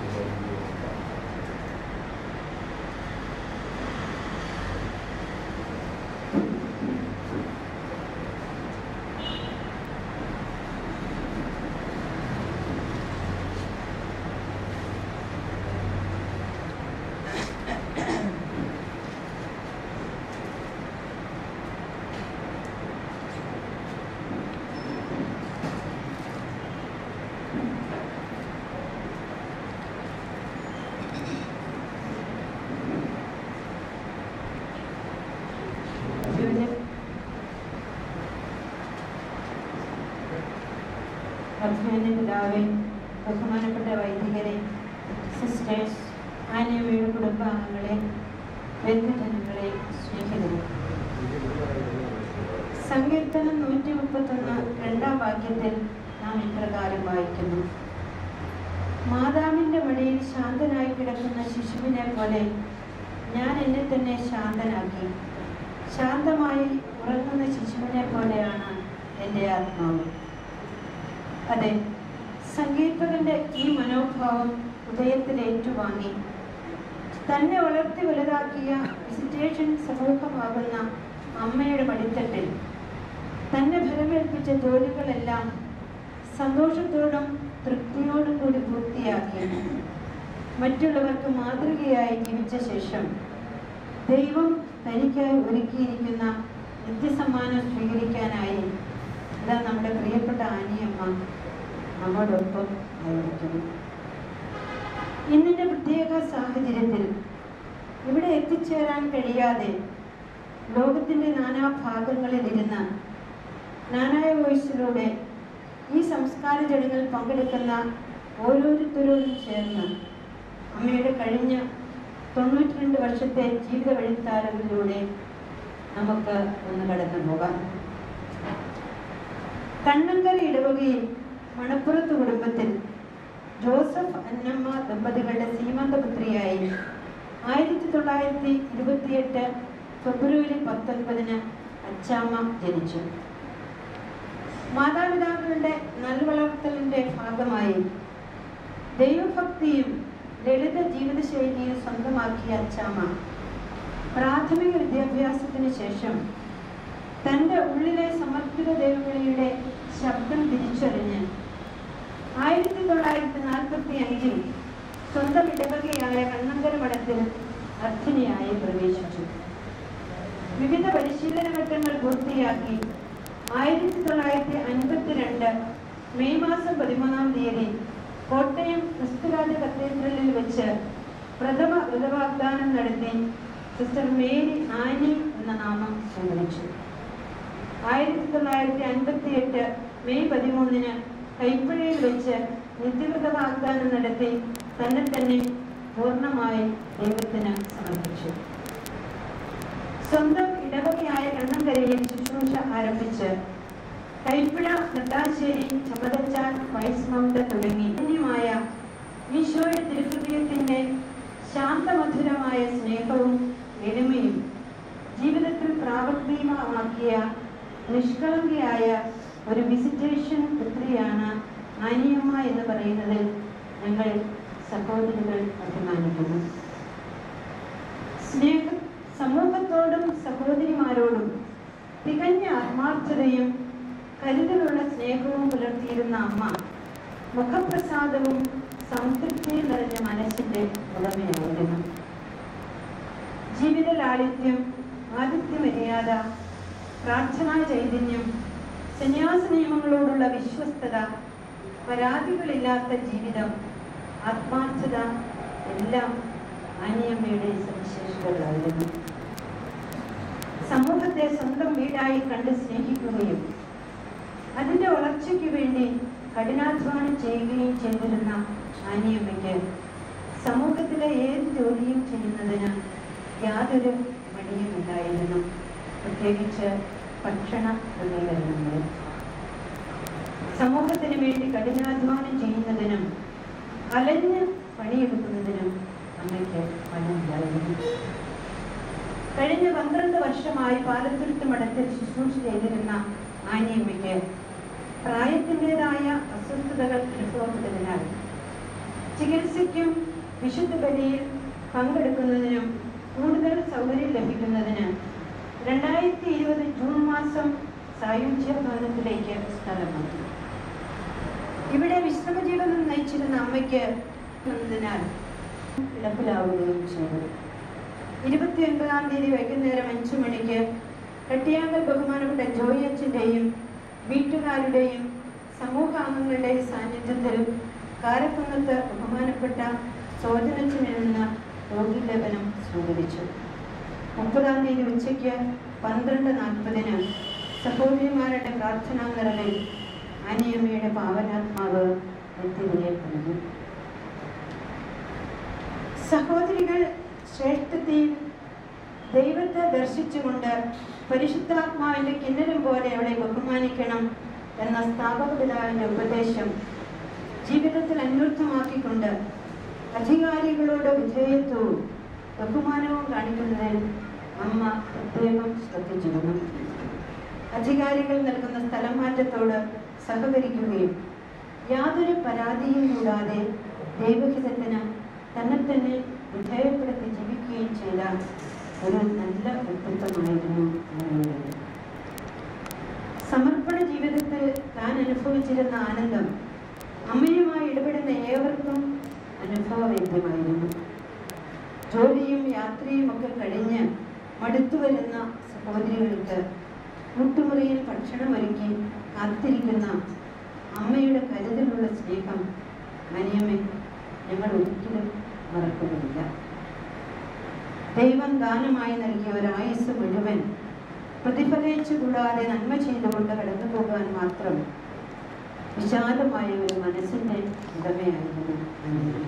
Speaker 20: അഭിമാന്യ പിതാവെ ബഹുമാനപ്പെട്ട വൈദികരെ സിസ്റ്റേഴ്സ് ആനയവയുടെ കുടുംബാംഗങ്ങളെ ബന്ധുജനങ്ങളെ സ്നേഹിതരെ സങ്കീർത്തനം നൂറ്റി മുപ്പത്തൊന്ന് രണ്ടാം വാക്യത്തിൽ നാം ഇപ്രകാരം വായിക്കുന്നു മാതാവിന്റെ മടിയിൽ ശാന്തനായി കിടക്കുന്ന ശിശുവിനെ പോലെ ഞാൻ എന്നെ തന്നെ ശാന്തനാക്കി ശാന്തമായി ഉറങ്ങുന്ന ശിശുവിനെ പോലെയാണ് എൻ്റെ ആത്മാവ് അതെ സംഗീതകന്റെ ഈ മനോഭാവം ഉദയത്തിൽ ഏറ്റുവാങ്ങി തന്നെ വളർത്തി വലുതാക്കിയ വിസിറ്റേഷൻ സമൂഹമാകുന്ന അമ്മയുടെ പടിത്തട്ടിൽ തന്നെ ഫലമേൽപ്പിച്ച ജോലികളെല്ലാം സന്തോഷത്തോടും തൃപ്തിയോടും കൂടി പൂർത്തിയാക്കി മറ്റുള്ളവർക്ക് മാതൃകയായി ജീവിച്ച ശേഷം ദൈവം തനിക്കായി ഒരുക്കിയിരിക്കുന്ന നിത്യസമ്മാനം സ്വീകരിക്കാനായി ഇതാ നമ്മുടെ പ്രിയപ്പെട്ട ആനിയമ്മ നമ്മോടൊപ്പം ആയിരിക്കുന്നു ഇന്നിന്റെ പ്രത്യേക സാഹചര്യത്തിൽ ഇവിടെ എത്തിച്ചേരാൻ കഴിയാതെ ലോകത്തിന്റെ നാനാഭാഗങ്ങളിൽ ഇരുന്ന് നാനായ വോയിസിലൂടെ ഈ സംസ്കാര ചടങ്ങിൽ പങ്കെടുക്കുന്ന ഓരോരുത്തരോടും ചേർന്ന് അമ്മയുടെ കഴിഞ്ഞ തൊണ്ണൂറ്റി രണ്ട് വർഷത്തെ ജീവിത വഴിത്താരങ്ങളിലൂടെ നമുക്ക് ഒന്ന് കടന്നു പോകാം കണ്ണങ്കര ഇടവകയിൽ മണപ്പുറത്ത് കുടുംബത്തിൽ ജോസഫ് അന്നമ്മ ദമ്പതികളുടെ സീമന്തപുത്രിയായി ആയിരത്തി തൊള്ളായിരത്തി ഇരുപത്തിയെട്ട് ഫെബ്രുവരി പത്തൊൻപതിന് അച്ചാമ്മ ജനിച്ചു മാതാപിതാക്കളുടെ നൽവളർത്തലിന്റെ ഭാഗമായി ദൈവഭക്തിയും ലളിത ജീവിതശൈലിയും സ്വന്തമാക്കിയ അച്ചാമ്മ പ്രാഥമിക വിദ്യാഭ്യാസത്തിന് ശേഷം തൻ്റെ ഉള്ളിലെ സമർപ്പിത ദൈവവിളിയുടെ ശബ്ദം തിരിച്ചറിഞ്ഞ് ആയിരത്തി തൊള്ളായിരത്തി നാൽപ്പത്തി അഞ്ചിൽ സ്വന്തം ഇടവകയായ കണ്ണങ്കര മഠത്തിൽ അർത്ഥിനിയായി പ്രവേശിച്ചു വിവിധ പരിശീലന ഘട്ടങ്ങൾ പൂർത്തിയാക്കി ആയിരത്തി തൊള്ളായിരത്തി അൻപത്തിരണ്ട് മെയ് മാസം പതിമൂന്നാം തീയതി കോട്ടയം ക്രിസ്തുരാജ കത്തീഡ്രലിൽ വെച്ച് പ്രഥമ വ്രതവാഗ്ദാനം നടത്തി സിസ്റ്റർ മേരി ആനി എന്ന നാമം സ്വീകരിച്ചു ആയിരത്തി തൊള്ളായിരത്തി അൻപത്തി എട്ട് മെയ് പതിമൂന്നിന് കൈപ്പഴയിൽ വെച്ച് നിത്യവ്രത വാഗ്ദാനം നടത്തി തന്നെ തന്നെ പൂർണ്ണമായി ദൈവത്തിന് സമർപ്പിച്ചു സ്വന്തം ഇടവകയായ കണ്ണങ്കരയിൽ ശുശ്രൂഷ ആരംഭിച്ച് കൈപ്പിഴ നെട്ടാശ്ശേരി ചമതച്ചാൽ വൈസ്മൗണ്ട് തുടങ്ങി ധന്യമായ ഈശോയുടെ തിരുഹൃദയത്തിന്റെ ശാന്തമധുരമായ സ്നേഹവും എളിമയും ജീവിതത്തിൽ പ്രാവർത്തികമാക്കിയ നിഷ്കളങ്കയായ ഒരു വിസിറ്റേഷൻ പുത്രിയാണ് ആനിയമ്മ എന്ന് പറയുന്നതിൽ ഞങ്ങൾ സഹോദരികൾ അഭിമാനിക്കുന്നു സ്നേഹ സമൂഹത്തോടും സഹോദരിമാരോടും തികഞ്ഞ ആത്മാർത്ഥതയും കരുതലുള്ള സ്നേഹവും പുലർത്തിയിരുന്ന അമ്മ മുഖപ്രസാദവും സംതൃപ്തിയും നിറഞ്ഞ മനസ്സിന്റെ ഉടമയായിരുന്നു ജീവിത ലാളിത്യം ആദിത്യ മര്യാദ പ്രാർത്ഥനാ ചൈതന്യം സന്യാസ നിയമങ്ങളോടുള്ള വിശ്വസ്തത പരാതികളില്ലാത്ത ജീവിതം ആത്മാർത്ഥത എല്ലാം ആനിയമ്മയുടെ സവിശേഷതകളായിരുന്നു സമൂഹത്തെ സ്വന്തം വീടായി കണ്ട് സ്നേഹിക്കുകയും അതിന്റെ വളർച്ചയ്ക്ക് വേണ്ടി കഠിനാധ്വാനം ചെയ്യുകയും ചെയ്തിരുന്ന ആനിയമ്മയ്ക്ക് സമൂഹത്തിലെ ഏത് ജോലിയും ചെയ്യുന്നതിന് യാതൊരു മടിയുമില്ലായിരുന്നു പ്രത്യേകിച്ച് ഭക്ഷണ ക്രമീകരണങ്ങൾ സമൂഹത്തിന് വേണ്ടി കഠിനാധ്വാനം ചെയ്യുന്നതിനും അലഞ്ഞ് പണിയെടുക്കുന്നതിനും അമ്മയ്ക്ക് പണമില്ലായിരുന്നു കഴിഞ്ഞ പന്ത്രണ്ട് വർഷമായി പാലത്തുരുത്ത് മഠത്തിൽ ശുശ്രൂഷ ചെയ്തിരുന്ന ആനിയമ്മയ്ക്ക് പ്രായത്തിൻ്റെതായ അസ്വസ്ഥതകൾ അനുഭവപ്പെട്ടതിനാൽ ചികിത്സയ്ക്കും വിശുദ്ധ ബലിയിൽ പങ്കെടുക്കുന്നതിനും കൂടുതൽ സൗകര്യം ലഭിക്കുന്നതിന് രണ്ടായിരത്തി ഇരുപത് ജൂൺ മാസം സായുജ്യ ഭവനത്തിലേക്ക് സ്ഥലം മാറ്റി ഇവിടെ വിശ്രമ ജീവിതം നയിച്ചിരുന്ന അമ്മയ്ക്ക് എന്നതിനാൽ കിടപ്പിലാവുകയും ചെയ്തു ഇരുപത്തിയൊൻപതാം തീയതി വൈകുന്നേരം അഞ്ചു മണിക്ക് കട്ടിയാങ്കൽ ബഹുമാനപ്പെട്ട ജോയി അച്ഛൻ്റെയും വീട്ടുകാരുടെയും സമൂഹാംഗങ്ങളുടെയും സാന്നിധ്യത്തിൽ കാരക്കുന്നത്ത് ബഹുമാനപ്പെട്ട സോജനച്ചനിൽ നിന്ന് രോഗീലേപനം സ്വീകരിച്ചു മുപ്പതാം തീയതി ഉച്ചയ്ക്ക് പന്ത്രണ്ട് നാൽപ്പതിന് സഹോദരിമാരുടെ പ്രാർത്ഥനാ നിറവിൽ അനിയമ്മയുടെ പാവനാത്മാവ് എത്തിരിയപ്പെടുന്നു സഹോദരികൾ ശ്രേഷ്ഠത്തെയും ദൈവത്തെ ദർശിച്ചുകൊണ്ട് പരിശുദ്ധാത്മാവിന്റെ കിന്നരം പോലെ അവളെ ബഹുമാനിക്കണം എന്ന സ്ഥാപക പിതാവിന്റെ ഉപദേശം ജീവിതത്തിൽ അന്വർത്ഥമാക്കിക്കൊണ്ട് അധികാരികളോട് വിധേയത്വവും ബഹുമാനവും കാണിക്കുന്നതിൽ അമ്മ പ്രത്യേകം ശ്രദ്ധിച്ചിരുന്നു അധികാരികൾ നൽകുന്ന സ്ഥലം മാറ്റത്തോട് സഹകരിക്കുകയും യാതൊരു പരാതിയും കൂടാതെ ദൈവഹിതത്തിന് തന്നെ തന്നെ വിധേയപ്പെടുത്തി ജീവിക്കുകയും ചെയ്ത ഒരു നല്ല വ്യക്തിത്വമായിരുന്നു അമ്മയുടേത് സമർപ്പണ ജീവിതത്തിൽ താൻ അനുഭവിച്ചിരുന്ന ആനന്ദം അമ്മയുമായി ഇടപെടുന്ന ഏവർക്കും അനുഭവവേദ്യമായിരുന്നു ജോലിയും യാത്രയും ഒക്കെ കഴിഞ്ഞ് മടുത്തു വരുന്ന സഹോദരികൾക്ക് മുട്ടുമുറിയിൽ ഭക്ഷണമൊരുക്കി കാത്തിരിക്കുന്ന അമ്മയുടെ കരുതലുള്ള സ്നേഹം അനിയമ്മ ഞങ്ങൾ ഒരിക്കലും മറക്കുകയില്ല ദൈവം ദാനമായി നൽകിയ ഒരു ആയുസ് മുഴുവൻ പ്രതിഫലിച്ചു കൂടാതെ നന്മ ചെയ്തുകൊണ്ട് കടന്നു പോകാൻ മാത്രം വിശാലമായ ഒരു മനസ്സിന്റെ ഉടമയായിരുന്നു അനിയമ്മ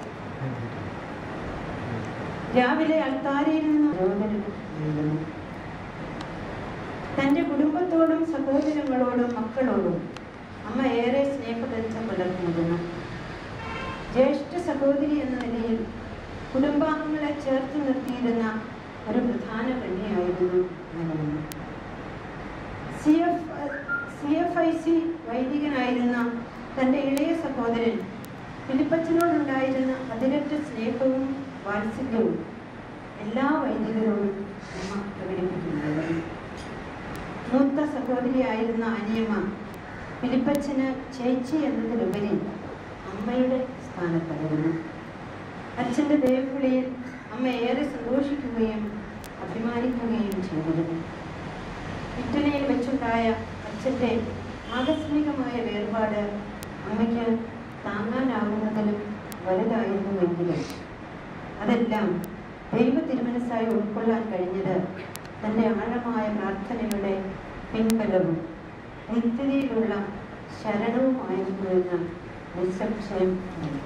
Speaker 20: രാവിലെ അൾത്താരയിൽ നിന്ന് പ്രചോദനമായിരുന്നു തന്റെ കുടുംബത്തോടും സഹോദരങ്ങളോടും മക്കളോടും അമ്മ ഏറെ സ്നേഹബന്ധം പുലർത്തിയിരുന്നു ജ്യേഷ്ഠ സഹോദരി എന്ന നിലയിൽ കുടുംബാംഗങ്ങളെ ചേർത്ത് നിർത്തിയിരുന്ന ഒരു പ്രധാന കണ്ണിയായിരുന്നു Anamma C F C F I C വൈദികനായിരുന്ന തൻ്റെ ഇളയ സഹോദരൻ ഫിലിപ്പച്ചനോടുണ്ടായിരുന്ന അതിരറ്റ സ്നേഹവും വാത്സല്യവും എല്ലാ വൈദികരോടും അമ്മ പ്രകടിപ്പിക്കുന്നുണ്ടായിരുന്നു മൂത്ത സഹോദരിയായിരുന്ന അനിയമ്മ ഫിലിപ്പച്ചന് ചേച്ചി എന്നതിലുപരി അമ്മയുടെ സ്ഥാനത്തായിരുന്നു അച്ഛൻ്റെ ദേവവിളിയിൽ അമ്മ ഏറെ സന്തോഷിക്കുകയും അഭിമാനിക്കുകയും ചെയ്തിരുന്നു ഇറ്റലിയിൽ വെച്ചുണ്ടായ അച്ഛൻ്റെ ആകസ്മികമായ വേർപാട് അമ്മയ്ക്ക് താങ്ങാനാവുന്നതിലും വലുതായിരുന്നുവെങ്കിലും അതെല്ലാം ദൈവ തിരുമനസ്സായി ഉൾക്കൊള്ളാൻ കഴിഞ്ഞത് തൻ്റെ ആഴമായ പ്രാർത്ഥനയുടെ പിൻബലവും നിത്യതയിലുള്ള ശരണവുമായിരുന്നു എന്ന് നിസ്സംശയം ഉണ്ട്.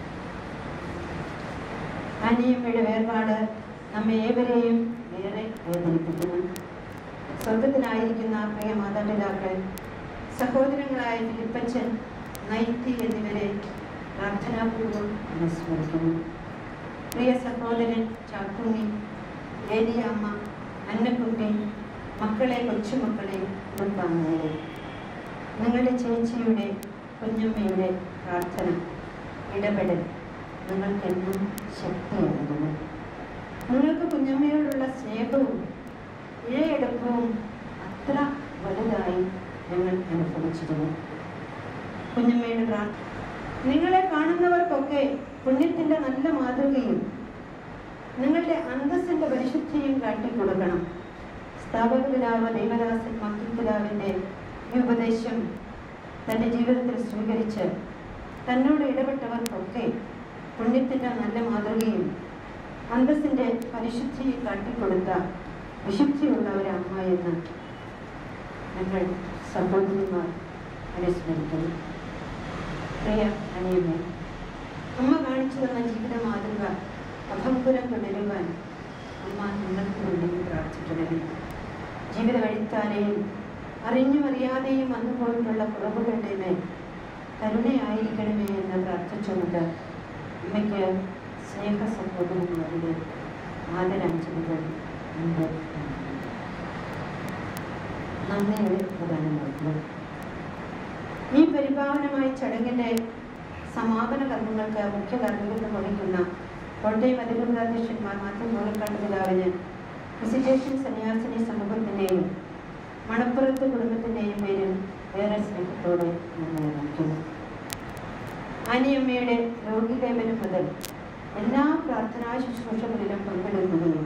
Speaker 20: അനിയമ്മയുടെ വേർപാട് നമ്മെ ഏവരെയും ഏറെ വേദനിപ്പിക്കുന്നു സ്വർഗത്തിലായിരിക്കുന്ന പ്രിയ മാതാപിതാക്കൾ സഹോദരങ്ങളായ ഫിലിപ്പച്ചൻ നൈറ്റി എന്നിവരെ പ്രാർത്ഥനാപൂർവ്വം അനുസ്മരിക്കുന്നു പ്രിയ സഹോദരൻ ചാക്കുണ്ണി ഏലിയമ്മ അന്നക്കുട്ടി മക്കളെ കൊച്ചുമക്കളെ കുടുംബാംഗങ്ങളെ നിങ്ങളുടെ ചേച്ചിയുടെ കുഞ്ഞമ്മയുടെ പ്രാർത്ഥന ഇടപെടൽ നിങ്ങൾക്കെന്നും ശക്തിയാകുന്നു നിങ്ങൾക്ക് കുഞ്ഞമ്മയോടുള്ള സ്നേഹവും ഇഴയെടുപ്പവും അത്ര വലുതായി ഞങ്ങൾ അനുഭവിച്ചിരുന്നു കുഞ്ഞമ്മയുടെ പ്രാർത്ഥന നിങ്ങളെ കാണുന്നവർക്കൊക്കെ പുണ്യത്തിന്റെ നല്ല മാതൃകയും നിങ്ങളുടെ അന്തസ്സിന്റെ പരിശുദ്ധിയും കാട്ടിക്കൊടുക്കണം സ്ഥാപക പിതാവ് ദൈവദാസൻ മക്കൾ പിതാവിന്റെ ഈ ഉപദേശം തന്റെ ജീവിതത്തിൽ സ്വീകരിച്ച് തന്നോട് ഇടപെട്ടവർക്കൊക്കെ പുണ്യത്തിന്റെ നല്ല മാതൃകയും അന്തസ്സിന്റെ പരിശുദ്ധിയെ കാട്ടിക്കൊടുത്ത വിശുദ്ധിയുള്ള ഒരു അമ്മ എന്ന് ഞങ്ങൾ സഹോദരിമാർ അനുസ്മരിക്കുന്നു പ്രിയ അനിയമേ അമ്മ കാണിച്ചു തന്ന ജീവിത മാതൃക അഭംഗുരം തുടരുവാൻ അമ്മ നിങ്ങൾക്ക് വേണ്ടി പ്രാർത്ഥിക്കണമേ ജീവിത വഴിത്താരെയും അറിഞ്ഞും അറിയാതെയും വന്നുപോയിട്ടുള്ള കുറവുകളുടെ മേൽ കരുണയായിരിക്കണമേ എന്ന് പ്രാർത്ഥിച്ചുകൊണ്ട് അമ്മയ്ക്ക് സ്നേഹ സഹോദരന്മാരുടെ ആദരാഞ്ജലികൾ ഉണ്ട് നന്ദിയുടെ പ്രധാനമന്ത്രി ഈ പരിപാവനമായ ചടങ്ങിന്റെ സമാപന കർമ്മങ്ങൾക്ക് മുഖ്യ കർമ്മികത്വം വഹിക്കുന്ന കോട്ടയം അധികൃതാധ്യക്ഷന്മാർ മാത്യു മൂലക്കാട്ട് പിതാവിന് വിസിറ്റേഷൻ സന്യാസിനി സമൂഹത്തിന്റെയും മണപ്പുറത്ത് കുടുംബത്തിന്റെയും പേരിൽ ഏറെ സ്നേഹത്തോടെ നന്ദി അറിയിക്കുന്നു ആനിയമ്മയുടെ രോഗിലേപനം മുതൽ എല്ലാ പ്രാർത്ഥനാ ശുശ്രൂഷകളിലും പങ്കെടുക്കുകയും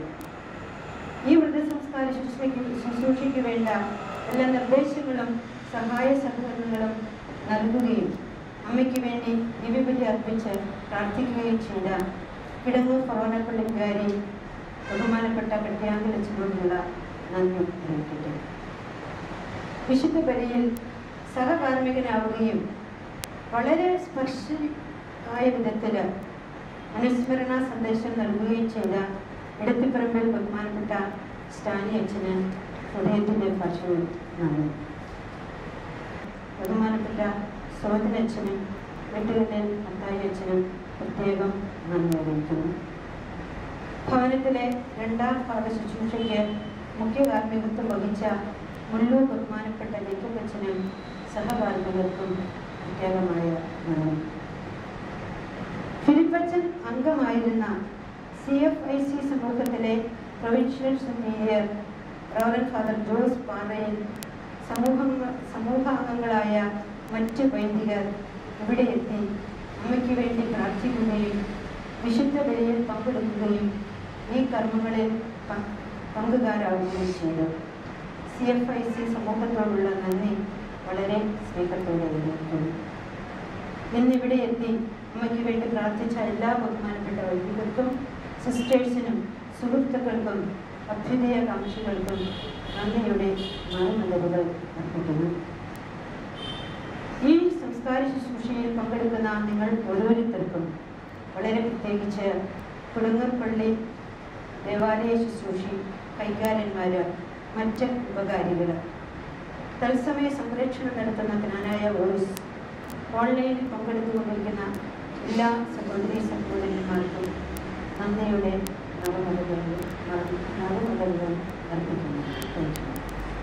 Speaker 20: ഈ വൃദ്ധസംസ്കാര ശുശ്രൂഷയ്ക്ക് ശുശ്രൂഷയ്ക്ക് വേണ്ട എല്ലാ നിർദ്ദേശങ്ങളും സഹായ സഹകരണങ്ങളും നൽകുകയും അമ്മയ്ക്ക് വേണ്ടി ദിവ്യബലി അർപ്പിച്ച് പ്രാർത്ഥിക്കുകയും ചെയ്ത കിടങ്ങൂർ ഫറോനപ്പള്ളി വികാരി ബഹുമാനപ്പെട്ട കട്ടിയാങ്കലച്ചനോടുള്ള നന്ദി അറിയിക്കട്ടെ വിശുദ്ധ ബലിയിൽ സഹകാർമ്മികനാവുകയും വളരെ സ്പർശമായ വിധത്തിൽ അനുസ്മരണ സന്ദേശം നൽകുകയും ചെയ്ത ഇടത്തിപ്പറമ്പിൽ ബഹുമാനപ്പെട്ട സ്റ്റാനി അച്ഛന് ഹൃദയത്തിൻ്റെ ഭാഷയിൽ നന്ദി ബഹുമാനപ്പെട്ട സോദനച്ഛനും വെട്ടുകല്ലിൽ അത്തായി അച്ഛനും പ്രത്യേകം നന്ദി അറിയിക്കുന്നു ഭവനത്തിലെ രണ്ടാം പാദ ശുശ്രൂഷയ്ക്ക് മുഖ്യ കാർമ്മികത്വം വഹിച്ച മുള്ളൂർ ബഹുമാനപ്പെട്ട നെയ്ക്കപ്പച്ചനും സഹകാർമ്മികർക്കും പ്രത്യേകമായ നന്ദി ഫിലിപ്പച്ചൻ അംഗമായിരുന്ന സി എഫ് ഐ സി സമൂഹത്തിലെ provincial superior reverend father Jose Parayil സമൂഹങ്ങൾ സമൂഹാംഗങ്ങളായ മറ്റ് വൈദികർ ഇവിടെ എത്തി അമ്മയ്ക്ക് വേണ്ടി പ്രാർത്ഥിക്കുകയും വിശുദ്ധ ബലിയിൽ പങ്കെടുക്കുകയും ഈ കർമ്മങ്ങളിൽ പ- പങ്കുകാരാവുകയും ചെയ്തു സി എഫ് ഐ സി സമൂഹത്തോടുള്ള നന്ദി വളരെ സ്നേഹത്തോടെ അറിയിക്കുന്നു ഇന്നിവിടെ എത്തി അമ്മയ്ക്ക് വേണ്ടി പ്രാർത്ഥിച്ച എല്ലാ ബഹുമാനപ്പെട്ട വൈദികർക്കും സിസ്റ്റേഴ്സിനും സുഹൃത്തുക്കൾക്കും അഭ്യുദയകാംക്ഷികൾക്കും നന്ദിയുടെ മറുമലരുകൾ അർപ്പിക്കുന്നു ഈ സംസ്കാര ശുശ്രൂഷയിൽ പങ്കെടുക്കുന്ന നിങ്ങൾ ഓരോരുത്തർക്കും വളരെ പ്രത്യേകിച്ച് കുളങ്ങർപ്പള്ളി ദേവാലയ ശുശ്രൂഷി കൈകാരന്മാർ മറ്റ് ഉപകാരികൾ തത്സമയ സംരക്ഷണം നടത്തുന്ന ജ്ഞാനായ വോയിസ് ഓൺലൈനിൽ പങ്കെടുത്തുകൊണ്ടിരിക്കുന്ന എല്ലാ സഹോദരി സഹോദരന്മാർക്കും നന്ദിയുടെ നവമതകൾ നവമതകൾ അർപ്പിക്കുന്നു താങ്ക് യു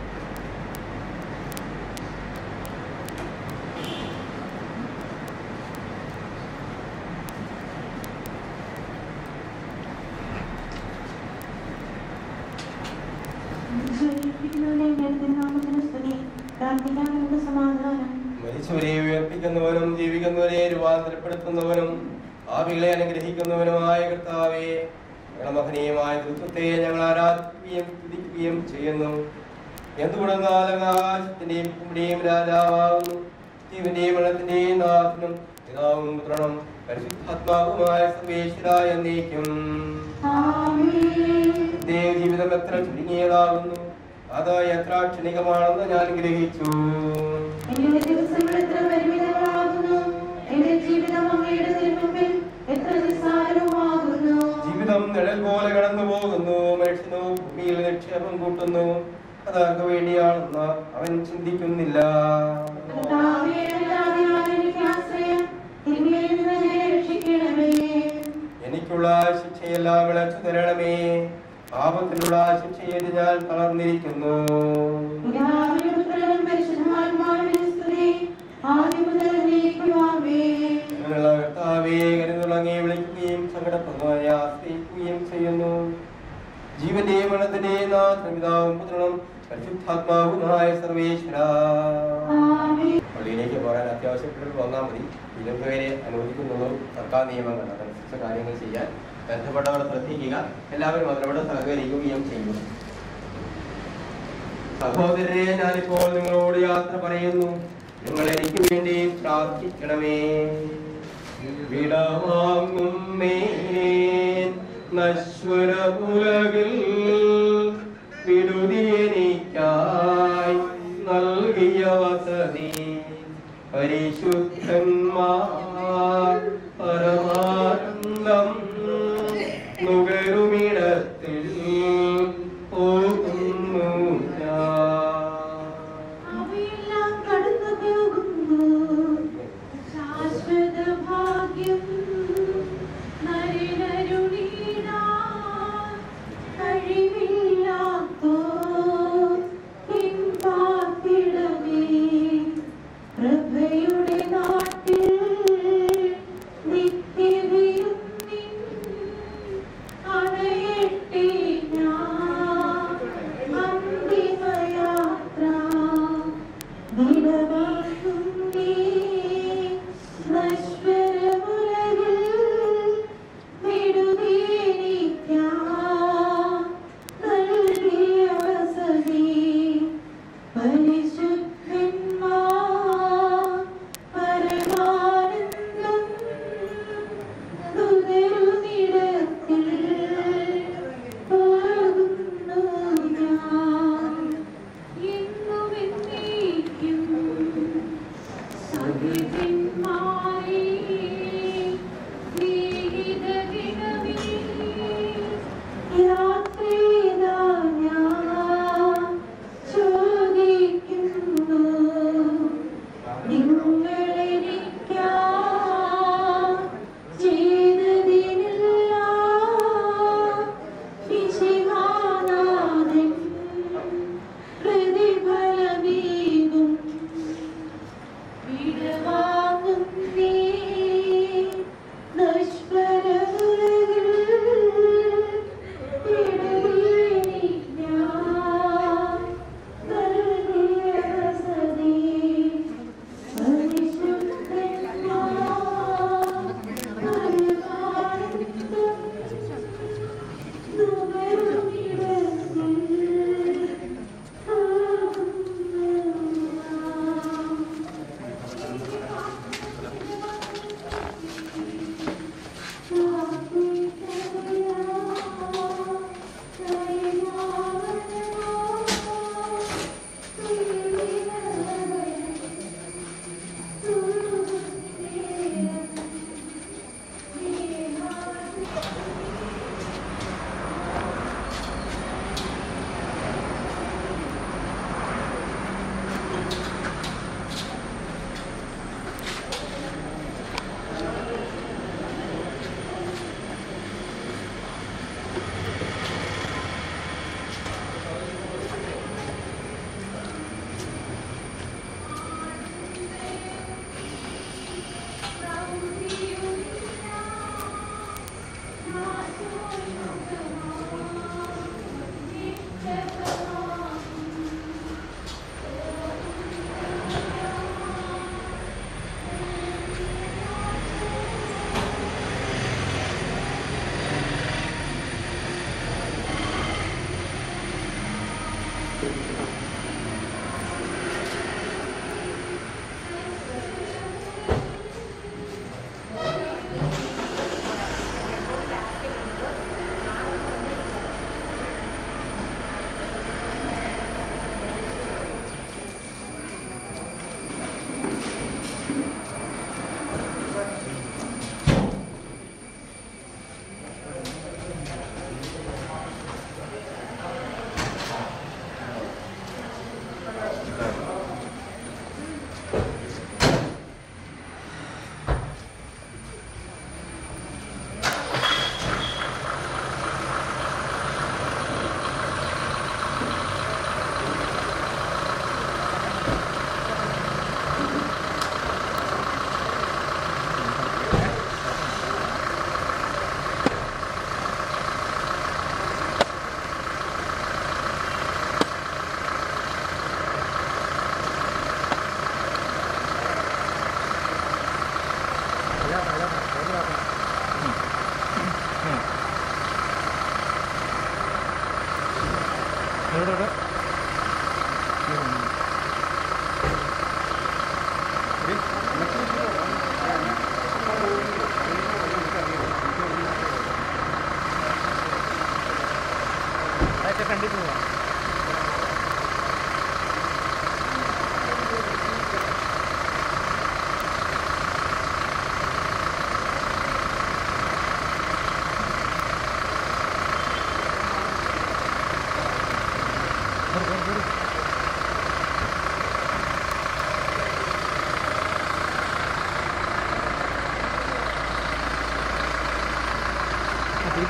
Speaker 1: സമാധാനം
Speaker 18: മരിച്ചവരെ ഉയർപ്പിക്കുന്നവനും ജീവിക്കുന്നവരെ രൂപാന്തരപ്പെടുത്തുന്നവനും ഭാവികളെ അനുഗ്രഹിക്കുന്നവനുമായ കർത്താവെ ഞങ്ങളുടെ മഹനീയമായ തൃത്വത്തെ ഞങ്ങൾ ആരാധിക്കുകയും സ്തുതിക്കുകയും ചെയ്യുന്നു എന്തുകൊണ്ടെന്നാൽ ആകാശത്തിന്റെയും ഭൂമിയുടെയും രാജാവാകുന്നു ജീവന്റെയും വെള്ളത്തിന്റെയും നാഥനും പിതാവും പുത്രനും പരിശുദ്ധാത്മാവുമായ സർവേശ്വരായ എന്നേക്കും ദേവ ജീവിതം എത്ര ചുരുങ്ങിയതാകുന്നു അത് എത്ര ക്ഷണികമാണെന്ന് ഞാൻ ഗ്രഹിച്ചു
Speaker 1: എന്റെ ദിവസങ്ങൾ എത്ര പരിമിതങ്ങളാകുന്നു എന്റെ ജീവിതം അങ്ങയുടെ തിരുമുമ്പിൽ എത്ര നിസ്സാരവുമാകുന്നു
Speaker 18: ജീവിതം നിഴൽ പോലെ കടന്നു പോകുന്നു മനുഷ്യനു ഭൂമിയിൽ നിക്ഷേപം കൂട്ടുന്നു അതാർക്ക് വേണ്ടിയാണെന്ന് അവൻ ചിന്തിക്കുന്നില്ല എനിക്കുള്ള ശിക്ഷയെല്ലാം വിളച്ചു തരണമേ പാപത്തിനുള്ള ശിക്ഷയിൽ ഞാൻ തളർന്നിരിക്കുന്നു ഞങ്ങളുള്ള കർത്താവേ കരുതുളങ്ങി വിളിക്കുകയും സങ്കടപ്രദമായ ആശ്രയിക്കുകയും ചെയ്യുന്നു ജീവന്റെയും മരണത്തിന്റെയും നാഥപിതാവും പുത്രനും പരിശുദ്ധാത്മാവുമായ സർവേശ്വര പള്ളിയിലേക്ക് പോകാൻ അത്യാവശ്യപ്പെട്ടവർ വന്നാൽ മതി ഇരുപതുപേരെ അനുവദിക്കുന്നുള്ളൂ സർക്കാർ നിയമങ്ങൾ അതനുസരിച്ച് കാര്യങ്ങൾ ചെയ്യാൻ ബന്ധപ്പെട്ടവർ ശ്രദ്ധിക്കുക എല്ലാവരും അതിനോട് സഹകരിക്കുകയും ചെയ്യും സഹോദരരെ ഞാനിപ്പോൾ നിങ്ങളോട് യാത്ര പറയുന്നു നിങ്ങൾ എനിക്ക് വേണ്ടി പ്രാർത്ഥിക്കണമേ വിടവാങ്ങും മേൻ നശ്വരമുലകിൽ വിടുതിയെനിക്കായി നൽകിയ വസതി പരിശുദ്ധന്മാർ പരമാനന്ദം നുകരുമിടത്തിൽ പോകുന്നു ഞാൻ
Speaker 1: അവയെല്ലാം കടന്നു പോകുന്നു ശാശ്വത ഭാഗ്യം നരിനരുളീടാൻ കഴിവില്ലാത്തോ പിൻപാർത്തിടമേ പ്രഭയുടെ നാട്ടിൽ നിത്യതയും നിൻ അണയട്ടെ ഞാൻ അന്തിമയാത്ര വിടവാങ്ങും നീ നശ്വരമുലകിൽ വിടുതീനിക്കാം നൽകിയ വസതി പരിശുദ്ധന്മാർ പരമാനന്ദം നുകരുന്നിടത്തിൽ പോകുന്നു ഞാൻ എന്നും എന്നേക്കും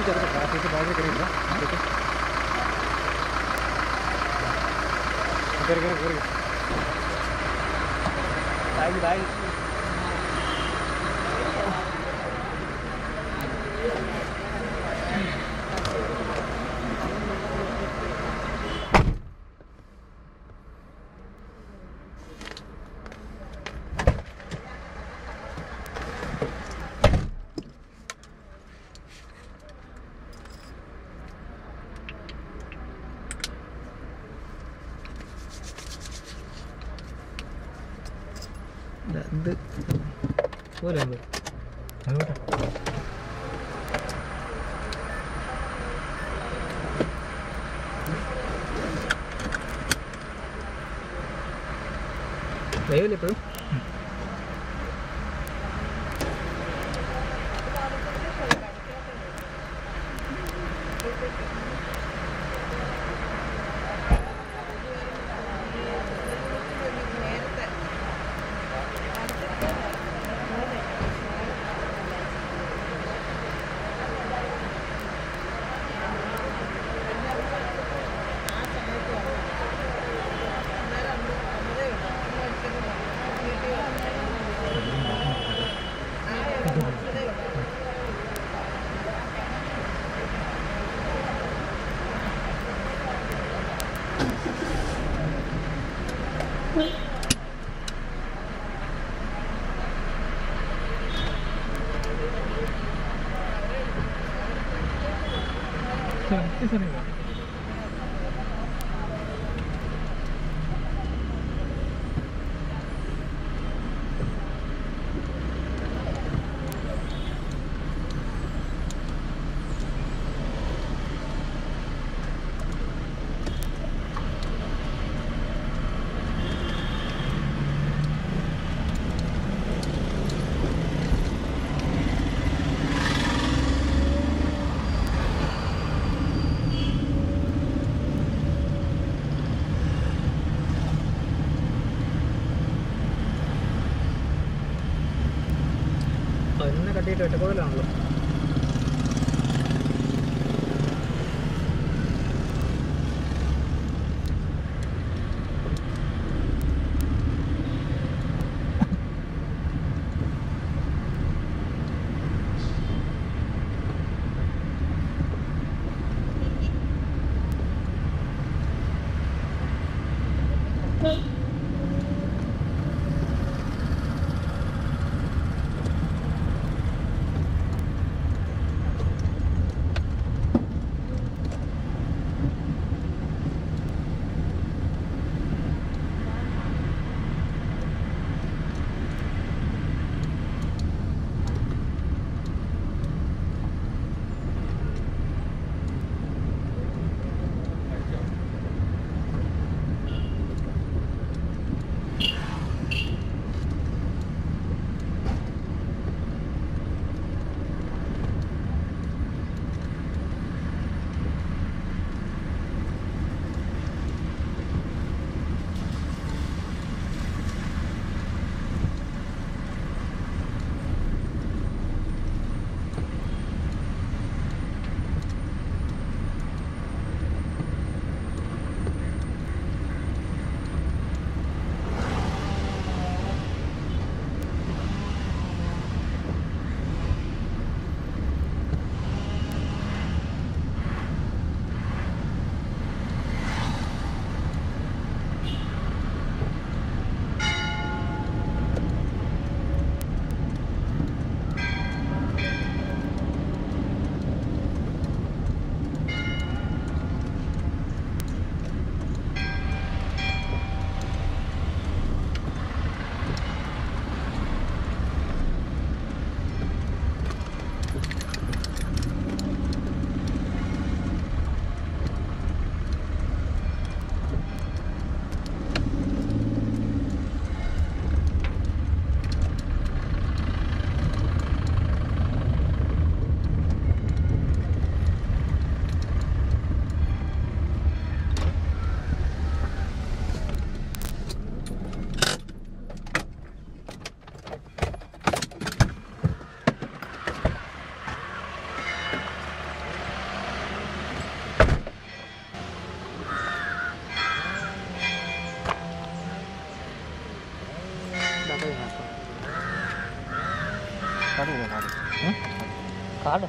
Speaker 2: ഇത് പോലെ അങ്ങോട്ടാ ലൈവല്ലേ ഇപ്പോഴും അതിനെ കട്ടിയിട്ട് ഒറ്റക്കോലാണല്ലോ
Speaker 21: കാർഡ്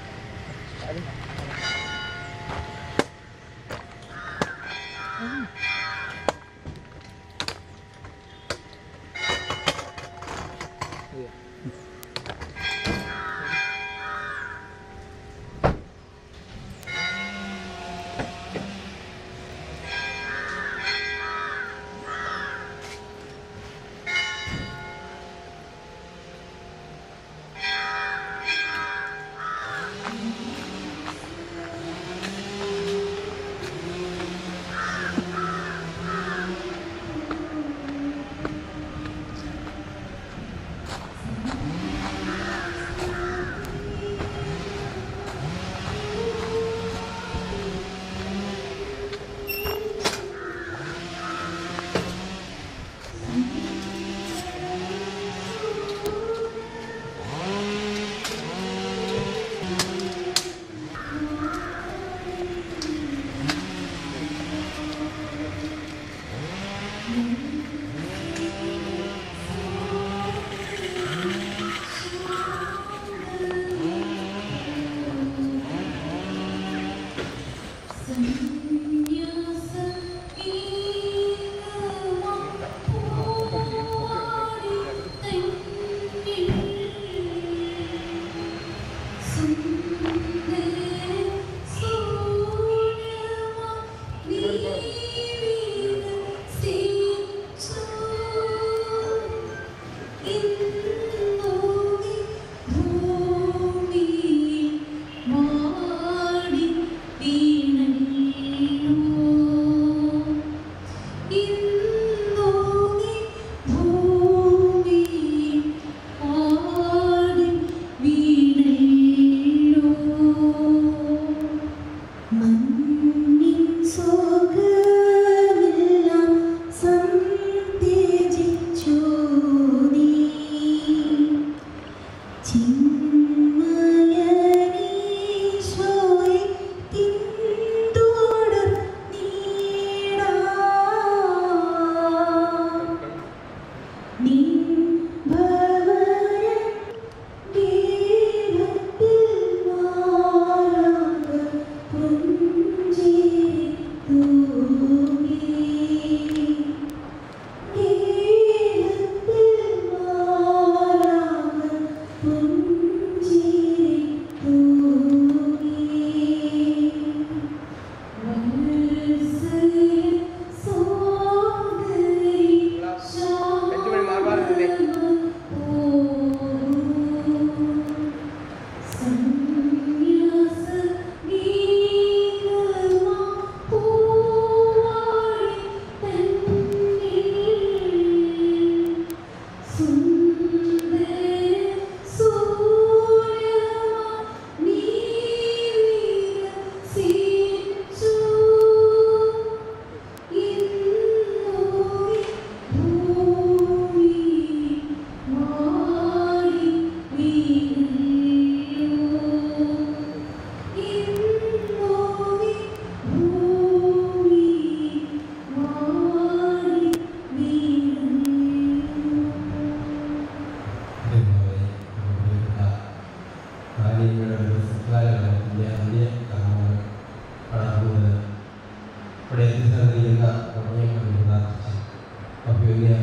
Speaker 22: ഇവിടെ എത്തിച്ചേർന്നിരിക്കുന്ന പുണ്യങ്ങൾ പ്രാർത്ഥിച്ച് അഭ്യുദയ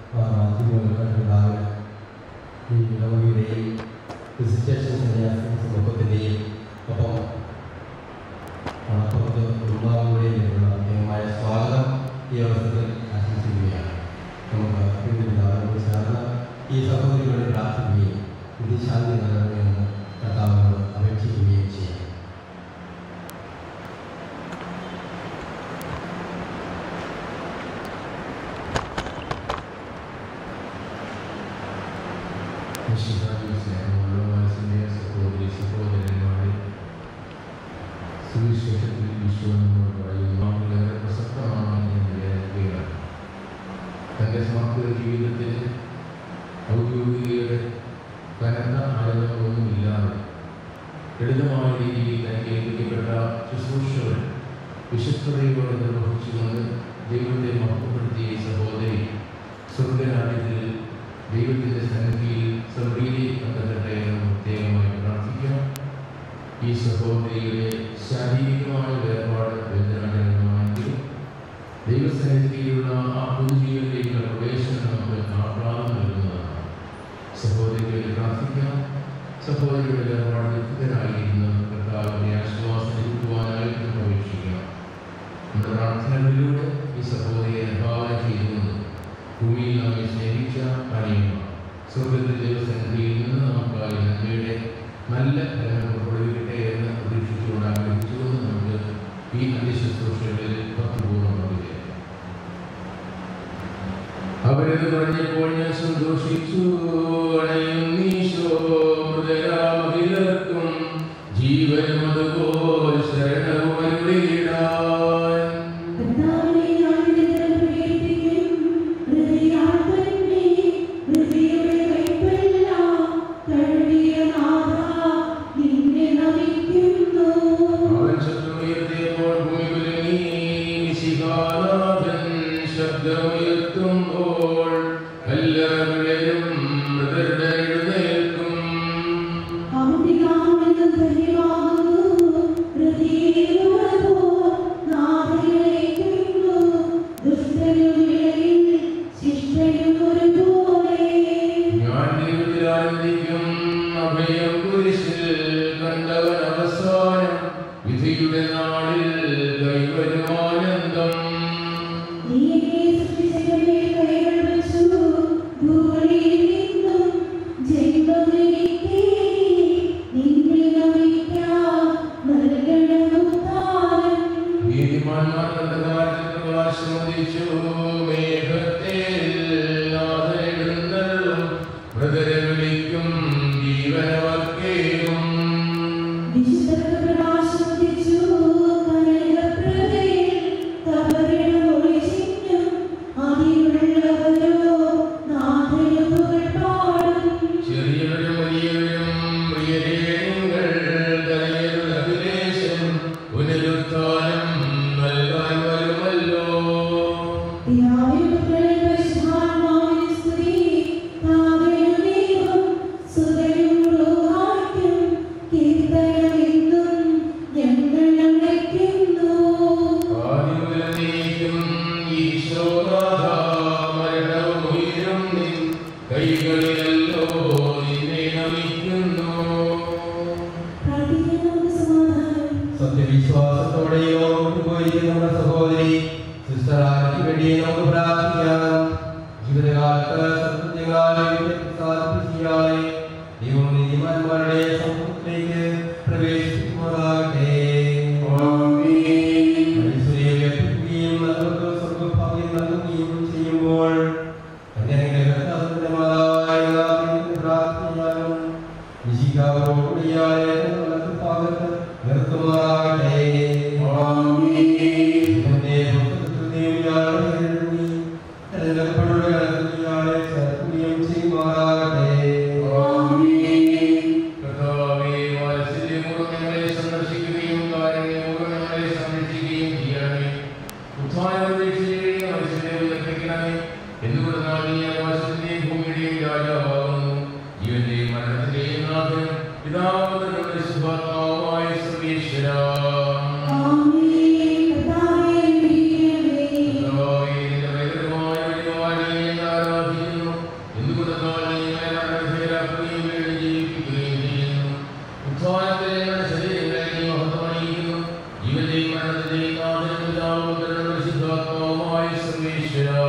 Speaker 22: മാധ്യമങ്ങൾക്കുണ്ടാവുക ഈ യോഗയുടെയും വിസിറ്റേഷൻ സന്യാസി സമൂഹത്തിൻ്റെയും ഒപ്പം മണപ്പുറത്ത് കുടുംബാംഗങ്ങളുടെയും അന്യമായ സ്വാഗതം ഈ അവസരത്തിൽ ആശംസിക്കുകയാണ് നമുക്ക് പിന്തുണാവിനോട് ചേർന്ന് ഈ സഹോദരികളെ പ്രാർത്ഥിക്കുകയും വിധിശാന്തി നൽകണമെന്ന് കർത്താവിനോട് അപേക്ഷിക്കുകയും ചെയ്യാം
Speaker 23: വിശുദ്ധാത്മ സ്നേഹമുള്ള മനസ്സിൻ്റെ സഹോദരി സഹോദരന്മാരെ സുവിശേഷത്തിൽ വിശ്വനോട് പറയുന്നു വളരെ പ്രസക്തമാണ് എന്ന് വിചാരിക്കുകയാണ് തൻ്റെ സമർപ്പിത ജീവിതത്തിൽ ഔദ്യോഗികയുടെ കനത്ത ആളുകളൊന്നുമില്ലാതെ ലളിതമായ രീതിയിൽ തനിക്ക് ഏൽപ്പിക്കപ്പെട്ട ശുശ്രൂഷകൾ വിശുദ്ധതയോടെ നിർവഹിച്ചുകൊണ്ട് ദൈവത്തെ മഹത്വപ്പെടുത്തിയ ഈ സഹോദരി സ്വർഗരാജ്യത്തിൽ ദൈവത്തിൻ്റെ സന്നിധിയിൽ സമൃദ്ധി കണ്ടെത്തട്ടെ എന്ന് സ്വർഗത്തിൽ ദൈവസന്നിധിയിൽ നിന്ന് നമുക്കായി നന്മയുടെ നല്ല ഫലങ്ങൾ പുറപ്പെടുവിക്കട്ടെ എന്ന് പ്രതീക്ഷിച്ചുകൊണ്ട് ആഗ്രഹിച്ചുകൊണ്ട് നമുക്ക് ഈ അന്ത്യശുശ്രൂഷകളിൽ പത്തുപൂർവ്വം പങ്കുചേരാം അവരത് പറഞ്ഞപ്പോൾ ഞാൻ സന്തോഷിച്ചു അണയുന്നീശോ മൃതരാമഹിലർക്കും ജീവനും അതുപോൽ ശരണവും അരുളിയിടാൻ അവൻ ശബ്ദമുയർത്തിയപ്പോൾ ഭൂമി കുലുങ്ങി നിശികാനാഥൻ ശബ്ദമുയർത്തുമ്പോൾ കല്ലറകളിലും മൃതരുടെ എഴുന്നേൽക്കും ഞാൻ ദൈവത്തിൽ ആനന്ദിക്കും അഭയം കുരിശിൽ കണ്ടവൻ അവസാനം വിധിയുടെ നാളിൽ കൈവരും ആനന്ദം നീതിമാന്മാർ കണ്ടകാലത്തിൽ പ്രകാശം ഉദിച്ചു മേഘത്തിൽ നാഥനെഴുന്നള്ളും മൃതരെ വിളിക്കും ജീവനവർക്കേകും ചെറിയവരും വലിയവരും പ്രിയരേങ്ങൾ തലയരുടെ അഭിലേഷം പുനരുത്ഥാനം നൽകാൻ വരുമല്ലോ ആദിമുലനീക്കും ഈശോനാഥ മരണവും ഉയരും നിൻ കൈകളിലല്ലോ നിന്നെ നമിക്കുന്നു
Speaker 16: സത്യവിശ്വാസത്തോടെയോ പോയിരിക്കുന്ന നമ്മുടെ സഹോദരി സിസ്റ്റർ ആർക്ക് വേണ്ടി നമുക്ക് പ്രാർത്ഥിക്കാം ജീവിതകാലത്ത് സത്യങ്ങളായി സാധിപ്പിക്കുകയായി ദൈവം നീതിമാന്മാരുടെ സമൂഹത്തിലേക്ക് പ്രവേശിക്കുമാറാകട്ടെ മനുഷ്യരെ ഉയർപ്പിക്കുകയും നല്ലവർക്ക് സ്വർഗ്ഗഭാഗ്യം നൽകുകയും ചെയ്യുമ്പോൾ തന്റെ അനുഗ്രഹത്താൽ പ്രാർത്ഥനയാലും വിശിക്കാവോടിയായ ഭാഗത്ത് നിർത്തുമാറാകട്ടെ ഇതിന്റെ ഭക്തൃദേവിയാളെ തെരഞ്ഞെടുപ്പുകളുടെ കടത്തുകയാളെ ചേർക്കുകയും ചെയ്യുമാറാകട്ടെ
Speaker 23: കർത്താവേ, വാത്സല്യമൂർവ്വം ഞങ്ങളെ സന്ദർശിക്കുകയും കാരുണ്യമൂർവ്വം ഞങ്ങളെ സംരക്ഷിക്കുകയും ചെയ്യണമേ. ഉത്ഥാനം പ്രതീക്ഷിക്കുകയും മനുഷ്യരെ ഉയർപ്പിക്കണമേ. എന്തുകൊണ്ടെന്നാൽ നീ ആകാശത്തിന്റെയും ഭൂമിയുടെയും രാജാവാകുന്നു. ജീവന്റെയും മരണത്തിന്റെയും നാഥനും പിതാവുതനും പരിശുദ്ധാത്മാവുമായ സർവ്വേശ്വരാ. കർത്താവേ, നിന്റെ ഭയങ്കരമായ വലിയവാഴിയെ ഞാൻ ആരാധിക്കുന്നു. എന്തുകൊണ്ടെന്നാൽ നീ ഞങ്ങളെ മരണഭേദാക്കുകയും വീണ്ടും ജീവിപ്പിക്കുകയും ചെയ്യുന്നു. ഉത്ഥാനത്തിലെ ഞങ്ങളുടെ ശരീരങ്ങളെ നീ മഹത്വമണിയിക്കുന്നു. ജീവന്റെയും മരണത്തിന്റെയും നാഥനും പിതാവുതനും പരിശുദ്ധാത്മാവുമായ സർവ്വേശ്വരാ.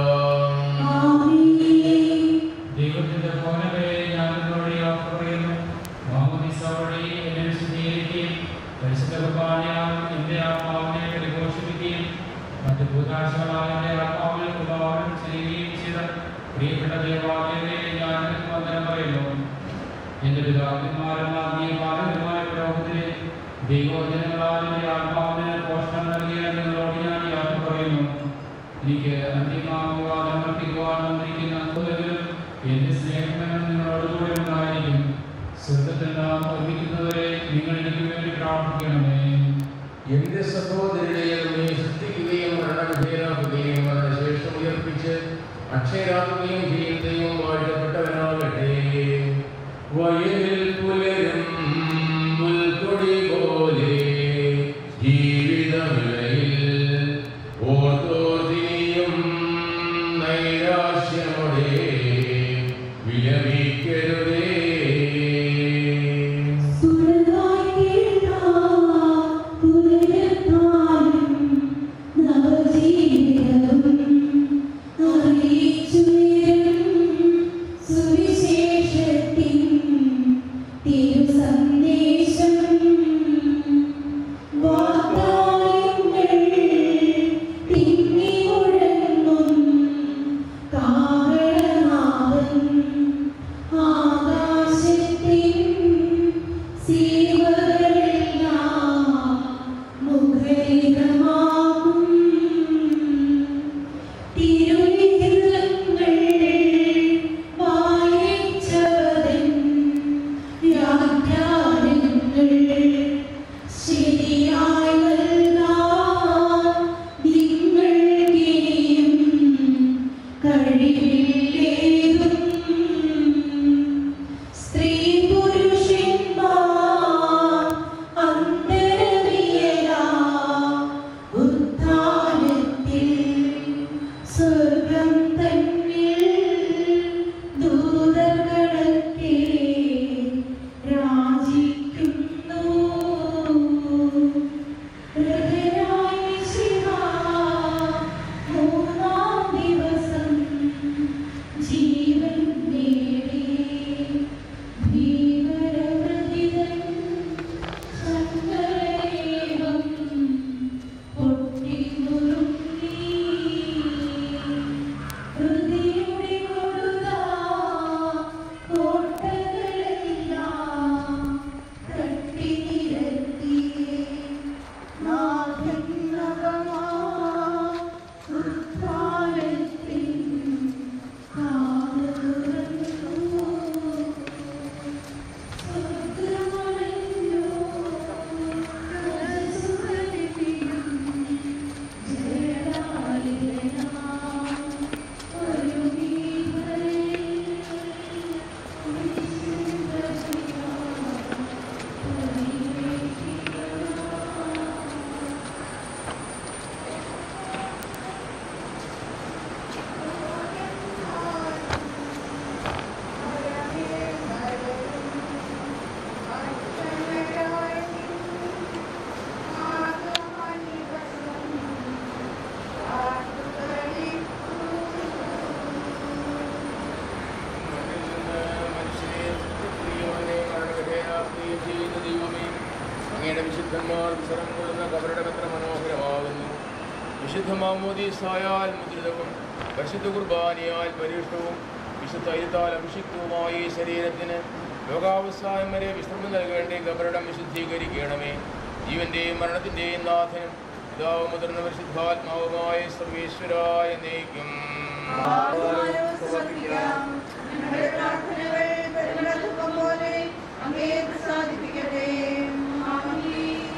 Speaker 3: ദൈവത്തിന്റെ ഭവനമേ ഞാൻ നിന്നോട് യാത്ര പറയുന്നു മാമോദിസ വഴി എന്നെ വിശദീകരിക്കുകയും പരിശുദ്ധ കുർബാനയാൽ എന്റെ ആത്മാവിനെ പരിപോഷിപ്പിക്കുകയും മറ്റ് ഭൂതാശകളായ എന്റെ ആത്മാവിൽ ഉപാവനം ചെയ്യുകയും ചെയ്ത പ്രിയപ്പെട്ട ദേവാലയമേ ഞാൻ നിനക്ക് വന്ദനം പറയുന്നു എന്റെ പിതാക്കന്മാരും ആത്മീയ പാലകരുമായ പുരോഹിതരെ ദൈവജനങ്ങളാൽ എന്റെ ആത്മാവിന് പോഷണം നൽകിയ നിങ്ങളോട് ഞാൻ യാത്ര പറയുന്നു എനിക്ക് അന്തിമാവാദം വർദ്ധിക്കുവാൻ വന്നിരിക്കുന്ന അത്ഭുതങ്ങളും എന്റെ സ്നേഹമെന്നും നിങ്ങളോടുകൂടെ ഉണ്ടായിരിക്കും സ്വർഗത്തിൽ നാം ഒരുമിക്കുന്നവരെ നിങ്ങൾ എനിക്ക് വേണ്ടി പ്രാർത്ഥിക്കണമേ
Speaker 23: എന്റെ സഹോദരനെ നീ സൃഷ്ടിക്കുകയും മരണവിധേയനാക്കുകയും മരണശേഷം ഉയർപ്പിച്ച് അക്ഷയരാക്കുകയും ചെയ്യും ദൈവം വാഴ്ത്തപ്പെട്ടവനാകട്ടെ വയലിൽ പുലരും മുൽക്കൊടി പോലെ ജീവിതവിളയിൽ ഓർത്തോർത്തിനിയും നൈരാശ്യമോടെ വിലപിക്കരുതേ
Speaker 1: സുവിശേഷ
Speaker 15: കഴിവില്ലേതും സ്ത്രീ പുരുഷന്മാർ അന്തരവിയലാ ഉത്ഥാനത്തിൽ സ്വർഗം തന്നിൽ ദൂതഗണത്തെ രാജിക്കുന്നു ഹൃദയായ ശിവ മൂന്നാം ദിവസം ജീവൻ നേടി ഭീകരവൃതിതൻ സങ്കരേവം പൊട്ടിനുറുങ്ങി ഹൃദയുടെ കൊടുതാ കോട്ടകളെല്ലാം തട്ടി നിരത്തി നാഥൻ നഗമാ ഉത്ഥാനത്തിൻ കാത് തുറന്നു സ്വർഗ്ഗമണഞ്ഞു മനസ്സുകളിലും ജയലാലിതനാം ഒരു
Speaker 3: അങ്ങയുടെ വിശുദ്ധന്മാർ വിശ്രം കൊള്ളുന്ന കബരുടെ എത്ര മനോഹരമാകുന്നു വിശുദ്ധ മാമോദീസായാൽ മുദ്രിതവും പരിശുദ്ധ കുർബാനയാൽ പരീക്ഷവും വിശുദ്ധ ഐതാൽ അഭിഷിക്തവുമായ ഈ ശരീരത്തിന് ലോകാവസാനം വരെ വിശ്രമം നൽകേണ്ടി കബറിടം വിശുദ്ധീകരിക്കണമേ ജീവന്റെയും മരണത്തിന്റെയും നാഥനും പിതാവ് മുതിർന്ന പരിശുദ്ധാത്മാവുമായ സർവേശ്വരായ നയിക്കും
Speaker 15: ഞങ്ങളുടെ പ്രാർത്ഥനകൾ പരിമളധൂപം പോലെ അങ്ങയെ പ്രസാദിപ്പിക്കട്ടെ ആമീൻ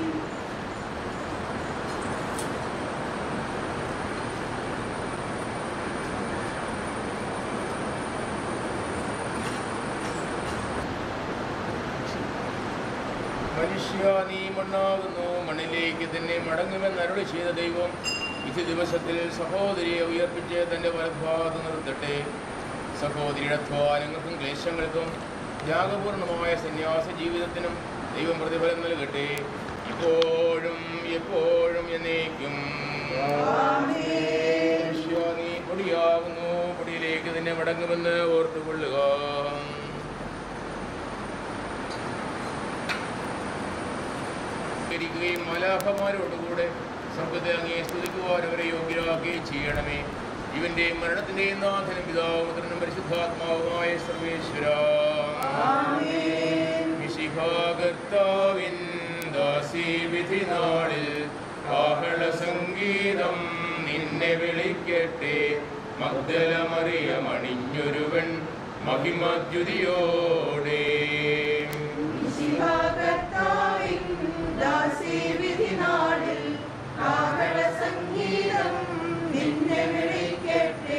Speaker 3: മനുഷ്യ നീ മണ്ണാകുന്നു മണ്ണിലേക്ക് തന്നെ മടങ്ങുമെന്ന് അരുളി ചെയ്ത ദൈവം ഇത് ദിവസത്തിൽ സഹോദരിയെ ഉയർപ്പിച്ച് തന്റെ വലഭാഗത്ത് നിർത്തട്ടെ സഹോദരിയുടെ അധ്വാനങ്ങൾക്കും ക്ലേശങ്ങൾക്കും ത്യാഗപൂർണമായ സന്യാസ ജീവിതത്തിനും ദൈവം പ്രതിഫലം നൽകട്ടെ ഇപ്പോഴും എപ്പോഴും എന്നേക്കും മനുഷ്യ നീ പൊടിയാകുന്നു പൊടിയിലേക്ക് തന്നെ മടങ്ങുമെന്ന് ഓർത്തുകൊള്ളുക കരിക്കുകയും മലാഭമാരോടുകൂടെ സ്വർഗത്തെ അങ്ങേ സ്തുതിക്കുവാൻ അവരെ യോഗ്യരാക്കുകയും ചെയ്യണമേ ഇവന്റെയും മരണത്തിന്റെയും നാഥനും പിതാവുദ്രനും പരിശുദ്ധാത്മാവുമായ സർവേശ്വര മിശിഹാകർത്താവിൻ ദാസി വിധി നാളിൽ കാഹള സംഗീതം നിന്നെ വിളിക്കട്ടെ മഗ്ദലമറിയമണിഞ്ഞൊരുവൻ മഹിമദ്യുതിയോടെ
Speaker 15: കർത്താവിൻ ദാസീവിധിനാളിൽ കാഹളസംഗീതം നിന്നെ വിളിക്കട്ടെ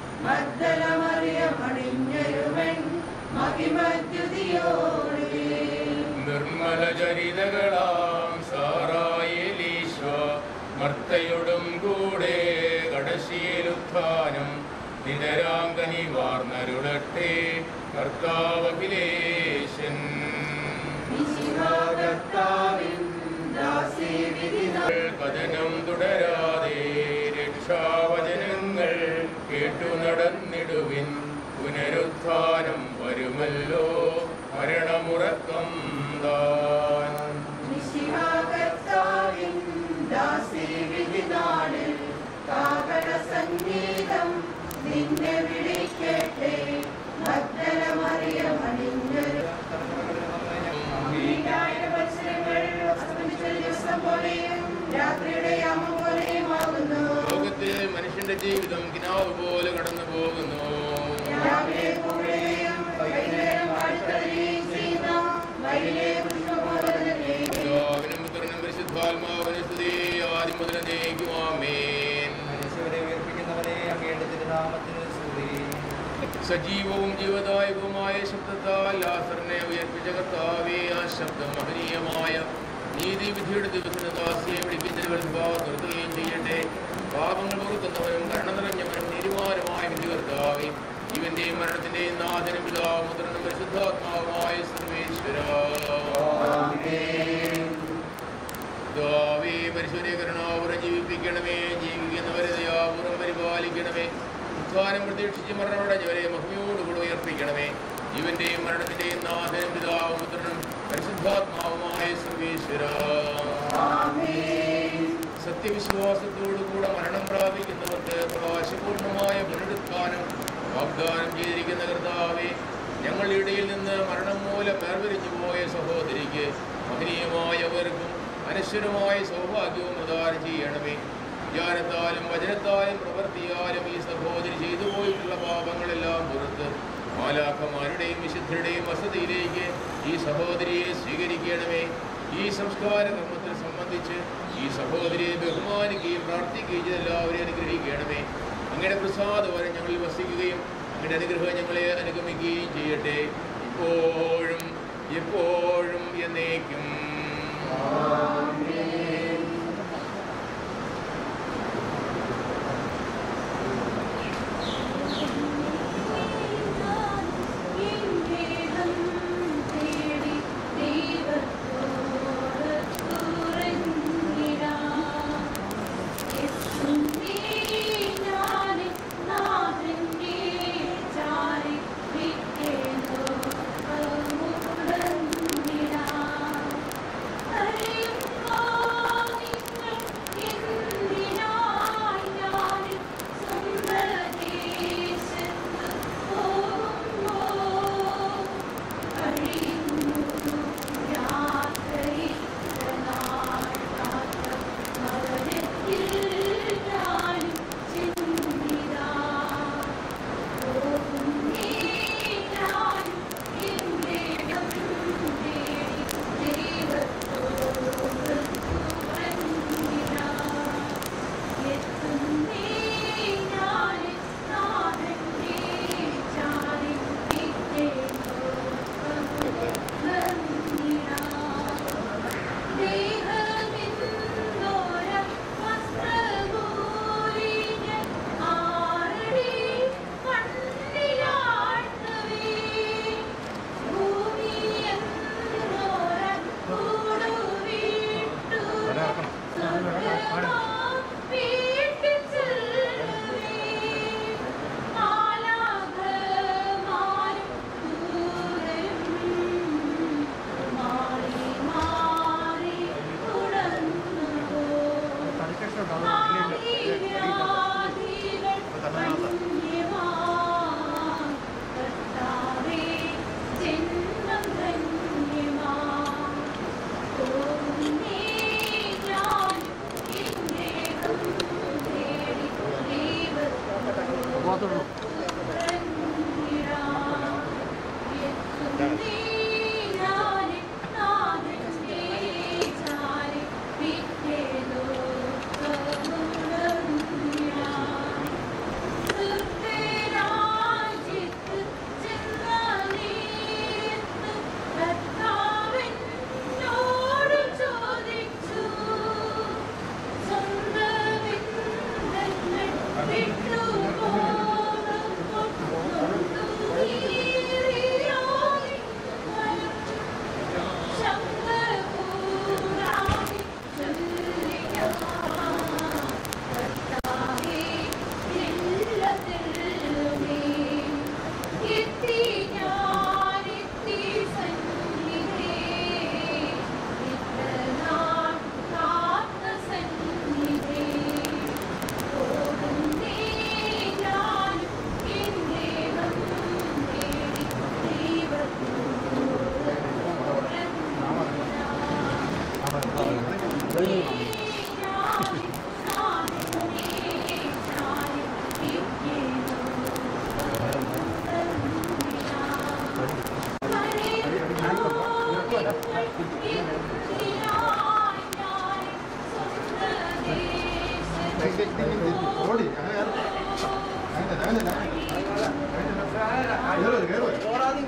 Speaker 15: മദ്ദലമറിയമണിഞ്ഞൊരുവൻ മഹിമദ്യുതിയോടെ
Speaker 3: നിർമ്മല ചരിതകളാം സാറായേലീശ മർത്തയോടും കൂടെ കടശീലുത്ഥാനം നിതരാങ്കനി വാർന്നരുളട്ടെ കർത്താവഖിലേശൻ
Speaker 15: കർത്താവിൻ ദാസീവിധിനാൾ
Speaker 3: കഥനം തുടരാതെ രക്ഷാവചനങ്ങൾ കേട്ടു നടന്നിടുവിൻ പുനരുത്ഥാനം വരുമല്ലോ മരണമുറക്കം താൻ
Speaker 15: കർത്താവിൻ ദാസീവിധിനാളിൽ കാഹളസംഗീതം നിന്നെ വിളിക്കട്ടെ മദ്ദലമറിയമണിഞ്ഞൊരു ഈരായിരം വത്സരങ്ങൾ അസ്തമിച്ച ദിവസം പോലെയും രാത്രിയുടെ യാമം പോലെയുമാകുന്നു
Speaker 3: ലോകത്തിൽ മനുഷ്യന്റെ ജീവിതം കിനാവ് പോലെ കടന്നു പോകുന്നു
Speaker 15: രാവിലെ കൂടുകയും വൈകുന്നേരം വാഴ്ത്തറിയുകയും ചെയ്യുന്ന വൈകിലെ പുഷ്പപോലെ തന്നെ
Speaker 3: പിതാവിനും പുത്രനും പരിശുദ്ധാത്മാവിനും സ്തുതി ആദ്യം മുതൽ നയിക്കുമാമേൻ
Speaker 7: മരിച്ചവരെ ഉയർപ്പിക്കുന്നവനെ അങ്ങയുടെ തിരുനാമത്തിന് സ്തുതി
Speaker 3: സജീവവും ജീവദായകവുമായ ശബ്ദത്താൽ ലാസറിനെ ഉയർപ്പിച്ച കർത്താവേ ആ ശബ്ദം മഹനീയമായ നീതിവിധിയുടെ ദിവസത്തിന് ദാസിയെ വിളിക്കുന്നതിന് ഭാവം നിർത്തുകയും ചെയ്യട്ടെ പാപങ്ങൾ പൊറുക്കുന്നവനും കരുണ നിറഞ്ഞവനും നീരുമാനമായ വിധി കർത്താവേ ഇവന്റെയും മരണത്തിന്റെയും നാഥനും പിതാവും മുദ്രനും പരിശുദ്ധാത്മാവുമായ സർവേശ്വര ദാവേ പരിശുദ്ധീകരണാപുരം ജീവിപ്പിക്കണമേ ജീവിക്കുന്നവരെ ദയാപുരം പരിപാലിക്കണമേ ഉത്ഥാനം പ്രതീക്ഷിച്ച് മരണമടഞ്ഞവരെ മഹിമയോടുകൂടെ ഉയർപ്പിക്കണമേ ജീവന്റെയും മരണത്തിന്റെയും നാഥനും പിതാവും പുത്രനും പരിശുദ്ധാത്മാവുമായ സർവേശ്വര സത്യവിശ്വാസത്തോടുകൂടെ മരണം പ്രാപിക്കുന്നവർക്ക് പ്രകാശപൂർണമായ പുനരുത്ഥാനം വാഗ്ദാനം ചെയ്തിരിക്കുന്ന കർത്താവെ ഞങ്ങളുടെ ഇടയിൽ നിന്ന് മരണം മൂലം വേർപിരിഞ്ഞു പോയ സഹോദരിക്ക് മഹനീയമായവർക്കും അനശ്വരമായ സൗഭാഗ്യവും പ്രദാനം ചെയ്യണമേ വിചാരത്താലും വചനത്താലും പ്രവൃത്തിയാലും ഈ സഹോദരി ചെയ്തു പോയിട്ടുള്ള പാപങ്ങളെല്ലാം പുറത്ത് മാലാഖമാരുടെയും വിശുദ്ധരുടെയും വസതിയിലേക്ക് ഈ സഹോദരിയെ സ്വീകരിക്കണമേ ഈ സംസ്കാര കർമ്മത്തിൽ സംബന്ധിച്ച് ഈ സഹോദരിയെ ബഹുമാനിക്കുകയും പ്രാർത്ഥിക്കുകയും ചെയ്ത് എല്ലാവരെയും അനുഗ്രഹിക്കണമേ അങ്ങയുടെ പ്രസാദവരം ഞങ്ങളിൽ വസിക്കുകയും അങ്ങയുടെ അനുഗ്രഹം ഞങ്ങളെ അനുഗമിക്കുകയും ചെയ്യട്ടെ ഇപ്പോഴും എപ്പോഴും എന്നേക്കും
Speaker 2: ും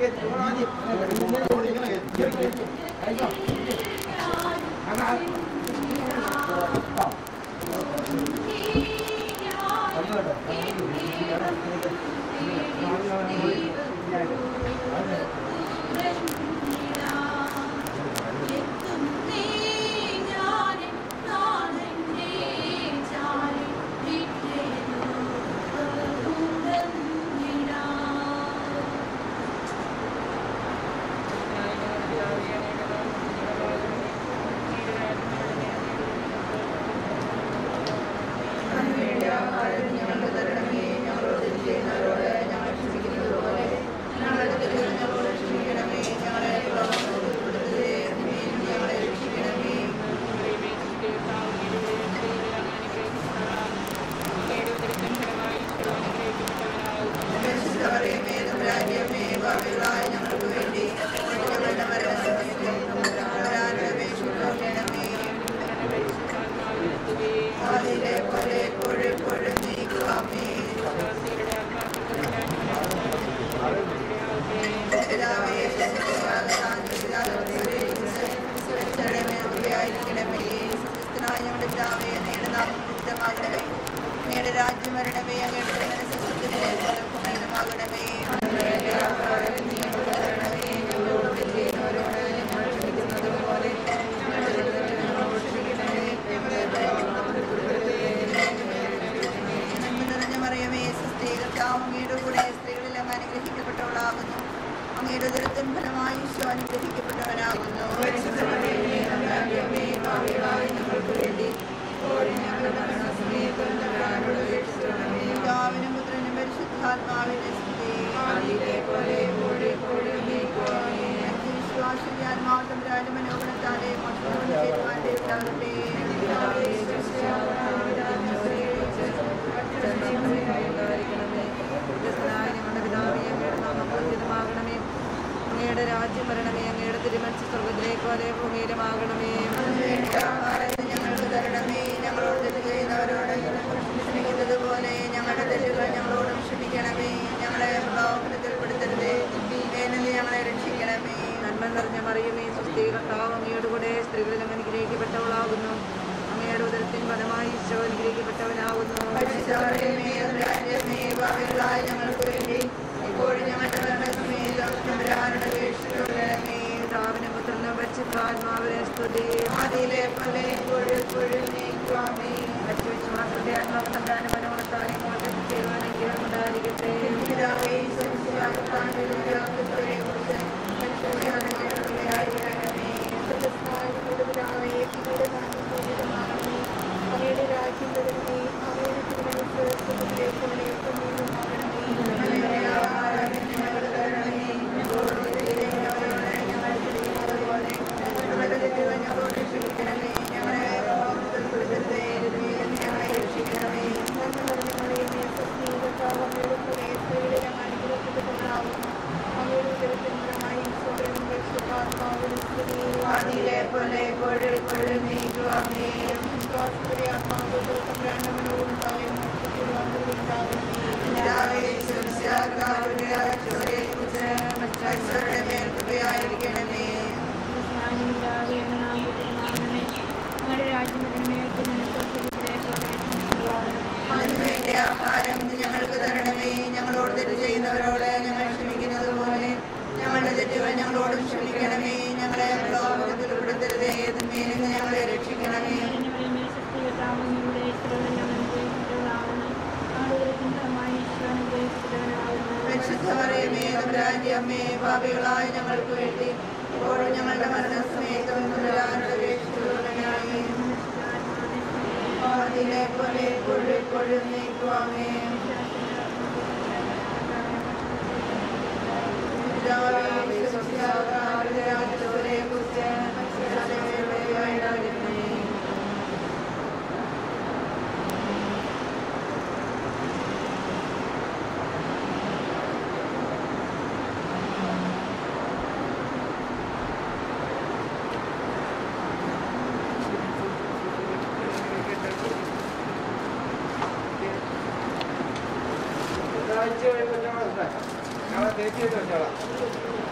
Speaker 15: രാജ്യം വരണമേ അങ്ങയുടെ മനസ്സിനെ ഫലമാകണമേ നന്മ നിറഞ്ഞ മറിയമേ സുസ്ഥീ കർത്താവ് അങ്ങയുടെ കൂടെ സ്ത്രീകളിൽ അങ്ങ് അനുഗ്രഹിക്കപ്പെട്ടവളാകുന്നു അങ്ങയുടെ ദുരത്തിൻ ഫലമായി ഈശോ അനുഗ്രഹിക്കപ്പെട്ടവനാകുന്നു പിതാവിനും പുത്രനും പരിശുദ്ധാത്മാവിന്റെ വിശ്വാസിന്റെ ആത്മാവത്തമ്പരാന്റെ മനോഗണത്താലെ മോശം ചേരുവാൻ ഉണ്ടാകട്ടെ
Speaker 7: അങ്ങയുടെ രാജ്യം വരണമേ അങ്ങയുടെ തിരുമനസ് സ്വർഗത്തിലേക്ക് പോലെ ഭൂമിയിലുമാകണമേ
Speaker 15: ഞങ്ങൾക്ക് തരണമേ ഞങ്ങളോട് തെറ്റ് ചെയ്യുന്നവരോട് ക്ഷമിക്കുന്നത് പോലെ ഞങ്ങളുടെ തെറ്റുകൾ ഞങ്ങളോടും ക്ഷമിക്കണമേ ഞങ്ങളെ പ്രലോഭനത്തിൽപ്പെടുത്തരുതേ വേനലിൽ ഞങ്ങളെ രക്ഷിക്കണമേ
Speaker 7: നന്മ നിറഞ്ഞ മറിയമേ സുസ്ഥീ കർത്താവ് അങ്ങയുടെ കൂടെ സ്ത്രീകളിൽ അങ്ങ് അനുഗ്രഹിക്കപ്പെട്ടവളാകുന്നു അങ്ങയുടെ ഉദരത്തിൻ ഫലമായി ഈശോ അനുഗ്രഹിക്കപ്പെട്ടവനാകുന്നു
Speaker 15: ഭാവികളായ ഞങ്ങൾക്ക് വേണ്ടി ഇപ്പോഴും ഞങ്ങളുടെ മരണസമയത്തും തമ്പുരാനോട് അപേക്ഷിച്ചുകൊള്ളണമേ.
Speaker 7: പിതാവിനും പുത്രനും പരിശുദ്ധാത്മാവിനെ സ്തുതി
Speaker 15: ആദിയിലെ പോലെ ഇപ്പോഴും എപ്പോഴും നീക്കുവാമേ.
Speaker 7: വിശ്വാസത്തെ ആത്മാവത്തമ്പ്രാന്റെ മനോഗണത്താലെ മോചനം ചെയ്യുവാനെങ്കിലും ഉണ്ടായിരിക്കട്ടെ
Speaker 15: പിതാവേ, ഈശ്വരസിയാകത്താന്റെ ദുരാത്മത്വത്തെക്കുറിച്ച് പരിശോധനയാണ് ഞങ്ങളുടെ ആയിരിക്കണമേ. സ്വർഗ്ഗസ്ഥനായ ഞങ്ങളുടെ പിതാവേ, അങ്ങയുടെ നാമം പൂജിതമാകണമേ. അങ്ങയുടെ രാജ്യം വരണമേ. അങ്ങയുടെ തിരുമനസ്സ് സ്വർഗ്ഗത്തിലെ പോലെ ഭൂമിയിലുമാകണമേ. അങ്ങയുടെ ആഹാരം ഞങ്ങൾക്ക് തരണമേ. ഞങ്ങളോട് തെറ്റ് ചെയ്യുന്നവരോട് ഞങ്ങൾ ക്ഷമിക്കുന്നത് പോലെ ഞങ്ങളുടെ തെറ്റുകൾ ഞങ്ങളോട് ക്ഷമിക്കണമേ. ഞങ്ങളെ പ്രലോഭനത്തിൽപ്പെടുത്തരുതേ. തിന്മയിൽ നിന്ന് ഞങ്ങളെ രക്ഷിക്കണമേ. നന്മ നിറഞ്ഞ മറിയമേ, സ്വസ്തി കർത്താവ് അങ്ങയുടെ കൂടെ സ്ത്രീകളിൽ അങ്ങ് അനുഗ്രഹിക്കപ്പെട്ടവളാകുന്നു. അങ്ങയുടെ ഉദരത്തിൻ ഫലമായി ഈശോയുടെ പരിശുദ്ധാത്മാവിന്റെ സ്തുതി. ആദിയിലെ പോലെ എപ്പോഴും എപ്പോഴും നീക്കുവാമേ. വിശ്വാസത്തിലെ ആത്മാവിന്റെ തമ്പുരാനവനോടും താഴെ പിതാവേ, ഈശ്വരസ്യാകർത്താവിന്റെ രാജ്യത്തെക്കുറിച്ച് മനുഷ്യരുടെ മേൽ കൃപയായിരിക്കണമേ.
Speaker 5: ഞങ്ങളുടെ രാജ്യം വരണമേ
Speaker 15: അതിനുവേണ്ടി ആഹാരം ഇന്ന് ഞങ്ങൾക്ക് തരണമേ ഞങ്ങളോട് തെറ്റ് ചെയ്യുന്നവരോട് ഞങ്ങൾ ക്ഷമിക്കുന്നത് പോലെ ഞങ്ങളുടെ തെറ്റുകൾ ഞങ്ങളോടും ക്ഷമിക്കണമേ ഞങ്ങളെ പ്രലോഭനത്തിൽ ഉൾപ്പെടുത്തരുതേ തിന്മയിൽ നിന്ന് ഞങ്ങളെ രക്ഷിക്കണമേ പരിശുദ്ധ പറയുമേ തമ്പുരാന്റെ അമ്മേ പാപികളായ ഞങ്ങൾക്ക് വേണ്ടി ഇപ്പോഴും ഞങ്ങളുടെ മരണസമയത്തും തമ്പുരാനോട് അപേക്ഷിച്ചുകൊള്ളണമേ. ആദിയിലെ പോലെ എപ്പോഴും എപ്പോഴും നീക്കുവാമേ പിതാവേ, വിശ്വസിയാതാരുടെ രാജ്യത്തെക്കുറിച്ച് മനുഷ്യരുടെ
Speaker 8: ഞങ്ങളെ ചെയ്ത് വെച്ചോളാം